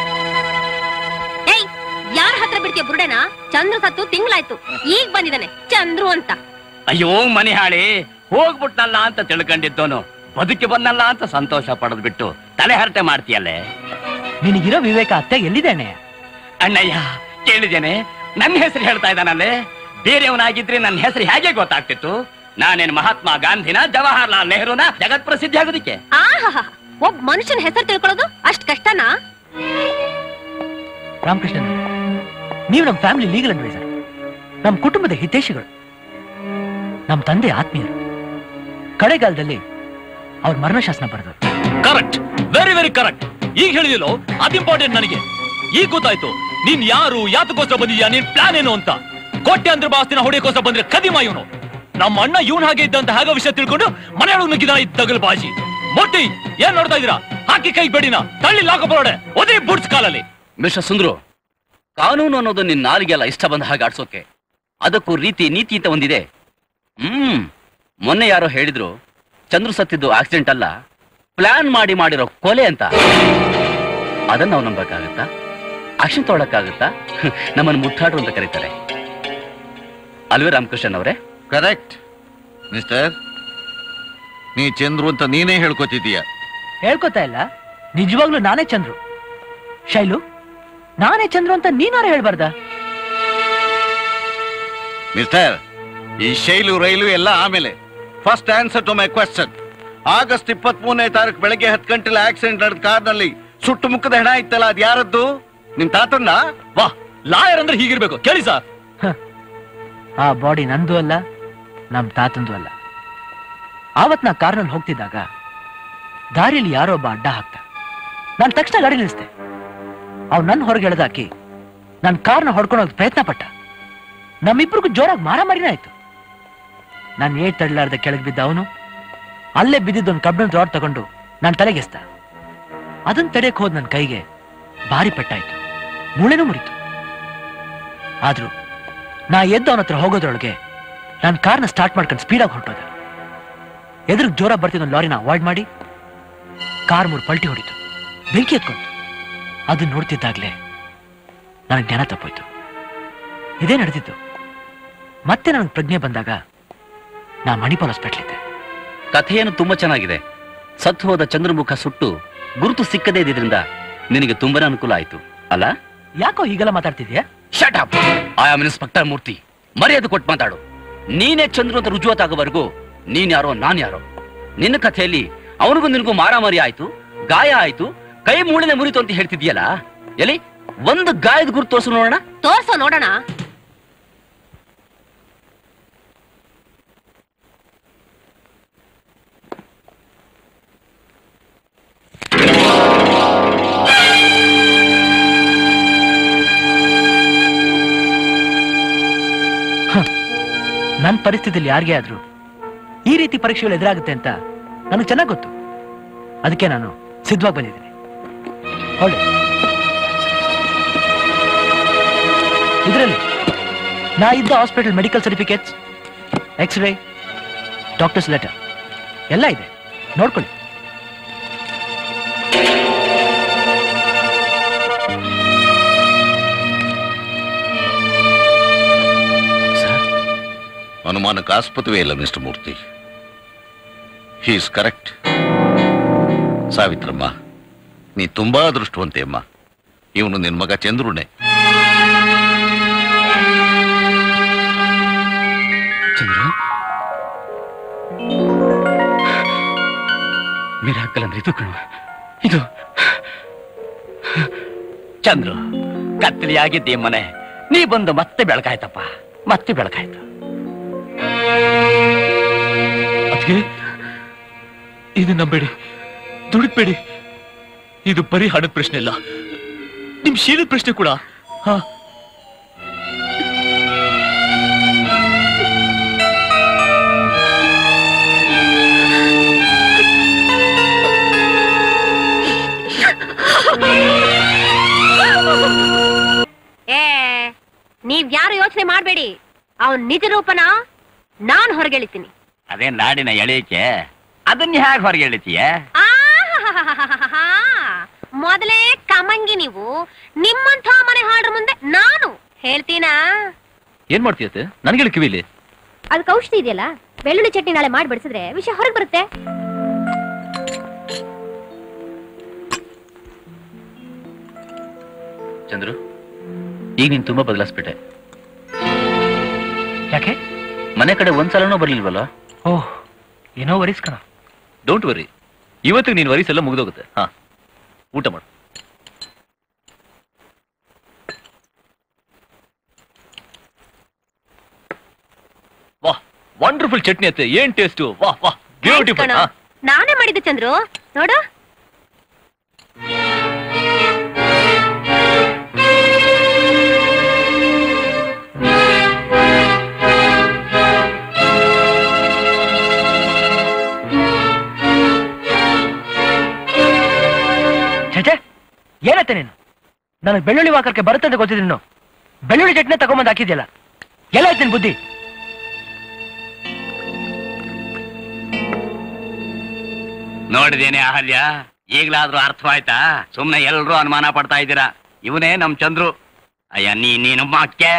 ಏಯ್ ಯಾರ ಹತ್ರ ಬಿಡ್ತೀಯ ಬುರುಡೆನ ಚಂದ್ರು ಸತ್ತು ತಿಂಗಳಾಯ್ತು ಈಗ ಬಂದಿದ್ದಾನೆ ಚಂದ್ರು ಅಂತ ಅಯ್ಯೋ ಮನೆ ಹಾಳಿ ಹೋಗ್ಬಿಟ್ನಲ್ಲ ಅಂತ ತಿಳ್ಕೊಂಡಿದ್ದೋನು ಬದುಕಿ ಬಂದಲ್ಲ ಅಂತ ಸಂತೋಷ ಪಡೆದ್ ಬಿಟ್ಟು ತಲೆ ಹರಟೆ ಮಾಡ್ತೀಯಲ್ಲೇ ನಿನಗಿರೋ ವಿವೇಕ ಅತ್ತೆ ಎಲ್ಲಿದ್ದೇನೆ ಅಣ್ಣಯ್ಯ ಕೇಳಿದ್ದೇನೆ ನನ್ನ ಹೆಸರು ಹೇಳ್ತಾ ಇದ್ದಾನಲ್ಲೇ ಬೇರೆಯವನಾಗಿದ್ರೆ ನನ್ನ ಹೆಸರು ಹೇಗೆ ಗೊತ್ತಾಗ್ತಿತ್ತು ನಾನೇನ್ ಮಹಾತ್ಮ ಗಾಂಧಿನ ಜವಾಹರ್ಲಾಲ್ ನೆಹರೂನ ಜಗತ್ ಪ್ರಸಿದ್ಧಿ ಆಗೋದಿಕ್ಕೆ ಆಹಾ ಒಬ್ಬ ಮನುಷ್ಯನ ಹೆಸರು ತಿಳ್ಕೊಳ್ಳೋದು ಅಷ್ಟ್ ಕಷ್ಟನಾ ರಾಮಕೃಷ್ಣನ್ ನೀವು ನಮ್ಮ ಫ್ಯಾಮಿಲಿ ಲೀಗಲ್ ಅಡ್ವೈಸರ್ ನಮ್ಮ ಕುಟುಂಬದ ಹಿತೈಷಿಗಳು ನಮ್ಮ ತಂದೆ ಆತ್ಮೀಯರು ಕಡೆಗಾಲದಲ್ಲಿ ಅವ್ರ ಮರಣಶಾಸನ ಬರೆದು ಕರೆಕ್ಟ್ ವೆರಿ ವೆರಿ ಕರೆಕ್ಟ್ ಈಗ ಹೇಳಿದಿಲ್ಲೋ ಅದು ಇಂಪಾರ್ಟೆಂಟ್ ನನಗೆ ಈಗ ಗೊತ್ತಾಯ್ತು ನೀನ್ ಯಾರು ಯಾತಕ್ಕೋಸ್ಕರ ಬಂದಿದ್ಯಾ ನಿನ್ ಪ್ಲಾನ್ ಏನು ಅಂತ ಕೋಟ್ಯಾಂತರ ಬಾಸ್ತಿನ ಹೊಡೆಯೋಕೋಸ್ಕರ ಬಂದ್ರೆ ಕದಿಮ ಇವನು ನಮ್ಮ ಅಣ್ಣ ಇವನ್ ಹಾಗೆ ಇದ್ದಂತ ಹಾಗೋ ವಿಷಯ ತಿಳ್ಕೊಂಡು ಮನೆಯೊಳಗೆ ನುಗ್ಗಿದಾನ ಈ ತಗಲ್ ಬಾಜಿ ಮೊಟ್ಟಿ ಏನ್ ನೋಡ್ತಾ ಇದೀರಾ ಹಾಕಿ ಕೈ ಬೇಡಿನ ತಳ್ಳಿ ಲಾಕಪರೋಡೆ ಒದೇ ಬುಡ್ಸ್ ಕಾಲಲ್ಲಿ ಮಿಸ್ಟರ್ ಸುಂದ್ರು ಕಾನೂನು ಅನ್ನೋದು ನಿನ್ನ ನಾಲಿಗೆಲ್ಲ ಇಷ್ಟ ಬಂದ ಹಾಗೆ ಆಡ್ಸೋಕೆ ಅದಕ್ಕೂ ರೀತಿ ನೀತಿ ಅಂತ ಒಂದಿದೆ ಹ್ಮ್ ಮೊನ್ನೆ ಯಾರೋ ಹೇಳಿದ್ರು ಚಂದ್ರು ಸತ್ತಿದ್ದು ಆಕ್ಸಿಡೆಂಟ್ ಅಲ್ಲ ಪ್ಲಾನ್ ಮಾಡಿ ಮಾಡಿರೋ ಕೊಲೆ ಅಂತ ಅದನ್ನ ನಾವು ನಂಬಕ್ಕಾಗತ್ತಾ ಆಕ್ಷನ್ ತಗೊಳಕ್ಕಾಗತ್ತಾ ನಮ್ಮನ್ನು ಮುಟ್ಟಾಡ್ರು ಅಂತ ಕರೀತಾರೆ ಅಲ್ವೇ ರಾಮಕೃಷ್ಣನ್ ಅವರೇ ಕರೆಕ್ಟ್ ಮಿಸ್ಟರ್ ನೀ ಚಂದ್ರು ಅಂತ ನೀನೇ ಹೇಳ್ಕೊತಿದೀಯ ಹೇಳ್ಕೊತಾ ಇಲ್ಲ ನಿಜವಾಗ್ಲೂ ನಾನೇ ಚಂದ್ರು ಶೈಲು ನಾನೇ ಚಂದ್ರು ಅಂತ ನೀನಾರು ಹೇಳ್ಬಾರ್ದ ಮಿಸ್ಟರ್ ಈ ಶೈಲು ರೈಲು ಎಲ್ಲ ಆಮೇಲೆ first answer to my question August ಇಪ್ಪತ್ತ್ ಮೂರನೇ ತಾರೀಕು ಬೆಳಗ್ಗೆ ಹತ್ತು ಗಂಟೆಲಿ ಆಕ್ಸಿಡೆಂಟ್ ನಡೆದ ಕಾರ್ನಲ್ಲಿ ಸುಟ್ಟು ಮುಖದ ಹೆಣ ಇತ್ತಲ್ಲ ಅದು ಯಾರದ್ದು ನಿಮ್ ತಾತಂದ ವಾ ಲಾಯರ್ ಅಂದ್ರೆ ಹೀಗಿರ್ಬೇಕು ಕೇಳಿ ಸರ್ ಆ ಬಾಡಿ ನಂದು ಅಲ್ಲ ನಮ್ ತಾತಂದು ಅಲ್ಲ ಆವತ್ ನಾ ಕಾರ್ನಲ್ಲಿ ಹೋಗ್ತಿದ್ದಾಗ ದಾರಿಯಲ್ಲಿ ಯಾರೋ ಒಬ್ಬ ಅಡ್ಡ ಹಾಕ್ತ ನಾನು ತಕ್ಷಣ ಗಾಡಿ ನಿಲ್ಲಿಸ್ದೆ ಅವ್ ನನ್ನ ಹೊರಗೆ ಎಳೆದಾಕಿ ನನ್ನ ಕಾರ್ನ ಹೊಡ್ಕೊಂಡು ಹೋಗ್ ಪ್ರಯತ್ನ ಪಟ್ಟ ನಮ್ಮಿಬ್ರಿಗೂ ಜೋರಾಗಿ ಮಾರಾಮಾರಿನೇ ಆಯ್ತು ನಾನು ಏಟ್ ತಡ್ಲಾರ್ದ ಕೆಳಗೆ ಬಿದ್ದ ಅವನು ಅಲ್ಲೇ ಬಿದ್ದಿದ್ದೊಂದು ಕಬ್ಬಿಣದ ರಾಡ್ ತಗೊಂಡು ನನ್ನ ತಲೆಗೆಸ್ತ ಅದನ್ನ ತಡೆಯಕ್ ಹೋದ್ ನನ್ನ ಕೈಗೆ ಭಾರಿ ಪೆಟ್ಟಾಯ್ತು ಮೂಳೆನೂ ಮುರಿತು ಆದ್ರೂ ನಾ ಎದ್ದು ಅವನ ಹತ್ರ ಹೋಗೋದ್ರೊಳಗೆ ನಾನು ಕಾರ್ನ ಸ್ಟಾರ್ಟ್ ಮಾಡ್ಕೊಂಡು ಸ್ಪೀಡಾಗಿ ಹೊರಟೋದೆ ಎದುರು ಜೋರ ಬರ್ತಿದ್ದ ಒಂದು ಲಾರಿನ ಅವಾಯ್ಡ್ ಮಾಡಿ ಕಾರ್ ಮೂರು ಪಲ್ಟಿ ಹೊಡಿತು ಬೆಂಕಿ ಎತ್ಕೊಂತು ಅದನ್ನ ನೋಡ್ತಿದ್ದಾಗ್ಲೇ ನನಗೆ ಜ್ಞಾನ ತಪ್ಪೋಯ್ತು ಇದೇ ನಡೆದಿತ್ತು ಮತ್ತೆ ನನಗೆ ಪ್ರಜ್ಞೆ ಬಂದಾಗ ನಾ ಮಣಿಪಾಲ್ ಹಾಸ್ಪಿಟ್ಲಿದ್ದೆ ಕಥೆಯನ್ನು ತುಂಬಾ ಚೆನ್ನಾಗಿದೆ ಸತ್ತು ಹೋದ ಚಂದ್ರಮುಖ ಸುಟ್ಟು ಗುರುತು ಸಿಕ್ಕದೇ ಇದ್ರಿಂದ ನಿನಗೆ ತುಂಬಾನೇ ಅನುಕೂಲ ಆಯ್ತು ಅಲ್ಲ ಯಾಕೋ ಹೀಗೆಲ್ಲ ಮಾತಾಡ್ತಿದ್ಯಾ shut up I am inspector Murthy ಮರ್ಯಾದೆ ಕೊಟ್ಟು ಮಾತಾಡು ನೀನೇ ಚಂದ್ರು ಅಂತ ರುಜುವಾತಾಗೋವರೆಗೂ ನೀನ್ ಯಾರೋ ನಾನ್ ಯಾರೋ ನಿನ್ನ ಕಥೆಯಲ್ಲಿ ಅವನಿಗೂ ನಿನಗೂ ಮಾರಾಮಾರಿ ಆಯ್ತು ಗಾಯ ಆಯ್ತು ಕೈ ಮೂಳೆನೆ ಮುರಿತು ಅಂತ ಹೇಳ್ತಿದ್ಯಲ್ಲ ಎಲ್ಲಿ ಒಂದು ಗಾಯದ ಗುರುತು ತೋರಿಸು ನೋಡೋಣ ತೋರ್ಸೋ ನೋಡೋಣ ನನ್ನ ಪರಿಸ್ಥಿತಿಯಲ್ಲಿ ಯಾರಿಗೇ ಆದ್ರೂ ಈ ರೀತಿ ಪರೀಕ್ಷೆಗಳು ಎದುರಾಗುತ್ತೆ ಅಂತ ನನಗೆ ಚೆನ್ನಾಗಿ ಗೊತ್ತು ಅದಕ್ಕೆ ನಾನು ಸಿದ್ಧವಾಗಿ ಬಂದಿದ್ದೀನಿ ಹೊಳ್ಳಿ ಇದರಲ್ಲಿ ನಾ ಇದ್ದ hospital medical certificates x ray doctors letter ಎಲ್ಲ ಇದೆ ನೋಡ್ಕೊಳ್ಳಿ ಅನುಮಾನಕ್ಕೆ ಆಸ್ಪದವೇ ಇಲ್ಲ mister Murthy he's correct Savitramma ನೀ ತುಂಬಾ ಅದೃಷ್ಟವಂತೆ ಅಮ್ಮ ಇವನು ನಿನ್ ಮಗ ಚಂದ್ರುನೇ ಚಂದ್ರು ಮಿರಾಕಲ್ ಅಂದ್ರೆ ಇದು ಕಣ ಇದು ಚಂದ್ರು ಕತ್ತಲಿಯಾಗಿದ್ದೆ ಮನೆ ನೀ ಬಂದು ಮತ್ತೆ ಬೆಳಕಾಯ್ತಪ್ಪ ಮತ್ತೆ ಬೆಳಕಾಯ್ತು ಅದಕ್ಕೆ ಇದು ನಂಬೇಡಿ ದುಡುಕ್ಬೇಡಿ ಇದು ಬರೀ ಹಣದ ಪ್ರಶ್ನೆ ಇಲ್ಲ ನಿಮ್ ಶೀಲದ ಪ್ರಶ್ನೆ ಕೂಡ ಹಾ ಏ ನೀವ್ ಯಾರು ಯೋಚನೆ ಮಾಡ್ಬೇಡಿ ಅವನ್ ನಿಜ ರೂಪನ ನಾನ್ ಹೊರಗೆಳಿತೀನಿ ಅದೇ ನಾಡಿನ ಎಳೆಯಕ್ಕೆ ಅದನ್ನ ಹೇಗೆ ಹೊರಗೆ ಎಳಿತೀಯ ಆಹಾಹಾಹಾಹಾಹಾ. ಮೊದಲೇ ಕಮಂಗಿ ನೀವು ನಿಮ್ಮಂಥ ಮನೆ ಹಾಡ್ರ ಮುಂದೆ ನಾನು ಹೇಳ್ತೀನಾ ಏನ್ ಮಾಡ್ತೀಯತ್ತೆ ನನಗೆ ಕಿವಿಲಿ ಅದಕ್ಕೆ ಔಷಧಿ ಇದೆಯಲ್ಲ ಬೆಳ್ಳುಳ್ಳಿ ಚಟ್ನಿ ನಾಳೆ ಮಾಡಿ ಬಡಿಸಿದ್ರೆ ವಿಷಯ ಹೊರಗೆ ಬರುತ್ತೆ ಚಂದ್ರು ಈಗ ನೀನ್ ತುಂಬಾ ಬದಲಾಯಿಸ್ಬಿಟ್ಟೆ ಯಾಕೆ ಮನೆ ಕಡೆ ಒಂದ್ಸಲನೂ ಬರ್ಲಿಲ್ವಲ್ಲ ಓಹ್ ಏನೋ ವರಿಸ್ ಕಣ ಡೋಂಟ್ ವರಿ ಇವತ್ತಿಗೆ ನೀನ್ ವರೀಸ್ ಎಲ್ಲ ಮುಗ್ದೋಗುತ್ತೆ ಹಾ ಊಟ ಮಾಡು ವಾಹ್ ವಂಡರ್ಫುಲ್ ಚಟ್ನಿ ಅತ್ತೆ ಏನ್ ಟೇಸ್ಟು ವಾಹ್ ವಾಹ್ ಬ್ಯೂಟಿಫುಲ್ ಕಣೋ. ನಾನೇ ಮಾಡಿದ್ದೆ ಚಂದ್ರು ನೋಡು ಮತ್ತೆ ನೀನು ನನಗೆ ಬೆಳ್ಳುಳ್ಳಿ ವಾಕರ್ಕೆ ಬರುತ್ತೆ ಅಂತ ಗೊತ್ತಿದ್ದೀನಿ ನೀನು ಬೆಳ್ಳುಳ್ಳಿ ಚಟ್ನಿ ತಗೊಂಬಂದು ಹಾಕಿದ್ಯಲ್ಲ ಎಲ್ಲ ಆಯ್ತು ನಿನ್ ಬುದ್ಧಿ ನೋಡಿದೇನೆ ಅಹಲ್ಯ ಈಗ್ಲಾದ್ರೂ ಅರ್ಥವಾಯ್ತಾ ಸುಮ್ನೆ ಎಲ್ರೂ ಅನುಮಾನ ಪಡ್ತಾ ಇದ್ದೀರಾ ಇವನೇ ನಮ್ ಚಂದ್ರು ಅಯ್ಯ ನೀ ನೀನು ಮಾಕ್ಕೆ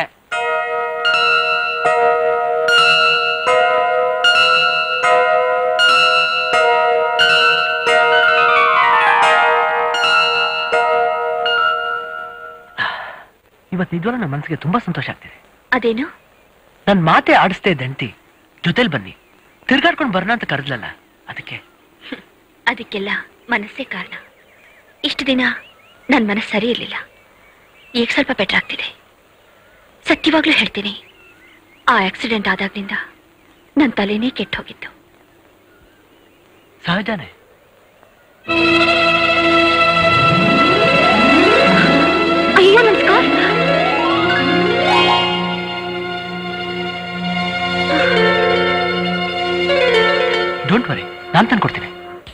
ಇವತ್ತು ನಿಜವಾಗ್ಲೂ ನನ್ನ ಮನಸ್ಸಿಗೆ ತುಂಬಾ ಸಂತೋಷ ಆಗ್ತಿದೆ ಅದೇನು ನನ್ ಮಾತೆ ಆಡಿಸ್ತಾ ಇದ್ದಂಟಿ ಜೊತೆಲಿ ಬನ್ನಿ ತಿರ್ಗಾಡ್ಕೊಂಡು ಬರೋಣ ಅಂತ ಕರೆದ್ಲಲ್ಲ ಅದಕ್ಕೆ ಅದಕ್ಕೆಲ್ಲ ಮನಸ್ಸೇ ಕಾರಣ ಇಷ್ಟು ದಿನ ನನ್ನ ಮನಸ್ಸು ಸರಿ ಇರಲಿಲ್ಲ ಈಗ ಸ್ವಲ್ಪ ಬೆಟರ್ ಆಗ್ತಿದೆ ಸತ್ಯವಾಗ್ಲೂ ಹೇಳ್ತೀನಿ ಆ ಆಕ್ಸಿಡೆಂಟ್ ಆದಾಗ್ನಿಂದ ನನ್ನ ತಲೆನೇ ಕೆಟ್ಟು ಹೋಗಿತ್ತು ಸಹಜನೇ ಅಯ್ಯೋ ನಮಸ್ಕಾರ ಡೋಂಟ್ ವರಿ ನಾನು ತಂದು ಕೊಡ್ತೀನಿ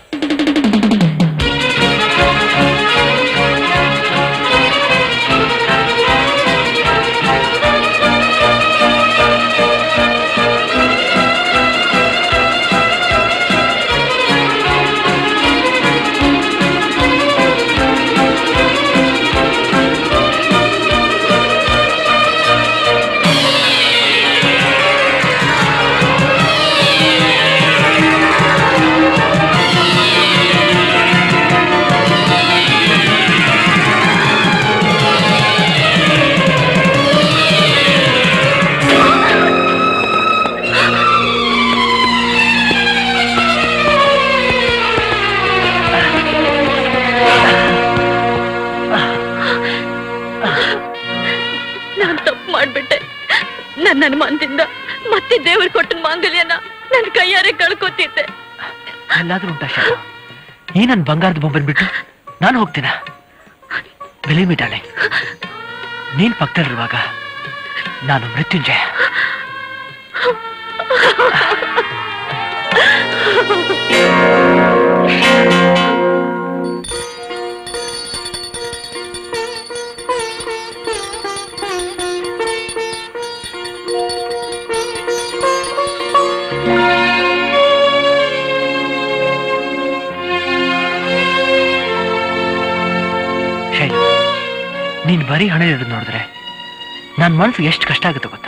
ನಾನ್ ತಪ್ಪು ಮಾಡ್ಬಿಟ್ಟೆ ನನ್ನ ಅನುಮಾನದಿಂದ ಮತ್ತೆ ದೇವ್ರು ಕೊಟ್ಟ ಮಾಂಗಲ್ಯನ ನನ್ನ ಕೈಯಾರೆ ಕಳ್ಕೊತಿದ್ದೆ ಎಲ್ಲಾದ್ರೂ ಉಂಟಾ ಶಾಲ ಈ ನನ್ನ ಬಂಗಾರದ ಬೊಂಬನ್ ಬಿಟ್ಟು ನಾನು ಹೋಗ್ತೀನ ಬೆಲೆ ಮಿಟಾಳೆ ನೀನ್ ಪಕ್ಕದಲ್ಲಿರುವಾಗ ನಾನು ಮೃತ್ಯುಂಜಯ ಶೈಲು ನೀನ್ ಬರೀ ಹಣ ಇರೋದು ನೋಡಿದ್ರೆ ನನ್ ಮನ್ಸಿಗೆ ಎಷ್ಟು ಕಷ್ಟ ಆಗುತ್ತೆ ಗೊತ್ತಾ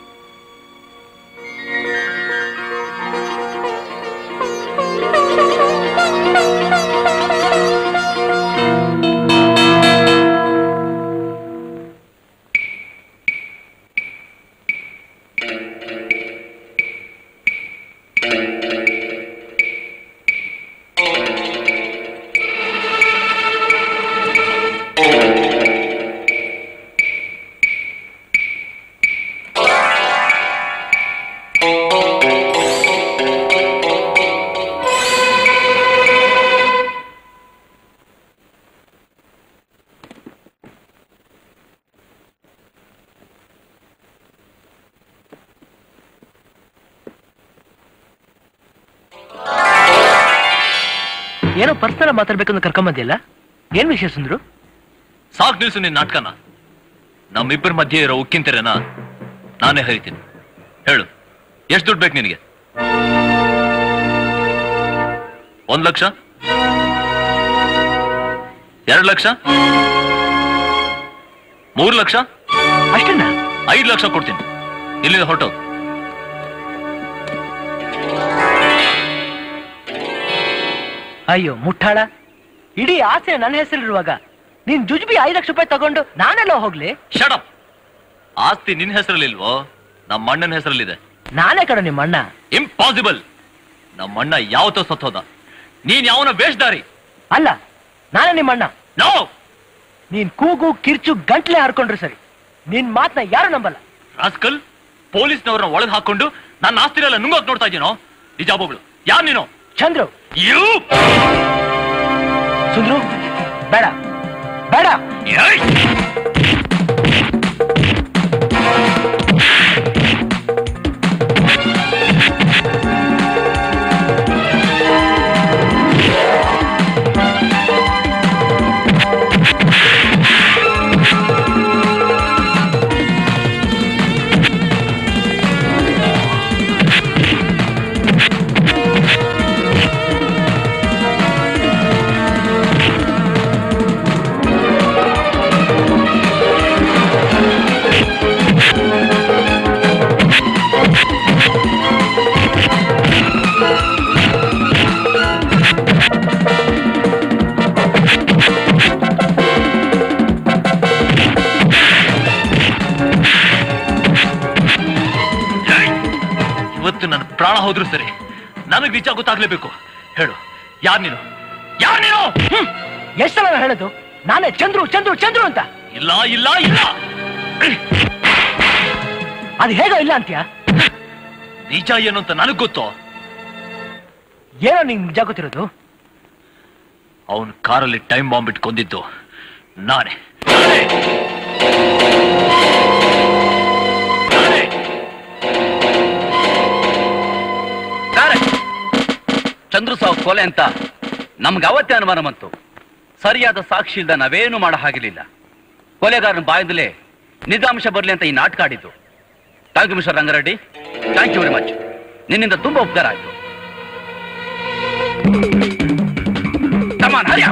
ಏನೋ ಪರ್ಸನಲ್ ಮಾತಾಡ್ಬೇಕಂತ ಕರ್ಕೊಂಬಂದಿಯಲ್ಲ ಏನ್ ವಿಷಯ ಸುಂದ್ರು ಸಾಕ್ ನಿಲ್ಸು ನಿನ್ ನಾಟಕನ ನಮ್ಮಿಬ್ಬರ ಮಧ್ಯೆ ಇರೋ ಉಕ್ಕಿನ ತೆರೆನ ನಾನೇ ಹರಿತೀನಿ ಹೇಳು ಎಷ್ಟು ದುಡ್ಡು ಬೇಕು ನಿನಗೆ ಒಂದ್ ಲಕ್ಷ ಎರಡು ಲಕ್ಷ ಮೂರು ಲಕ್ಷ ಅಷ್ಟೇನಾ ಐದು ಲಕ್ಷ ಕೊಡ್ತೀನಿ ಇಲ್ಲಿಂದ ಹೊರಟೋದು ಅಯ್ಯೋ ಮುಟ್ಟಾಳ ಇಡೀ ಆಸೆ ನನ್ನ ಹೆಸರಿರುವಾಗ ನೀನ್ ಜುಜ್ಬಿ ಐದು ಲಕ್ಷ ರೂಪಾಯಿ ತಗೊಂಡು ನಾನೆಲ್ಲ ಹೋಗ್ಲಿ ಶಡಪ್ ಆಸ್ತಿ ನಿನ್ ಹೆಸರಲ್ಲಿಲ್ವೋ ನಮ್ಮ ಅಣ್ಣನ ಹೆಸರಲ್ಲಿದೆ ನಾನೇ ಕಣ ನಿಮ್ಮ ಅಣ್ಣ ಇಂಪಾಸಿಬಲ್ ನಮ್ಮ ಅಣ್ಣ ಯಾವತ್ತೋ ಸತ್ತೋದ ನೀನ್ ಯಾವನ ವೇಷಧಾರಿ ಅಲ್ಲ ನಾನೇ ನಿಮ್ಮ ಅಣ್ಣ ನೋ ನೀನ್ ಕೂಗು ಕಿರ್ಚು ಗಂಟ್ಲೆ ಹರ್ಕೊಂಡ್ರೆ ಸರಿ ನಿನ್ ಮಾತನ್ನ ಯಾರು ನಂಬಲ್ಲ ರಾಸ್ಕಲ್ ಪೊಲೀಸ್ನವ್ರನ್ನ ಒಳಗ್ ಹಾಕೊಂಡು ನನ್ನ ಆಸ್ತಿನೆಲ್ಲ ನುಂಗೋಕ್ ನೋಡ್ತಾ ಇದೀನೋ ನಿಜಾಬೊಬ್ಳು ಯಾರ್ ನೀನು ಚಂದ್ರು ಯು ಸುಂದ್ರು ಬೇಡ ಬೇಡ ಹೇಗಾದ್ರೂ ಸರಿ ನನಗ್ ನಿಜ ಗೊತ್ತಾಗ್ಲೇಬೇಕು ಹೇಳು ಯಾರ್ ನೀನು ಯಾರ್ ನೀನು ಎಷ್ಟು ಸಲ ನಾನು ಹೇಳೋದು ನಾನೇ ಚಂದ್ರು ಚಂದ್ರು ಚಂದ್ರು ಅಂತ ಇಲ್ಲ ಇಲ್ಲ ಇಲ್ಲ ಅದು ಹೇಗೋ ಇಲ್ಲ ಅಂತ್ಯಾ ನಿಜ ಏನು ಅಂತ ನನಗ್ ಗೊತ್ತು ಏನೋ ನಿಂಗೆ ನಿಜ ಗೊತ್ತಿರೋದು ಅವನ್ ಕಾರಲ್ಲಿ ಟೈಮ್ ಬಾಂಬ್ ಇಟ್ಕೊಂಡಿದ್ದು ನಾನೇ ಚಂದ್ರು ಸಾವು ಕೊಲೆ ಅಂತ ನಮ್ಗೆ ಅವತ್ತೇ ಅನುಮಾನ ಬಂತು ಸರಿಯಾದ ಸಾಕ್ಷಿ ಇಲ್ದ ನಾವೇನು ಮಾಡೋ ಹಾಗಿರ್ಲಿಲ್ಲ ಕೊಲೆಗಾರನ ಬಾಯದಲ್ಲೇ ನಿಜಾಂಶ ಬರ್ಲಿ ಅಂತ ಈ ನಾಟಕ ಆಡಿದ್ದು thank you mister Rangareddy thank you very much ನಿನ್ನಿಂದ ತುಂಬಾ ಉಪಕಾರ ಆಯ್ತು ಕಮಾನ್ ಹರಿಯ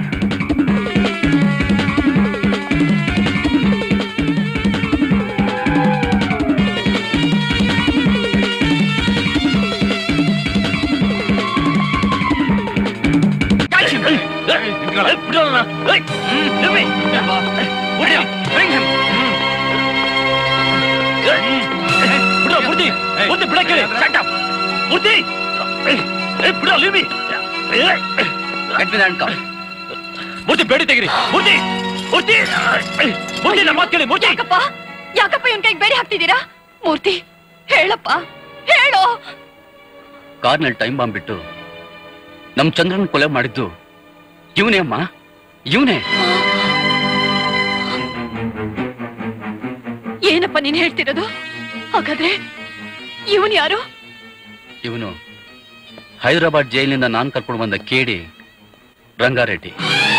ಮೂರ್ತಿ ಬೇಡಿ ತೆಗಿರಿ ಮೂರ್ತಿ ಮೂರ್ತಿ ಮೂರ್ತಿ ನಮ್ಮ ಮಾತು ಕೇಳಿ ಮೂರ್ತಿ ಯಾಕಪ್ಪ ಯಾಕಪ್ಪ ಇವನ್ ಕೈಗೆ ಬೇಡಿ ಹಾಕ್ತಿದ್ದೀರಾ ಮೂರ್ತಿ ಹೇಳಪ್ಪ ಹೇಳೋ ಕಾರ್ನಲ್ಲಿ ಟೈಮ್ ಬಾಂಬ್ ಬಿಟ್ಟು ನಮ್ ಚಂದ್ರನ್ ಕೊಲೆ ಮಾಡಿದ್ದು ಇವನೇ ಅಮ್ಮ ಇವನೇ ಏನಪ್ಪ ನೀನ್ ಹೇಳ್ತಿರೋದು ಹಾಗಾದ್ರೆ ಇವನ್ ಯಾರು ಇವನು ಹೈದರಾಬಾದ್ ಜೈಲಿನಿಂದ ನಾನ್ ಕರ್ಕೊಂಡು ಬಂದ ಕೇಡಿ ರಂಗಾರೆಡ್ಡಿ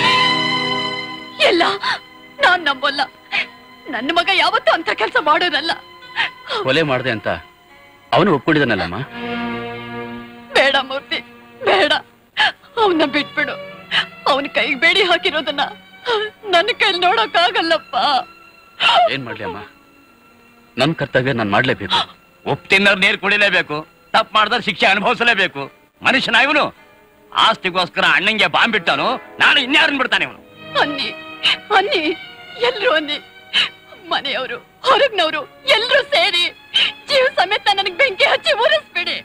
ಎಲ್ಲ ನಾನ್ ನಂಬಲ್ಲ ನನ್ನ ಮಗ ಯಾವತ್ತೂ ಅಂತ ಕೆಲಸ ಮಾಡೋದಲ್ಲ ಕೊಲೆ ಮಾಡ್ದೆ ಅಂತ ಅವನು ಒಪ್ಕೊಂಡಿದ್ದಾನಲ್ಲಮ್ಮ ಬೇಡ ಮೂರ್ತಿ ಬೇಡ ಅವನ್ನ ಬಿಟ್ಬಿಡು ಅವನ ಕೈಗೆ ಬೇಡಿ ಹಾಕಿರೋದನ್ನ ನನ್ನ ಕೈಲಿ ನೋಡೋಕ್ಕಾಗಲ್ಲಪ್ಪ ಏನ್ ಮಾಡ್ಲಿ ಅಮ್ಮ ನನ್ ಕರ್ತವ್ಯ ನಾನ್ ಮಾಡ್ಲೇಬೇಕು ಉಪ್ಪು ತಿನ್ನೋರ್ ನೀರು ಕುಡಿಲೇಬೇಕು ತಪ್ಪು ಮಾಡಿದ್ರೆ ಶಿಕ್ಷೆ ಅನುಭವಿಸಲೇಬೇಕು ಮನುಷ್ಯನ ಇವನು ಆಸ್ತಿಗೋಸ್ಕರ ಅಣ್ಣಂಗೆ ಬಾಂಬ್ ಬಿಟ್ಟಾನು ನಾನು ಇನ್ಯಾರನ್ ಬಿಡ್ತಾನೆ ಇವನು ಅನ್ನಿ ಅನ್ನಿ ಎಲ್ರು ಅನ್ನಿ ಮನೆಯವರು ಹೊರಗ್ನವರು ಎಲ್ರು ಸೇರಿ ಜೀವ ಸಮೇತ ನನಗ್ ಬೆಂಕಿ ಹಚ್ಚಿ ಉರಿಸ್ಬಿಡಿ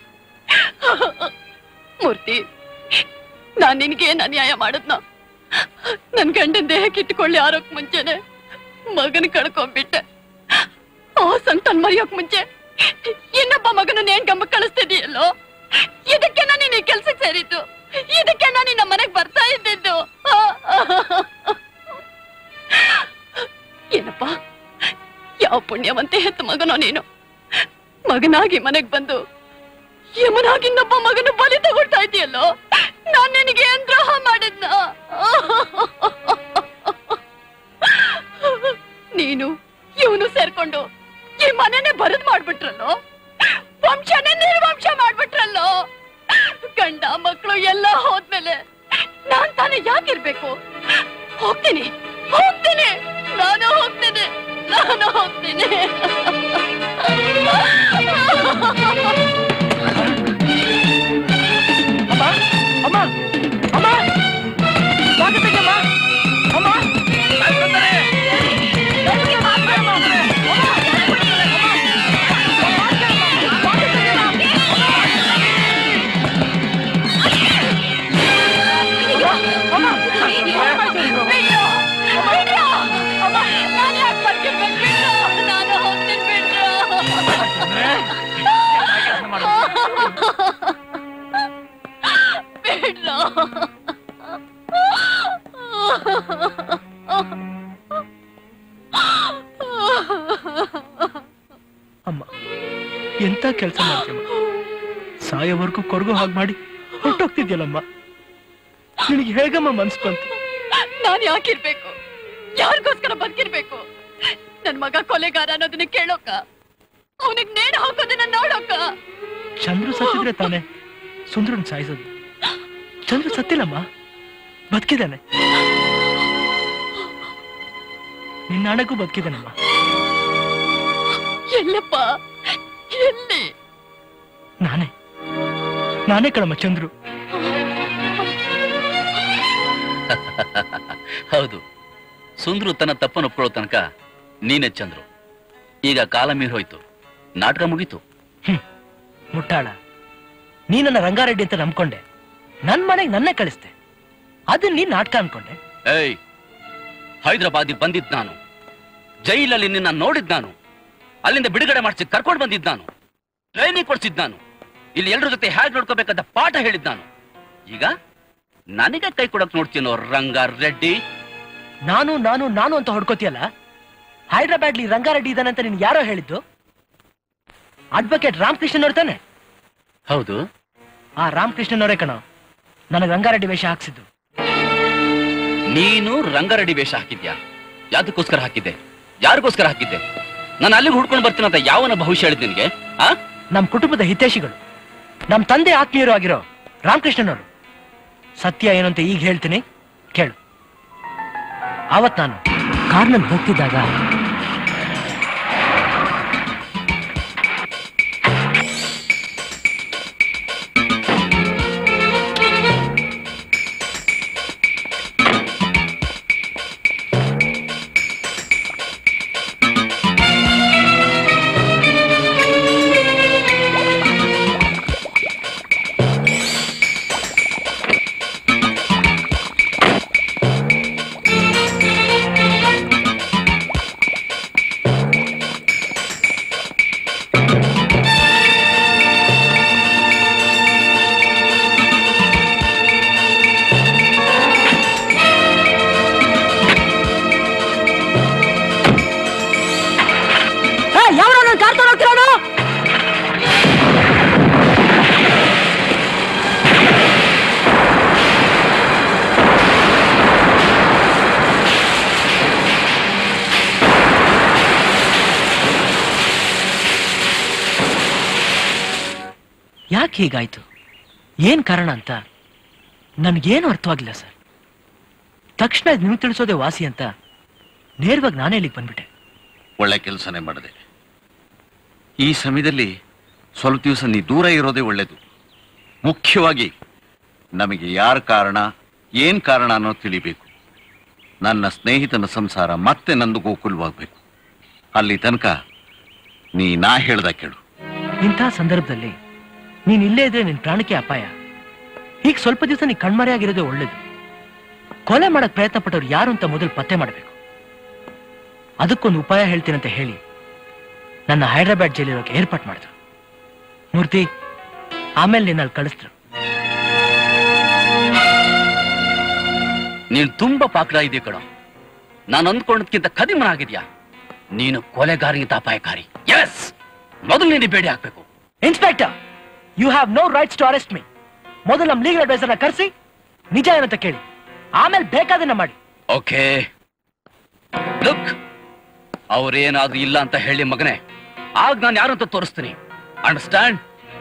ಮೂರ್ತಿ ನಾನ್ ನಿನ್ಗೆ ಏನ್ ಅನ್ಯಾಯ ಮಾಡದ್ನ ನನ್ ಗಂಡನ್ ದೇಹಕ್ಕೆ ಇಟ್ಕೊಳ್ಳಿ ಆರೋಕ್ ಮುಂಚೆನೆ ಮಗನ್ ಕಳ್ಕೊಂಡ್ಬಿಟ್ಟೆ ಆ ಸಂಕಟನ್ ಮರೆಯೋಕ್ ಮುಂಚೆ ಇನ್ನೊಬ್ಬ ಮಗನ ಏನ್ ಗಮ್ಮ ಕಳಿಸ್ತಿದೀಯಲ್ಲೋ ಇದಕ್ಕೆ ನಾನು ಈ ಕೆಲ್ಸಕ್ಕೆ ಸೇರಿದ್ದು ಇದಕ್ಕೆ ನಾನು ನಿನ್ನ ಮನೆಗ್ ಬರ್ತಾ ಇದ್ದಿದ್ದು ಏನಪ್ಪ ಯಾವ ಪುಣ್ಯವಂತೆ ಹೆತ್ತ ಮಗನೋ ನೀನು ಮಗನಾಗಿ ಮನೆಗ್ ಬಂದು ಯಮನಾಗಿ ಇನ್ನೊಬ್ಬ ಮಗನ ಬಲಿ ತಗೊಳ್ತಾ ಇದೆಯಲ್ಲೋ ನಾನ್ ನಿನಗೆ ಏನ್ ದ್ರೋಹ ಮಾಡಿದ್ನ ನೀನು ಇವನು ಸೇರ್ಕೊಂಡು ಈ ಮನೆನೇ ಬರದ್ ಮಾಡ್ಬಿಟ್ರಲ್ಲೋ ವಂಶನೇ ನಿರ್ವಂಶ ಮಾಡ್ಬಿಟ್ರಲ್ಲೋ ಗಂಡ ಮಕ್ಕಳು ಎಲ್ಲ ಹೋದ್ಮೇಲೆ ನಾನ್ ತಾನೇ ಯಾಕಿರ್ಬೇಕು ಹೋಗ್ತೀನಿ ಹೋಗ್ತೀನಿ ನಾನು ಹೋಗ್ತೀನಿ ನಾನು ಹೋಗ್ತೀನಿ ಅಮ್ಮ ಅಮ್ಮ ಅಮ್ಮ ಬಾಗಿಲು ತೆಗಿಯಮ್ಮ ಅಮ್ಮ ಅಮ್ಮ ಎಂತ ಕೆಲಸ ಮಾಡ್ತೀಯಮ್ಮ ಸಾಯೋವರೆಗೂ ಕೊರಗು ಹಾಗೆ ಮಾಡಿ ಹೊರಟೋಗ್ತಿದ್ಯಲ್ಲಮ್ಮ ನಿನಗೆ ಹೇಗಮ್ಮ ಮನ್ಸು ಬಂತು ನಾನ್ ಯಾಕಿರ್ಬೇಕು ಯಾರಿಗೋಸ್ಕರ ಬದುಕಿರ್ಬೇಕು ನನ್ ಮಗ ಕೊಲೆಗಾರ ಅನ್ನೋದನ್ನ ಕೇಳೋಕ ಅವನಿಗೆ ನೇಣು ಹಾಕೋದನ್ನ ನೋಡೋಕ ಚಂದ್ರು ಸತ್ತಿದ್ರೆ ತಾನೆ ಸುಂದ್ರನ್ ಸಾಯಿಸೋದು ಚಂದ್ರು ಸತ್ತಿಲ್ಲಮ್ಮ ಬದುಕಿದ್ದಾನೆ ನಿನ್ನ ಹಣಕ್ಕೂ ಬದುಕಿದ್ದಾನಮ್ಮ ಎಲ್ಲಪ್ಪ ಎಲ್ಲಿ ನಾನೇ ನಾನೇ ಕಣಮ್ಮ ಚಂದ್ರು ಹೌದು ಸುಂದ್ರು ತನ್ನ ತಪ್ಪನ್ನು ಒಪ್ಕೊಳ್ಳೋ ತನಕ ನೀನೇ ಚಂದ್ರು ಈಗ ಕಾಲ ಮೀರ್ ಹೋಯ್ತು ನಾಟಕ ಮುಗೀತು ಮುಟ್ಟಾಳ ನೀ ನನ್ನ ರಂಗಾರೆಡ್ಡಿ ಅಂತ ನಂಬ್ಕೊಂಡೆ ನನ್ ಮನೆಗೆ ನನ್ನೇ ಕಳಿಸ್ದೆ ಅದನ್ನ ನೀನ್ ನಾಟಕ ಅನ್ಕೊಂಡೆ ಏಯ್ ಹೈದರಾಬಾದಿಗೆ ಬಂದಿದ್ ನಾನು ಜೈಲಲ್ಲಿ ನಿನ್ನ ನೋಡಿದ್ ನಾನು ಅಲ್ಲಿಂದ ಬಿಡುಗಡೆ ಮಾಡಿಸಿ ಕರ್ಕೊಂಡು ಬಂದಿದ್ ನಾನು ಟ್ರೈನಿಂಗ್ ಕೊಡ್ಸಿದ್ ನಾನು ಇಲ್ಲಿ ಎಲ್ರ ಜೊತೆ ಹೇಗೆ ನೋಡ್ಕೋಬೇಕಂತ ಪಾಠ ಹೇಳಿದ್ ನಾನು ಈಗ ನನಗೆ ಕೈ ಕೊಡಕ್ ನೋಡ್ತೀನೋ ರಂಗ ರೆಡ್ಡಿ ನಾನು ನಾನು ನಾನು ಅಂತ ಹೊಡ್ಕೋತಿಯಲ್ಲ ಹೈದ್ರಾಬಾದ್ಲಿ ರಂಗಾರೆಡ್ಡಿ ಇದ್ದಾನೆ ಅಂತ ನಿನ್ ಯಾರೋ ಹೇಳಿದ್ದು ಅಡ್ವೊಕೇಟ್ ರಾಮಕೃಷ್ಣನ್ ಅವ್ರು ತಾನೆ ಹೌದು ಆ ರಾಮಕೃಷ್ಣನವರೇ ಕಣ ನನಗೆ ರಂಗಾರೆಡ್ಡಿ ವೇಷ ಹಾಕ್ಸಿದ್ದು ನೀನು ರಂಗರೆಡ್ಡಿ ವೇಷ ಹಾಕಿದ್ಯಾ ಯಾತಕ್ಕೋಸ್ಕರ ಹಾಕಿದ್ದೆ ಯಾರಿಗೋಸ್ಕರ ಹಾಕಿದ್ದೆ ನಾನು ಅಲ್ಲಿಗೆ ಹುಡ್ಕೊಂಡು ಬರ್ತೀನಂತ ಯಾವನ ಭವಿಷ್ಯ ಹೇಳಿದ್ ನಿನಗೆ ಆ ನಮ್ ಕುಟುಂಬದ ಹಿತೈಷಿಗಳು ನಮ್ ತಂದೆ ಆತ್ಮೀಯರು ಆಗಿರೋ ರಾಮಕೃಷ್ಣನವರು ಸತ್ಯ ಏನು ಅಂತ ಈಗ ಹೇಳ್ತೀನಿ ಕೇಳು ಆವತ್ ನಾನು ಕಾರ್ನಲ್ಲಿ ಹೋಗ್ತಿದ್ದಾಗ ಯಾವ ನನ್ನ ಕಾರ್ ಹೋಗ್ತಿರೋನು ಯಾಕೆ ಹೀಗಾಯ್ತು ಏನ್ ಕಾರಣ ಅಂತ ನನ್ಗೇನು ಅರ್ಥವಾಗಿಲ್ಲ ಸರ್ ತಕ್ಷಣ ಇದ್ ನಿಮ್ಗೆ ತಿಳಿಸೋದೇ ವಾಸಿ ಅಂತ ನೇರವಾಗಿ ನಾನೇ ಇಲ್ಲಿಗೆ ಬಂದ್ಬಿಟ್ಟೆ ಒಳ್ಳೆ ಕೆಲಸನೇ ಮಾಡಿದೆ ಈ ಸಮಯದಲ್ಲಿ ಸ್ವಲ್ಪ ದಿವಸ ನೀ ದೂರ ಇರೋದೇ ಒಳ್ಳೇದು ಮುಖ್ಯವಾಗಿ ನಮಗೆ ಯಾರ ಕಾರಣ ಏನ್ ಕಾರಣ ಅನ್ನೋ ತಿಳಿಬೇಕು ನನ್ನ ಸ್ನೇಹಿತನ ಸಂಸಾರ ಮತ್ತೆ ನಂದು ಗೋಕುಲವಾಗಬೇಕು ಅಲ್ಲಿ ತನಕ ನೀ ನಾ ಹೇಳ್ದ ಕೇಳು ಇಂಥ ಸಂದರ್ಭದಲ್ಲಿ ನೀನ್ ಇಲ್ಲೇ ಇದ್ರೆ ನಿನ್ ಪ್ರಾಣಕ್ಕೆ ಅಪಾಯ ಈಗ ಸ್ವಲ್ಪ ದಿವಸ ನೀ ಕಣ್ಮರೆಯಾಗಿರೋದೇ ಒಳ್ಳೇದು ಕೊಲೆ ಮಾಡಕ್ ಪ್ರಯತ್ನ ಪಟ್ಟವ್ರು ಯಾರು ಅಂತ ಮೊದಲು ಪತ್ತೆ ಮಾಡಬೇಕು ಅದಕ್ಕೊಂದು ಉಪಾಯ ಹೇಳ್ತೀನಂತ ಹೇಳಿ ನನ್ನ ಹೈದ್ರಾಬಾದ್ ಜೈಲಿರೋಕೆ ಏರ್ಪಾಟ್ ಮಾಡಿದ್ರು ಮೂರ್ತಿ ಆಮೇಲೆ ನಿನ್ನಲ್ಲಿ ಕಳಿಸಿದ್ರು ನೀನು ತುಂಬಾ ಪಾಕಡ ಇದೆಯಾ ಕಣ ನಾನು ಅಂದ್ಕೊಂಡದ್ಕಿಂತ ಕದಿಮನ ಆಗಿದ್ಯಾ ನೀನು ಕೊಲೆಗಾರಿಗಿಂತ ಅಪಾಯಕಾರಿ ಎಸ್ ಮೊದಲು ನೀನು ಬೇಡಿ ಹಾಕ್ಬೇಕು inspector you have no rights to arrest me ಮೊದಲು ನಮ್ಮ ಲೀಗಲ್ ಅಡ್ವೈಸರ್ನ ಕರೆಸಿ ನಿಜ ಏನಂತ ಕೇಳಿ ಆಮೇಲೆ ಬೇಕಾದನ್ನ ಮಾಡಿ ಓಕೆ ಲುಕ್ ಅವ್ರೇನಾದ್ರೂ ಇಲ್ಲ ಅಂತ ಹೇಳಿ ಮಗನೇ ಆಗ ನಾನು ಯಾರು ಅಂತ ತೋರಿಸ್ತೀನಿ ಅಂಡರ್ಸ್ಟ್ಯಾಂಡ್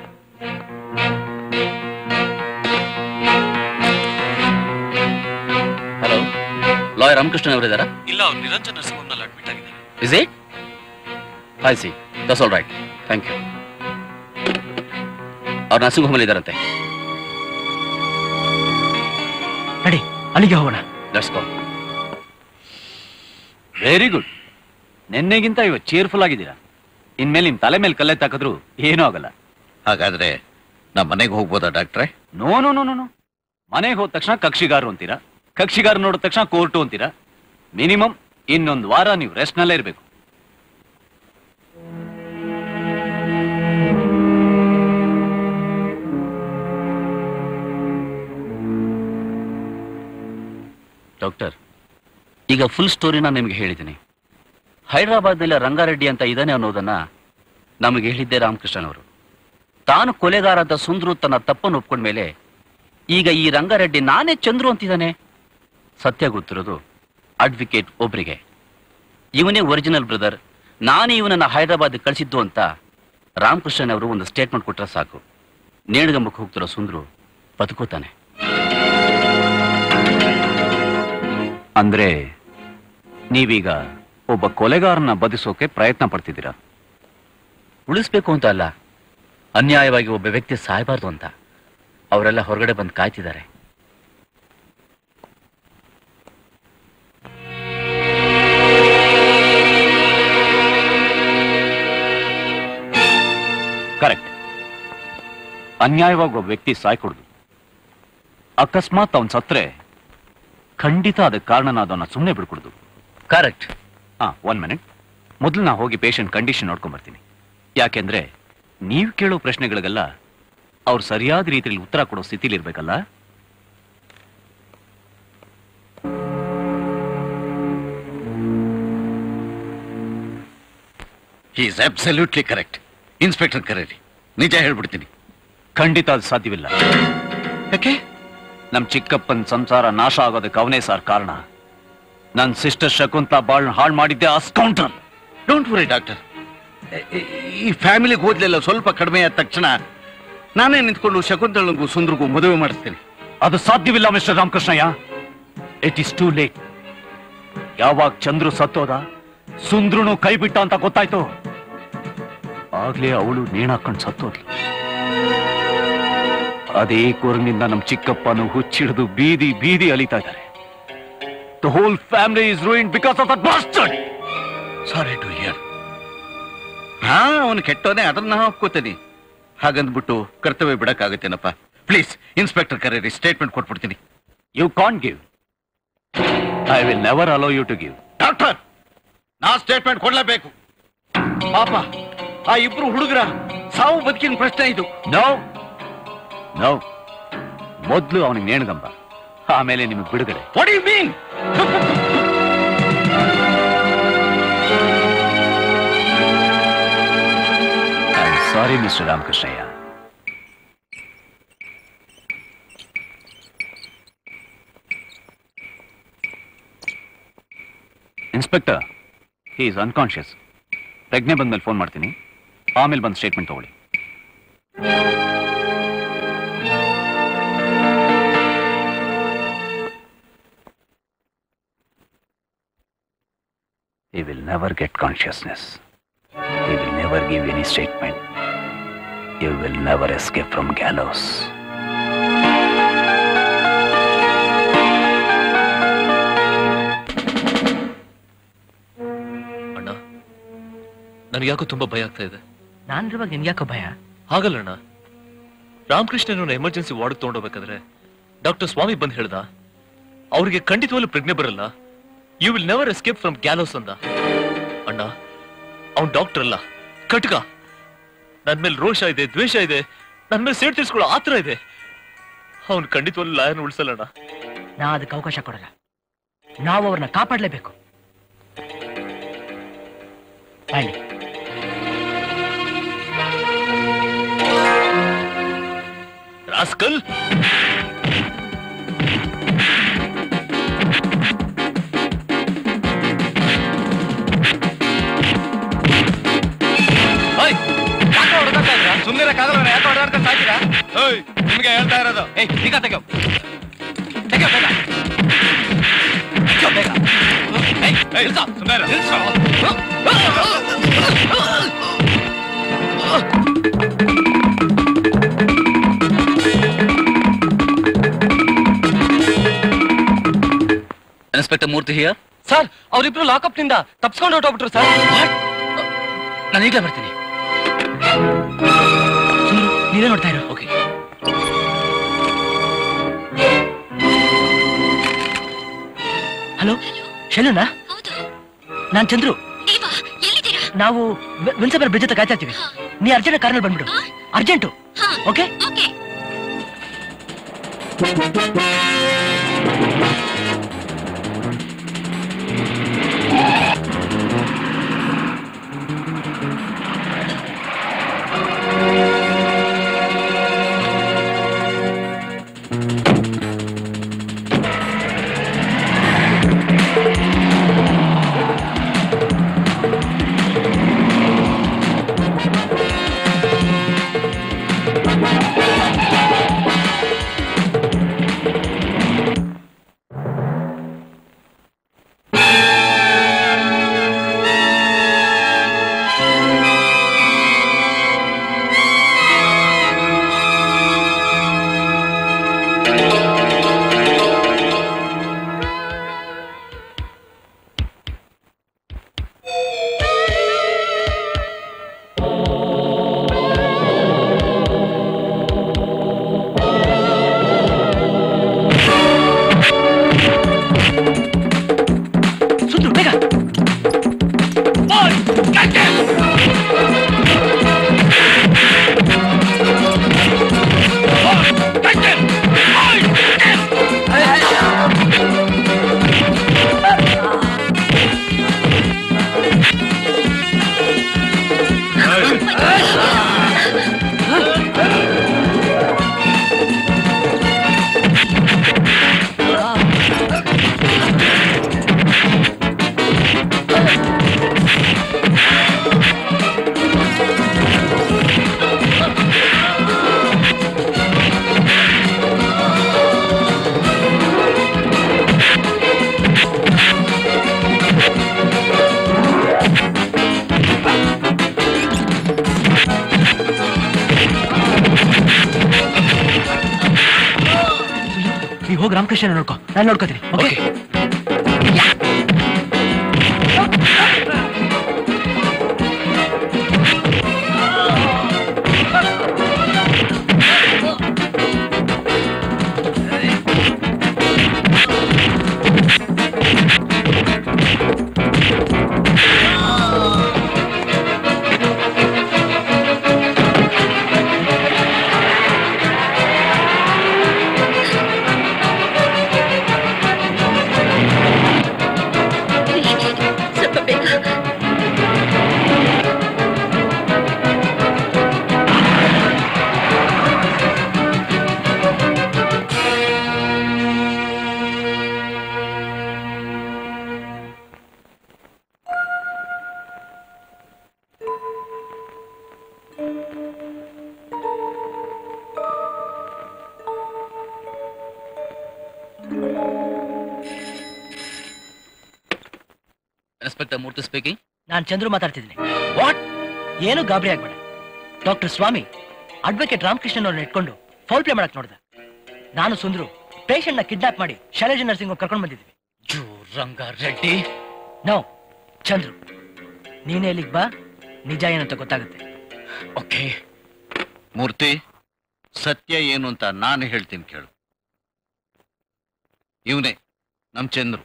ಹಲೋ ಲಾಯರ್ ರಾಮಕೃಷ್ಣನ್ ಅವರಿದ್ದಾರಾ ಇಲ್ಲ ಅವ್ರು ನಿರಂಜನ್ ನರ್ಸಿಂಗ್ ಹೋಮ್ನಲ್ಲಿ ಅಡ್ಮಿಟ್ ಆಗಿದ್ದಾರೆ is it I see that's all right thank you ಅವ್ರು ನರ್ಸಿಂಗ್ ಹೋಮಲ್ಲಿ ಇದ್ದಾರಂತೆ ನಡಿ ಅಲ್ಲಿಗೆ ಹೋಗೋಣ ಲೆಟ್ಸ್ ಗೋ ವೆರಿ ಗುಡ್ ನಿನ್ನೆಗಿಂತ ಇವತ್ತು ಚೇರ್ಫುಲ್ ಆಗಿದ್ದೀರಾ ಇನ್ಮೇಲೆ ನಿಮ್ ತಲೆ ಮೇಲೆ ಕಲ್ಲೆ ತಾಕಿದ್ರು ಏನೂ ಆಗಲ್ಲ ಹಾಗಾದ್ರೆ ನಾ ಮನೆಗೆ ಹೋಗ್ಬೋದಾ ಡಾಕ್ಟ್ರೆ ನೋ ನೋ ನೋ ನೋ ಮನೆಗೆ ಹೋದ ತಕ್ಷಣ ಕಕ್ಷಿಗಾರರು ಅಂತೀರಾ ಕಕ್ಷಿಗಾರ ನೋಡಿದ ತಕ್ಷಣ ಕೋರ್ಟು ಅಂತೀರಾ ಮಿನಿಮಮ್ ಇನ್ನೊಂದು ವಾರ ನೀವು ರೆಸ್ಟ್ ನಲ್ಲೇ ಇರಬೇಕು ಡಾಕ್ಟರ್ ಈಗ ಫುಲ್ ಸ್ಟೋರಿನ ನಿಮಗೆ ಹೇಳಿದ್ದೀನಿ ಹೈದರಾಬಾದ್ನಲ್ಲಿ ರಂಗಾರೆಡ್ಡಿ ಅಂತ ಇದ್ದಾನೆ ಅನ್ನೋದನ್ನ ನಮಗೆ ಹೇಳಿದ್ದೆ ರಾಮಕೃಷ್ಣನ್ ಅವರು ತಾನು ಕೊಲೆಗಾರ ಅಂತ ಸುಂದ್ರು ತನ್ನ ತಪ್ಪನ್ನು ಒಪ್ಕೊಂಡ ಮೇಲೆ ಈಗ ಈ ರಂಗಾರೆಡ್ಡಿ ನಾನೇ ಚಂದ್ರು ಅಂತಿದ್ದಾನೆ ಸತ್ಯ ಗೊತ್ತಿರೋದು ಅಡ್ವೊಕೇಟ್ ಒಬ್ರಿಗೆ ಇವನೇ ಒರಿಜಿನಲ್ ಬ್ರದರ್ ನಾನೇ ಇವನನ್ನ ಹೈದರಾಬಾದ್ ಕಳಿಸಿದ್ದು ಅಂತ ರಾಮಕೃಷ್ಣನ್ ಅವರು ಒಂದು ಸ್ಟೇಟ್ಮೆಂಟ್ ಕೊಟ್ರೆ ಸಾಕು ನೇಣಗಂಬಕ್ಕೆ ಹೋಗ್ತಿರೋ ಸುಂದ್ರು ಬದುಕೋತಾನೆ ಅಂದ್ರೆ ನೀವೀಗ ಒಬ್ಬ ಕೊಲೆಗಾರನ ಬದಿಸೋಕೆ ಪ್ರಯತ್ನ ಪಡ್ತಿದ್ದೀರಾ ಉಳಿಸ್ಬೇಕು ಅಂತ ಅಲ್ಲ ಅನ್ಯಾಯವಾಗಿ ಒಬ್ಬ ವ್ಯಕ್ತಿ ಸಾಯಬಾರ್ದು ಅಂತ ಅವರೆಲ್ಲ ಹೊರಗಡೆ ಬಂದು ಕಾಯ್ತಿದ್ದಾರೆ ಕರೆಕ್ಟ್ ಅನ್ಯಾಯವಾಗಿ ಒಬ್ಬ ವ್ಯಕ್ತಿ ಸಾಯ್ಕೊಡ್ದು ಅಕಸ್ಮಾತ್ ಅವನ್ ಸತ್ರೆ ಖಂಡಿತ ಅದಕ್ಕೆ ಕಾರಣನಾದವನ್ನ ಸುಮ್ಮನೆ ಬಿಡ್ಕೊಡ್ದು ಕರೆಕ್ಟ್ ಹಾ ಒನ್ ಮಿನಿಟ್ ಮೊದಲು ನಾ ಹೋಗಿ ಪೇಷಂಟ್ ಕಂಡೀಷನ್ ನೋಡ್ಕೊಂಡ್ ಬರ್ತೀನಿ ಯಾಕೆಂದ್ರೆ ನೀವು ಕೇಳೋ ಪ್ರಶ್ನೆಗಳಿಗೆಲ್ಲ ಅವ್ರು ಸರಿಯಾದ ರೀತಿಯಲ್ಲಿ ಉತ್ತರ ಕೊಡೋ ಸ್ಥಿತಿಲಿ ಇರ್ಬೇಕಲ್ಲ ಈಸ್ ಅಬ್ಸಲ್ಯೂಟ್ಲಿ ಕರೆಕ್ಟ್ ಇನ್ಸ್ಪೆಕ್ಟರ್ ಕರೀರಿ ನಿಜ ಹೇಳ್ಬಿಡ್ತೀನಿ ಖಂಡಿತ ಅದು ಸಾಧ್ಯವಿಲ್ಲ ಯಾಕೆ ನಮ್ ಚಿಕ್ಕಪ್ಪನ ಸಂಸಾರ ನಾಶ ಆಗೋದಕ್ಕೆ ಅವನೇ ಸರ್ ಕಾರಣ ನನ್ ಸಿಸ್ಟರ್ ಶಕುಂತಲಾ ಬಾಳ್ ಹಾಳು ಮಾಡಿದ್ದೆ ಅಸ್ಕೌಂಟರ್ ಡೋಂಟ್ ವರಿ ಡಾಕ್ಟರ್ ಈ ಫ್ಯಾಮಿಲಿಗೆ ಓದ್ಲಿಲ್ಲ ಸ್ವಲ್ಪ ಕಡಿಮೆ ಆದ ತಕ್ಷಣ ನಾನೇ ನಿಂತ್ಕೊಂಡು ಶಕುಂತಳಗೂ ಸುಂದ್ರಗೂ ಮದುವೆ ಮಾಡಿಸ್ತೀನಿ ಅದು ಸಾಧ್ಯವಿಲ್ಲ mister Ramakrishnaiah it is too late ಯಾವಾಗ ಚಂದ್ರು ಸತ್ತೋದ ಸುಂದ್ರುನು ಕೈ ಬಿಟ್ಟ ಅಂತ ಗೊತ್ತಾಯ್ತು ಆಗ್ಲೇ ಅವಳು ನೇಣಾಕೊಂಡು ಸತ್ತೋದ್ಲು ಅದೇ ಕೂರಿನಿಂದ ನಮ್ ಚಿಕ್ಕಪ್ಪನು ಹುಚ್ಚಿಡಿದು ಬೀದಿ ಬೀದಿ ಅಲಿತಾ ಇದ್ದಾರೆ the whole family is ruin because of that bastard sorry to hear ಹಾ ಅವನು ಕೆಟ್ಟೋನೆ ಅದನ್ನ ಒಪ್ಕೋತೀನಿ ಹಾಗಂದ್ಬಿಟ್ಟು ಕರ್ತವ್ಯ ಬಿಡಕ್ಕಾಗತ್ತೇನಪ್ಪ ಪ್ಲೀಸ್ ಇನ್ಸ್ಪೆಕ್ಟರ್ ಕರೀರಿ ಸ್ಟೇಟ್ಮೆಂಟ್ ಕೊಟ್ಬಿಡ್ತೀನಿ you can give I will never allow you to give doctor ನಾ ಸ್ಟೇಟ್ಮೆಂಟ್ ಕೊಡ್ಲೇಬೇಕು ಪಾಪ ಆ ಇಬ್ರು ಹುಡುಗರ ಸಾವು ಬದುಕಿನ ಪ್ರಶ್ನೆ ಇದು ನೋ ನೋ ಮೊದ್ಲು ಅವನಿಗೆ ನೇಣಗಂಬ ಆಮೇಲೆ ನಿಮಗೆ ಬಿಡುಗಡೆ what you mean sorry mister Ramakrishnaiah inspector he is unconscious ಪ್ರಜ್ಞೆ ಬಂದ್ಮೇಲೆ ಫೋನ್ ಮಾಡ್ತೀನಿ ಆಮೇಲೆ ಬಂದು ಸ್ಟೇಟ್ಮೆಂಟ್ ತಗೊಳ್ಳಿ He will never get consciousness. He will never give any statement. You will never escape from gallows. ಅಣ್ಣ ನನಗೆ ಯಾಕೋ ತುಂಬಾ ಭಯ ಆಗ್ತಾ ಇದೆ ನಾನಿರುವಾಗ ನಿನ್ಗ್ಯಾಕೋ ಭಯ ಹಾಗಲ್ಲ ಅಣ್ಣ ರಾಮಕೃಷ್ಣನ ಎಮರ್ಜೆನ್ಸಿ ವಾರ್ಡ್ ತಗೊಂಡೋಗ್ಬೇಕಾದ್ರೆ ಡಾಕ್ಟರ್ ಸ್ವಾಮಿ ಬಂದ್ ಹೇಳ್ದ ಅವ್ರಿಗೆ ಖಂಡಿತವಾಗ್ಲೂ ಪ್ರಜ್ಞೆ ಬರಲ್ಲ you will never escape from gallows ಅಂದ ಅಣ್ಣ ಅವ್ನ್ ಡಾಕ್ಟರ್ ಅಲ್ಲ ಕಟ್ಕ ನನ್ ಮೇಲೆ ರೋಷ ಇದೆ ದ್ವೇಷ ಇದೆ ನನ್ ಮೇಲೆ ಸೇಡ್ ತೀರ್ಸ್ಕೊಳ್ಳೋ ಆತರ ಇದೆ ಅವ್ನ್ ಖಂಡಿತವಾಗ್ಲೂ ಲಾಯನ್ ಉಳಿಸಲ್ಲಣ್ಣ ನಾ ಅದಕ್ಕೆ ಅವಕಾಶ ಕೊಡಲ್ಲ ನಾವು ಅವ್ರನ್ನ ಕಾಪಾಡಲೇಬೇಕು ಬಾಯ್ಲಿ ರಾಸ್ಕಲ್ ಸುಮ್ಮನೆ ಕಾಗಲ್ಲ ಯಾಕೆ ಹೊಡೆದಾಡ್ಕೊಂಡು ಸಾಕಿರಾ ಓಯ್ ನಿಮ್ಗೆ ಹೇಳ್ತಾ ಇರೋದು ಏಯ್ ಈಗ ತೆಗೋ ತೆಗೋ ಬೇಗ ತೆಗೋ ಬೇಗ ಏಯ್ ಏಯ್ ಇಳ್ಸೋ ಸುಮ್ಮನೆ ಇಳ್ಸೋ ಇನ್ಸ್ಪೆಕ್ಟರ್ ಮೂರ್ತಿ ಹಿಯರ್ ಸರ್ ಅವರಿಬ್ರು ಲಾಕಪ್ ನಿಂದ ತಪ್ಸ್ಕೊಂಡು ಹೊರಟೋಗ್ಬಿಟ್ರು ಸರ್ ನಾನು ಈಗಲೇ ಬರ್ತೀನಿ ನೀವೇ ನೋಡ್ತಾ ಇರೋ ಓಕೆ ಹಲೋ ಶೈಲುನಾ ನಾನ್ ಚಂದ್ರು ನಾವು ವಿನ್ಸಬರ್ ಬ್ರಿಡ್ಜ್ ಹತ್ರ ಕಾಯ್ತಾ ಇರ್ತೀವಿ ನೀ ಅರ್ಜೆಂಟ್ ಕಾರ್ನಲ್ಲಿ ಬಂದ್ಬಿಡು ಅರ್ಜೆಂಟು ಓಕೆ ಈಗ ಹೋಗಿ ರಾಮಕೃಷ್ಣ ನೋಡ್ಕೊ ನಾನು ನೋಡ್ಕೋತೀನಿ ಓಕೆ ಸ್ವಲ್ಪ ಬೇಗ ಇನ್ಸ್ಪೆಕ್ಟರ್ ಮೂರ್ತಿ ಸ್ಪೀಕಿಂಗ್ ನಾನು ಚಂದ್ರು ಮಾತಾಡ್ತಿದ್ದೀನಿ ವಾಟ್ ಏನು ಗಾಬರಿ ಆಗ್ಬೇಡ ಡಾಕ್ಟರ್ ಸ್ವಾಮಿ ಅಡ್ವೊಕೇಟ್ ರಾಮಕೃಷ್ಣನ್ ಅವ್ರನ್ನ ಇಟ್ಕೊಂಡು ಫೌಲ್ ಪ್ಲೇ ಮಾಡಕ್ ನೋಡ್ದೆ ನಾನು ಸುಂದ್ರು ಪೇಷಂಟ್ ನ ಕಿಡ್ನಾಪ್ ಮಾಡಿ ಶೈಲಜಾ ನರ್ಸಿಂಗ್ ಕರ್ಕೊಂಡು ಬಂದಿದ್ವಿ ರಂಗ ರೆಡ್ಡಿ ನೋ ಚಂದ್ರು ನೀನೇ ಇಲ್ಲಿಗೆ ಬಾ ನಿಜ ಏನಂತ ಗೊತ್ತಾಗುತ್ತೆ ಓಕೆ ಮೂರ್ತಿ ಸತ್ಯ ಏನು ಅಂತ ನಾನು ಹೇಳ್ತೀನಿ ಕೇಳು ಇವನೇ ನಮ್ ಚಂದ್ರು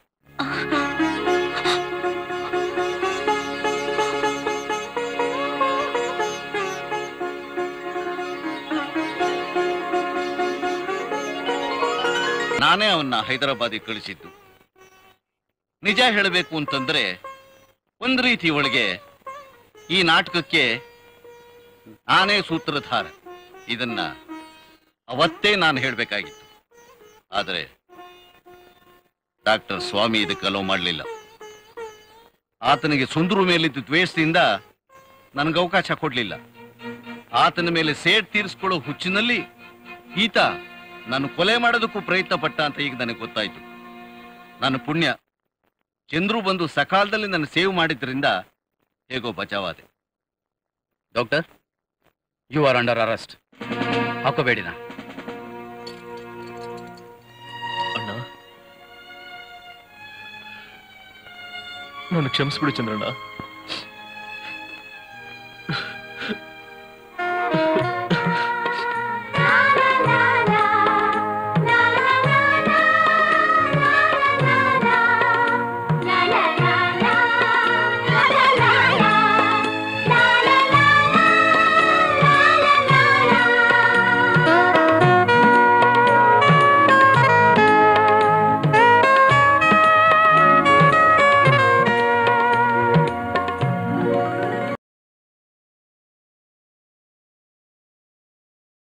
ನಾನೇ ಅವನ್ನ ಹೈದರಾಬಾದಿಗೆ ಕಳಿಸಿದ್ದು ನಿಜ ಹೇಳಬೇಕು ಅಂತಂದ್ರೆ ಒಂದ್ ರೀತಿ ಒಳಗೆ ಈ ನಾಟಕಕ್ಕೆ ನಾನೇ ಸೂತ್ರಧಾರ ಇದನ್ನ ಅವತ್ತೇ ನಾನು ಹೇಳಬೇಕಾಗಿತ್ತು ಆದರೆ ಡಾಕ್ಟರ್ ಸ್ವಾಮಿ ಇದಕ್ಕೆ ಅಲೋ ಮಾಡಲಿಲ್ಲ ಆತನಿಗೆ ಸುಂದರು ಮೇಲಿದ್ದ ದ್ವೇಷದಿಂದ ನನಗೆ ಅವಕಾಶ ಕೊಡಲಿಲ್ಲ ಆತನ ಮೇಲೆ ಸೇಡ್ ತೀರಿಸ್ಕೊಳ್ಳೋ ಹುಚ್ಚಿನಲ್ಲಿ ಈತ ನಾನು ಕೊಲೆ ಮಾಡೋದಕ್ಕೂ ಪ್ರಯತ್ನ ಪಟ್ಟ ಅಂತ ಈಗ ನನಗೆ ಗೊತ್ತಾಯ್ತು ನನ್ನ ಪುಣ್ಯ ಚಂದ್ರು ಬಂದು ಸಕಾಲದಲ್ಲಿ ನನ್ನ ಸೇವ್ ಮಾಡಿದ್ರಿಂದ ಹೇಗೋ ಬಚಾವಾದೆ doctor you are under arrest ಹಾಕೋಬೇಡಿನ ಅಣ್ಣ ನಾನು ಕ್ಷಮಿಸ್ಬಿಡು ಚಂದ್ರಣ್ಣ